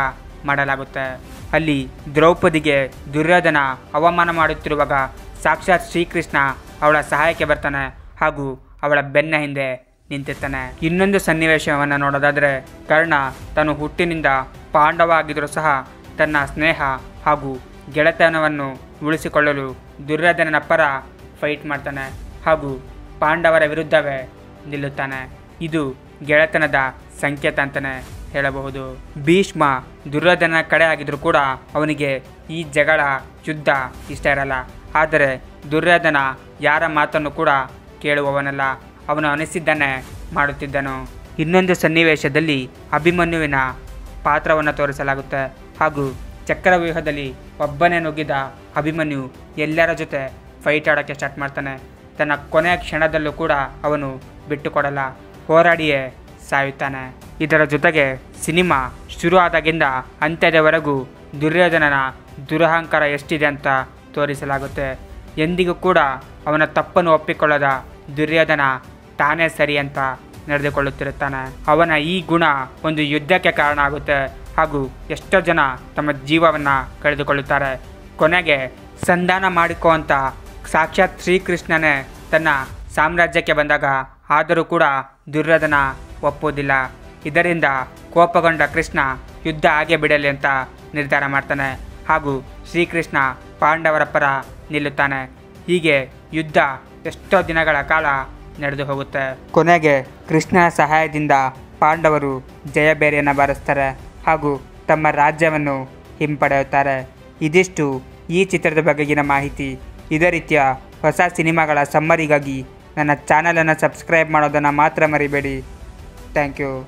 ಮಾಡಲಾಗುತ್ತೆ ಅಲ್ಲಿ ದ್ರೌಪದಿಗೆ ದುರ್ಯೋಧನ ಅವಮಾನ ಮಾಡುತ್ತಿರುವಾಗ ಸಾಕ್ಷಾತ್ ಶ್ರೀಕೃಷ್ಣ ಅವಳ ಸಹಾಯಕ್ಕೆ ಬರ್ತಾನೆ ಹಾಗೂ ಅವಳ ಬೆನ್ನ ಹಿಂದೆ ನಿಂತಿರ್ತಾನೆ ಇನ್ನೊಂದು ಸನ್ನಿವೇಶವನ್ನು ನೋಡೋದಾದರೆ ಕರ್ಣ ತಾನು ಹುಟ್ಟಿನಿಂದ ಪಾಂಡವ ಆಗಿದ್ರೂ ಸಹ ತನ್ನ ಸ್ನೇಹ ಹಾಗೂ ಗೆಳೆತನವನ್ನು ಉಳಿಸಿಕೊಳ್ಳಲು ದುರ್ಯೋಧನನ ಪರ ಫೈಟ್ ಮಾಡ್ತಾನೆ ಹಾಗೂ ಪಾಂಡವರ ವಿರುದ್ಧವೇ ನಿಲ್ಲುತ್ತಾನೆ ಇದು ಗೆಳೆತನದ ಸಂಕೇತ ಅಂತಲೇ ಹೇಳಬಹುದು ಭೀಷ್ಮ ದುರ್ಯೋಧನ ಕಡೆ ಆಗಿದ್ರೂ ಕೂಡ ಅವನಿಗೆ ಈ ಜಗಳ ಯುದ್ಧ ಇಷ್ಟ ಇರಲ್ಲ ಆದರೆ ದುರ್ಯೋಧನ ಯಾರ ಮಾತನ್ನು ಕೂಡ ಕೇಳುವವನಲ್ಲ ಅವನು ಅನಿಸಿದ್ದನ್ನೇ ಮಾಡುತ್ತಿದ್ದನು ಇನ್ನೊಂದು ಸನ್ನಿವೇಶದಲ್ಲಿ ಅಭಿಮನ್ಯುವಿನ ಪಾತ್ರವನ್ನು ತೋರಿಸಲಾಗುತ್ತೆ ಹಾಗೂ ಚಕ್ರವ್ಯೂಹದಲ್ಲಿ ಒಬ್ಬನೇ ನುಗ್ಗಿದ ಅಭಿಮನ್ಯು ಎಲ್ಲರ ಜೊತೆ ಫೈಟ್ ಆಡೋಕ್ಕೆ ಸ್ಟಾರ್ಟ್ ಮಾಡ್ತಾನೆ ತನ್ನ ಕೊನೆಯ ಕ್ಷಣದಲ್ಲೂ ಕೂಡ ಅವನು ಬಿಟ್ಟುಕೊಡಲ್ಲ ಹೋರಾಡಿಯೇ ಸಾಯುತ್ತಾನೆ ಇದರ ಜೊತೆಗೆ ಸಿನಿಮಾ ಶುರು ಆದಾಗಿಂದ ಅಂತ್ಯದವರೆಗೂ ದುರ್ಯೋಧನನ ದುರಹಂಕಾರ ಎಷ್ಟಿದೆ ಅಂತ ತೋರಿಸಲಾಗುತ್ತೆ ಎಂದಿಗೂ ಕೂಡ ಅವನ ತಪ್ಪನ್ನು ಒಪ್ಪಿಕೊಳ್ಳದ ದುರ್ಯೋಧನ ತಾನೇ ಸರಿ ಅಂತ ನಡೆದುಕೊಳ್ಳುತ್ತಿರುತ್ತಾನೆ ಅವನ ಈ ಗುಣ ಒಂದು ಯುದ್ಧಕ್ಕೆ ಕಾರಣ ಆಗುತ್ತೆ ಹಾಗೂ ಎಷ್ಟೋ ಜನ ತಮ್ಮ ಜೀವವನ್ನು ಕಳೆದುಕೊಳ್ಳುತ್ತಾರೆ ಕೊನೆಗೆ ಸಂಧಾನ ಮಾಡಿಕೋ ಅಂತ ಸಾಕ್ಷಾತ್ ಶ್ರೀಕೃಷ್ಣನೇ ತನ್ನ ಸಾಮ್ರಾಜ್ಯಕ್ಕೆ ಬಂದಾಗ ಆದರೂ ಕೂಡ ದುರ್ಯೋಧನ ಒಪ್ಪುವುದಿಲ್ಲ ಇದರಿಂದ ಕೋಪಗೊಂಡ ಕೃಷ್ಣ ಯುದ್ಧ ಹಾಗೆ ಬಿಡಲಿ ಅಂತ ನಿರ್ಧಾರ ಮಾಡ್ತಾನೆ ಹಾಗೂ ಶ್ರೀಕೃಷ್ಣ ಪಾಂಡವರ ಪರ ನಿಲ್ಲುತ್ತಾನೆ ಹೀಗೆ ಯುದ್ಧ ಎಷ್ಟೋ ದಿನಗಳ ಕಾಲ ನಡೆದು ಹೋಗುತ್ತೆ ಕೊನೆಗೆ ಕೃಷ್ಣನ ಸಹಾಯದಿಂದ ಪಾಂಡವರು ಜಯಬೇರಿಯನ್ನು ಬಾರಿಸ್ತಾರೆ ಹಾಗೂ ತಮ್ಮ ರಾಜ್ಯವನ್ನು ಹಿಂಪಡೆಯುತ್ತಾರೆ ಇದಿಷ್ಟು ಈ ಚಿತ್ರದ ಬಗೆಗಿನ ಮಾಹಿತಿ ಇದೇ ರೀತಿಯ ಹೊಸ ಸಿನಿಮಾಗಳ ಸಮ್ಮರಿಗಾಗಿ ನನ್ನ ಚಾನಲನ್ನು ಸಬ್ಸ್ಕ್ರೈಬ್ ಮಾಡೋದನ್ನು ಮಾತ್ರ ಮರಿಬೇಡಿ ಥ್ಯಾಂಕ್ ಯು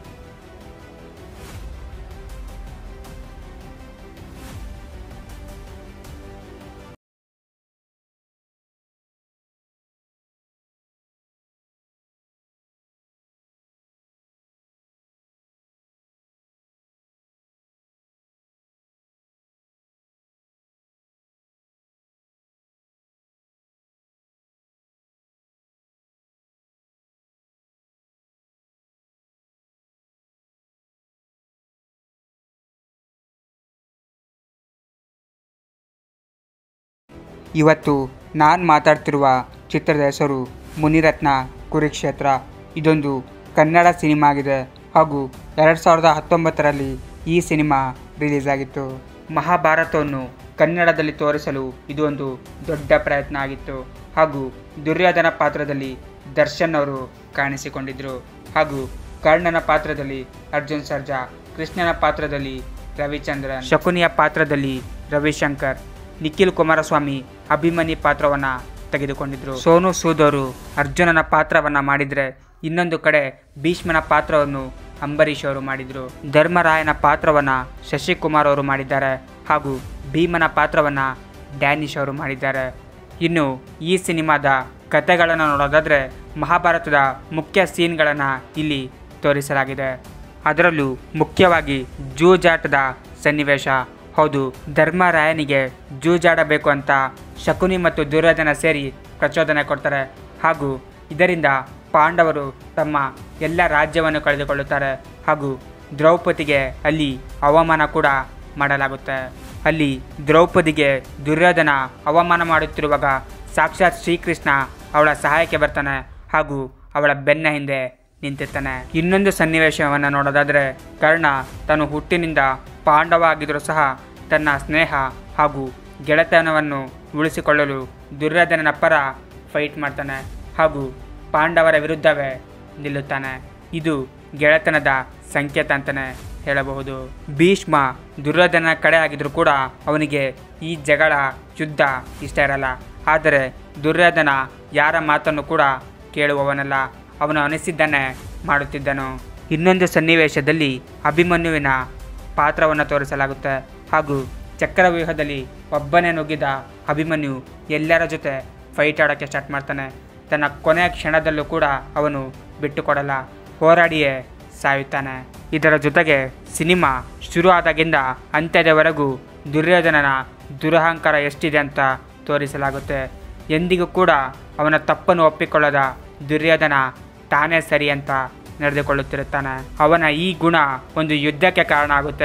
ಇವತ್ತು ನಾನು ಮಾತಾಡ್ತಿರುವ ಚಿತ್ರದ ಹೆಸರು ಮುನಿರತ್ನ ಕುರುಕ್ಷೇತ್ರ ಇದೊಂದು ಕನ್ನಡ ಸಿನಿಮಾ ಆಗಿದೆ ಹಾಗೂ ಎರಡು ಸಾವಿರದ ಹತ್ತೊಂಬತ್ತರಲ್ಲಿ ಈ ಸಿನಿಮಾ ರಿಲೀಸ್ ಆಗಿತ್ತು ಮಹಾಭಾರತವನ್ನು ಕನ್ನಡದಲ್ಲಿ ತೋರಿಸಲು ಇದು ಒಂದು ದೊಡ್ಡ ಪ್ರಯತ್ನ ಆಗಿತ್ತು ಹಾಗೂ ದುರ್ಯೋಧನ ಪಾತ್ರದಲ್ಲಿ ದರ್ಶನ್ ಅವರು ಕಾಣಿಸಿಕೊಂಡಿದ್ದರು ಹಾಗೂ ಕರ್ಣನ ಪಾತ್ರದಲ್ಲಿ ಅರ್ಜುನ್ ಸರ್ಜಾ ಕೃಷ್ಣನ ಪಾತ್ರದಲ್ಲಿ ರವಿಚಂದ್ರನ್ ಶಕುನಿಯ ಪಾತ್ರದಲ್ಲಿ ರವಿಶಂಕರ್ ನಿಖಿಲ್ ಕುಮಾರಸ್ವಾಮಿ ಅಭಿಮನ್ಯು ಪಾತ್ರವನ್ನು ತೆಗೆದುಕೊಂಡಿದ್ರು ಸೋನು ಸೂದ್ ಅವರು ಅರ್ಜುನನ ಪಾತ್ರವನ್ನು ಮಾಡಿದರೆ ಇನ್ನೊಂದು ಕಡೆ ಭೀಷ್ಮನ ಪಾತ್ರವನ್ನು ಅಂಬರೀಷ್ ಅವರು ಮಾಡಿದರು ಧರ್ಮರಾಯನ ಪಾತ್ರವನ್ನು ಶಶಿಕುಮಾರ್ ಅವರು ಮಾಡಿದ್ದಾರೆ ಹಾಗೂ ಭೀಮನ ಪಾತ್ರವನ್ನು ಡ್ಯಾನಿಶ್ ಅವರು ಮಾಡಿದ್ದಾರೆ ಇನ್ನು ಈ ಸಿನಿಮಾದ ಕಥೆಗಳನ್ನು ನೋಡೋದಾದರೆ ಮಹಾಭಾರತದ ಮುಖ್ಯ ಸೀನ್ಗಳನ್ನು ಇಲ್ಲಿ ತೋರಿಸಲಾಗಿದೆ ಅದರಲ್ಲೂ ಮುಖ್ಯವಾಗಿ ಜೂಜಾಟದ ಸನ್ನಿವೇಶ ಹೌದು ಧರ್ಮರಾಯನಿಗೆ ಜೂಜಾಡಬೇಕು ಅಂತ ಶಕುನಿ ಮತ್ತು ದುರ್ಯೋಧನ ಸೇರಿ ಪ್ರಚೋದನೆ ಕೊಡ್ತಾರೆ ಹಾಗೂ ಇದರಿಂದ ಪಾಂಡವರು ತಮ್ಮ ಎಲ್ಲ ರಾಜ್ಯವನ್ನು ಕಳೆದುಕೊಳ್ಳುತ್ತಾರೆ ಹಾಗೂ ದ್ರೌಪದಿಗೆ ಅಲ್ಲಿ ಅವಮಾನ ಕೂಡ ಮಾಡಲಾಗುತ್ತೆ ಅಲ್ಲಿ ದ್ರೌಪದಿಗೆ ದುರ್ಯೋಧನ ಅವಮಾನ ಮಾಡುತ್ತಿರುವಾಗ ಸಾಕ್ಷಾತ್ ಶ್ರೀಕೃಷ್ಣ ಅವಳ ಸಹಾಯಕ್ಕೆ ಬರ್ತಾನೆ ಹಾಗೂ ಅವಳ ಬೆನ್ನ ಹಿಂದೆ ನಿಂತಿರ್ತಾನೆ ಇನ್ನೊಂದು ಸನ್ನಿವೇಶವನ್ನು ನೋಡೋದಾದರೆ ಕರ್ಣ ತಾನು ಹುಟ್ಟಿನಿಂದ ಪಾಂಡವ ಆಗಿದ್ರೂ ಸಹ ತನ್ನ ಸ್ನೇಹ ಹಾಗೂ ಗೆಳೆತನವನ್ನು ಉಳಿಸಿಕೊಳ್ಳಲು ದುರ್ಯೋಧನನ ಪರ ಫೈಟ್ ಮಾಡ್ತಾನೆ ಹಾಗೂ ಪಾಂಡವರ ವಿರುದ್ಧವೇ ನಿಲ್ಲುತ್ತಾನೆ ಇದು ಗೆಳೆತನದ ಸಂಕೇತ ಅಂತಲೇ ಹೇಳಬಹುದು ಭೀಷ್ಮ ದುರ್ಯೋಧನ ಕಡೆ ಆಗಿದ್ರೂ ಕೂಡ ಅವನಿಗೆ ಈ ಜಗಳ ಯುದ್ಧ ಇಷ್ಟ ಇರಲ್ಲ ಆದರೆ ದುರ್ಯೋಧನ ಯಾರ ಮಾತನ್ನು ಕೂಡ ಕೇಳುವವನಲ್ಲ ಅವನು ಅನಿಸಿದ್ದನ್ನೇ ಮಾಡುತ್ತಿದ್ದನು ಇನ್ನೊಂದು ಸನ್ನಿವೇಶದಲ್ಲಿ ಅಭಿಮನ್ಯುವಿನ ಪಾತ್ರವನ್ನು ತೋರಿಸಲಾಗುತ್ತೆ ಹಾಗೂ ಚಕ್ರವ್ಯೂಹದಲ್ಲಿ ಒಬ್ಬನೇ ನುಗ್ಗಿದ ಅಭಿಮನ್ಯು ಎಲ್ಲರ ಜೊತೆ ಫೈಟ್ ಆಡೋಕ್ಕೆ ಸ್ಟಾರ್ಟ್ ಮಾಡ್ತಾನೆ ತನ್ನ ಕೊನೆಯ ಕ್ಷಣದಲ್ಲೂ ಕೂಡ ಅವನು ಬಿಟ್ಟುಕೊಡಲ್ಲ ಹೋರಾಡಿಯೇ ಸಾಯುತ್ತಾನೆ ಇದರ ಜೊತೆಗೆ ಸಿನಿಮಾ ಶುರು ಆದಾಗಿಂದ ಅಂತ್ಯದವರೆಗೂ ದುರ್ಯೋಧನನ ದುರಹಂಕಾರ ಎಷ್ಟಿದೆ ಅಂತ ತೋರಿಸಲಾಗುತ್ತೆ ಎಂದಿಗೂ ಕೂಡ ಅವನ ತಪ್ಪನ್ನು ಒಪ್ಪಿಕೊಳ್ಳದ ದುರ್ಯೋಧನ ತಾನೇ ಸರಿ ಅಂತ ನಡೆದುಕೊಳ್ಳುತ್ತಿರುತ್ತಾನೆ ಅವನ ಈ ಗುಣ ಒಂದು ಯುದ್ಧಕ್ಕೆ ಕಾರಣ ಆಗುತ್ತೆ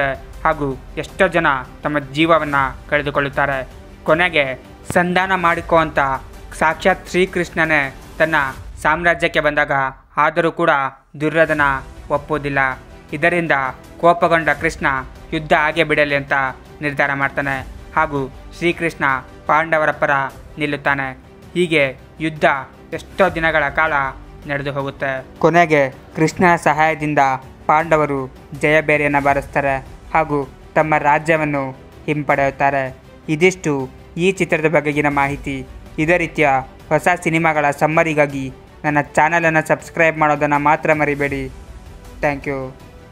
ಹಾಗೂ ಎಷ್ಟೋ ಜನ ತಮ್ಮ ಜೀವವನ್ನು ಕಳೆದುಕೊಳ್ಳುತ್ತಾರೆ ಕೊನೆಗೆ ಸಂಧಾನ ಮಾಡಿಕೋ ಅಂತ ಸಾಕ್ಷಾತ್ ಶ್ರೀಕೃಷ್ಣನೇ ತನ್ನ ಸಾಮ್ರಾಜ್ಯಕ್ಕೆ ಬಂದಾಗ ಆದರೂ ಕೂಡ ದುರ್ಯೋಧನ ಒಪ್ಪುವುದಿಲ್ಲ ಇದರಿಂದ ಕೋಪಗೊಂಡ ಕೃಷ್ಣ ಯುದ್ಧ ಹಾಗೆ ಬಿಡಲಿ ಅಂತ ನಿರ್ಧಾರ ಮಾಡ್ತಾನೆ ಹಾಗೂ ಶ್ರೀಕೃಷ್ಣ ಪಾಂಡವರ ಪರ ನಿಲ್ಲುತ್ತಾನೆ ಹೀಗೆ ಯುದ್ಧ ಎಷ್ಟೋ ದಿನಗಳ ಕಾಲ ನಡೆದು ಹೋಗುತ್ತೆ ಕೊನೆಗೆ ಕೃಷ್ಣನ ಸಹಾಯದಿಂದ ಪಾಂಡವರು ಜಯಬೇರಿಯನ್ನು ಬಾರಿಸ್ತಾರೆ ಹಾಗೂ ತಮ್ಮ ರಾಜ್ಯವನ್ನು ಹಿಂಪಡೆಯುತ್ತಾರೆ ಇದಿಷ್ಟು ಈ ಚಿತ್ರದ ಬಗೆಗಿನ ಮಾಹಿತಿ ಇದೇ ರೀತಿಯ ಹೊಸ ಸಿನಿಮಾಗಳ ಸಮ್ಮರಿಗಾಗಿ ನನ್ನ ಚಾನಲನ್ನು ಸಬ್ಸ್ಕ್ರೈಬ್ ಮಾಡೋದನ್ನು ಮಾತ್ರ ಮರಿಬೇಡಿ ಥ್ಯಾಂಕ್ ಯು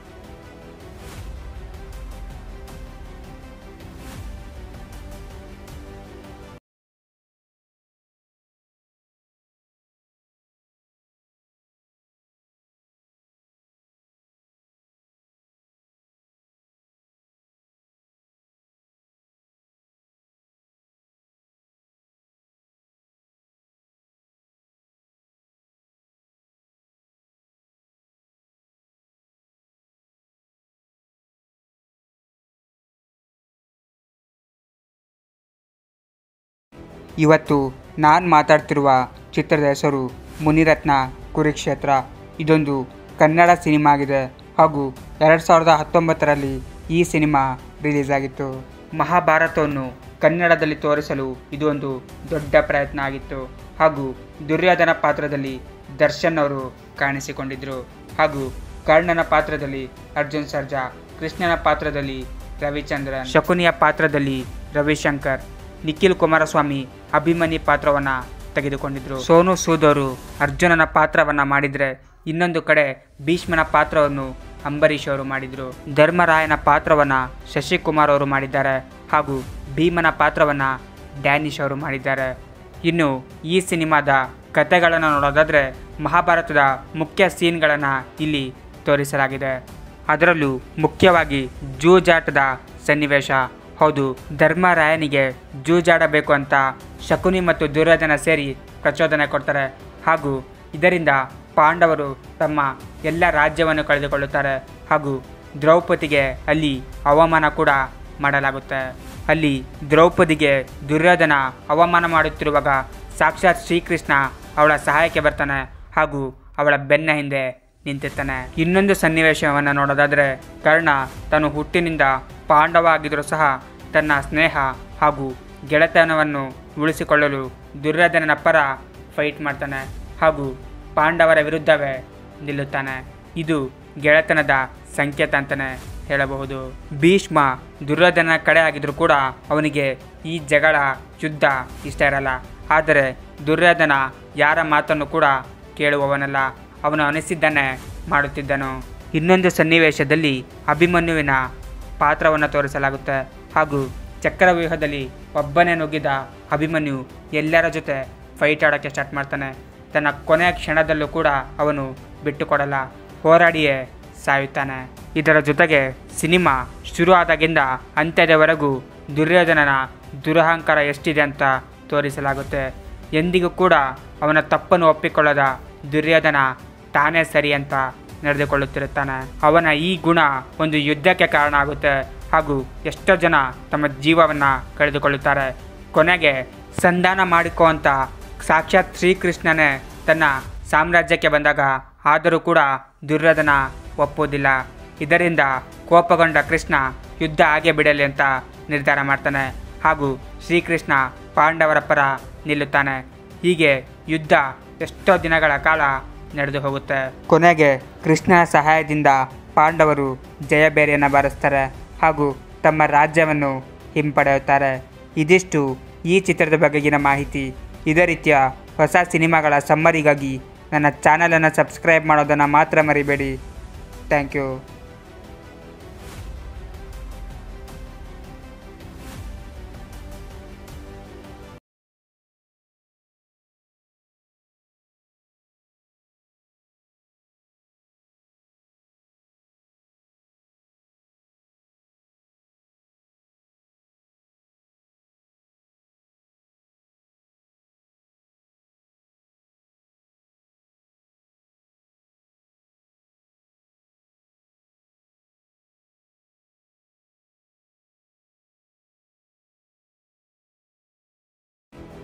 ಇವತ್ತು ನಾನು ಮಾತಾಡ್ತಿರುವ ಚಿತ್ರದ ಹೆಸರು ಮುನಿರತ್ನ ಕುರುಕ್ಷೇತ್ರ ಇದೊಂದು ಕನ್ನಡ ಸಿನಿಮಾ ಆಗಿದೆ ಹಾಗೂ ಎರಡು ಸಾವಿರದ ಹತ್ತೊಂಬತ್ತರಲ್ಲಿ ಈ ಸಿನಿಮಾ ರಿಲೀಸ್ ಆಗಿತ್ತು ಮಹಾಭಾರತವನ್ನು ಕನ್ನಡದಲ್ಲಿ ತೋರಿಸಲು ಇದು ಒಂದು ದೊಡ್ಡ ಪ್ರಯತ್ನ ಆಗಿತ್ತು ಹಾಗೂ ದುರ್ಯೋಧನ ಪಾತ್ರದಲ್ಲಿ ದರ್ಶನ್ ಅವರು ಕಾಣಿಸಿಕೊಂಡಿದ್ದರು ಹಾಗೂ ಕರ್ಣನ ಪಾತ್ರದಲ್ಲಿ ಅರ್ಜುನ್ ಸರ್ಜಾ ಕೃಷ್ಣನ ಪಾತ್ರದಲ್ಲಿ ರವಿಚಂದ್ರನ್ ಶಕುನಿಯ ಪಾತ್ರದಲ್ಲಿ ರವಿಶಂಕರ್ ನಿಖಿಲ್ ಕುಮಾರಸ್ವಾಮಿ ಅಭಿಮನ್ಯು ಪಾತ್ರವನ್ನು ತೆಗೆದುಕೊಂಡಿದ್ರು ಸೋನು ಸೂದ್ ಅವರು ಅರ್ಜುನನ ಪಾತ್ರವನ್ನು ಮಾಡಿದರೆ ಇನ್ನೊಂದು ಕಡೆ ಭೀಷ್ಮನ ಪಾತ್ರವನ್ನು ಅಂಬರೀಷ್ ಅವರು ಮಾಡಿದರು ಧರ್ಮರಾಯನ ಪಾತ್ರವನ್ನು ಶಶಿಕುಮಾರ್ ಅವರು ಮಾಡಿದ್ದಾರೆ ಹಾಗೂ ಭೀಮನ ಪಾತ್ರವನ್ನು ಡ್ಯಾನಿಶ್ ಅವರು ಮಾಡಿದ್ದಾರೆ ಇನ್ನು ಈ ಸಿನಿಮಾದ ಕಥೆಗಳನ್ನು ನೋಡೋದಾದರೆ ಮಹಾಭಾರತದ ಮುಖ್ಯ ಸೀನ್ಗಳನ್ನು ಇಲ್ಲಿ ತೋರಿಸಲಾಗಿದೆ ಅದರಲ್ಲೂ ಮುಖ್ಯವಾಗಿ ಜೂಜಾಟದ ಸನ್ನಿವೇಶ ಹೌದು ಧರ್ಮರಾಯನಿಗೆ ಜೂಜಾಡಬೇಕು ಅಂತ ಶಕುನಿ ಮತ್ತು ದುರ್ಯೋಧನ ಸೇರಿ ಪ್ರಚೋದನೆ ಕೊಡ್ತಾರೆ ಹಾಗೂ ಇದರಿಂದ ಪಾಂಡವರು ತಮ್ಮ ಎಲ್ಲ ರಾಜ್ಯವನ್ನು ಕಳೆದುಕೊಳ್ಳುತ್ತಾರೆ ಹಾಗೂ ದ್ರೌಪದಿಗೆ ಅಲ್ಲಿ ಅವಮಾನ ಕೂಡ ಮಾಡಲಾಗುತ್ತೆ ಅಲ್ಲಿ ದ್ರೌಪದಿಗೆ ದುರ್ಯೋಧನ ಅವಮಾನ ಮಾಡುತ್ತಿರುವಾಗ ಸಾಕ್ಷಾತ್ ಶ್ರೀಕೃಷ್ಣ ಅವಳ ಸಹಾಯಕ್ಕೆ ಬರ್ತಾನೆ ಹಾಗೂ ಅವಳ ಬೆನ್ನ ಹಿಂದೆ ನಿಂತಿರ್ತಾನೆ ಇನ್ನೊಂದು ಸನ್ನಿವೇಶವನ್ನು ನೋಡೋದಾದರೆ ಕರ್ಣ ತಾನು ಹುಟ್ಟಿನಿಂದ ಪಾಂಡವ ಆಗಿದ್ರೂ ಸಹ ತನ್ನ ಸ್ನೇಹ ಹಾಗೂ ಗೆಳೆತನವನ್ನು ಉಳಿಸಿಕೊಳ್ಳಲು ದುರ್ಯೋಧನನ ಪರ ಫೈಟ್ ಮಾಡ್ತಾನೆ ಹಾಗೂ ಪಾಂಡವರ ವಿರುದ್ಧವೇ ನಿಲ್ಲುತ್ತಾನೆ ಇದು ಗೆಳೆತನದ ಸಂಕೇತ ಅಂತಲೇ ಹೇಳಬಹುದು ಭೀಷ್ಮ ದುರ್ಯೋಧನ ಕಡೆ ಆಗಿದ್ರೂ ಕೂಡ ಅವನಿಗೆ ಈ ಜಗಳ ಯುದ್ಧ ಇಷ್ಟ ಇರಲ್ಲ ಆದರೆ ದುರ್ಯೋಧನ ಯಾರ ಮಾತನ್ನು ಕೂಡ ಕೇಳುವವನಲ್ಲ ಅವನು ಅನಿಸಿದ್ದನ್ನೇ ಮಾಡುತ್ತಿದ್ದನು ಇನ್ನೊಂದು ಸನ್ನಿವೇಶದಲ್ಲಿ ಅಭಿಮನ್ಯುವಿನ ಪಾತ್ರವನ್ನು ತೋರಿಸಲಾಗುತ್ತೆ ಹಾಗೂ ಚಕ್ರವ್ಯೂಹದಲ್ಲಿ ಒಬ್ಬನೇ ನುಗ್ಗಿದ ಅಭಿಮನ್ಯು ಎಲ್ಲರ ಜೊತೆ ಫೈಟ್ ಆಡೋಕ್ಕೆ ಸ್ಟಾರ್ಟ್ ಮಾಡ್ತಾನೆ ತನ್ನ ಕೊನೆಯ ಕ್ಷಣದಲ್ಲೂ ಕೂಡ ಅವನು ಬಿಟ್ಟುಕೊಡಲ್ಲ ಹೋರಾಡಿಯೇ ಸಾಯುತ್ತಾನೆ ಇದರ ಜೊತೆಗೆ ಸಿನಿಮಾ ಶುರು ಆದಾಗಿಂದ ಅಂತ್ಯದವರೆಗೂ ದುರ್ಯೋಧನನ ದುರಹಂಕಾರ ಎಷ್ಟಿದೆ ಅಂತ ತೋರಿಸಲಾಗುತ್ತೆ ಎಂದಿಗೂ ಕೂಡ ಅವನ ತಪ್ಪನ್ನು ಒಪ್ಪಿಕೊಳ್ಳದ ದುರ್ಯೋಧನ ತಾನೇ ಸರಿ ಅಂತ ನಡೆದುಕೊಳ್ಳುತ್ತಿರುತ್ತಾನೆ ಅವನ ಈ ಗುಣ ಒಂದು ಯುದ್ಧಕ್ಕೆ ಕಾರಣ ಆಗುತ್ತೆ ಹಾಗೂ ಎಷ್ಟೋ ಜನ ತಮ್ಮ ಜೀವವನ್ನು ಕಳೆದುಕೊಳ್ಳುತ್ತಾರೆ ಕೊನೆಗೆ ಸಂಧಾನ ಮಾಡಿಕೋ ಅಂತ ಸಾಕ್ಷಾತ್ ಶ್ರೀಕೃಷ್ಣನೇ ತನ್ನ ಸಾಮ್ರಾಜ್ಯಕ್ಕೆ ಬಂದಾಗ ಆದರೂ ಕೂಡ ದುರ್ಯೋಧನ ಒಪ್ಪುವುದಿಲ್ಲ ಇದರಿಂದ ಕೋಪಗೊಂಡ ಕೃಷ್ಣ ಯುದ್ಧ ಹಾಗೆ ಬಿಡಲಿ ಅಂತ ನಿರ್ಧಾರ ಮಾಡ್ತಾನೆ ಹಾಗೂ ಶ್ರೀಕೃಷ್ಣ ಪಾಂಡವರ ಪರ ನಿಲ್ಲುತ್ತಾನೆ ಹೀಗೆ ಯುದ್ಧ ಎಷ್ಟೋ ದಿನಗಳ ಕಾಲ ನಡೆದು ಹೋಗುತ್ತೆ ಕೊನೆಗೆ ಕೃಷ್ಣನ ಸಹಾಯದಿಂದ ಪಾಂಡವರು ಜಯಬೇರಿಯನ್ನು ಬಾರಿಸ್ತಾರೆ ಹಾಗೂ ತಮ್ಮ ರಾಜ್ಯವನ್ನು ಹಿಂಪಡೆಯುತ್ತಾರೆ ಇದಿಷ್ಟು ಈ ಚಿತ್ರದ ಬಗೆಗಿನ ಮಾಹಿತಿ ಇದೇ ರೀತಿಯ ಹೊಸ ಸಿನಿಮಾಗಳ ಸಮ್ಮರಿಗಾಗಿ ನನ್ನ ಚಾನಲನ್ನು ಸಬ್ಸ್ಕ್ರೈಬ್ ಮಾಡೋದನ್ನು ಮಾತ್ರ ಮರಿಬೇಡಿ ಥ್ಯಾಂಕ್ ಯು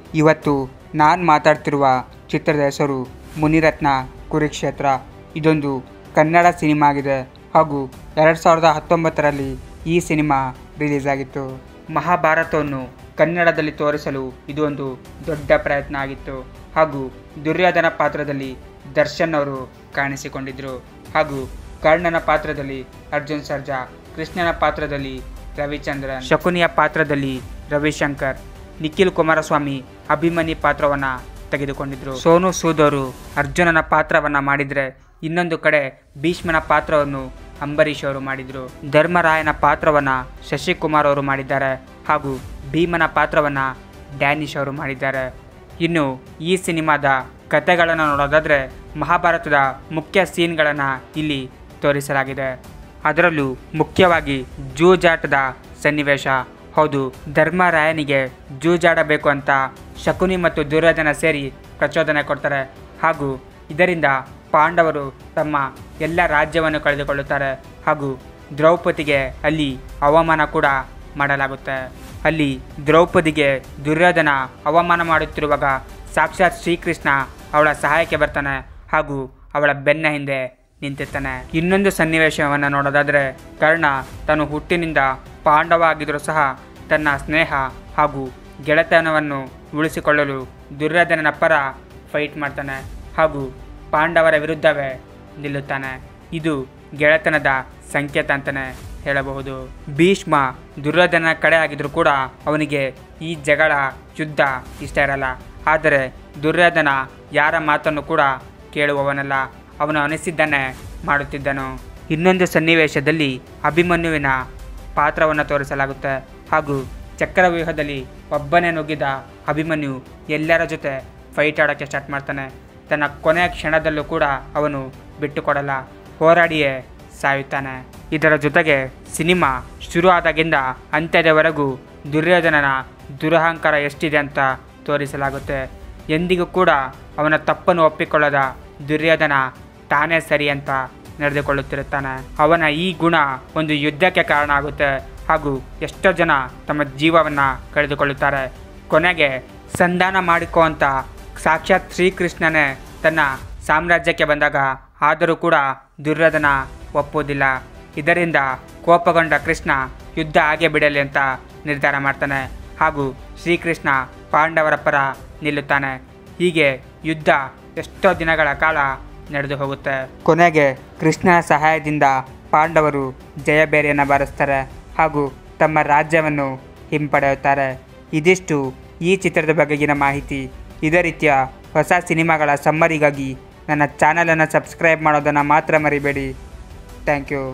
ಇವತ್ತು ನಾನು ಮಾತಾಡ್ತಿರುವ ಚಿತ್ರದ ಹೆಸರು ಮುನಿರತ್ನ ಕುರುಕ್ಷೇತ್ರ ಇದೊಂದು ಕನ್ನಡ ಸಿನಿಮಾ ಆಗಿದೆ ಹಾಗೂ ಎರಡು ಸಾವಿರದ ಹತ್ತೊಂಬತ್ತರಲ್ಲಿ ಈ ಸಿನಿಮಾ ರಿಲೀಸ್ ಆಗಿತ್ತು ಮಹಾಭಾರತವನ್ನು ಕನ್ನಡದಲ್ಲಿ ತೋರಿಸಲು ಇದು ಒಂದು ದೊಡ್ಡ ಪ್ರಯತ್ನ ಆಗಿತ್ತು ಹಾಗೂ ದುರ್ಯೋಧನ ಪಾತ್ರದಲ್ಲಿ ದರ್ಶನ್ ಅವರು ಕಾಣಿಸಿಕೊಂಡಿದ್ದರು ಹಾಗೂ ಕರ್ಣನ ಪಾತ್ರದಲ್ಲಿ ಅರ್ಜುನ್ ಸರ್ಜಾ ಕೃಷ್ಣನ ಪಾತ್ರದಲ್ಲಿ ರವಿಚಂದ್ರನ್ ಶಕುನಿಯ ಪಾತ್ರದಲ್ಲಿ ರವಿಶಂಕರ್ ನಿಖಿಲ್ ಕುಮಾರಸ್ವಾಮಿ ಅಭಿಮನ್ಯು ಪಾತ್ರವನ್ನು ತೆಗೆದುಕೊಂಡಿದ್ರು ಸೋನು ಸೂದ್ ಅವರು ಅರ್ಜುನನ ಪಾತ್ರವನ್ನು ಮಾಡಿದರೆ ಇನ್ನೊಂದು ಕಡೆ ಭೀಷ್ಮನ ಪಾತ್ರವನ್ನು ಅಂಬರೀಷ್ ಅವರು ಮಾಡಿದರು ಧರ್ಮರಾಯನ ಪಾತ್ರವನ್ನು ಶಶಿಕುಮಾರ್ ಅವರು ಮಾಡಿದ್ದಾರೆ ಹಾಗೂ ಭೀಮನ ಪಾತ್ರವನ್ನು ಡ್ಯಾನಿಶ್ ಅವರು ಮಾಡಿದ್ದಾರೆ ಇನ್ನು ಈ ಸಿನಿಮಾದ ಕಥೆಗಳನ್ನು ನೋಡೋದಾದರೆ ಮಹಾಭಾರತದ ಮುಖ್ಯ ಸೀನ್ಗಳನ್ನು ಇಲ್ಲಿ ತೋರಿಸಲಾಗಿದೆ ಅದರಲ್ಲೂ ಮುಖ್ಯವಾಗಿ ಜೂಜಾಟದ ಸನ್ನಿವೇಶ ಹೌದು ಧರ್ಮರಾಯನಿಗೆ ಜೂಜಾಡಬೇಕು ಅಂತ ಶಕುನಿ ಮತ್ತು ದುರ್ಯೋಧನ ಸೇರಿ ಪ್ರಚೋದನೆ ಕೊಡ್ತಾರೆ ಹಾಗೂ ಇದರಿಂದ ಪಾಂಡವರು ತಮ್ಮ ಎಲ್ಲ ರಾಜ್ಯವನ್ನು ಕಳೆದುಕೊಳ್ಳುತ್ತಾರೆ ಹಾಗೂ ದ್ರೌಪದಿಗೆ ಅಲ್ಲಿ ಅವಮಾನ ಕೂಡ ಮಾಡಲಾಗುತ್ತೆ ಅಲ್ಲಿ ದ್ರೌಪದಿಗೆ ದುರ್ಯೋಧನ ಅವಮಾನ ಮಾಡುತ್ತಿರುವಾಗ ಸಾಕ್ಷಾತ್ ಶ್ರೀಕೃಷ್ಣ ಅವಳ ಸಹಾಯಕ್ಕೆ ಬರ್ತಾನೆ ಹಾಗೂ ಅವಳ ಬೆನ್ನ ಹಿಂದೆ ನಿಂತಿರ್ತಾನೆ ಇನ್ನೊಂದು ಸನ್ನಿವೇಶವನ್ನು ನೋಡೋದಾದರೆ ಕರ್ಣ ತಾನು ಹುಟ್ಟಿನಿಂದ ಪಾಂಡವ ಆಗಿದ್ದರೂ ಸಹ ತನ್ನ ಸ್ನೇಹ ಹಾಗೂ ಗೆಳೆತನವನ್ನು ಉಳಿಸಿಕೊಳ್ಳಲು ದುರ್ಯೋಧನನ ಪರ ಫೈಟ್ ಮಾಡ್ತಾನೆ ಹಾಗೂ ಪಾಂಡವರ ವಿರುದ್ಧವೇ ನಿಲ್ಲುತ್ತಾನೆ ಇದು ಗೆಳೆತನದ ಸಂಕೇತ ಅಂತಲೇ ಹೇಳಬಹುದು ಭೀಷ್ಮ ದುರ್ಯೋಧನ ಕಡೆ ಆಗಿದ್ರೂ ಕೂಡ ಅವನಿಗೆ ಈ ಜಗಳ ಯುದ್ಧ ಇಷ್ಟ ಇರಲ್ಲ ಆದರೆ ದುರ್ಯೋಧನ ಯಾರ ಮಾತನ್ನು ಕೂಡ ಕೇಳುವವನಲ್ಲ ಅವನು ಅನಿಸಿದ್ದನ್ನೇ ಮಾಡುತ್ತಿದ್ದನು ಇನ್ನೊಂದು ಸನ್ನಿವೇಶದಲ್ಲಿ ಅಭಿಮನ್ಯುವಿನ ಪಾತ್ರವನ್ನು ತೋರಿಸಲಾಗುತ್ತೆ ಹಾಗೂ ಚಕ್ರವ್ಯೂಹದಲ್ಲಿ ಒಬ್ಬನೇ ನುಗ್ಗಿದ ಅಭಿಮನ್ಯು ಎಲ್ಲರ ಜೊತೆ ಫೈಟ್ ಆಡೋಕ್ಕೆ ಸ್ಟಾರ್ಟ್ ಮಾಡ್ತಾನೆ ತನ್ನ ಕೊನೆಯ ಕ್ಷಣದಲ್ಲೂ ಕೂಡ ಅವನು ಬಿಟ್ಟುಕೊಡಲ್ಲ ಹೋರಾಡಿಯೇ ಸಾಯುತ್ತಾನೆ ಇದರ ಜೊತೆಗೆ ಸಿನಿಮಾ ಶುರು ಆದಾಗಿಂದ ಅಂತ್ಯದವರೆಗೂ ದುರ್ಯೋಧನನ ದುರಹಂಕಾರ ಎಷ್ಟಿದೆ ಅಂತ ತೋರಿಸಲಾಗುತ್ತೆ ಎಂದಿಗೂ ಕೂಡ ಅವನ ತಪ್ಪನ್ನು ಒಪ್ಪಿಕೊಳ್ಳದ ದುರ್ಯೋಧನ ತಾನೇ ಸರಿ ಅಂತ ನಡೆದುಕೊಳ್ಳುತ್ತಿರುತ್ತಾನೆ ಅವನ ಈ ಗುಣ ಒಂದು ಯುದ್ಧಕ್ಕೆ ಕಾರಣ ಆಗುತ್ತೆ ಹಾಗೂ ಎಷ್ಟೋ ಜನ ತಮ್ಮ ಜೀವವನ್ನು ಕಳೆದುಕೊಳ್ಳುತ್ತಾರೆ ಕೊನೆಗೆ ಸಂಧಾನ ಮಾಡಿಕೋ ಅಂತ ಸಾಕ್ಷಾತ್ ಶ್ರೀಕೃಷ್ಣನೇ ತನ್ನ ಸಾಮ್ರಾಜ್ಯಕ್ಕೆ ಬಂದಾಗ ಆದರೂ ಕೂಡ ದುರ್ಯೋಧನ ಒಪ್ಪುವುದಿಲ್ಲ ಇದರಿಂದ ಕೋಪಗೊಂಡ ಕೃಷ್ಣ ಯುದ್ಧ ಹಾಗೆ ಬಿಡಲಿ ಅಂತ ನಿರ್ಧಾರ ಮಾಡ್ತಾನೆ ಹಾಗೂ ಶ್ರೀಕೃಷ್ಣ ಪಾಂಡವರ ಪರ ನಿಲ್ಲುತ್ತಾನೆ ಹೀಗೆ ಯುದ್ಧ ಎಷ್ಟೋ ದಿನಗಳ ಕಾಲ ನಡೆದು ಹೋಗುತ್ತೆ ಕೊನೆಗೆ ಕೃಷ್ಣನ ಸಹಾಯದಿಂದ ಪಾಂಡವರು ಜಯಬೇರಿಯನ್ನು ಬಾರಿಸ್ತಾರೆ ಹಾಗೂ ತಮ್ಮ ರಾಜ್ಯವನ್ನು ಹಿಂಪಡೆಯುತ್ತಾರೆ ಇದಿಷ್ಟು ಈ ಚಿತ್ರದ ಬಗೆಗಿನ ಮಾಹಿತಿ ಇದೇ ರೀತಿಯ ಹೊಸ ಸಿನಿಮಾಗಳ ಸಮ್ಮರಿಗಾಗಿ ನನ್ನ ಚಾನಲನ್ನು ಸಬ್ಸ್ಕ್ರೈಬ್ ಮಾಡೋದನ್ನು ಮಾತ್ರ ಮರಿಬೇಡಿ ಥ್ಯಾಂಕ್ ಯು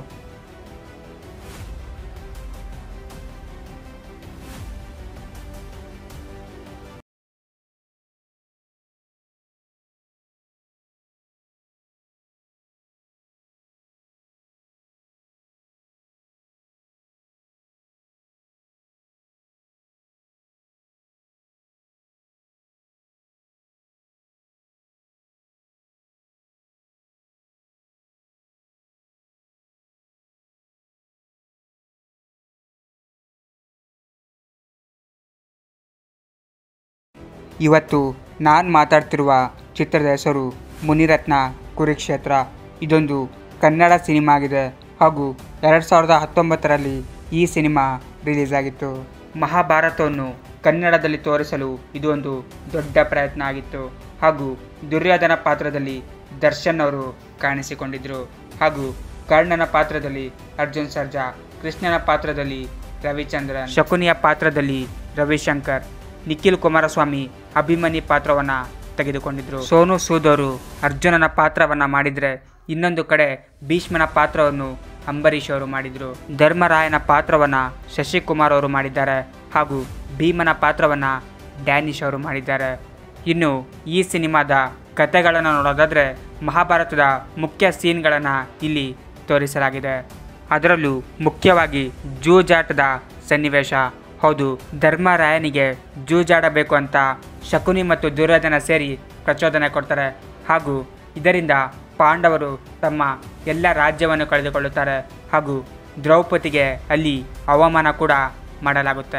ಇವತ್ತು ನಾನು ಮಾತಾಡ್ತಿರುವ ಚಿತ್ರದ ಹೆಸರು ಮುನಿರತ್ನ ಕುರುಕ್ಷೇತ್ರ ಇದೊಂದು ಕನ್ನಡ ಸಿನಿಮಾ ಆಗಿದೆ ಹಾಗೂ ಎರಡು ಸಾವಿರದ ಹತ್ತೊಂಬತ್ತರಲ್ಲಿ ಈ ಸಿನಿಮಾ ರಿಲೀಸ್ ಆಗಿತ್ತು ಮಹಾಭಾರತವನ್ನು ಕನ್ನಡದಲ್ಲಿ ತೋರಿಸಲು ಇದು ಒಂದು ದೊಡ್ಡ ಪ್ರಯತ್ನ ಆಗಿತ್ತು ಹಾಗೂ ದುರ್ಯೋಧನ ಪಾತ್ರದಲ್ಲಿ ದರ್ಶನ್ ಅವರು ಕಾಣಿಸಿಕೊಂಡಿದ್ದರು ಹಾಗೂ ಕರ್ಣನ ಪಾತ್ರದಲ್ಲಿ ಅರ್ಜುನ್ ಸರ್ಜಾ ಕೃಷ್ಣನ ಪಾತ್ರದಲ್ಲಿ ರವಿಚಂದ್ರನ್ ಶಕುನಿಯ ಪಾತ್ರದಲ್ಲಿ ರವಿಶಂಕರ್ ನಿಖಿಲ್ ಕುಮಾರಸ್ವಾಮಿ ಅಭಿಮನ್ಯು ಪಾತ್ರವನ್ನು ತೆಗೆದುಕೊಂಡಿದ್ರು ಸೋನು ಸೂದ್ ಅವರು ಅರ್ಜುನನ ಪಾತ್ರವನ್ನು ಮಾಡಿದರೆ ಇನ್ನೊಂದು ಕಡೆ ಭೀಷ್ಮನ ಪಾತ್ರವನ್ನು ಅಂಬರೀಷ್ ಅವರು ಮಾಡಿದರು ಧರ್ಮರಾಯನ ಪಾತ್ರವನ್ನು ಶಶಿಕುಮಾರ್ ಅವರು ಮಾಡಿದ್ದಾರೆ ಹಾಗೂ ಭೀಮನ ಪಾತ್ರವನ್ನು ಡ್ಯಾನಿಶ್ ಅವರು ಮಾಡಿದ್ದಾರೆ ಇನ್ನು ಈ ಸಿನಿಮಾದ ಕಥೆಗಳನ್ನು ನೋಡೋದಾದರೆ ಮಹಾಭಾರತದ ಮುಖ್ಯ ಸೀನ್ಗಳನ್ನು ಇಲ್ಲಿ ತೋರಿಸಲಾಗಿದೆ ಅದರಲ್ಲೂ ಮುಖ್ಯವಾಗಿ ಜೂಜಾಟದ ಸನ್ನಿವೇಶ ಹೌದು ಧರ್ಮರಾಯನಿಗೆ ಜೂಜಾಡಬೇಕು ಅಂತ ಶಕುನಿ ಮತ್ತು ದುರ್ಯೋಧನ ಸೇರಿ ಪ್ರಚೋದನೆ ಕೊಡ್ತಾರೆ ಹಾಗೂ ಇದರಿಂದ ಪಾಂಡವರು ತಮ್ಮ ಎಲ್ಲ ರಾಜ್ಯವನ್ನು ಕಳೆದುಕೊಳ್ಳುತ್ತಾರೆ ಹಾಗೂ ದ್ರೌಪದಿಗೆ ಅಲ್ಲಿ ಅವಮಾನ ಕೂಡ ಮಾಡಲಾಗುತ್ತೆ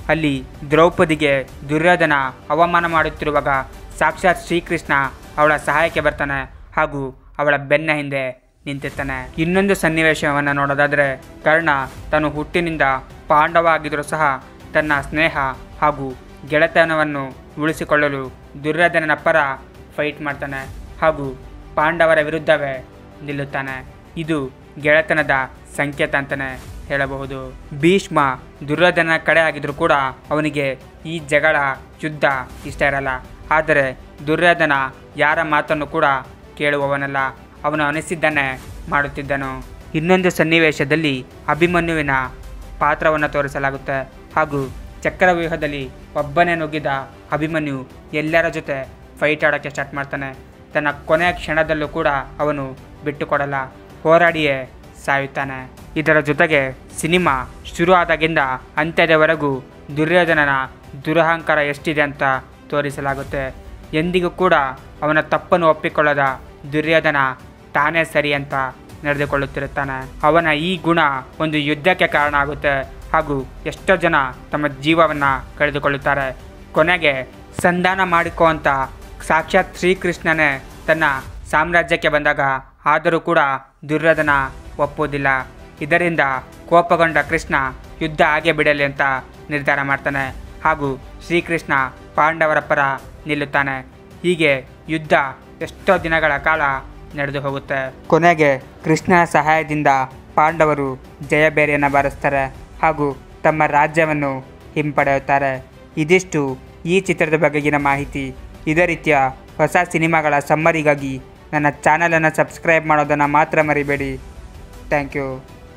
ಅಲ್ಲಿ ದ್ರೌಪದಿಗೆ ದುರ್ಯೋಧನ ಅವಮಾನ ಮಾಡುತ್ತಿರುವಾಗ ಸಾಕ್ಷಾತ್ ಶ್ರೀಕೃಷ್ಣ ಅವಳ ಸಹಾಯಕ್ಕೆ ಬರ್ತಾನೆ ಹಾಗೂ ಅವಳ ಬೆನ್ನ ಹಿಂದೆ ನಿಂತಿರ್ತಾನೆ ಇನ್ನೊಂದು ಸನ್ನಿವೇಶವನ್ನು ನೋಡೋದಾದರೆ ಕರ್ಣ ತಾನು ಹುಟ್ಟಿನಿಂದ ಪಾಂಡವ ಆಗಿದ್ರೂ ಸಹ ತನ್ನ ಸ್ನೇಹ ಹಾಗೂ ಗೆಳೆತನವನ್ನು ಉಳಿಸಿಕೊಳ್ಳಲು ದುರ್ಯೋಧನನ ಪರ ಫೈಟ್ ಮಾಡ್ತಾನೆ ಹಾಗೂ ಪಾಂಡವರ ವಿರುದ್ಧವೇ ನಿಲ್ಲುತ್ತಾನೆ ಇದು ಗೆಳೆತನದ ಸಂಕೇತ ಅಂತಲೇ ಹೇಳಬಹುದು ಭೀಷ್ಮ ದುರ್ಯೋಧನ ಕಡೆ ಆಗಿದ್ರೂ ಕೂಡ ಅವನಿಗೆ ಈ ಜಗಳ ಯುದ್ಧ ಇಷ್ಟ ಇರಲ್ಲ ಆದರೆ ದುರ್ಯೋಧನ ಯಾರ ಮಾತನ್ನು ಕೂಡ ಕೇಳುವವನಲ್ಲ ಅವನು ಅನಿಸಿದ್ದನ್ನೇ ಮಾಡುತ್ತಿದ್ದನು ಇನ್ನೊಂದು ಸನ್ನಿವೇಶದಲ್ಲಿ ಅಭಿಮನ್ಯುವಿನ ಪಾತ್ರವನ್ನು ತೋರಿಸಲಾಗುತ್ತೆ ಹಾಗೂ ಚಕ್ರವ್ಯೂಹದಲ್ಲಿ ಒಬ್ಬನೇ ನುಗ್ಗಿದ ಅಭಿಮನ್ಯು ಎಲ್ಲರ ಜೊತೆ ಫೈಟ್ ಆಡೋಕ್ಕೆ ಸ್ಟಾರ್ಟ್ ಮಾಡ್ತಾನೆ ತನ್ನ ಕೊನೆಯ ಕ್ಷಣದಲ್ಲೂ ಕೂಡ ಅವನು ಬಿಟ್ಟುಕೊಡಲ್ಲ ಹೋರಾಡಿಯೇ ಸಾಯುತ್ತಾನೆ ಇದರ ಜೊತೆಗೆ ಸಿನಿಮಾ ಶುರು ಆದಾಗಿಂದ ಅಂತ್ಯದವರೆಗೂ ದುರ್ಯೋಧನನ ದುರಹಂಕಾರ ಎಷ್ಟಿದೆ ಅಂತ ತೋರಿಸಲಾಗುತ್ತೆ ಎಂದಿಗೂ ಕೂಡ ಅವನ ತಪ್ಪನ್ನು ಒಪ್ಪಿಕೊಳ್ಳದ ದುರ್ಯೋಧನ ತಾನೇ ಸರಿ ಅಂತ ನಡೆದುಕೊಳ್ಳುತ್ತಿರುತ್ತಾನೆ ಅವನ ಈ ಗುಣ ಒಂದು ಯುದ್ಧಕ್ಕೆ ಕಾರಣ ಆಗುತ್ತೆ ಹಾಗೂ ಎಷ್ಟೋ ಜನ ತಮ್ಮ ಜೀವವನ್ನು ಕಳೆದುಕೊಳ್ಳುತ್ತಾರೆ ಕೊನೆಗೆ ಸಂಧಾನ ಮಾಡಿಕೋ ಅಂತ ಸಾಕ್ಷಾತ್ ಶ್ರೀಕೃಷ್ಣನೇ ತನ್ನ ಸಾಮ್ರಾಜ್ಯಕ್ಕೆ ಬಂದಾಗ ಆದರೂ ಕೂಡ ದುರ್ಯೋಧನ ಒಪ್ಪುವುದಿಲ್ಲ ಇದರಿಂದ ಕೋಪಗೊಂಡ ಕೃಷ್ಣ ಯುದ್ಧ ಹಾಗೆ ಬಿಡಲಿ ಅಂತ ನಿರ್ಧಾರ ಮಾಡ್ತಾನೆ ಹಾಗೂ ಶ್ರೀಕೃಷ್ಣ ಪಾಂಡವರ ಪರ ನಿಲ್ಲುತ್ತಾನೆ ಹೀಗೆ ಯುದ್ಧ ಎಷ್ಟೋ ದಿನಗಳ ಕಾಲ ನಡೆದು ಹೋಗುತ್ತೆ ಕೊನೆಗೆ ಕೃಷ್ಣನ ಸಹಾಯದಿಂದ ಪಾಂಡವರು ಜಯಬೇರಿಯನ್ನು ಬಾರಿಸ್ತಾರೆ ಹಾಗೂ ತಮ್ಮ ರಾಜ್ಯವನ್ನು ಹಿಂಪಡೆಯುತ್ತಾರೆ ಇದಿಷ್ಟು ಈ ಚಿತ್ರದ ಬಗೆಗಿನ ಮಾಹಿತಿ ಇದೇ ರೀತಿಯ ಹೊಸ ಸಿನಿಮಾಗಳ ಸಮ್ಮರಿಗಾಗಿ ನನ್ನ ಚಾನಲನ್ನು ಸಬ್ಸ್ಕ್ರೈಬ್ ಮಾಡೋದನ್ನು ಮಾತ್ರ ಮರಿಬೇಡಿ ಥ್ಯಾಂಕ್ ಯು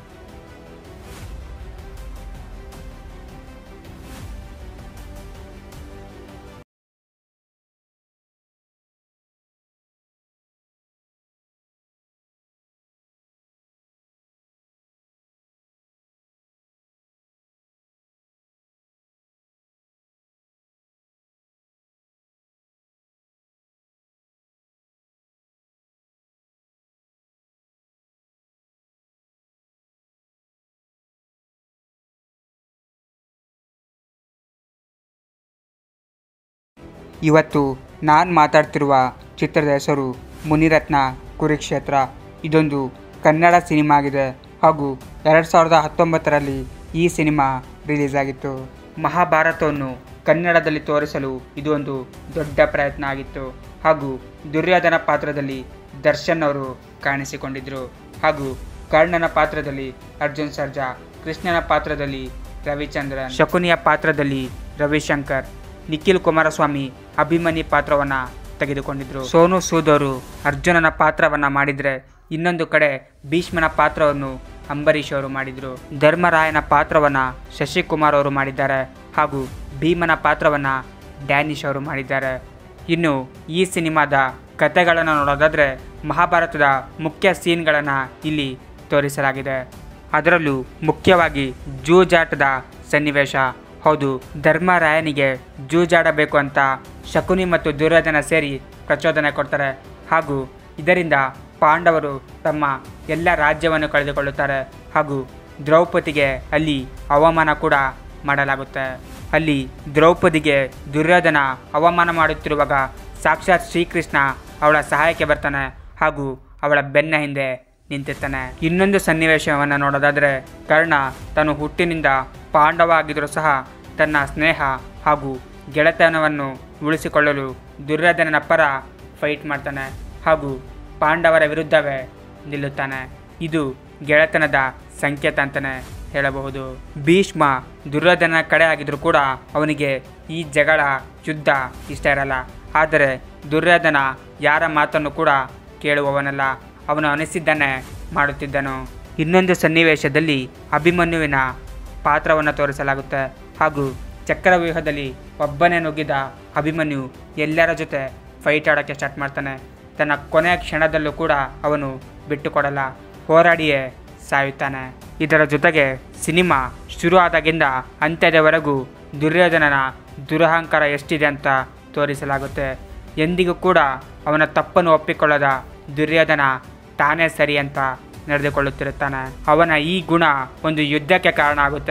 ಇವತ್ತು ನಾನು ಮಾತಾಡ್ತಿರುವ ಚಿತ್ರದ ಹೆಸರು ಮುನಿರತ್ನ ಕುರುಕ್ಷೇತ್ರ ಇದೊಂದು ಕನ್ನಡ ಸಿನಿಮಾ ಆಗಿದೆ ಹಾಗೂ ಎರಡು ಸಾವಿರದ ಹತ್ತೊಂಬತ್ತರಲ್ಲಿ ಈ ಸಿನಿಮಾ ರಿಲೀಸ್ ಆಗಿತ್ತು ಮಹಾಭಾರತವನ್ನು ಕನ್ನಡದಲ್ಲಿ ತೋರಿಸಲು ಇದು ಒಂದು ದೊಡ್ಡ ಪ್ರಯತ್ನ ಆಗಿತ್ತು ಹಾಗೂ ದುರ್ಯೋಧನ ಪಾತ್ರದಲ್ಲಿ ದರ್ಶನ್ ಅವರು ಕಾಣಿಸಿಕೊಂಡಿದ್ದರು ಹಾಗೂ ಕರ್ಣನ ಪಾತ್ರದಲ್ಲಿ ಅರ್ಜುನ್ ಸರ್ಜಾ ಕೃಷ್ಣನ ಪಾತ್ರದಲ್ಲಿ ರವಿಚಂದ್ರನ್ ಶಕುನಿಯ ಪಾತ್ರದಲ್ಲಿ ರವಿಶಂಕರ್ ನಿಖಿಲ್ ಕುಮಾರಸ್ವಾಮಿ ಅಭಿಮನ್ಯು ಪಾತ್ರವನ್ನು ತೆಗೆದುಕೊಂಡಿದ್ರು ಸೋನು ಸೂದ್ ಅವರು ಅರ್ಜುನನ ಪಾತ್ರವನ್ನು ಮಾಡಿದರೆ ಇನ್ನೊಂದು ಕಡೆ ಭೀಷ್ಮನ ಪಾತ್ರವನ್ನು ಅಂಬರೀಷ್ ಅವರು ಮಾಡಿದರು ಧರ್ಮರಾಯನ ಪಾತ್ರವನ್ನು ಶಶಿಕುಮಾರ್ ಅವರು ಮಾಡಿದ್ದಾರೆ ಹಾಗೂ ಭೀಮನ ಪಾತ್ರವನ್ನು ಡ್ಯಾನಿಶ್ ಅವರು ಮಾಡಿದ್ದಾರೆ ಇನ್ನು ಈ ಸಿನಿಮಾದ ಕಥೆಗಳನ್ನು ನೋಡೋದಾದರೆ ಮಹಾಭಾರತದ ಮುಖ್ಯ ಸೀನ್ಗಳನ್ನು ಇಲ್ಲಿ ತೋರಿಸಲಾಗಿದೆ ಅದರಲ್ಲೂ ಮುಖ್ಯವಾಗಿ ಜೂಜಾಟದ ಸನ್ನಿವೇಶ ಹೌದು ಧರ್ಮರಾಯನಿಗೆ ಜೂಜಾಡಬೇಕು ಅಂತ ಶಕುನಿ ಮತ್ತು ದುರ್ಯೋಧನ ಸೇರಿ ಪ್ರಚೋದನೆ ಕೊಡ್ತಾರೆ ಹಾಗೂ ಇದರಿಂದ ಪಾಂಡವರು ತಮ್ಮ ಎಲ್ಲ ರಾಜ್ಯವನ್ನು ಕಳೆದುಕೊಳ್ಳುತ್ತಾರೆ ಹಾಗೂ ದ್ರೌಪದಿಗೆ ಅಲ್ಲಿ ಅವಮಾನ ಕೂಡ ಮಾಡಲಾಗುತ್ತೆ ಅಲ್ಲಿ ದ್ರೌಪದಿಗೆ ದುರ್ಯೋಧನ ಅವಮಾನ ಮಾಡುತ್ತಿರುವಾಗ ಸಾಕ್ಷಾತ್ ಶ್ರೀಕೃಷ್ಣ ಅವಳ ಸಹಾಯಕ್ಕೆ ಬರ್ತಾನೆ ಹಾಗೂ ಅವಳ ಬೆನ್ನ ಹಿಂದೆ ನಿಂತಿರ್ತಾನೆ ಇನ್ನೊಂದು ಸನ್ನಿವೇಶವನ್ನು ನೋಡೋದಾದರೆ ಕರ್ಣ ತಾನು ಹುಟ್ಟಿನಿಂದ ಪಾಂಡವ ಆಗಿದ್ರೂ ಸಹ ತನ್ನ ಸ್ನೇಹ ಹಾಗೂ ಗೆಳೆತನವನ್ನು ಉಳಿಸಿಕೊಳ್ಳಲು ದುರ್ಯೋಧನನ ಪರ ಫೈಟ್ ಮಾಡ್ತಾನೆ ಹಾಗೂ ಪಾಂಡವರ ವಿರುದ್ಧವೇ ನಿಲ್ಲುತ್ತಾನೆ ಇದು ಗೆಳೆತನದ ಸಂಕೇತ ಅಂತಲೇ ಹೇಳಬಹುದು ಭೀಷ್ಮ ದುರ್ಯೋಧನ ಕಡೆ ಆಗಿದ್ರೂ ಕೂಡ ಅವನಿಗೆ ಈ ಜಗಳ ಯುದ್ಧ ಇಷ್ಟ ಇರಲ್ಲ ಆದರೆ ದುರ್ಯೋಧನ ಯಾರ ಮಾತನ್ನು ಕೂಡ ಕೇಳುವವನಲ್ಲ ಅವನು ಅನಿಸಿದ್ದನ್ನೇ ಮಾಡುತ್ತಿದ್ದನು ಇನ್ನೊಂದು ಸನ್ನಿವೇಶದಲ್ಲಿ ಅಭಿಮನ್ಯುವಿನ ಪಾತ್ರವನ್ನು ತೋರಿಸಲಾಗುತ್ತೆ ಹಾಗೂ ಚಕ್ರವ್ಯೂಹದಲ್ಲಿ ಒಬ್ಬನೇ ನುಗ್ಗಿದ ಅಭಿಮನ್ಯು ಎಲ್ಲರ ಜೊತೆ ಫೈಟ್ ಆಡೋಕ್ಕೆ ಸ್ಟಾರ್ಟ್ ಮಾಡ್ತಾನೆ ತನ್ನ ಕೊನೆಯ ಕ್ಷಣದಲ್ಲೂ ಕೂಡ ಅವನು ಬಿಟ್ಟುಕೊಡಲ್ಲ ಹೋರಾಡಿಯೇ ಸಾಯುತ್ತಾನೆ ಇದರ ಜೊತೆಗೆ ಸಿನಿಮಾ ಶುರು ಆದಾಗಿಂದ ಅಂತ್ಯದವರೆಗೂ ದುರ್ಯೋಧನನ ದುರಹಂಕಾರ ಎಷ್ಟಿದೆ ಅಂತ ತೋರಿಸಲಾಗುತ್ತೆ ಎಂದಿಗೂ ಕೂಡ ಅವನ ತಪ್ಪನ್ನು ಒಪ್ಪಿಕೊಳ್ಳದ ದುರ್ಯೋಧನ ತಾನೇ ಸರಿ ಅಂತ ನಡೆದುಕೊಳ್ಳುತ್ತಿರುತ್ತಾನೆ ಅವನ ಈ ಗುಣ ಒಂದು ಯುದ್ಧಕ್ಕೆ ಕಾರಣ ಆಗುತ್ತೆ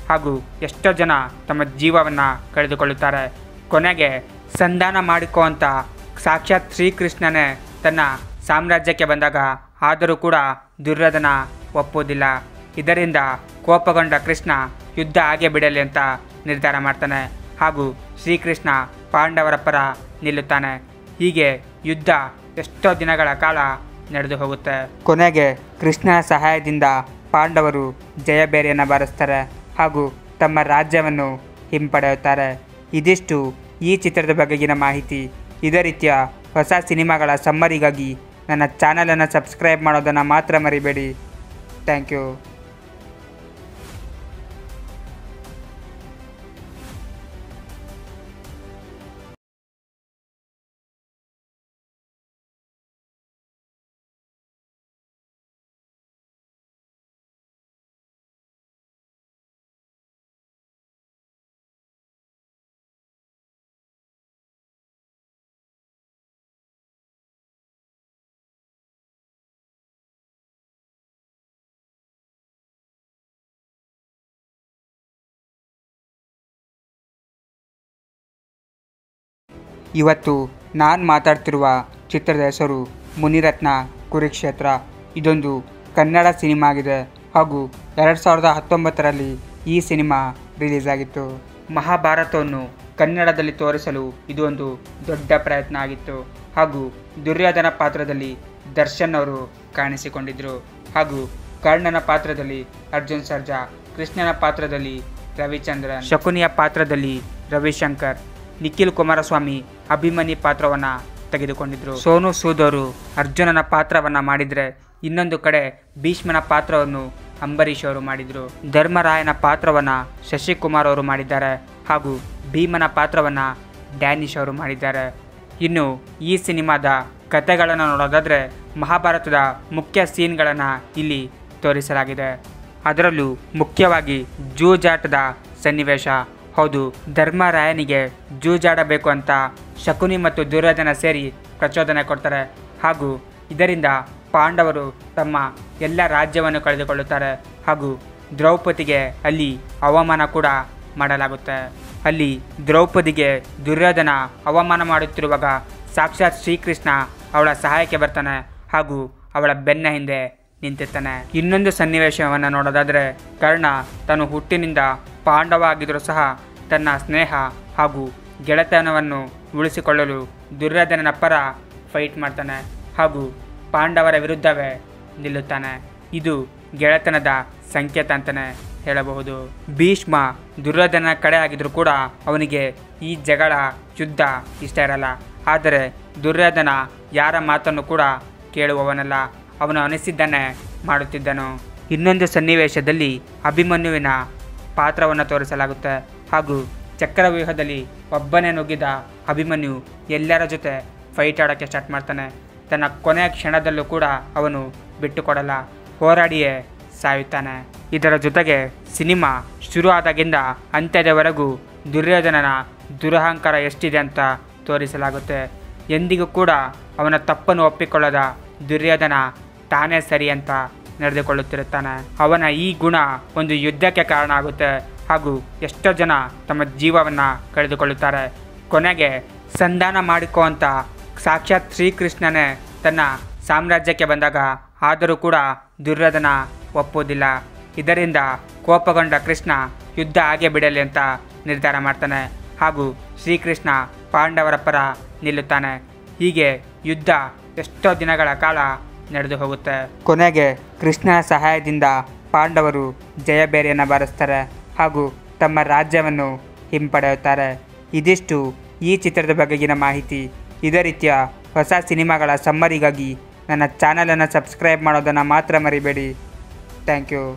ಹಾಗೂ ಎಷ್ಟೋ ಜನ ತಮ್ಮ ಜೀವವನ್ನು ಕಳೆದುಕೊಳ್ಳುತ್ತಾರೆ ಕೊನೆಗೆ ಸಂಧಾನ ಮಾಡಿಕೋ ಅಂತ ಸಾಕ್ಷಾತ್ ಶ್ರೀಕೃಷ್ಣನೇ ತನ್ನ ಸಾಮ್ರಾಜ್ಯಕ್ಕೆ ಬಂದಾಗ ಆದರೂ ಕೂಡ ದುರ್ಯೋಧನ ಒಪ್ಪುವುದಿಲ್ಲ ಇದರಿಂದ ಕೋಪಗೊಂಡ ಕೃಷ್ಣ ಯುದ್ಧ ಹಾಗೆ ಬಿಡಲಿ ಅಂತ ನಿರ್ಧಾರ ಮಾಡ್ತಾನೆ ಹಾಗೂ ಶ್ರೀಕೃಷ್ಣ ಪಾಂಡವರ ಪರ ನಿಲ್ಲುತ್ತಾನೆ ಹೀಗೆ ಯುದ್ಧ ಎಷ್ಟೋ ದಿನಗಳ ಕಾಲ ನಡೆದು ಹೋಗುತ್ತೆ ಕೊನೆಗೆ ಕೃಷ್ಣನ ಸಹಾಯದಿಂದ ಪಾಂಡವರು ಜಯಬೇರಿಯನ್ನು ಬಾರಿಸ್ತಾರೆ ಹಾಗೂ ತಮ್ಮ ರಾಜ್ಯವನ್ನು ಹಿಂಪಡೆಯುತ್ತಾರೆ ಇದಿಷ್ಟು ಈ ಚಿತ್ರದ ಬಗೆಗಿನ ಮಾಹಿತಿ ಇದೇ ರೀತಿಯ ಹೊಸ ಸಿನಿಮಾಗಳ ಸಮ್ಮರಿಗಾಗಿ ನನ್ನ ಚಾನಲನ್ನು ಸಬ್ಸ್ಕ್ರೈಬ್ ಮಾಡೋದನ್ನು ಮಾತ್ರ ಮರಿಬೇಡಿ ಥ್ಯಾಂಕ್ ಯು ಇವತ್ತು ನಾನು ಮಾತಾಡ್ತಿರುವ ಚಿತ್ರದ ಹೆಸರು ಮುನಿರತ್ನ ಕುರುಕ್ಷೇತ್ರ ಇದೊಂದು ಕನ್ನಡ ಸಿನಿಮಾ ಆಗಿದೆ ಹಾಗೂ ಎರಡು ಸಾವಿರದ ಹತ್ತೊಂಬತ್ತರಲ್ಲಿ ಈ ಸಿನಿಮಾ ರಿಲೀಸ್ ಆಗಿತ್ತು ಮಹಾಭಾರತವನ್ನು ಕನ್ನಡದಲ್ಲಿ ತೋರಿಸಲು ಇದು ಒಂದು ದೊಡ್ಡ ಪ್ರಯತ್ನ ಆಗಿತ್ತು ಹಾಗೂ ದುರ್ಯೋಧನ ಪಾತ್ರದಲ್ಲಿ ದರ್ಶನ್ ಅವರು ಕಾಣಿಸಿಕೊಂಡಿದ್ದರು ಹಾಗೂ ಕರ್ಣನ ಪಾತ್ರದಲ್ಲಿ ಅರ್ಜುನ್ ಸರ್ಜಾ ಕೃಷ್ಣನ ಪಾತ್ರದಲ್ಲಿ ರವಿಚಂದ್ರನ್ ಶಕುನಿಯ ಪಾತ್ರದಲ್ಲಿ ರವಿಶಂಕರ್ ನಿಖಿಲ್ ಕುಮಾರಸ್ವಾಮಿ ಅಭಿಮನ್ಯು ಪಾತ್ರವನ್ನು ತೆಗೆದುಕೊಂಡಿದ್ರು ಸೋನು ಸೂದ್ ಅವರು ಅರ್ಜುನನ ಪಾತ್ರವನ್ನು ಮಾಡಿದರೆ ಇನ್ನೊಂದು ಕಡೆ ಭೀಷ್ಮನ ಪಾತ್ರವನ್ನು ಅಂಬರೀಷ್ ಅವರು ಮಾಡಿದರು ಧರ್ಮರಾಯನ ಪಾತ್ರವನ್ನು ಶಶಿಕುಮಾರ್ ಅವರು ಮಾಡಿದ್ದಾರೆ ಹಾಗೂ ಭೀಮನ ಪಾತ್ರವನ್ನು ಡ್ಯಾನಿಶ್ ಅವರು ಮಾಡಿದ್ದಾರೆ ಇನ್ನು ಈ ಸಿನಿಮಾದ ಕಥೆಗಳನ್ನು ನೋಡೋದಾದರೆ ಮಹಾಭಾರತದ ಮುಖ್ಯ ಸೀನ್ಗಳನ್ನು ಇಲ್ಲಿ ತೋರಿಸಲಾಗಿದೆ ಅದರಲ್ಲೂ ಮುಖ್ಯವಾಗಿ ಜೂಜಾಟದ ಸನ್ನಿವೇಶ ಹೌದು ಧರ್ಮರಾಯನಿಗೆ ಜೂಜಾಡಬೇಕು ಅಂತ ಶಕುನಿ ಮತ್ತು ದುರ್ಯೋಧನ ಸೇರಿ ಪ್ರಚೋದನೆ ಕೊಡ್ತಾರೆ ಹಾಗೂ ಇದರಿಂದ ಪಾಂಡವರು ತಮ್ಮ ಎಲ್ಲ ರಾಜ್ಯವನ್ನು ಕಳೆದುಕೊಳ್ಳುತ್ತಾರೆ ಹಾಗೂ ದ್ರೌಪದಿಗೆ ಅಲ್ಲಿ ಅವಮಾನ ಕೂಡ ಮಾಡಲಾಗುತ್ತೆ ಅಲ್ಲಿ ದ್ರೌಪದಿಗೆ ದುರ್ಯೋಧನ ಅವಮಾನ ಮಾಡುತ್ತಿರುವಾಗ ಸಾಕ್ಷಾತ್ ಶ್ರೀಕೃಷ್ಣ ಅವಳ ಸಹಾಯಕ್ಕೆ ಬರ್ತಾನೆ ಹಾಗೂ ಅವಳ ಬೆನ್ನ ಹಿಂದೆ ನಿಂತಿರ್ತಾನೆ ಇನ್ನೊಂದು ಸನ್ನಿವೇಶವನ್ನು ನೋಡೋದಾದರೆ ಕರ್ಣ ತಾನು ಹುಟ್ಟಿನಿಂದ ಪಾಂಡವ ಆಗಿದ್ದರೂ ಸಹ ತನ್ನ ಸ್ನೇಹ ಹಾಗೂ ಗೆಳೆತನವನ್ನು ಉಳಿಸಿಕೊಳ್ಳಲು ದುರ್ಯೋಧನನ ಪರ ಫೈಟ್ ಮಾಡ್ತಾನೆ ಹಾಗೂ ಪಾಂಡವರ ವಿರುದ್ಧವೇ ನಿಲ್ಲುತ್ತಾನೆ ಇದು ಗೆಳೆತನದ ಸಂಕೇತ ಅಂತಲೇ ಹೇಳಬಹುದು ಭೀಷ್ಮ ದುರ್ಯೋಧನ ಕಡೆ ಆಗಿದ್ರೂ ಕೂಡ ಅವನಿಗೆ ಈ ಜಗಳ ಯುದ್ಧ ಇಷ್ಟ ಇರಲ್ಲ ಆದರೆ ದುರ್ಯೋಧನ ಯಾರ ಮಾತನ್ನು ಕೂಡ ಕೇಳುವವನಲ್ಲ ಅವನು ಅನಿಸಿದ್ದನ್ನೇ ಮಾಡುತ್ತಿದ್ದನು ಇನ್ನೊಂದು ಸನ್ನಿವೇಶದಲ್ಲಿ ಅಭಿಮನ್ಯುವಿನ ಪಾತ್ರವನ್ನು ತೋರಿಸಲಾಗುತ್ತೆ ಹಾಗೂ ಚಕ್ರವ್ಯೂಹದಲ್ಲಿ ಒಬ್ಬನೇ ನುಗ್ಗಿದ ಅಭಿಮನ್ಯು ಎಲ್ಲರ ಜೊತೆ ಫೈಟ್ ಆಡೋಕ್ಕೆ ಸ್ಟಾರ್ಟ್ ಮಾಡ್ತಾನೆ ತನ್ನ ಕೊನೆಯ ಕ್ಷಣದಲ್ಲೂ ಕೂಡ ಅವನು ಬಿಟ್ಟುಕೊಡಲ್ಲ ಹೋರಾಡಿಯೇ ಸಾಯುತ್ತಾನೆ ಇದರ ಜೊತೆಗೆ ಸಿನಿಮಾ ಶುರು ಆದಾಗಿಂದ ಅಂತ್ಯದವರೆಗೂ ದುರ್ಯೋಧನನ ದುರಹಂಕಾರ ಎಷ್ಟಿದೆ ಅಂತ ತೋರಿಸಲಾಗುತ್ತೆ ಎಂದಿಗೂ ಕೂಡ ಅವನ ತಪ್ಪನ್ನು ಒಪ್ಪಿಕೊಳ್ಳದ ದುರ್ಯೋಧನ ತಾನೇ ಸರಿ ಅಂತ ನಡೆದುಕೊಳ್ಳುತ್ತಿರುತ್ತಾನೆ ಅವನ ಈ ಗುಣ ಒಂದು ಯುದ್ಧಕ್ಕೆ ಕಾರಣ ಆಗುತ್ತೆ ಹಾಗೂ ಎಷ್ಟೋ ಜನ ತಮ್ಮ ಜೀವವನ್ನು ಕಳೆದುಕೊಳ್ಳುತ್ತಾರೆ ಕೊನೆಗೆ ಸಂಧಾನ ಮಾಡಿಕೋ ಅಂತ ಸಾಕ್ಷಾತ್ ಶ್ರೀಕೃಷ್ಣನೇ ತನ್ನ ಸಾಮ್ರಾಜ್ಯಕ್ಕೆ ಬಂದಾಗ ಆದರೂ ಕೂಡ ದುರ್ಯೋಧನ ಒಪ್ಪುವುದಿಲ್ಲ ಇದರಿಂದ ಕೋಪಗೊಂಡ ಕೃಷ್ಣ ಯುದ್ಧ ಹಾಗೆ ಬಿಡಲಿ ಅಂತ ನಿರ್ಧಾರ ಮಾಡ್ತಾನೆ ಹಾಗೂ ಶ್ರೀಕೃಷ್ಣ ಪಾಂಡವರ ಪರ ನಿಲ್ಲುತ್ತಾನೆ ಹೀಗೆ ಯುದ್ಧ ಎಷ್ಟೋ ದಿನಗಳ ಕಾಲ ನಡೆದು ಹೋಗುತ್ತೆ ಕೊನೆಗೆ ಕೃಷ್ಣನ ಸಹಾಯದಿಂದ ಪಾಂಡವರು ಜಯಬೇರಿಯನ್ನು ಬಾರಿಸ್ತಾರೆ ಹಾಗೂ ತಮ್ಮ ರಾಜ್ಯವನ್ನು ಹಿಂಪಡೆಯುತ್ತಾರೆ ಇದಿಷ್ಟು ಈ ಚಿತ್ರದ ಬಗೆಗಿನ ಮಾಹಿತಿ ಇದೇ ರೀತಿಯ ಹೊಸ ಸಿನಿಮಾಗಳ ಸಮ್ಮರಿಗಾಗಿ ನನ್ನ ಚಾನಲನ್ನು ಸಬ್ಸ್ಕ್ರೈಬ್ ಮಾಡೋದನ್ನು ಮಾತ್ರ ಮರಿಬೇಡಿ ಥ್ಯಾಂಕ್ ಯು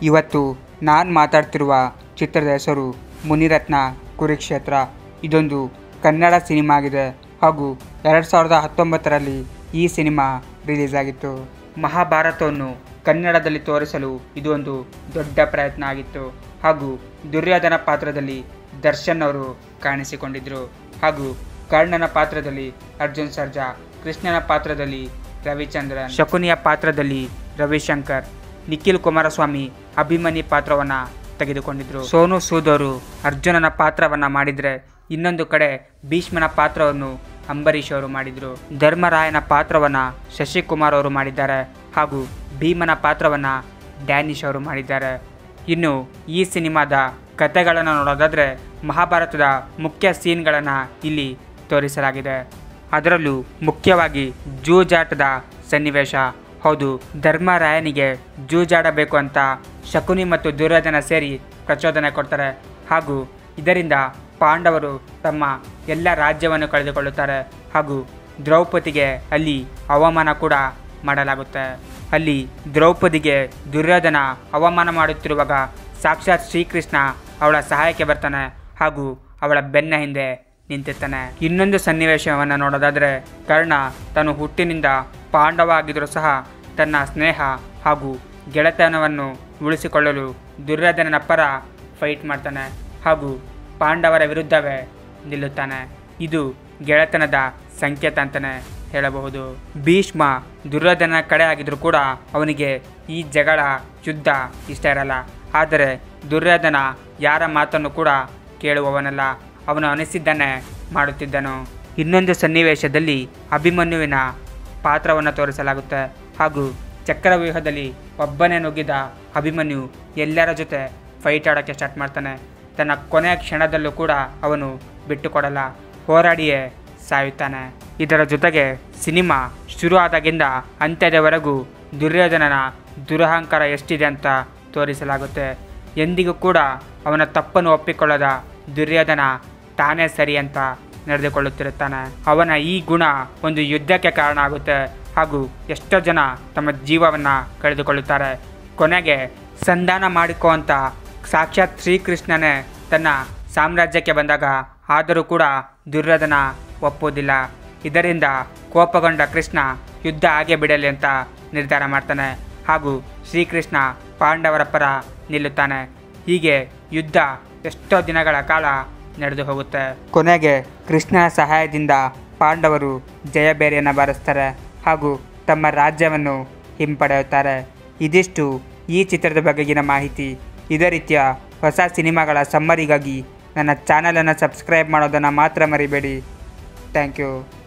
ಇವತ್ತು ನಾನು ಮಾತಾಡ್ತಿರುವ ಚಿತ್ರದ ಹೆಸರು ಮುನಿರತ್ನ ಕುರುಕ್ಷೇತ್ರ ಇದೊಂದು ಕನ್ನಡ ಸಿನಿಮಾ ಆಗಿದೆ ಹಾಗೂ ಎರಡು ಸಾವಿರದ ಹತ್ತೊಂಬತ್ತರಲ್ಲಿ ಈ ಸಿನಿಮಾ ರಿಲೀಸ್ ಆಗಿತ್ತು ಮಹಾಭಾರತವನ್ನು ಕನ್ನಡದಲ್ಲಿ ತೋರಿಸಲು ಇದು ಒಂದು ದೊಡ್ಡ ಪ್ರಯತ್ನ ಆಗಿತ್ತು ಹಾಗೂ ದುರ್ಯೋಧನ ಪಾತ್ರದಲ್ಲಿ ದರ್ಶನ್ ಅವರು ಕಾಣಿಸಿಕೊಂಡಿದ್ದರು ಹಾಗೂ ಕರ್ಣನ ಪಾತ್ರದಲ್ಲಿ ಅರ್ಜುನ್ ಸರ್ಜಾ ಕೃಷ್ಣನ ಪಾತ್ರದಲ್ಲಿ ರವಿಚಂದ್ರನ್ ಶಕುನಿಯ ಪಾತ್ರದಲ್ಲಿ ರವಿಶಂಕರ್ ನಿಖಿಲ್ ಕುಮಾರಸ್ವಾಮಿ ಅಭಿಮನ್ಯು ಪಾತ್ರವನ್ನು ತೆಗೆದುಕೊಂಡಿದ್ರು ಸೋನು ಸೂದ್ ಅವರು ಅರ್ಜುನನ ಪಾತ್ರವನ್ನು ಮಾಡಿದರೆ ಇನ್ನೊಂದು ಕಡೆ ಭೀಷ್ಮನ ಪಾತ್ರವನ್ನು ಅಂಬರೀಷ್ ಅವರು ಮಾಡಿದರು ಧರ್ಮರಾಯನ ಪಾತ್ರವನ್ನು ಶಶಿಕುಮಾರ್ ಅವರು ಮಾಡಿದ್ದಾರೆ ಹಾಗೂ ಭೀಮನ ಪಾತ್ರವನ್ನು ಡ್ಯಾನಿಶ್ ಅವರು ಮಾಡಿದ್ದಾರೆ ಇನ್ನು ಈ ಸಿನಿಮಾದ ಕಥೆಗಳನ್ನು ನೋಡೋದಾದರೆ ಮಹಾಭಾರತದ ಮುಖ್ಯ ಸೀನ್ಗಳನ್ನು ಇಲ್ಲಿ ತೋರಿಸಲಾಗಿದೆ ಅದರಲ್ಲೂ ಮುಖ್ಯವಾಗಿ ಜೂಜಾಟದ ಸನ್ನಿವೇಶ ಹೌದು ಧರ್ಮರಾಯನಿಗೆ ಜೂಜಾಡಬೇಕು ಅಂತ ಶಕುನಿ ಮತ್ತು ದುರ್ಯೋಧನ ಸೇರಿ ಪ್ರಚೋದನೆ ಕೊಡ್ತಾರೆ ಹಾಗೂ ಇದರಿಂದ ಪಾಂಡವರು ತಮ್ಮ ಎಲ್ಲ ರಾಜ್ಯವನ್ನು ಕಳೆದುಕೊಳ್ಳುತ್ತಾರೆ ಹಾಗೂ ದ್ರೌಪದಿಗೆ ಅಲ್ಲಿ ಅವಮಾನ ಕೂಡ ಮಾಡಲಾಗುತ್ತೆ ಅಲ್ಲಿ ದ್ರೌಪದಿಗೆ ದುರ್ಯೋಧನ ಅವಮಾನ ಮಾಡುತ್ತಿರುವಾಗ ಸಾಕ್ಷಾತ್ ಶ್ರೀಕೃಷ್ಣ ಅವಳ ಸಹಾಯಕ್ಕೆ ಬರ್ತಾನೆ ಹಾಗೂ ಅವಳ ಬೆನ್ನ ಹಿಂದೆ ನಿಂತಿರ್ತಾನೆ ಇನ್ನೊಂದು ಸನ್ನಿವೇಶವನ್ನು ನೋಡೋದಾದರೆ ಕರ್ಣ ತಾನು ಹುಟ್ಟಿನಿಂದ ಪಾಂಡವ ಆಗಿದ್ದರೂ ಸಹ ತನ್ನ ಸ್ನೇಹ ಹಾಗೂ ಗೆಳೆತನವನ್ನು ಉಳಿಸಿಕೊಳ್ಳಲು ದುರ್ಯೋಧನನ ಪರ ಫೈಟ್ ಮಾಡ್ತಾನೆ ಹಾಗೂ ಪಾಂಡವರ ವಿರುದ್ಧವೇ ನಿಲ್ಲುತ್ತಾನೆ ಇದು ಗೆಳೆತನದ ಸಂಕೇತ ಅಂತಲೇ ಹೇಳಬಹುದು ಭೀಷ್ಮ ದುರ್ಯೋಧನ ಕಡೆ ಆಗಿದ್ರೂ ಕೂಡ ಅವನಿಗೆ ಈ ಜಗಳ ಯುದ್ಧ ಇಷ್ಟ ಇರಲ್ಲ ಆದರೆ ದುರ್ಯೋಧನ ಯಾರ ಮಾತನ್ನು ಕೂಡ ಕೇಳುವವನಲ್ಲ ಅವನು ಅನಿಸಿದ್ದನ್ನೇ ಮಾಡುತ್ತಿದ್ದನು ಇನ್ನೊಂದು ಸನ್ನಿವೇಶದಲ್ಲಿ ಅಭಿಮನ್ಯುವಿನ ಪಾತ್ರವನ್ನು ತೋರಿಸಲಾಗುತ್ತೆ ಹಾಗೂ ಚಕ್ರವ್ಯೂಹದಲ್ಲಿ ಒಬ್ಬನೇ ನುಗ್ಗಿದ ಅಭಿಮನ್ಯು ಎಲ್ಲರ ಜೊತೆ ಫೈಟ್ ಆಡೋಕ್ಕೆ ಸ್ಟಾರ್ಟ್ ಮಾಡ್ತಾನೆ ತನ್ನ ಕೊನೆಯ ಕ್ಷಣದಲ್ಲೂ ಕೂಡ ಅವನು ಬಿಟ್ಟುಕೊಡಲ್ಲ ಹೋರಾಡಿಯೇ ಸಾಯುತ್ತಾನೆ ಇದರ ಜೊತೆಗೆ ಸಿನಿಮಾ ಶುರು ಆದಾಗಿಂದ ಅಂತ್ಯದವರೆಗೂ ದುರ್ಯೋಧನನ ದುರಹಂಕಾರ ಎಷ್ಟಿದೆ ಅಂತ ತೋರಿಸಲಾಗುತ್ತೆ ಎಂದಿಗೂ ಕೂಡ ಅವನ ತಪ್ಪನ್ನು ಒಪ್ಪಿಕೊಳ್ಳದ ದುರ್ಯೋಧನ ತಾನೇ ಸರಿ ಅಂತ ನಡೆದುಕೊಳ್ಳುತ್ತಿರುತ್ತಾನೆ ಅವನ ಈ ಗುಣ ಒಂದು ಯುದ್ಧಕ್ಕೆ ಕಾರಣ ಆಗುತ್ತೆ ಹಾಗೂ ಎಷ್ಟೋ ಜನ ತಮ್ಮ ಜೀವವನ್ನು ಕಳೆದುಕೊಳ್ಳುತ್ತಾರೆ ಕೊನೆಗೆ ಸಂಧಾನ ಮಾಡಿಕೋ ಅಂತ ಸಾಕ್ಷಾತ್ ಶ್ರೀಕೃಷ್ಣನೇ ತನ್ನ ಸಾಮ್ರಾಜ್ಯಕ್ಕೆ ಬಂದಾಗ ಆದರೂ ಕೂಡ ದುರ್ಯೋಧನ ಒಪ್ಪುವುದಿಲ್ಲ ಇದರಿಂದ ಕೋಪಗೊಂಡ ಕೃಷ್ಣ ಯುದ್ಧ ಹಾಗೆ ಬಿಡಲಿ ಅಂತ ನಿರ್ಧಾರ ಮಾಡ್ತಾನೆ ಹಾಗೂ ಶ್ರೀಕೃಷ್ಣ ಪಾಂಡವರ ಪರ ನಿಲ್ಲುತ್ತಾನೆ ಹೀಗೆ ಯುದ್ಧ ಎಷ್ಟೋ ದಿನಗಳ ಕಾಲ ನಡೆದು ಹೋಗುತ್ತೆ ಕೊನೆಗೆ ಕೃಷ್ಣನ ಸಹಾಯದಿಂದ ಪಾಂಡವರು ಜಯಬೇರಿಯನ್ನು ಬಾರಿಸ್ತಾರೆ ಹಾಗೂ ತಮ್ಮ ರಾಜ್ಯವನ್ನು ಹಿಂಪಡೆಯುತ್ತಾರೆ ಇದಿಷ್ಟು ಈ ಚಿತ್ರದ ಬಗೆಗಿನ ಮಾಹಿತಿ ಇದೇ ರೀತಿಯ ಹೊಸ ಸಿನಿಮಾಗಳ ಸಮ್ಮರಿಗಾಗಿ ನನ್ನ ಚಾನಲನ್ನು ಸಬ್ಸ್ಕ್ರೈಬ್ ಮಾಡೋದನ್ನು ಮಾತ್ರ ಮರಿಬೇಡಿ ಥ್ಯಾಂಕ್ ಯು